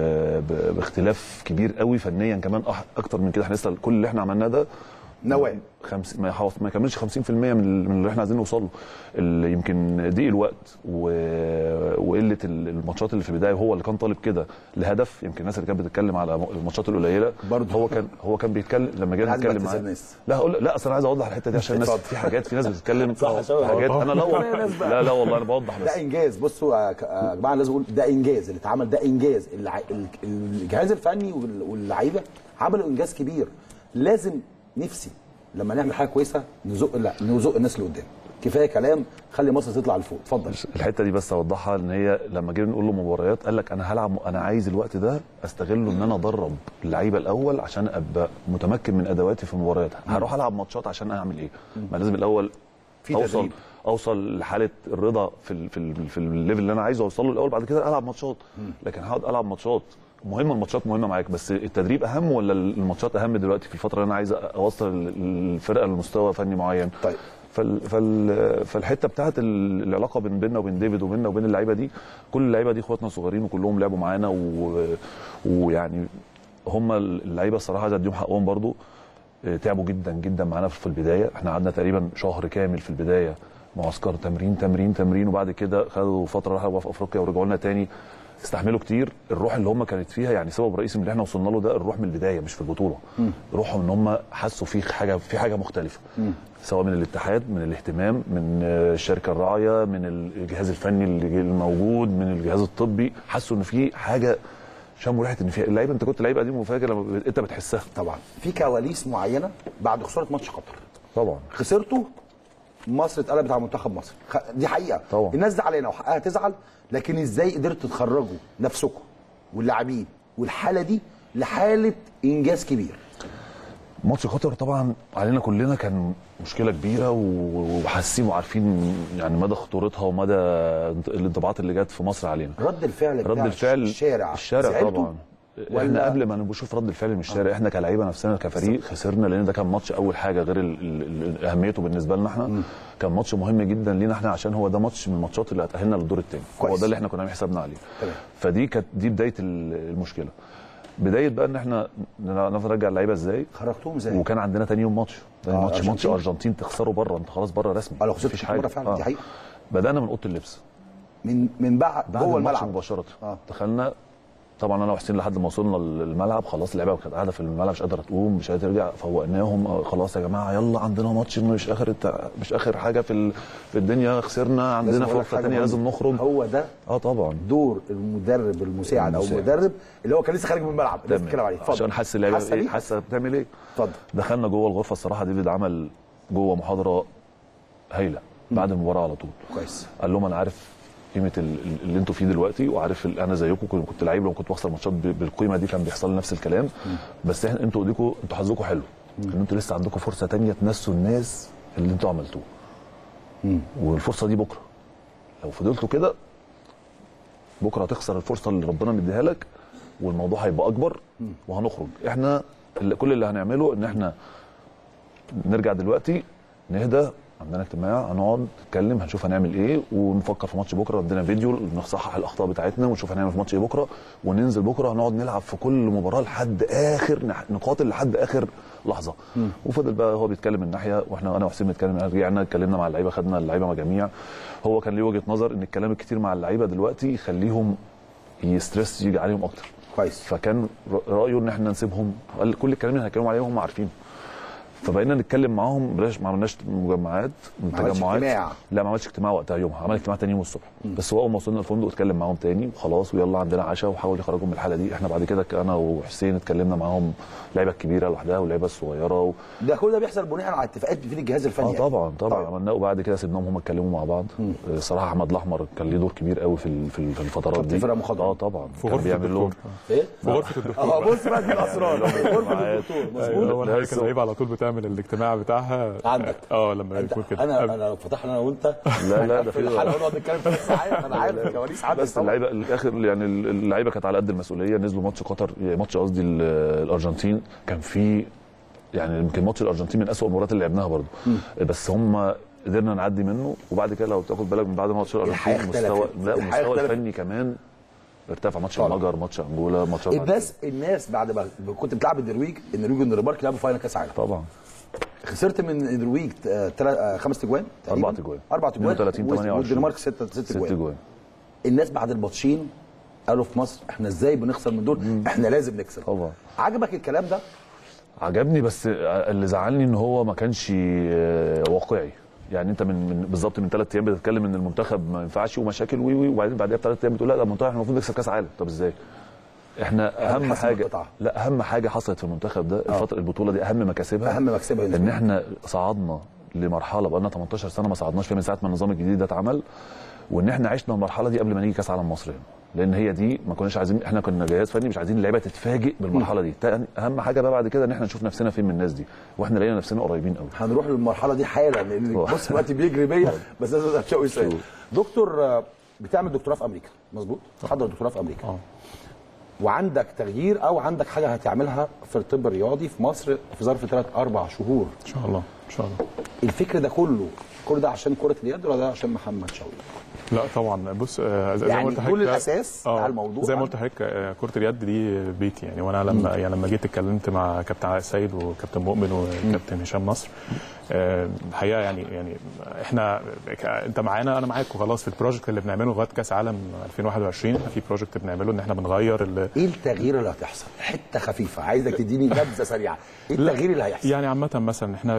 ب- باختلاف كبير قوي فنيا كمان أح- اكتر من كده احنا لسه كل اللي احنا عملناه ده نواه خمس ما يحاول ما يكملش 50% من من اللي احنا عايزين نوصل له اللي يمكن ضيق الوقت و... وقله ال- الماتشات اللي في البدايه هو اللي كان طالب كده لهدف يمكن الناس اللي كانت بتتكلم على م- الماتشات القليله برضه هو كان هو كان بيتكلم لما جينا عايز نتكلم أبتز معاه الناس. لا هقول لا اصل انا عايز اوضح الحته دي عشان الناس اتفضل. في حاجات في ناس بتتكلم صح يا شباب. حاجات انا لا في والله ناس بقى. لا لا والله انا بوضح بس ده انجاز بصوا يا ك- يا جماعه لازم اقول ده انجاز اللي اتعمل ده انجاز الع- ال- الجهاز الفني وال- واللعيبه عملوا انجاز كبير لازم نفسي لما نعمل حاجه كويسه نزق لا نزق الناس اللي قدام كفايه كلام خلي مصر تطلع لفوق اتفضل الحته دي بس اوضحها ان هي لما جينا نقول له مباريات قال لك انا هلعب انا عايز الوقت ده استغله ان انا ادرب اللعيبه الاول عشان ابقى متمكن من ادواتي في المباريات هروح العب ماتشات عشان اعمل ايه ما لازم الاول في اوصل تدريب. اوصل لحاله الرضا في ال في ال في الليفل اللي انا عايزه اوصل له الاول بعد كده العب ماتشات لكن هقعد العب ماتشات مهم الماتشات مهمه معاك بس التدريب اهم ولا الماتشات اهم دلوقتي في الفتره اللي انا عايز اوصل الفرقه لمستوى فني معين طيب فال فال فالحته بتاعت ال- العلاقه بين بيننا وبين ديفيد وبيننا وبين اللعيبه دي كل اللعيبه دي اخواتنا صغيرين وكلهم لعبوا معانا و... ويعني هم اللعيبه الصراحه عايز اديهم حقهم برضو آه، تعبوا جدا جدا معانا في البدايه احنا قعدنا تقريبا شهر كامل في البدايه معسكر تمرين تمرين تمرين وبعد كده خدوا فتره راحوا في افريقيا ورجعوا لنا تاني استحملوا كتير الروح اللي هم كانت فيها يعني سبب رئيسي من اللي احنا وصلنا له ده الروح من البدايه مش في البطوله روحهم ان هم حسوا في حاجه في حاجه مختلفه سواء من الاتحاد من الاهتمام من آه، الشركه الراعيه من الجهاز الفني اللي الموجود من الجهاز الطبي حسوا ان في حاجه شموا ريحه ان في اللعيبه انت كنت لعيب قديم وفاكر لما ب- انت بتحسها طبعا في كواليس معينه بعد خساره ماتش قطر طبعا خسرته مصر اتقلبت على منتخب مصر خ- دي حقيقه طبعا. الناس زعلانه وحقها تزعل لكن ازاي قدرتوا تخرجوا نفسكم واللاعبين والحاله دي لحاله انجاز كبير ماتش قطر طبعا علينا كلنا كان مشكله كبيره و- وحاسين وعارفين يعني مدى خطورتها ومدى الانطباعات اللي جت في مصر علينا رد الفعل رد بتاع الفعل الشارع الشارع زعلتوا؟ طبعا ولا- احنا قبل ما نشوف رد الفعل من الشارع احنا كلعيبه نفسنا كفريق خسرنا لان ده كان ماتش اول حاجه غير ال ال ال اهميته بالنسبه لنا احنا كان ماتش مهم جدا لينا احنا عشان هو ده ماتش من الماتشات اللي هتاهلنا للدور الثاني هو ده اللي احنا كنا عاملين حسابنا عليه تمام. فدي كانت دي بدايه ال- المشكله بدايه بقى ان احنا نعرف نرجع اللعيبه ازاي خرجتوهم ازاي وكان عندنا تاني يوم ماتش تاني آه، ماتش ماتش أرجنتين. ارجنتين تخسره بره انت خلاص بره رسمي اه لو خسرت مفيش كتير حاجه بره فعلا دي حقيقه بدانا من اوضه اللبس من من بعد بعد جوه الماتش الملعب مباشره آه. دخلنا طبعا انا وحسين لحد ما وصلنا الملعب خلاص اللعيبه كانت قاعده في الملعب مش قادره تقوم مش قادره ترجع فوقناهم آه، خلاص يا جماعه يلا عندنا ماتش مش اخر الت... مش اخر حاجه في ال... في الدنيا خسرنا عندنا لازم أقول لك فرصه حاجة ثانيه مهمة. لازم نخرج هو ده اه طبعا دور المدرب المساعد او المساعد. المدرب اللي هو كان لسه خارج من الملعب اللي تمام. بتتكلم عليه اتفضل. عشان حاسس اللعيبه حاسة ايه بيه؟ حاسه بتعمل ايه اتفضل دخلنا جوه الغرفه الصراحه ديفيد عمل جوه محاضره هايله بعد المباراه على طول كويس قال لهم انا عارف قيمه ال- ال- اللي انتوا فيه دلوقتي وعارف ال- انا زيكم كنت كنت لعيب لو كنت بخسر ماتشات ب- بالقيمه دي كان بيحصل لي نفس الكلام بس احنا انتوا ايديكم انتوا حظكم حلو ان انتوا لسه عندكم فرصه تانية تنسوا الناس اللي انتوا عملتوه والفرصه دي بكره لو فضلتوا كده بكره هتخسر الفرصه اللي ربنا مديها لك والموضوع هيبقى اكبر وهنخرج احنا اللي كل اللي هنعمله ان احنا نرجع دلوقتي نهدى عندنا اجتماع هنقعد نتكلم هنشوف هنعمل ايه ونفكر في ماتش بكره عندنا فيديو نصحح الاخطاء بتاعتنا ونشوف هنعمل في ماتش ايه بكره وننزل بكره هنقعد نلعب في كل مباراه لحد اخر نح- نقاتل لحد اخر لحظه وفضل بقى هو بيتكلم من ناحيه واحنا انا وحسين بنتكلم رجعنا اتكلمنا مع اللعيبه خدنا اللعيبه مع جميع هو كان ليه وجهه نظر ان الكلام الكتير مع اللعيبه دلوقتي يخليهم يستريس يجي عليهم اكتر كويس فكان ر- رايه ان احنا نسيبهم قال كل الكلام اللي هنتكلم عليه هم عارفينه فبقينا نتكلم معاهم بلاش ما عملناش مجمعات عملتش تجمعات اجتماع. لا ما عملتش اجتماع وقتها يومها عمل اجتماع تاني يوم الصبح بس هو اول ما وصلنا الفندق اتكلم معاهم تاني وخلاص ويلا عندنا عشاء وحاول يخرجهم من الحاله دي احنا بعد كده انا وحسين اتكلمنا معاهم اللعيبه الكبيره لوحدها واللعيبه الصغيره و... ده كل ده بيحصل بناء على اتفاقات بين الجهاز الفني اه يعني. طبعا طبعا عملناه وبعد كده سيبناهم هم اتكلموا مع بعض آه، صراحه احمد الاحمر كان ليه دور كبير قوي في ال- في ال- في الفترات دي فرقة مخضرمة. اه طبعا في كان غرفة بيعمل لهم الدكتور. ايه؟ في غرفه الدكتور اه بص بقى دي الاسرار غرفه معايا. الدكتور أيوة، هو مظبوط الحقيقة اللعيبه على طول بتعمل الاجتماع بتاعها عندك. اه لما يكون كده انا انا لو فتحنا انا وانت لا لا ده في في الحلقه ونقعد نتكلم ثلاث ساعات انا عارف الكواليس عندك بس اللعيبه الاخر يعني اللعيبه كانت على قد المسؤوليه نزلوا ماتش قطر ماتش قصدي ال- الارجنتين كان في يعني يمكن ماتش الارجنتين من اسوء المباريات اللي لعبناها برضه بس هم قدرنا نعدي منه وبعد كده لو تاخد بالك من بعد ماتش الحياة الارجنتين المستوى اختلفت. لا الحياة المستوى اختلفت. الفني كمان ارتفع ماتش طبعا. المجر ماتش انجولا ماتش الناس الناس بعد ما كنت بتلعب النرويج النرويج والدنمارك لعبوا فاينل كاس عالم طبعا خسرت من النرويج آه، تلا- آه، خمس تجوان تقريباً. اربع تجوان اربع تجوان 32 وال- 28 والدنمارك ست ست ست تجوان جوان الناس بعد الماتشين قالوا في مصر احنا ازاي بنخسر من دول احنا لازم نكسب طبعا عجبك الكلام ده عجبني بس اللي زعلني ان هو ما كانش آه، واقعي يعني انت من, من بالظبط من ثلاث ايام بتتكلم ان المنتخب ما ينفعش ومشاكل وي وي وبعدين بعدها بثلاث ايام بتقول لا ده المنتخب احنا المفروض نكسب كاس عالم طب ازاي؟ احنا اهم حسم حاجه القطعة. لا اهم حاجه حصلت في المنتخب ده الفتره البطوله دي اهم مكاسبها اهم مكسبها ان احنا صعدنا لمرحله بقى لنا 18 سنه ما صعدناش فيها من ساعه ما النظام الجديد ده اتعمل وان احنا عشنا المرحله دي قبل ما نيجي كاس عالم مصر هنا لان هي دي ما كناش عايزين احنا كنا جهاز فني مش عايزين اللعيبه تتفاجئ بالمرحله دي تاني اهم حاجه بقى بعد كده ان احنا نشوف نفسنا فين من الناس دي واحنا لقينا نفسنا قريبين قوي هنروح للمرحله دي حالا لان أوه. بص الوقت بيجري بيا بس لازم اتشوي سؤال دكتور آه، بتعمل دكتوراه في امريكا مظبوط تحضر دكتوراه في امريكا اه وعندك تغيير او عندك حاجه هتعملها في الطب الرياضي في مصر في ظرف ثلاث اربع شهور ان شاء الله ان شاء الله الفكر ده كله كل ده عشان كره اليد ولا ده عشان محمد شوقي لا طبعا بص آه، زي يعني ما قلت دول لحضرتك- الأساس آه، بتاع الموضوع. زي ما قلت لحضرتك آه، كره اليد دي بيتي يعني وانا لما يعني لما جيت اتكلمت مع كابتن علاء السيد وكابتن مؤمن وكابتن هشام نصر آه، الحقيقه يعني يعني احنا ك- انت معانا انا معاك وخلاص في البروجكت اللي بنعمله لغايه كاس عالم 2021 في بروجكت بنعمله ان احنا بنغير ال- ايه التغيير اللي هتحصل حته خفيفه عايزك تديني نبذه سريعه ايه التغيير اللي هيحصل يعني عامة مثلا احنا في في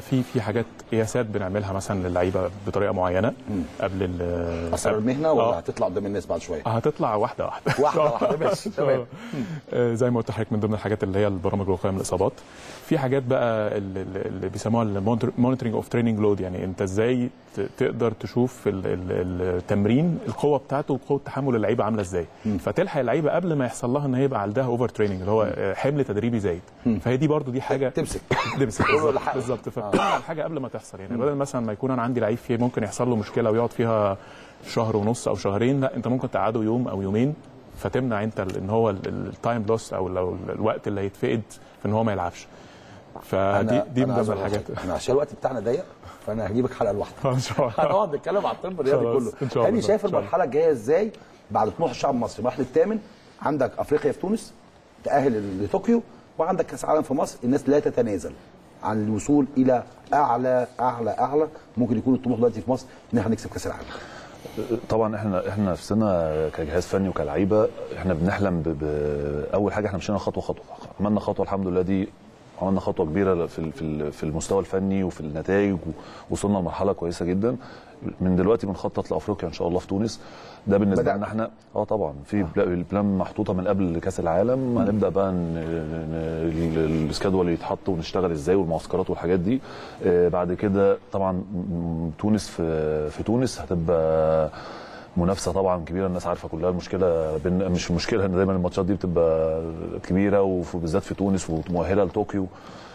في حاجات قياسات بنعملها مثلا للعيبه بطريقه معينه قبل ال اسرار المهنه ولا هتطلع قدام الناس بعد شويه هتطلع واحده واحده واحده واحده ماشي تمام آه، زي ما قلت لحضرتك من ضمن الحاجات اللي هي البرامج الوقائيه من الاصابات في حاجات بقى ال- ال- اللي بيسموها المونيتورنج اوف تريننج لود يعني انت ازاي ت- تقدر تشوف ال- ال- التمرين القوه بتاعته وقوه تحمل اللعيبه عامله ازاي فتلحق اللعيبه قبل ما يحصل لها ان هي يبقى عندها اوفر تريننج اللي هو آه، حمل تدريبي زايد فهي دي برضو دي حاجه تمسك تمسك هو اللي بالظبط حقق. بالظبط فبتعمل الحاجه قبل ما تحصل يعني بدل مثلا ما يكون انا عندي لعيب فيه ممكن يحصل له مشكله ويقعد فيها شهر ونص او شهرين لا انت ممكن تقعده يوم او يومين فتمنع انت ال- ان هو التايم لوس او لو ال- الوقت اللي هيتفقد في ان هو ما يلعبش فدي أنا- دي أنا من عايز ضمن أقول لك الحاجات حاجة. انا عشان الوقت بتاعنا ضيق فانا هجيبك حلقه لوحدك ان شاء الله هنقعد نتكلم على الطب الرياضي خلاص، كله إن شاء الله. هاني شايف إن شاء الله. المرحله الجايه ازاي بعد طموح الشعب المصري المرحله الثامن عندك افريقيا في تونس تاهل لطوكيو وعندك كاس عالم في مصر الناس لا تتنازل عن الوصول الى اعلى اعلى اعلى ممكن يكون الطموح دلوقتي في مصر ان احنا نكسب كاس العالم طبعا احنا احنا نفسنا كجهاز فني وكلعيبه احنا بنحلم ب... ب... اول حاجه احنا مشينا خطوه خطوه عملنا خطوه الحمد لله دي عملنا خطوه كبيره في ال- في ال- في المستوى الفني وفي النتائج ووصلنا لمرحله كويسه جدا من دلوقتي بنخطط لافريقيا ان شاء الله في تونس ده بالنسبه بدأ. لنا احنا اه طبعا في بلا- البلان محطوطه من قبل كاس العالم هنبدا بقى ن- ن- ال- السكادول يتحط ونشتغل ازاي والمعسكرات والحاجات دي آه، بعد كده طبعا م- تونس في في تونس هتبقى منافسه طبعا كبيره الناس عارفه كلها المشكله بين مش مشكله ان دايما الماتشات دي بتبقى كبيره وبالذات في تونس ومؤهله لطوكيو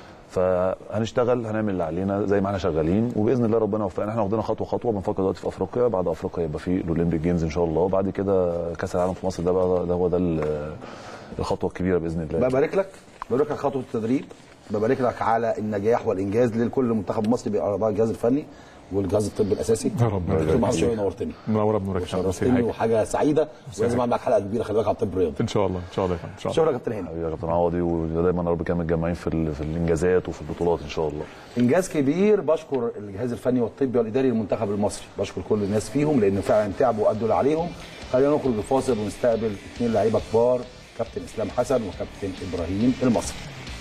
فهنشتغل هنعمل اللي علينا زي ما احنا شغالين وباذن الله ربنا يوفقنا احنا واخدين خطوه خطوه بنفكر دلوقتي في افريقيا بعد افريقيا يبقى في الاولمبيك جيمز ان شاء الله وبعد كده كاس العالم في مصر ده بقى ده هو ده ال- الخطوه الكبيره باذن الله ببارك لك ببارك لك خطوه التدريب ببارك لك على النجاح والانجاز لكل منتخب مصري بأعضاء الجهاز الفني والجهاز الطبي الاساسي يا رب. دكتور محمد شوقي نورتني منوره بنورك يا فندم. شرفتني وحاجه سعيده ولازم اعمل معاك حلقه كبيره خلي بالك على الطب الرياضي ان شاء الله ان شاء الله يا فندم ان شاء الله شكرا يا كابتن هاني حبيبي يا كابتن عوضي ودايما يا رب كده متجمعين في ال- في الانجازات وفي البطولات ان شاء الله انجاز كبير بشكر الجهاز الفني والطبي والاداري للمنتخب المصري بشكر كل الناس فيهم لان فعلا تعبوا وادوا اللي عليهم خلينا نخرج الفاصل ونستقبل اثنين لعيبه كبار كابتن اسلام حسن وكابتن ابراهيم المصري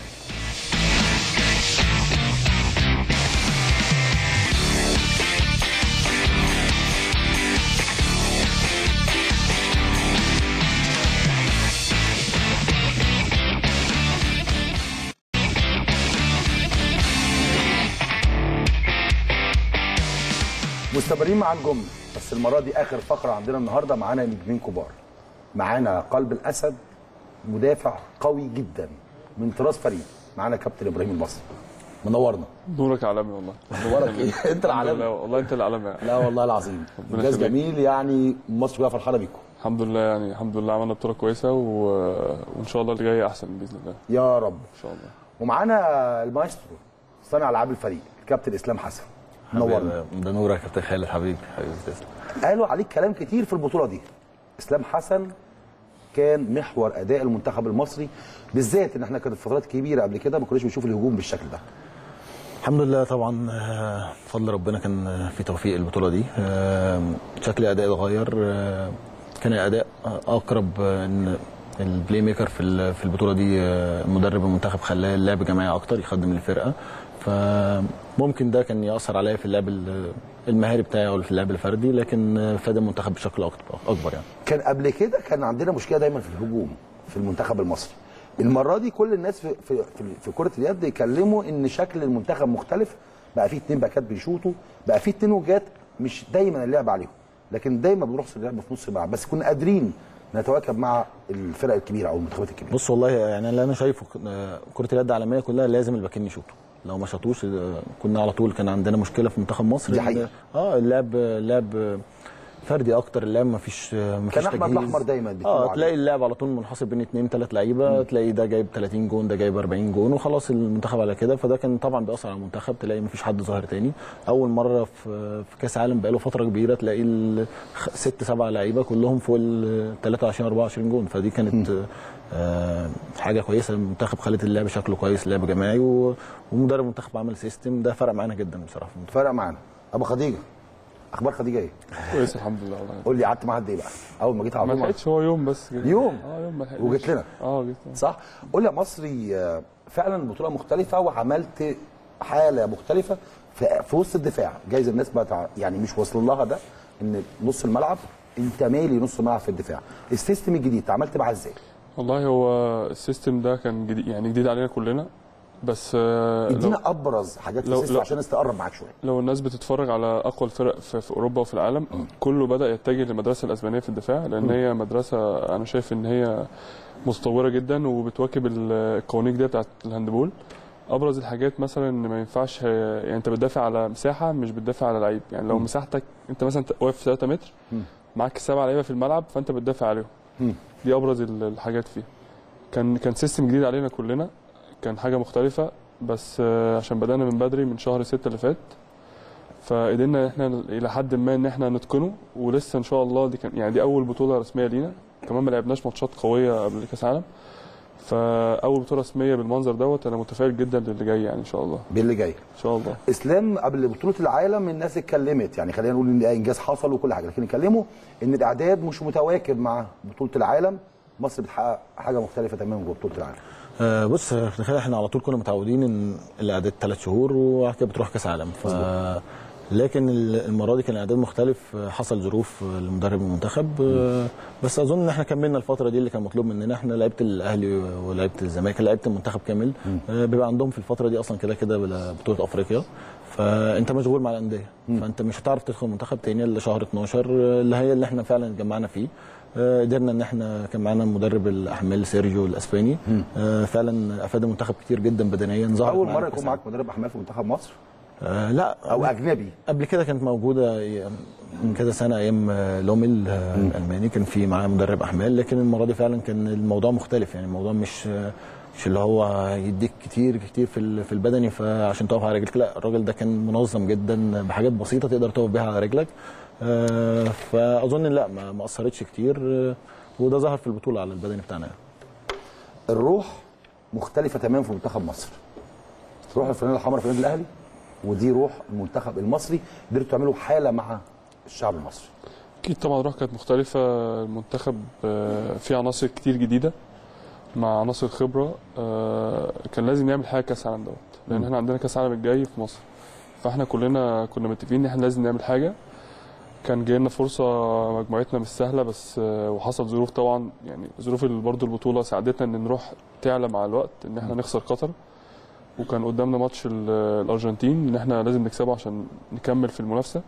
مستمرين مع الجمله بس المره دي اخر فقره عندنا النهارده معانا نجمين كبار معانا قلب الاسد مدافع قوي جدا من طراز فريد معانا كابتن ابراهيم المصري منورنا نورك عالمي والله نورك ايه انت العالمي لا والله انت العالمي لا والله العظيم ربنا انجاز يخليك. جميل يعني مصر كلها فرحانه بيكم الحمد لله يعني الحمد لله عملنا بطوله كويسه و... وان شاء الله اللي جاي احسن باذن الله يا رب ان شاء الله ومعانا المايسترو صانع العاب الفريق الكابتن اسلام حسن منورنا ده نورك يا كابتن خالد حبيبي حبيبي تسلم قالوا عليك كلام كتير في البطوله دي اسلام حسن كان محور اداء المنتخب المصري بالذات ان احنا كانت فترات كبيره قبل كده ما كناش بنشوف الهجوم بالشكل ده الحمد لله طبعا آه، بفضل ربنا كان آه، في توفيق البطوله دي آه، شكل الاداء اتغير آه، كان الاداء اقرب آه، ان البلاي ميكر في ال- في البطوله دي آه، مدرب المنتخب خلاه اللعب جماعي اكتر يخدم الفرقه فممكن ده كان ياثر عليا في اللعب ال- المهاري بتاعي او في اللعب الفردي لكن آه، فاد المنتخب بشكل اكتر اكبر يعني كان قبل كده كان عندنا مشكله دايما في الهجوم في المنتخب المصري المره دي كل الناس في في في, في كره اليد يكلموا ان شكل المنتخب مختلف بقى فيه اتنين باكات بيشوطوا بقى فيه اتنين وجات مش دايما اللعب عليهم لكن دايما بنروح في اللعب في نص الملعب بس كنا قادرين نتواكب مع الفرق الكبيره او المنتخبات الكبيره بص والله يعني اللي انا شايفه آه، كره اليد العالميه كلها لازم الباكين يشوطوا لو ما شاطوش آه، كنا على طول كان عندنا مشكله في منتخب مصر دي إن- حقيقة. اه اللعب اللعب فردي اكتر اللعب ما فيش ما فيش كان احمد تجهيز. الاحمر دايما بيتكلموا اه عليه. تلاقي اللعب على طول منحصر بين اثنين ثلاث لعيبه تلاقي ده جايب 30 جون ده جايب 40 جون وخلاص المنتخب على كده فده كان طبعا بيأثر على المنتخب تلاقي ما فيش حد ظاهر تاني اول مره في في كاس عالم بقاله فتره كبيره تلاقي ال- خ- ست سبع لعيبه كلهم فوق ال 23 24 جون فدي كانت آه حاجه كويسه المنتخب خلت اللعب شكله كويس لعب جماعي و- ومدرب المنتخب عمل سيستم ده فرق معانا جدا بصراحه في المنتخب فرق معانا ابو خديجه اخبار خديجه ايه كويس الحمد لله والله قول لي قعدت معاها قد ايه بقى اول ما جيت على ما طول معاها. لحقتش هو يوم بس كده. يوم اه يوم ما لحقتش وجيت لنا اه جيت لنا صح قول لي يا مصري آه، فعلا البطوله مختلفه وعملت حاله مختلفه في, في وسط الدفاع جايز الناس ما تع- يعني مش واصل لها ده ان نص الملعب انت مالي نص الملعب في الدفاع السيستم الجديد اتعاملت معاه ازاي والله هو السيستم ده كان جديد يعني جديد علينا كلنا بس آه، لو- ادينا ابرز حاجات في لو- السيستم لو- عشان الناس تقرب معاك شويه لو الناس بتتفرج على اقوى الفرق في, في اوروبا وفي العالم كله بدا يتجه للمدرسه الاسبانيه في الدفاع لان م. هي مدرسه انا شايف ان هي متطوره جدا وبتواكب ال- القوانين دي بتاعت الهاندبول ابرز الحاجات مثلا ان ما ينفعش يعني انت بتدافع على مساحه مش بتدافع على لعيب يعني لو م. مساحتك انت مثلا واقف في 3 متر م. معاك سبع لعيبه في الملعب فانت بتدافع عليهم م. دي ابرز ال- الحاجات فيها كان كان سيستم جديد علينا كلنا كان حاجه مختلفه بس آه، عشان بدانا من بدري من شهر 6 اللي فات فقدرنا احنا الى حد ما ان احنا نتقنه ولسه ان شاء الله دي كان يعني دي اول بطوله رسميه لينا كمان ما لعبناش ماتشات قويه قبل كاس عالم فاول بطوله رسميه بالمنظر دوت انا متفائل جدا للي جاي يعني ان شاء الله باللي جاي ان شاء الله اسلام قبل بطوله العالم الناس اتكلمت يعني خلينا نقول ان ده انجاز حصل وكل حاجه لكن اتكلموا ان الاعداد مش متواكب مع بطوله العالم مصر بتحقق حاجه مختلفه تماما جوه بطوله العالم آه بص تخيل احنا على طول كنا متعودين ان الاعداد ثلاث شهور وبعد كده بتروح كاس عالم ف لكن ال- المره دي كان الاعداد مختلف آه، حصل ظروف آه، لمدرب المنتخب آه، بس اظن ان احنا كملنا الفتره دي اللي كان مطلوب مننا احنا لعيبه الاهلي ولعيبه الزمالك لعيبه المنتخب كامل آه، بيبقى عندهم في الفتره دي اصلا كده كده بلا- بطوله افريقيا فانت مشغول مع الانديه فانت مش هتعرف تدخل منتخب تاني الا شهر 12 آه، اللي هي اللي احنا فعلا اتجمعنا فيه آه، قدرنا ان احنا كان معانا مدرب الاحمال سيرجيو الاسباني آه، فعلا افاد المنتخب كتير جدا بدنيا ظهر اول مره يكون معاك مدرب احمال في منتخب مصر آه لا او اجنبي قبل كده كانت موجوده من كذا سنه ايام آه، لوميل آه، الالماني كان في معاه مدرب احمال لكن المره دي فعلا كان الموضوع مختلف يعني الموضوع مش آه، مش اللي هو يديك كتير كتير في ال- في البدني فعشان تقف على رجلك لا الراجل ده كان منظم جدا بحاجات بسيطه تقدر تقف بيها على رجلك آه، فاظن لا ما ما اثرتش كتير آه، وده ظهر في البطوله على البدني بتاعنا الروح مختلفه تماما في منتخب مصر روح الفانيلا الحمراء في النادي الاهلي ودي روح المنتخب المصري قدرتوا تعملوا حاله مع الشعب المصري اكيد طبعا الروح كانت مختلفه المنتخب آه، فيه عناصر كتير جديده مع عناصر خبره آه، كان لازم نعمل حاجه كاس العالم دوت لان مم. احنا عندنا كاس العالم الجاي في مصر فاحنا كلنا كنا متفقين ان احنا لازم نعمل حاجه كان جاي لنا فرصه مجموعتنا مش سهله بس آه، وحصل ظروف طبعا يعني ظروف ال- برضو البطوله ساعدتنا ان نروح تعلى مع الوقت ان احنا نخسر قطر وكان قدامنا ماتش ال- الارجنتين ان احنا لازم نكسبه عشان نكمل في المنافسه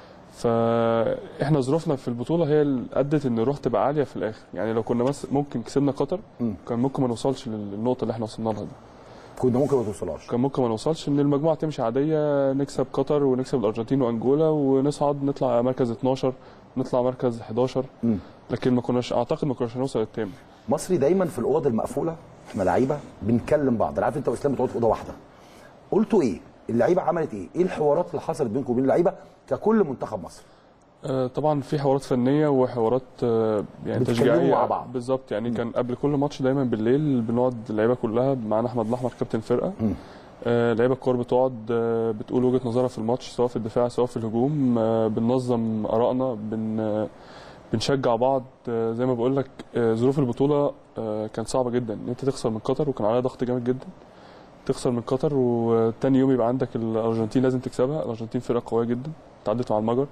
فاحنا ظروفنا في البطوله هي اللي ادت ان الروح تبقى عاليه في الاخر يعني لو كنا بس ممكن كسبنا قطر كان ممكن ما نوصلش للنقطه اللي احنا وصلنا لها دي كنا ممكن ما توصلهاش كان ممكن ما نوصلش ان المجموعه تمشي عاديه نكسب قطر ونكسب الارجنتين وانجولا ونصعد نطلع مركز 12 نطلع مركز 11 مم. لكن ما كناش اعتقد ما كناش هنوصل التامن مصري دايما في الاوض المقفوله احنا لعيبه بنكلم بعض انا عارف انت واسلام بتقعدوا في اوضه واحده قلتوا ايه اللعيبه عملت ايه ايه الحوارات اللي حصلت بينكم وبين اللعيبه ككل منتخب مصر آه، طبعا في حوارات فنيه وحوارات آه، يعني بتتكلموا تشجيعيه مع بعض. بالظبط يعني كان قبل كل ماتش دايما بالليل بنقعد اللعيبه كلها معانا احمد الاحمر كابتن الفرقه آه، لعيبه الكوره بتقعد آه، بتقول وجهه نظرها في الماتش سواء في الدفاع سواء في الهجوم آه، بننظم ارائنا بن آه، بنشجع بعض آه، زي ما بقول لك آه، ظروف البطوله آه، كانت صعبه جدا ان انت تخسر من قطر وكان عليها ضغط جامد جدا تخسر من قطر وتاني يوم يبقى عندك الارجنتين لازم تكسبها الارجنتين فرقه قويه جدا تعدت مع المجر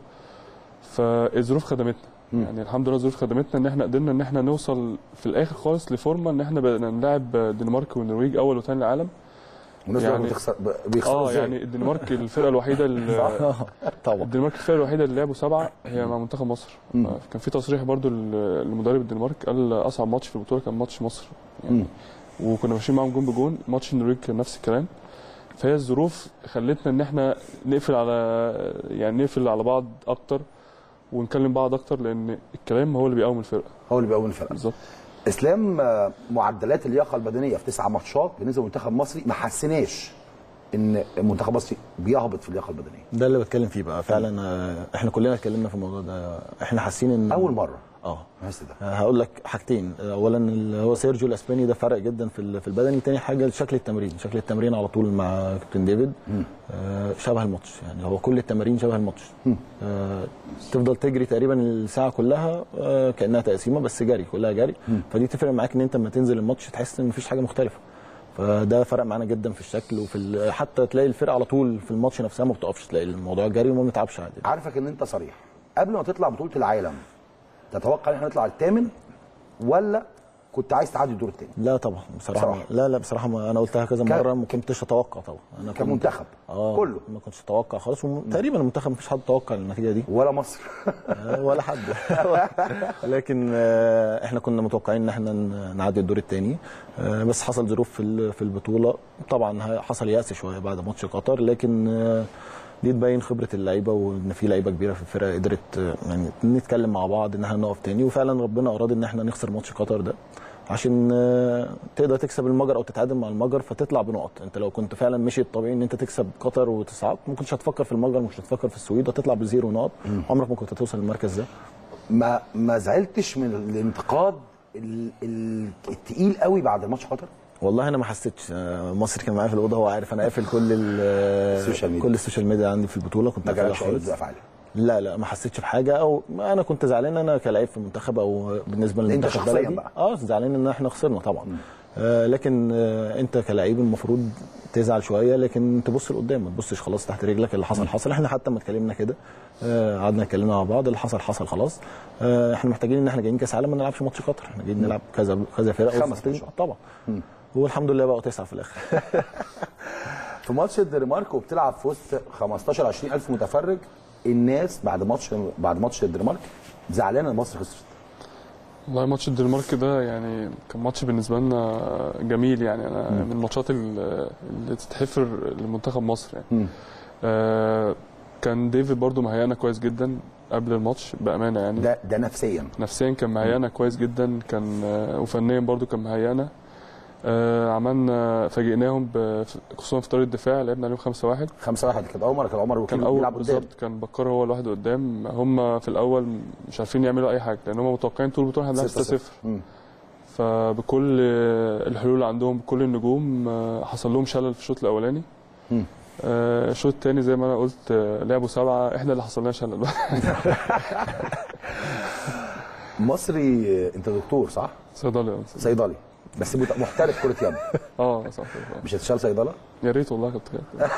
فالظروف خدمتنا يعني الحمد لله الظروف خدمتنا ان احنا قدرنا ان احنا نوصل في الاخر خالص لفورمه ان احنا بقينا نلاعب الدنمارك والنرويج اول وثاني العالم والناس يعني بتخسر بيخسروا اه ازاي؟ يعني الدنمارك الفرقه الوحيده اللي طبعا الدنمارك الفرقه الوحيده اللي لعبوا سبعه هي مع منتخب مصر مم. آه، كان في تصريح برضو ل- لمدرب الدنمارك قال اصعب ماتش في البطوله كان ماتش مصر يعني وكنا ماشيين معاهم جون بجون ماتش النرويج كان نفس الكلام فهي الظروف خلتنا ان احنا نقفل على يعني نقفل على بعض اكتر ونكلم بعض اكتر لان الكلام هو اللي بيقوم الفرقه هو اللي بيقوم الفرقه بالظبط اسلام آه، معدلات اللياقه البدنيه في تسع ماتشات بالنسبه للمنتخب المصري ما حسناش ان المنتخب المصري بيهبط في اللياقه البدنيه ده اللي بتكلم فيه بقى فعلا آه، احنا كلنا اتكلمنا في الموضوع ده احنا حاسين ان اول مره اه بحس ده آه، هقول لك حاجتين آه، اولا اللي هو سيرجيو الاسباني ده فرق جدا في ال- في البدني تاني حاجه شكل التمرين شكل التمرين على طول مع كابتن ديفيد آه، شبه الماتش يعني هو كل التمارين شبه الماتش آه، تفضل تجري تقريبا الساعه كلها آه، كانها تقسيمه بس جري كلها جري فدي تفرق معاك ان انت لما تنزل الماتش تحس ان مفيش حاجه مختلفه فده فرق معانا جدا في الشكل وفي ال- حتى تلاقي الفرقه على طول في الماتش نفسها ما بتقفش تلاقي الموضوع جري وما بنتعبش عادي عارفك ان انت صريح قبل ما تطلع بطوله العالم تتوقع ان احنا نطلع الثامن ولا كنت عايز تعدي الدور الثاني لا طبعا بصراحه, بصراحة. لا لا بصراحه ما انا قلتها كذا ك- مره ما كنتش اتوقع طبعا انا كنت- كمنتخب اه كله. ما كنتش اتوقع خالص وتقريبا المنتخب ما فيش حد توقع النتيجه دي ولا مصر آه، ولا حد لكن آه، احنا كنا متوقعين ان احنا ن- نعدي الدور الثاني بس حصل ظروف في ال- في البطوله طبعا ه- حصل يأس شويه بعد ماتش قطر لكن آه، دي تبين خبره اللعيبه وان في لعيبه كبيره في الفرقه قدرت آه، يعني نتكلم مع بعض ان احنا نقف تاني وفعلا ربنا اراد ان احنا نخسر ماتش قطر ده عشان آه، تقدر تكسب المجر او تتعادل مع المجر فتطلع بنقط انت لو كنت فعلا مشي الطبيعي ان انت تكسب قطر وتصعد ما كنتش هتفكر في المجر مش هتفكر في السويد هتطلع بزيرو نقط عمرك ما كنت هتوصل للمركز ده ما ما زعلتش من الانتقاد ال- ال- التقيل قوي بعد ماتش قطر والله انا ما حسيتش آه، مصر كان معايا في الاوضه هو عارف انا قافل كل ال- السوشيال ميديا. كل السوشيال ميديا عندي في البطوله كنت ما قافلها جالكش اي خالص ردود افعال لا لا ما حسيتش بحاجه او انا كنت زعلان انا كلاعب في المنتخب او بالنسبه انت للمنتخب شخصياً بلدي بقى. اه زعلان ان احنا خسرنا طبعا آه لكن آه انت كلاعب المفروض تزعل شويه لكن تبص لقدام ما تبصش خلاص تحت رجلك اللي حصل حصل احنا حتى ما اتكلمنا كده آه، قعدنا اتكلمنا مع بعض اللي حصل حصل خلاص آه احنا محتاجين ان احنا جايين كاس عالم ما نلعبش ماتش قطر احنا جايين نلعب كذا كذا فرقه خمس وفاصلين. ماتشات. طبعا والحمد لله بقوا تسعه في الاخر في ماتش الدنمارك وبتلعب في وسط 15 20 الف متفرج الناس بعد ماتش بعد ماتش الدنمارك زعلانه ان مصر خسرت والله ماتش الدنمارك ده يعني كان ماتش بالنسبه لنا جميل يعني انا من الماتشات ال- اللي تتحفر لمنتخب مصر يعني آه كان ديفيد برضو مهيانا كويس جدا قبل الماتش بامانه يعني ده ده نفسيا نفسيا كان مهيانا كويس جدا كان آه، وفنيا برضو كان مهيانا آه عملنا فاجئناهم ب- خصوصا في طريق الدفاع لعبنا عليهم 5 1 5 1 كانت اول مره كان عمر وكيل كان اول بيلعب قدام بالظبط كان بكار هو الواحد قدام هم في الاول مش عارفين يعملوا اي حاجه لان هم متوقعين طول البطوله هنلعب 6 0 مم. فبكل الحلول اللي عندهم بكل النجوم آه، حصل لهم شلل في الشوط الاولاني مم. آه، الشوط الثاني زي ما انا قلت آه، لعبوا سبعه احنا اللي حصل لنا شلل بقى مصري انت دكتور صح؟ صيدلي صيدلي بس مت- محترف كره يد اه صح مش هتشتغل صيدله؟ يا ريت والله كنت كده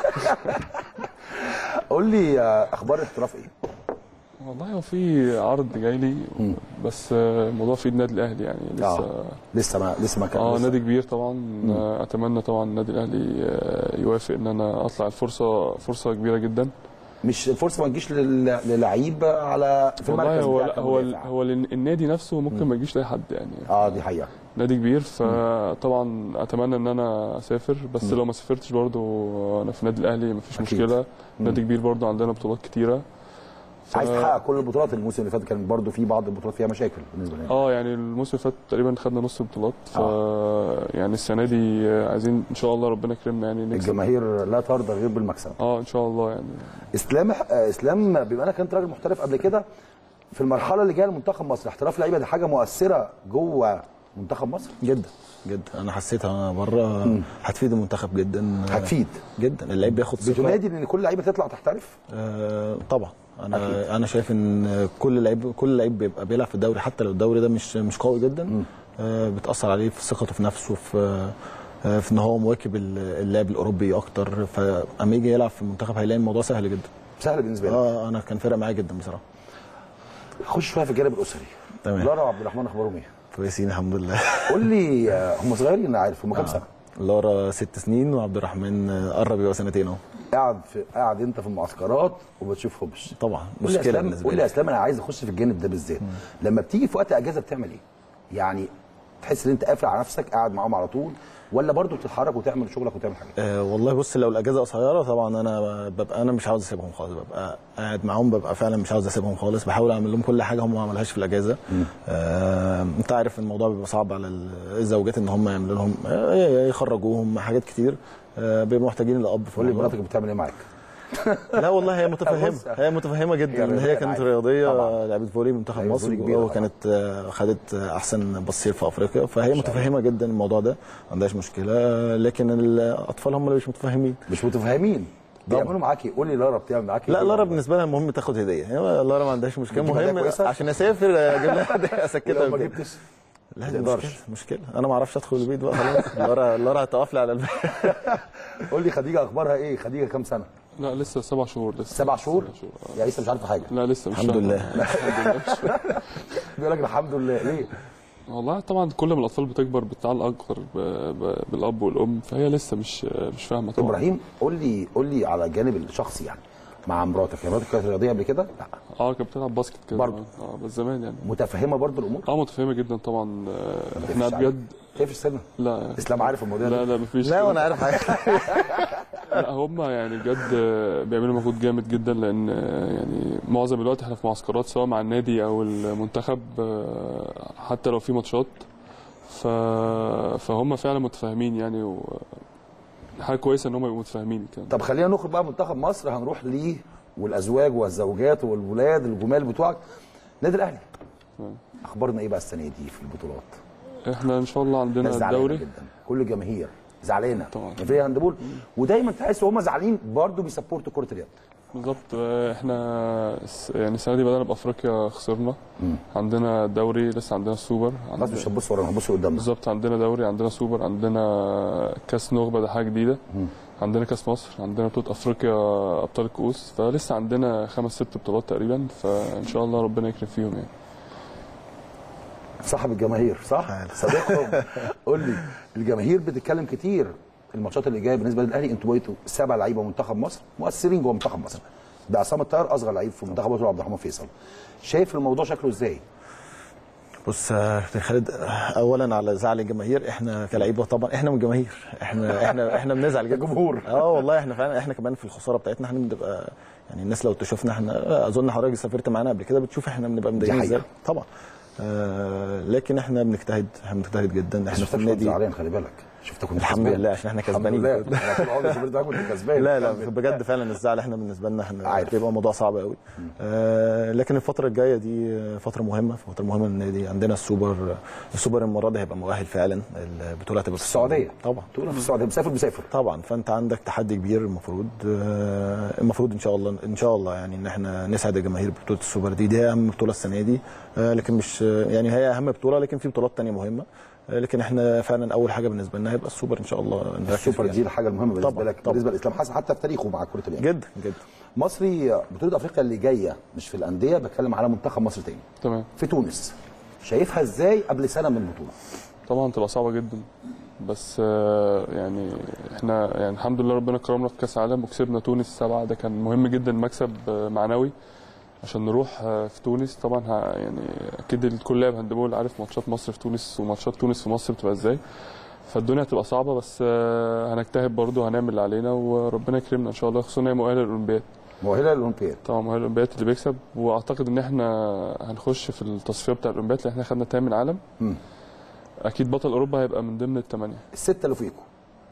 قول لي آه، اخبار الاحتراف ايه؟ والله هو في عرض جاي لي بس آه، الموضوع في النادي الاهلي يعني لسه آه. لسه ما لسه ما كان اه لسه. نادي كبير طبعا آه، اتمنى طبعا النادي الاهلي آه، يوافق ان انا اطلع الفرصه فرصه كبيره جدا مش الفرصه ما تجيش لل- للعيب على في والله المركز هو بتاعك لا هو المدافع. هو ال- النادي نفسه ممكن ما يجيش لاي حد يعني اه دي حقيقه نادي كبير فطبعا اتمنى ان انا اسافر بس مم. لو ما سافرتش برضو انا في النادي الاهلي مفيش أكيد. مشكله مم. نادي كبير برضو عندنا بطولات كتيره ف- عايز تحقق كل البطولات الموسم اللي فات كان برضو في بعض البطولات فيها مشاكل بالنسبه لنا اه يعني الموسم اللي فات تقريبا خدنا نص البطولات ف يعني السنه دي عايزين ان شاء الله ربنا يكرمنا يعني نكسب الجماهير لا ترضى غير بالمكسب اه ان شاء الله يعني اسلام آه، اسلام بما انك انت راجل محترف قبل كده في المرحله اللي جايه لمنتخب مصر احتراف لعيبه دي حاجه مؤثره جوه منتخب مصر جدا جدا انا حسيتها بره هتفيد المنتخب جدا هتفيد جدا اللعيب بياخد ثقه بتنادي ان كل لعيبه تطلع تحترف آه طبعا انا أكيد. انا شايف ان كل لعيب كل لعيب بيبقى بيلعب في الدوري حتى لو الدوري ده مش مش قوي جدا آه بتاثر عليه في ثقته في نفسه في آه في ان هو مواكب اللعب الاوروبي اكتر فاما يجي يلعب في المنتخب هيلاقي الموضوع سهل جدا سهل بالنسبه لك اه انا كان فارق معايا جدا بصراحه خش شويه في الجانب الاسري تمام لارا وعبد الرحمن اخبارهم ايه؟ كويسين الحمد لله قول لي آه، هم صغيرين انا عارف هم كام سنه؟ لارا ست سنين وعبد الرحمن آه، قرب يبقى سنتين اهو قاعد في قاعد انت في المعسكرات وبتشوفهمش طبعا قول لي يا مشكله اسلام بالنسبه قول لي لي يا اسلام انا عايز اخش في الجانب ده بالذات لما بتيجي في وقت اجازه بتعمل ايه؟ يعني تحس ان انت قافل على نفسك قاعد معاهم على طول ولا برضو بتتحرك وتعمل شغلك وتعمل حاجات؟ أه والله بص لو الاجازه قصيره طبعا انا ببقى انا مش عاوز اسيبهم خالص ببقى قاعد معاهم ببقى فعلا مش عاوز اسيبهم خالص بحاول اعمل لهم كل حاجه هم ما عملهاش في الاجازه أه انت عارف الموضوع بيبقى صعب على الزوجات ان هم يعملوا لهم آه، يخرجوهم حاجات كتير أه بيبقوا محتاجين الاب في قول لي الموضوع. مراتك بتعمل ايه معاك؟ لا والله هي متفهمه بص، هي متفهمه جدا هي ان رياضية هي كانت عادي. رياضيه لعبت فولي منتخب لعبت مصر فولي كبيرة وكانت آه، خدت آه، احسن بصير في افريقيا فهي متفهمه جدا الموضوع ده ما عندهاش مشكله لكن الاطفال هم اللي مش متفهمين مش متفاهمين بيعملوا معاك ايه؟ قول لي لارا بتعمل معاك ايه؟ لا لارا بالنسبه لها المهم تاخد هديه هي لارا ما عندهاش مشكله بتجيب هدايا المهم كويسة؟ عشان اسافر اجيب لها هديه اسكتها لو ما وكده. جبتش لا ما دي تقدرش. مشكله مشكله انا ما اعرفش ادخل البيت بقى خلاص لورا لورا هتقف لي على الباب قول لي خديجه اخبارها ايه خديجه كام سنه لا لسه سبع شهور لسه سبع شهور آه. يعني لسه مش عارفه حاجه لا لسه مش الحمد فاهم. لله. الحمد لله مش بيقول لك الحمد لله ليه والله طبعا كل ما الاطفال بتكبر بتتعلق اكتر ب- ب- بالاب والام فهي لسه مش مش فاهمه طبعا ابراهيم قول لي قول لي على الجانب الشخصي يعني مع مراتك يعني مراتك كانت رياضيه قبل كده لا اه كانت بتلعب باسكت كده برضه. زمان. اه بس زمان يعني متفهمه برضه الامور اه متفهمه جدا طبعا آه، احنا تقفش عليك. بجد كيف السنه لا اسلام عارف الموضوع لا ده لا مفيش لا كده. وانا عارف حاجه لا هم يعني بجد بيعملوا مجهود جامد جدا لان يعني معظم الوقت احنا في معسكرات سواء مع النادي او المنتخب آه، حتى لو في ماتشات ف... فهم فعلا متفاهمين يعني و... حاجه كويسه ان هم يبقوا متفاهمين كده طب خلينا نخرج بقى منتخب مصر هنروح ليه والازواج والزوجات والولاد الجمال بتوعك نادي الاهلي اخبارنا ايه بقى السنه دي في البطولات احنا ان شاء الله عندنا ناس زعلانه الدوري جدا كل الجماهير زعلانه طبعا في هاندبول ودايما تحس وهم زعلانين برضه بيسبورتوا كره اليد بالظبط آه، احنا الس- يعني السنه دي بدانا بافريقيا خسرنا عندنا دوري لسه عندنا السوبر بس مش هتبص ورانا هتبص قدامنا بالظبط عندنا دوري عندنا سوبر عندنا كاس نخبه ده حاجه جديده عندنا كاس مصر عندنا بطوله افريقيا ابطال الكؤوس فلسه عندنا خمس ست بطولات تقريبا فان شاء الله ربنا يكرم فيهم يعني صاحب الجماهير صح صديقهم قول لي الجماهير بتتكلم كتير الماتشات اللي جايه بالنسبه للاهلي انتوا بقيتوا سبع لعيبه منتخب مصر مؤثرين جوه منتخب مصر ده عصام الطيار اصغر لعيب في منتخب مصر عبد الرحمن فيصل شايف الموضوع شكله ازاي بص يا كابتن خالد اولا على زعل الجماهير احنا كلعيبه طبعا احنا من الجماهير احنا احنا احنا بنزعل جدا جمهور اه والله احنا فعلا احنا كمان في الخساره بتاعتنا احنا بنبقى يعني الناس لو تشوفنا احنا اظن حضرتك سافرت معانا قبل كده بتشوف احنا بنبقى مضايقين حقيقة. ازاي طبعا آه لكن احنا بنجتهد احنا بنجتهد جدا احنا في شفتك النادي زعلان خلي بالك شفتك كنت الحمد كسبان. لله عشان احنا الحمد كسبانين لله انا طول عمري سافرت معاك كنت كسبان لا لا بجد فعلا الزعل احنا بالنسبه لنا احنا عارف. بيبقى موضوع صعب قوي آه لكن الفتره الجايه دي فتره مهمه فتره مهمه للنادي عندنا السوبر السوبر المره دي هيبقى مؤهل فعلا البطوله هتبقى في السعودية. طبعا تقول في السعوديه مسافر مسافر طبعا فانت عندك تحدي كبير المفروض آه، المفروض ان شاء الله ان شاء الله يعني ان احنا نسعد الجماهير ببطوله السوبر دي دي اهم بطوله السنه دي آه، لكن مش يعني هي اهم بطوله لكن في بطولات تانية مهمه آه، لكن احنا فعلا اول حاجه بالنسبه لنا هيبقى السوبر ان شاء الله نركز السوبر فيها. دي الحاجه المهمه بالنسبه طبعاً، لك طبعاً. بالنسبه لاسلام حسن حتى في تاريخه مع كره اليد جدا جدا مصري بطوله افريقيا اللي جايه مش في الانديه بتكلم على منتخب مصر تاني تمام في تونس شايفها ازاي قبل سنه من البطوله طبعا تبقى صعبه جدا بس آه، يعني احنا يعني الحمد لله ربنا كرمنا في كاس عالم وكسبنا تونس سبعه ده كان مهم جدا مكسب آه، معنوي عشان نروح آه، في تونس طبعا ه- يعني اكيد الكل لاعب هاندبول عارف ماتشات مصر في تونس وماتشات تونس في مصر بتبقى ازاي فالدنيا هتبقى صعبه بس آه، هنجتهد برضه هنعمل اللي علينا وربنا يكرمنا ان شاء الله خصوصا إن هي مؤهله للاولمبياد مؤهله للاولمبياد طبعا مؤهله للاولمبياد اللي بيكسب واعتقد ان احنا هنخش في التصفيه بتاع الاولمبياد لان احنا خدنا تامن عالم مم. اكيد بطل اوروبا هيبقى من ضمن الثمانيه السته اللي فوقيكم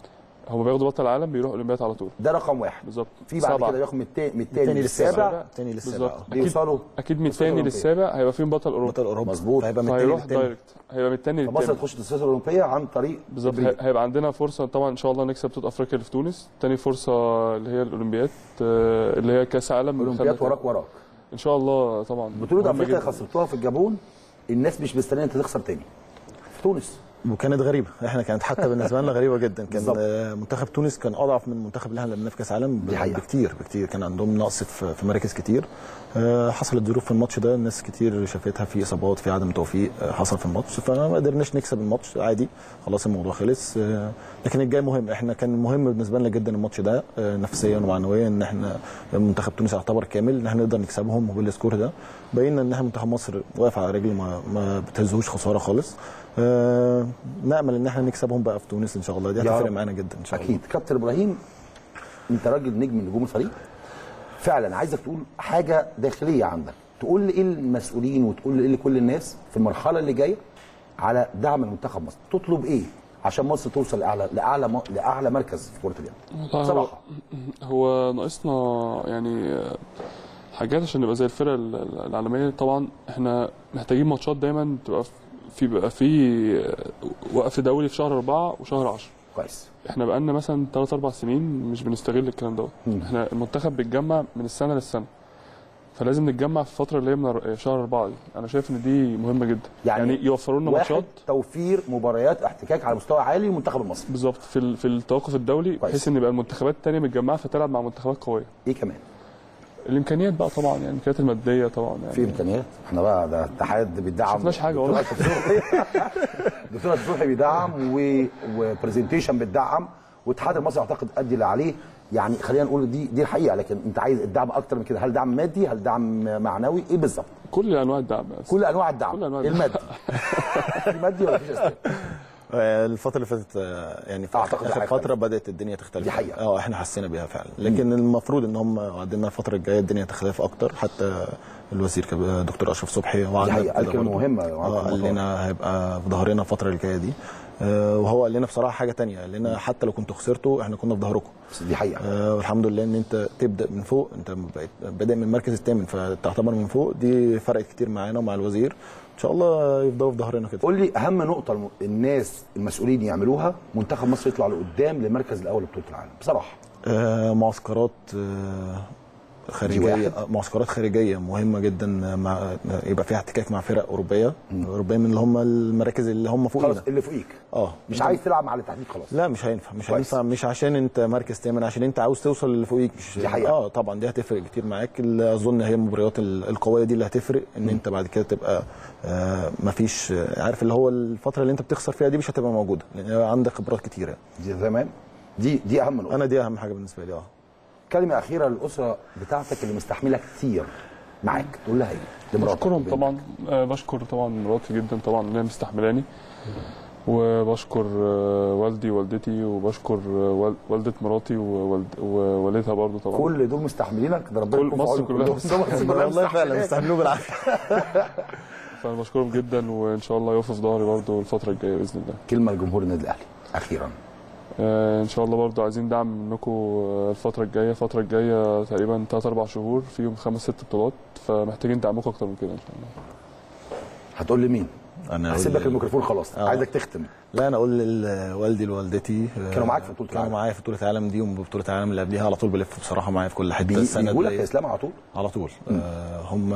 هو بياخدوا بطل العالم بيروح اولمبياد على طول ده رقم واحد بالظبط في بعد سبعة. كده ياخد من التاني من التاني التاني للسابع للسابع التاني للسابع بالظبط آه. اكيد بيوصلوا اكيد من يوصلوا الثاني الأولمبياد. للسابع هيبقى فيهم بطل اوروبا بطل اوروبا مظبوط. هيبقى من التاني فهيروح للتاني دايركت هيبقى من الثاني فمصر للثاني هتخش التصفيات الاولمبيه عن طريق بالظبط إبريل. هي- هيبقى عندنا فرصه طبعا ان شاء الله نكسب بطوله افريقيا اللي في تونس تاني فرصه اللي هي الاولمبياد آه، اللي هي كاس عالم اولمبياد خدنا- وراك وراك ان شاء الله طبعا بطوله مهمة افريقيا جداً. خسرتوها في الجابون الناس مش مستنيه انت تخسر تاني في تونس وكانت غريبه احنا كانت حتى بالنسبه لنا غريبه جدا كان بالظبط. آه، منتخب تونس كان اضعف من المنتخب اللي احنا لعبناه في كاس عالم ب- دي حقيقة. بكتير بكتير كان عندهم نقص في في مراكز كتير آه، حصلت ظروف في الماتش ده ناس كتير شافتها في اصابات في عدم توفيق آه، حصل في الماتش فما قدرناش نكسب الماتش عادي خلاص الموضوع خلص آه، لكن الجاي مهم احنا كان مهم بالنسبه لنا جدا الماتش ده آه، نفسيا ومعنويا ان احنا منتخب تونس يعتبر كامل ان احنا نقدر نكسبهم وبالسكور ده بينا ان احنا منتخب مصر واقف على رجله ما, ما بتهزوش خساره خالص آه، نامل ان احنا نكسبهم بقى في تونس ان شاء الله دي يا هتفرق رب. معانا جدا ان شاء الله اكيد كابتن ابراهيم انت راجل نجم من نجوم الفريق فعلا عايزك تقول حاجه داخليه عندك تقول لي ايه المسؤولين وتقول لي ايه لكل الناس في المرحله اللي جايه على دعم المنتخب مصر تطلب ايه عشان مصر توصل لاعلى لاعلى م- لاعلى مركز في كره اليد والله هو بصراحه هو ناقصنا يعني آه، حاجات عشان نبقى زي الفرق ال- ال- العالميه طبعا احنا محتاجين ماتشات دايما تبقى في بيبقى في آه، وقف دولي في شهر أربعة وشهر 10 كويس احنا بقالنا مثلا 3 4 سنين مش بنستغل الكلام دوت مم. احنا المنتخب بيتجمع من السنه للسنه فلازم نتجمع في الفتره اللي هي من أر- شهر أربعة دي انا شايف ان دي مهمه جدا يعني, يعني يوفروا لنا واحد ماتشات توفير مباريات احتكاك على مستوى عالي للمنتخب المصري بالظبط في ال- في التوقف الدولي بحيث ان يبقى المنتخبات الثانيه متجمعه فتلعب مع منتخبات قويه ايه كمان الامكانيات بقى طبعا يعني الامكانيات الماديه طبعا يعني في امكانيات احنا بقى ده اتحاد بيدعم شفناش حاجة والله. دكتور فتوحي بيدعم و... وبرزنتيشن بتدعم والاتحاد المصري اعتقد ادي اللي عليه يعني خلينا نقول دي دي الحقيقه لكن انت عايز الدعم اكتر من كده هل دعم مادي هل دعم معنوي ايه بالظبط كل انواع الدعم كل انواع الدعم كل أنواع الدعم. المادي المادي ولا مفيش أسباب؟ آه، الفترة اللي فاتت آه، يعني في أعتقد آخر حاجة فترة بدأت الدنيا تختلف دي حقيقة. اه احنا حسينا بيها فعلا لكن المفروض ان هم عندنا الفترة الجاية الدنيا تختلف أكتر حتى الوزير كب- دكتور أشرف صبحي وعدنا حقيقة، قال بكده كلمة برضه. مهمة، اه وعدنا قال لنا هيبقى في ظهرنا الفترة الجاية دي آه، وهو قال لنا بصراحة حاجة تانية قال لنا حتى لو كنتوا خسرتوا احنا كنا في ظهركم دي حقيقة آه والحمد لله ان انت تبدا من فوق انت بقيت بادئ من المركز الثامن فتعتبر من فوق دي فرقت كتير معانا ومع الوزير ان شاء الله يفضلوا في ظهرنا كده قول لي اهم نقطه الم- الناس المسؤولين يعملوها منتخب مصر يطلع لقدام للمركز الاول لبطوله العالم بصراحه آه معسكرات آه دي خارجيه واحد. آه، معسكرات خارجيه مهمه جدا مع يبقى فيها احتكاك مع فرق اوروبيه اوروبيه من اللي هم المراكز اللي هم فوقينا خلاص اللي فوقيك اه مش عايز تلعب مع التحديد خلاص لا مش هينفع مش كويس. هينفع مش عشان انت مركز ثامن عشان انت عاوز توصل للي فوقيك مش دي حقيقة. اه طبعا دي هتفرق كتير معاك اللي اظن هي المباريات ال- القويه دي اللي هتفرق ان انت بعد كده تبقى آه مفيش آه، عارف اللي هو الفتره اللي انت بتخسر فيها دي مش هتبقى موجوده لان عندك خبرات كتيره دي تمام دي دي اهم نقطه انا دي اهم حاجه بالنسبه لي اه كلمه اخيره للاسره بتاعتك اللي مستحمله كتير معاك تقول لها ايه لمراتك بشكرهم طبعا آه، بشكر طبعا مراتي جدا طبعا ان هي مستحملاني وبشكر آه، والدي ووالدتي وبشكر آه، وال- والدة مراتي ووالد- ووالدها برضو طبعا كل دول مستحملينك ده ربنا كل يكون في مصر عونك كلها كلهم. مصر كلها والله فعلا مستحملاك. مستحملوه بالعافيه فانا بشكرهم جدا وان شاء الله يقفوا في ظهري برضو الفتره الجايه باذن الله كلمه لجمهور النادي الاهلي اخيرا آه، ان شاء الله برضو عايزين دعم منكم آه، الفتره الجايه الفتره الجايه تقريبا 3 4 شهور فيهم خمس ست بطولات فمحتاجين دعمكم اكتر من كده ان شاء الله هتقول لمين انا هسيب لك الميكروفون خلاص آه. عايزك تختم لا انا اقول لوالدي لوالدتي آه، كانوا معاك في بطولة كانوا العالم. معايا في بطوله العالم دي وبطوله العالم اللي قبليها على طول بلف بصراحه معايا في كل حته بي- السند بيقولوا لك ليا. يا اسلام على طول على طول آه هم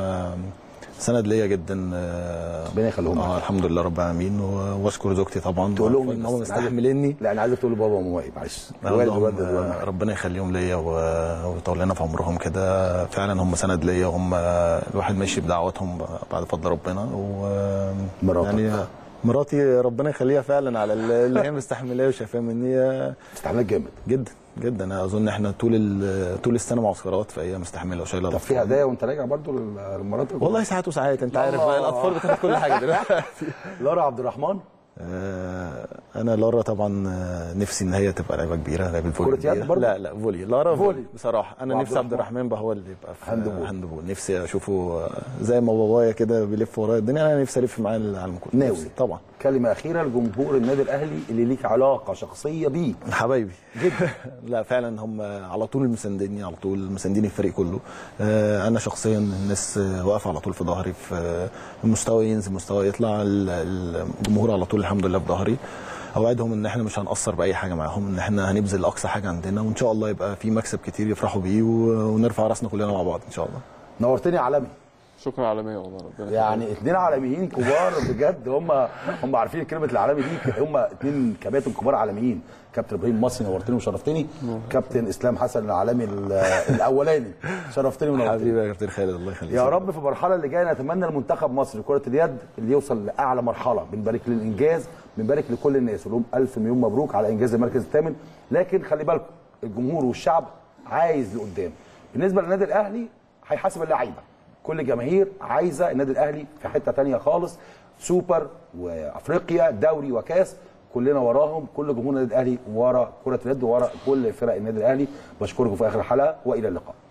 سند ليا جدا آه ربنا يخليهم آه الحمد لله رب العالمين و- واشكر زوجتي طبعا تقول لهم ان بس هم أنا عايزك- مستحمليني لا انا عايزك تقول لبابا ومامي معلش أقول والد لهم والد والد. آه، ربنا يخليهم ليا و- ويطول لنا في عمرهم كده فعلا هم سند ليا وهم الواحد ماشي بدعواتهم بعد فضل ربنا و مراتك. يعني مراتي ربنا يخليها فعلا على اللي هي مستحملاه وشايفاه مني مستحملك جامد جدا جدا انا اظن احنا طول ال- طول السنه معسكرات فهي مستحمله وشايله طب في هدايا وانت راجع برضو لمراتك والله ساعات وساعات انت عارف الله. بقى الاطفال بتاخد كل حاجه دلوقتي لارا عبد الرحمن آه، انا لارا طبعا آه، نفسي ان هي تبقى لعيبه كبيره لعيبه فولي كرة يد كبيرة. برضه؟ لا لا فولي لارا فولي. فولي بصراحه انا وعبد نفسي عبد الرحمن؟ الرحمن بقى هو اللي يبقى في هاندبول. هاندبول نفسي اشوفه آه، زي ما بابايا كده بيلف ورايا الدنيا انا نفسي الف معاه العالم كله ناوي. نفسي طبعا كلمه اخيره لجمهور النادي الاهلي اللي ليك علاقه شخصيه بيه حبايبي جدا لا فعلا هم على طول مسانديني على طول مسانديني الفريق كله آه، انا شخصيا الناس آه، واقفه على طول في ظهري في آه، المستوى ينزل مستوى يطلع ال- الجمهور على طول الحمد لله في ظهري اوعدهم ان احنا مش هنقصر باي حاجه معاهم ان احنا هنبذل اقصى حاجه عندنا وان شاء الله يبقى في مكسب كتير يفرحوا بيه و- ونرفع راسنا كلنا مع بعض ان شاء الله نورتني يا عالمي شكرا عالميه والله ربنا يعني اتنين عالميين كبار بجد هم هم عارفين كلمه العالمي دي هم اتنين كباتن كبار عالميين كابتن ابراهيم مصري نورتني وشرفتني كابتن اسلام حسن العالمي ال- الاولاني شرفتني ونورتني حبيبي يا كابتن خالد الله يخليك يا رب في المرحله اللي جايه نتمنى لمنتخب مصر لكره اليد اللي يوصل لاعلى مرحله بنبارك للانجاز بنبارك لكل الناس ونقول لهم الف مليون مبروك على انجاز المركز الثامن لكن خلي بالكم الجمهور والشعب عايز لقدام بالنسبه للنادي الاهلي هيحاسب اللعيبه كل الجماهير عايزه النادي الاهلي في حته تانية خالص سوبر وافريقيا دوري وكاس كلنا وراهم كل جمهور النادي الاهلي ورا كره اليد ورا كل فرق النادي الاهلي بشكركم في اخر الحلقه والى اللقاء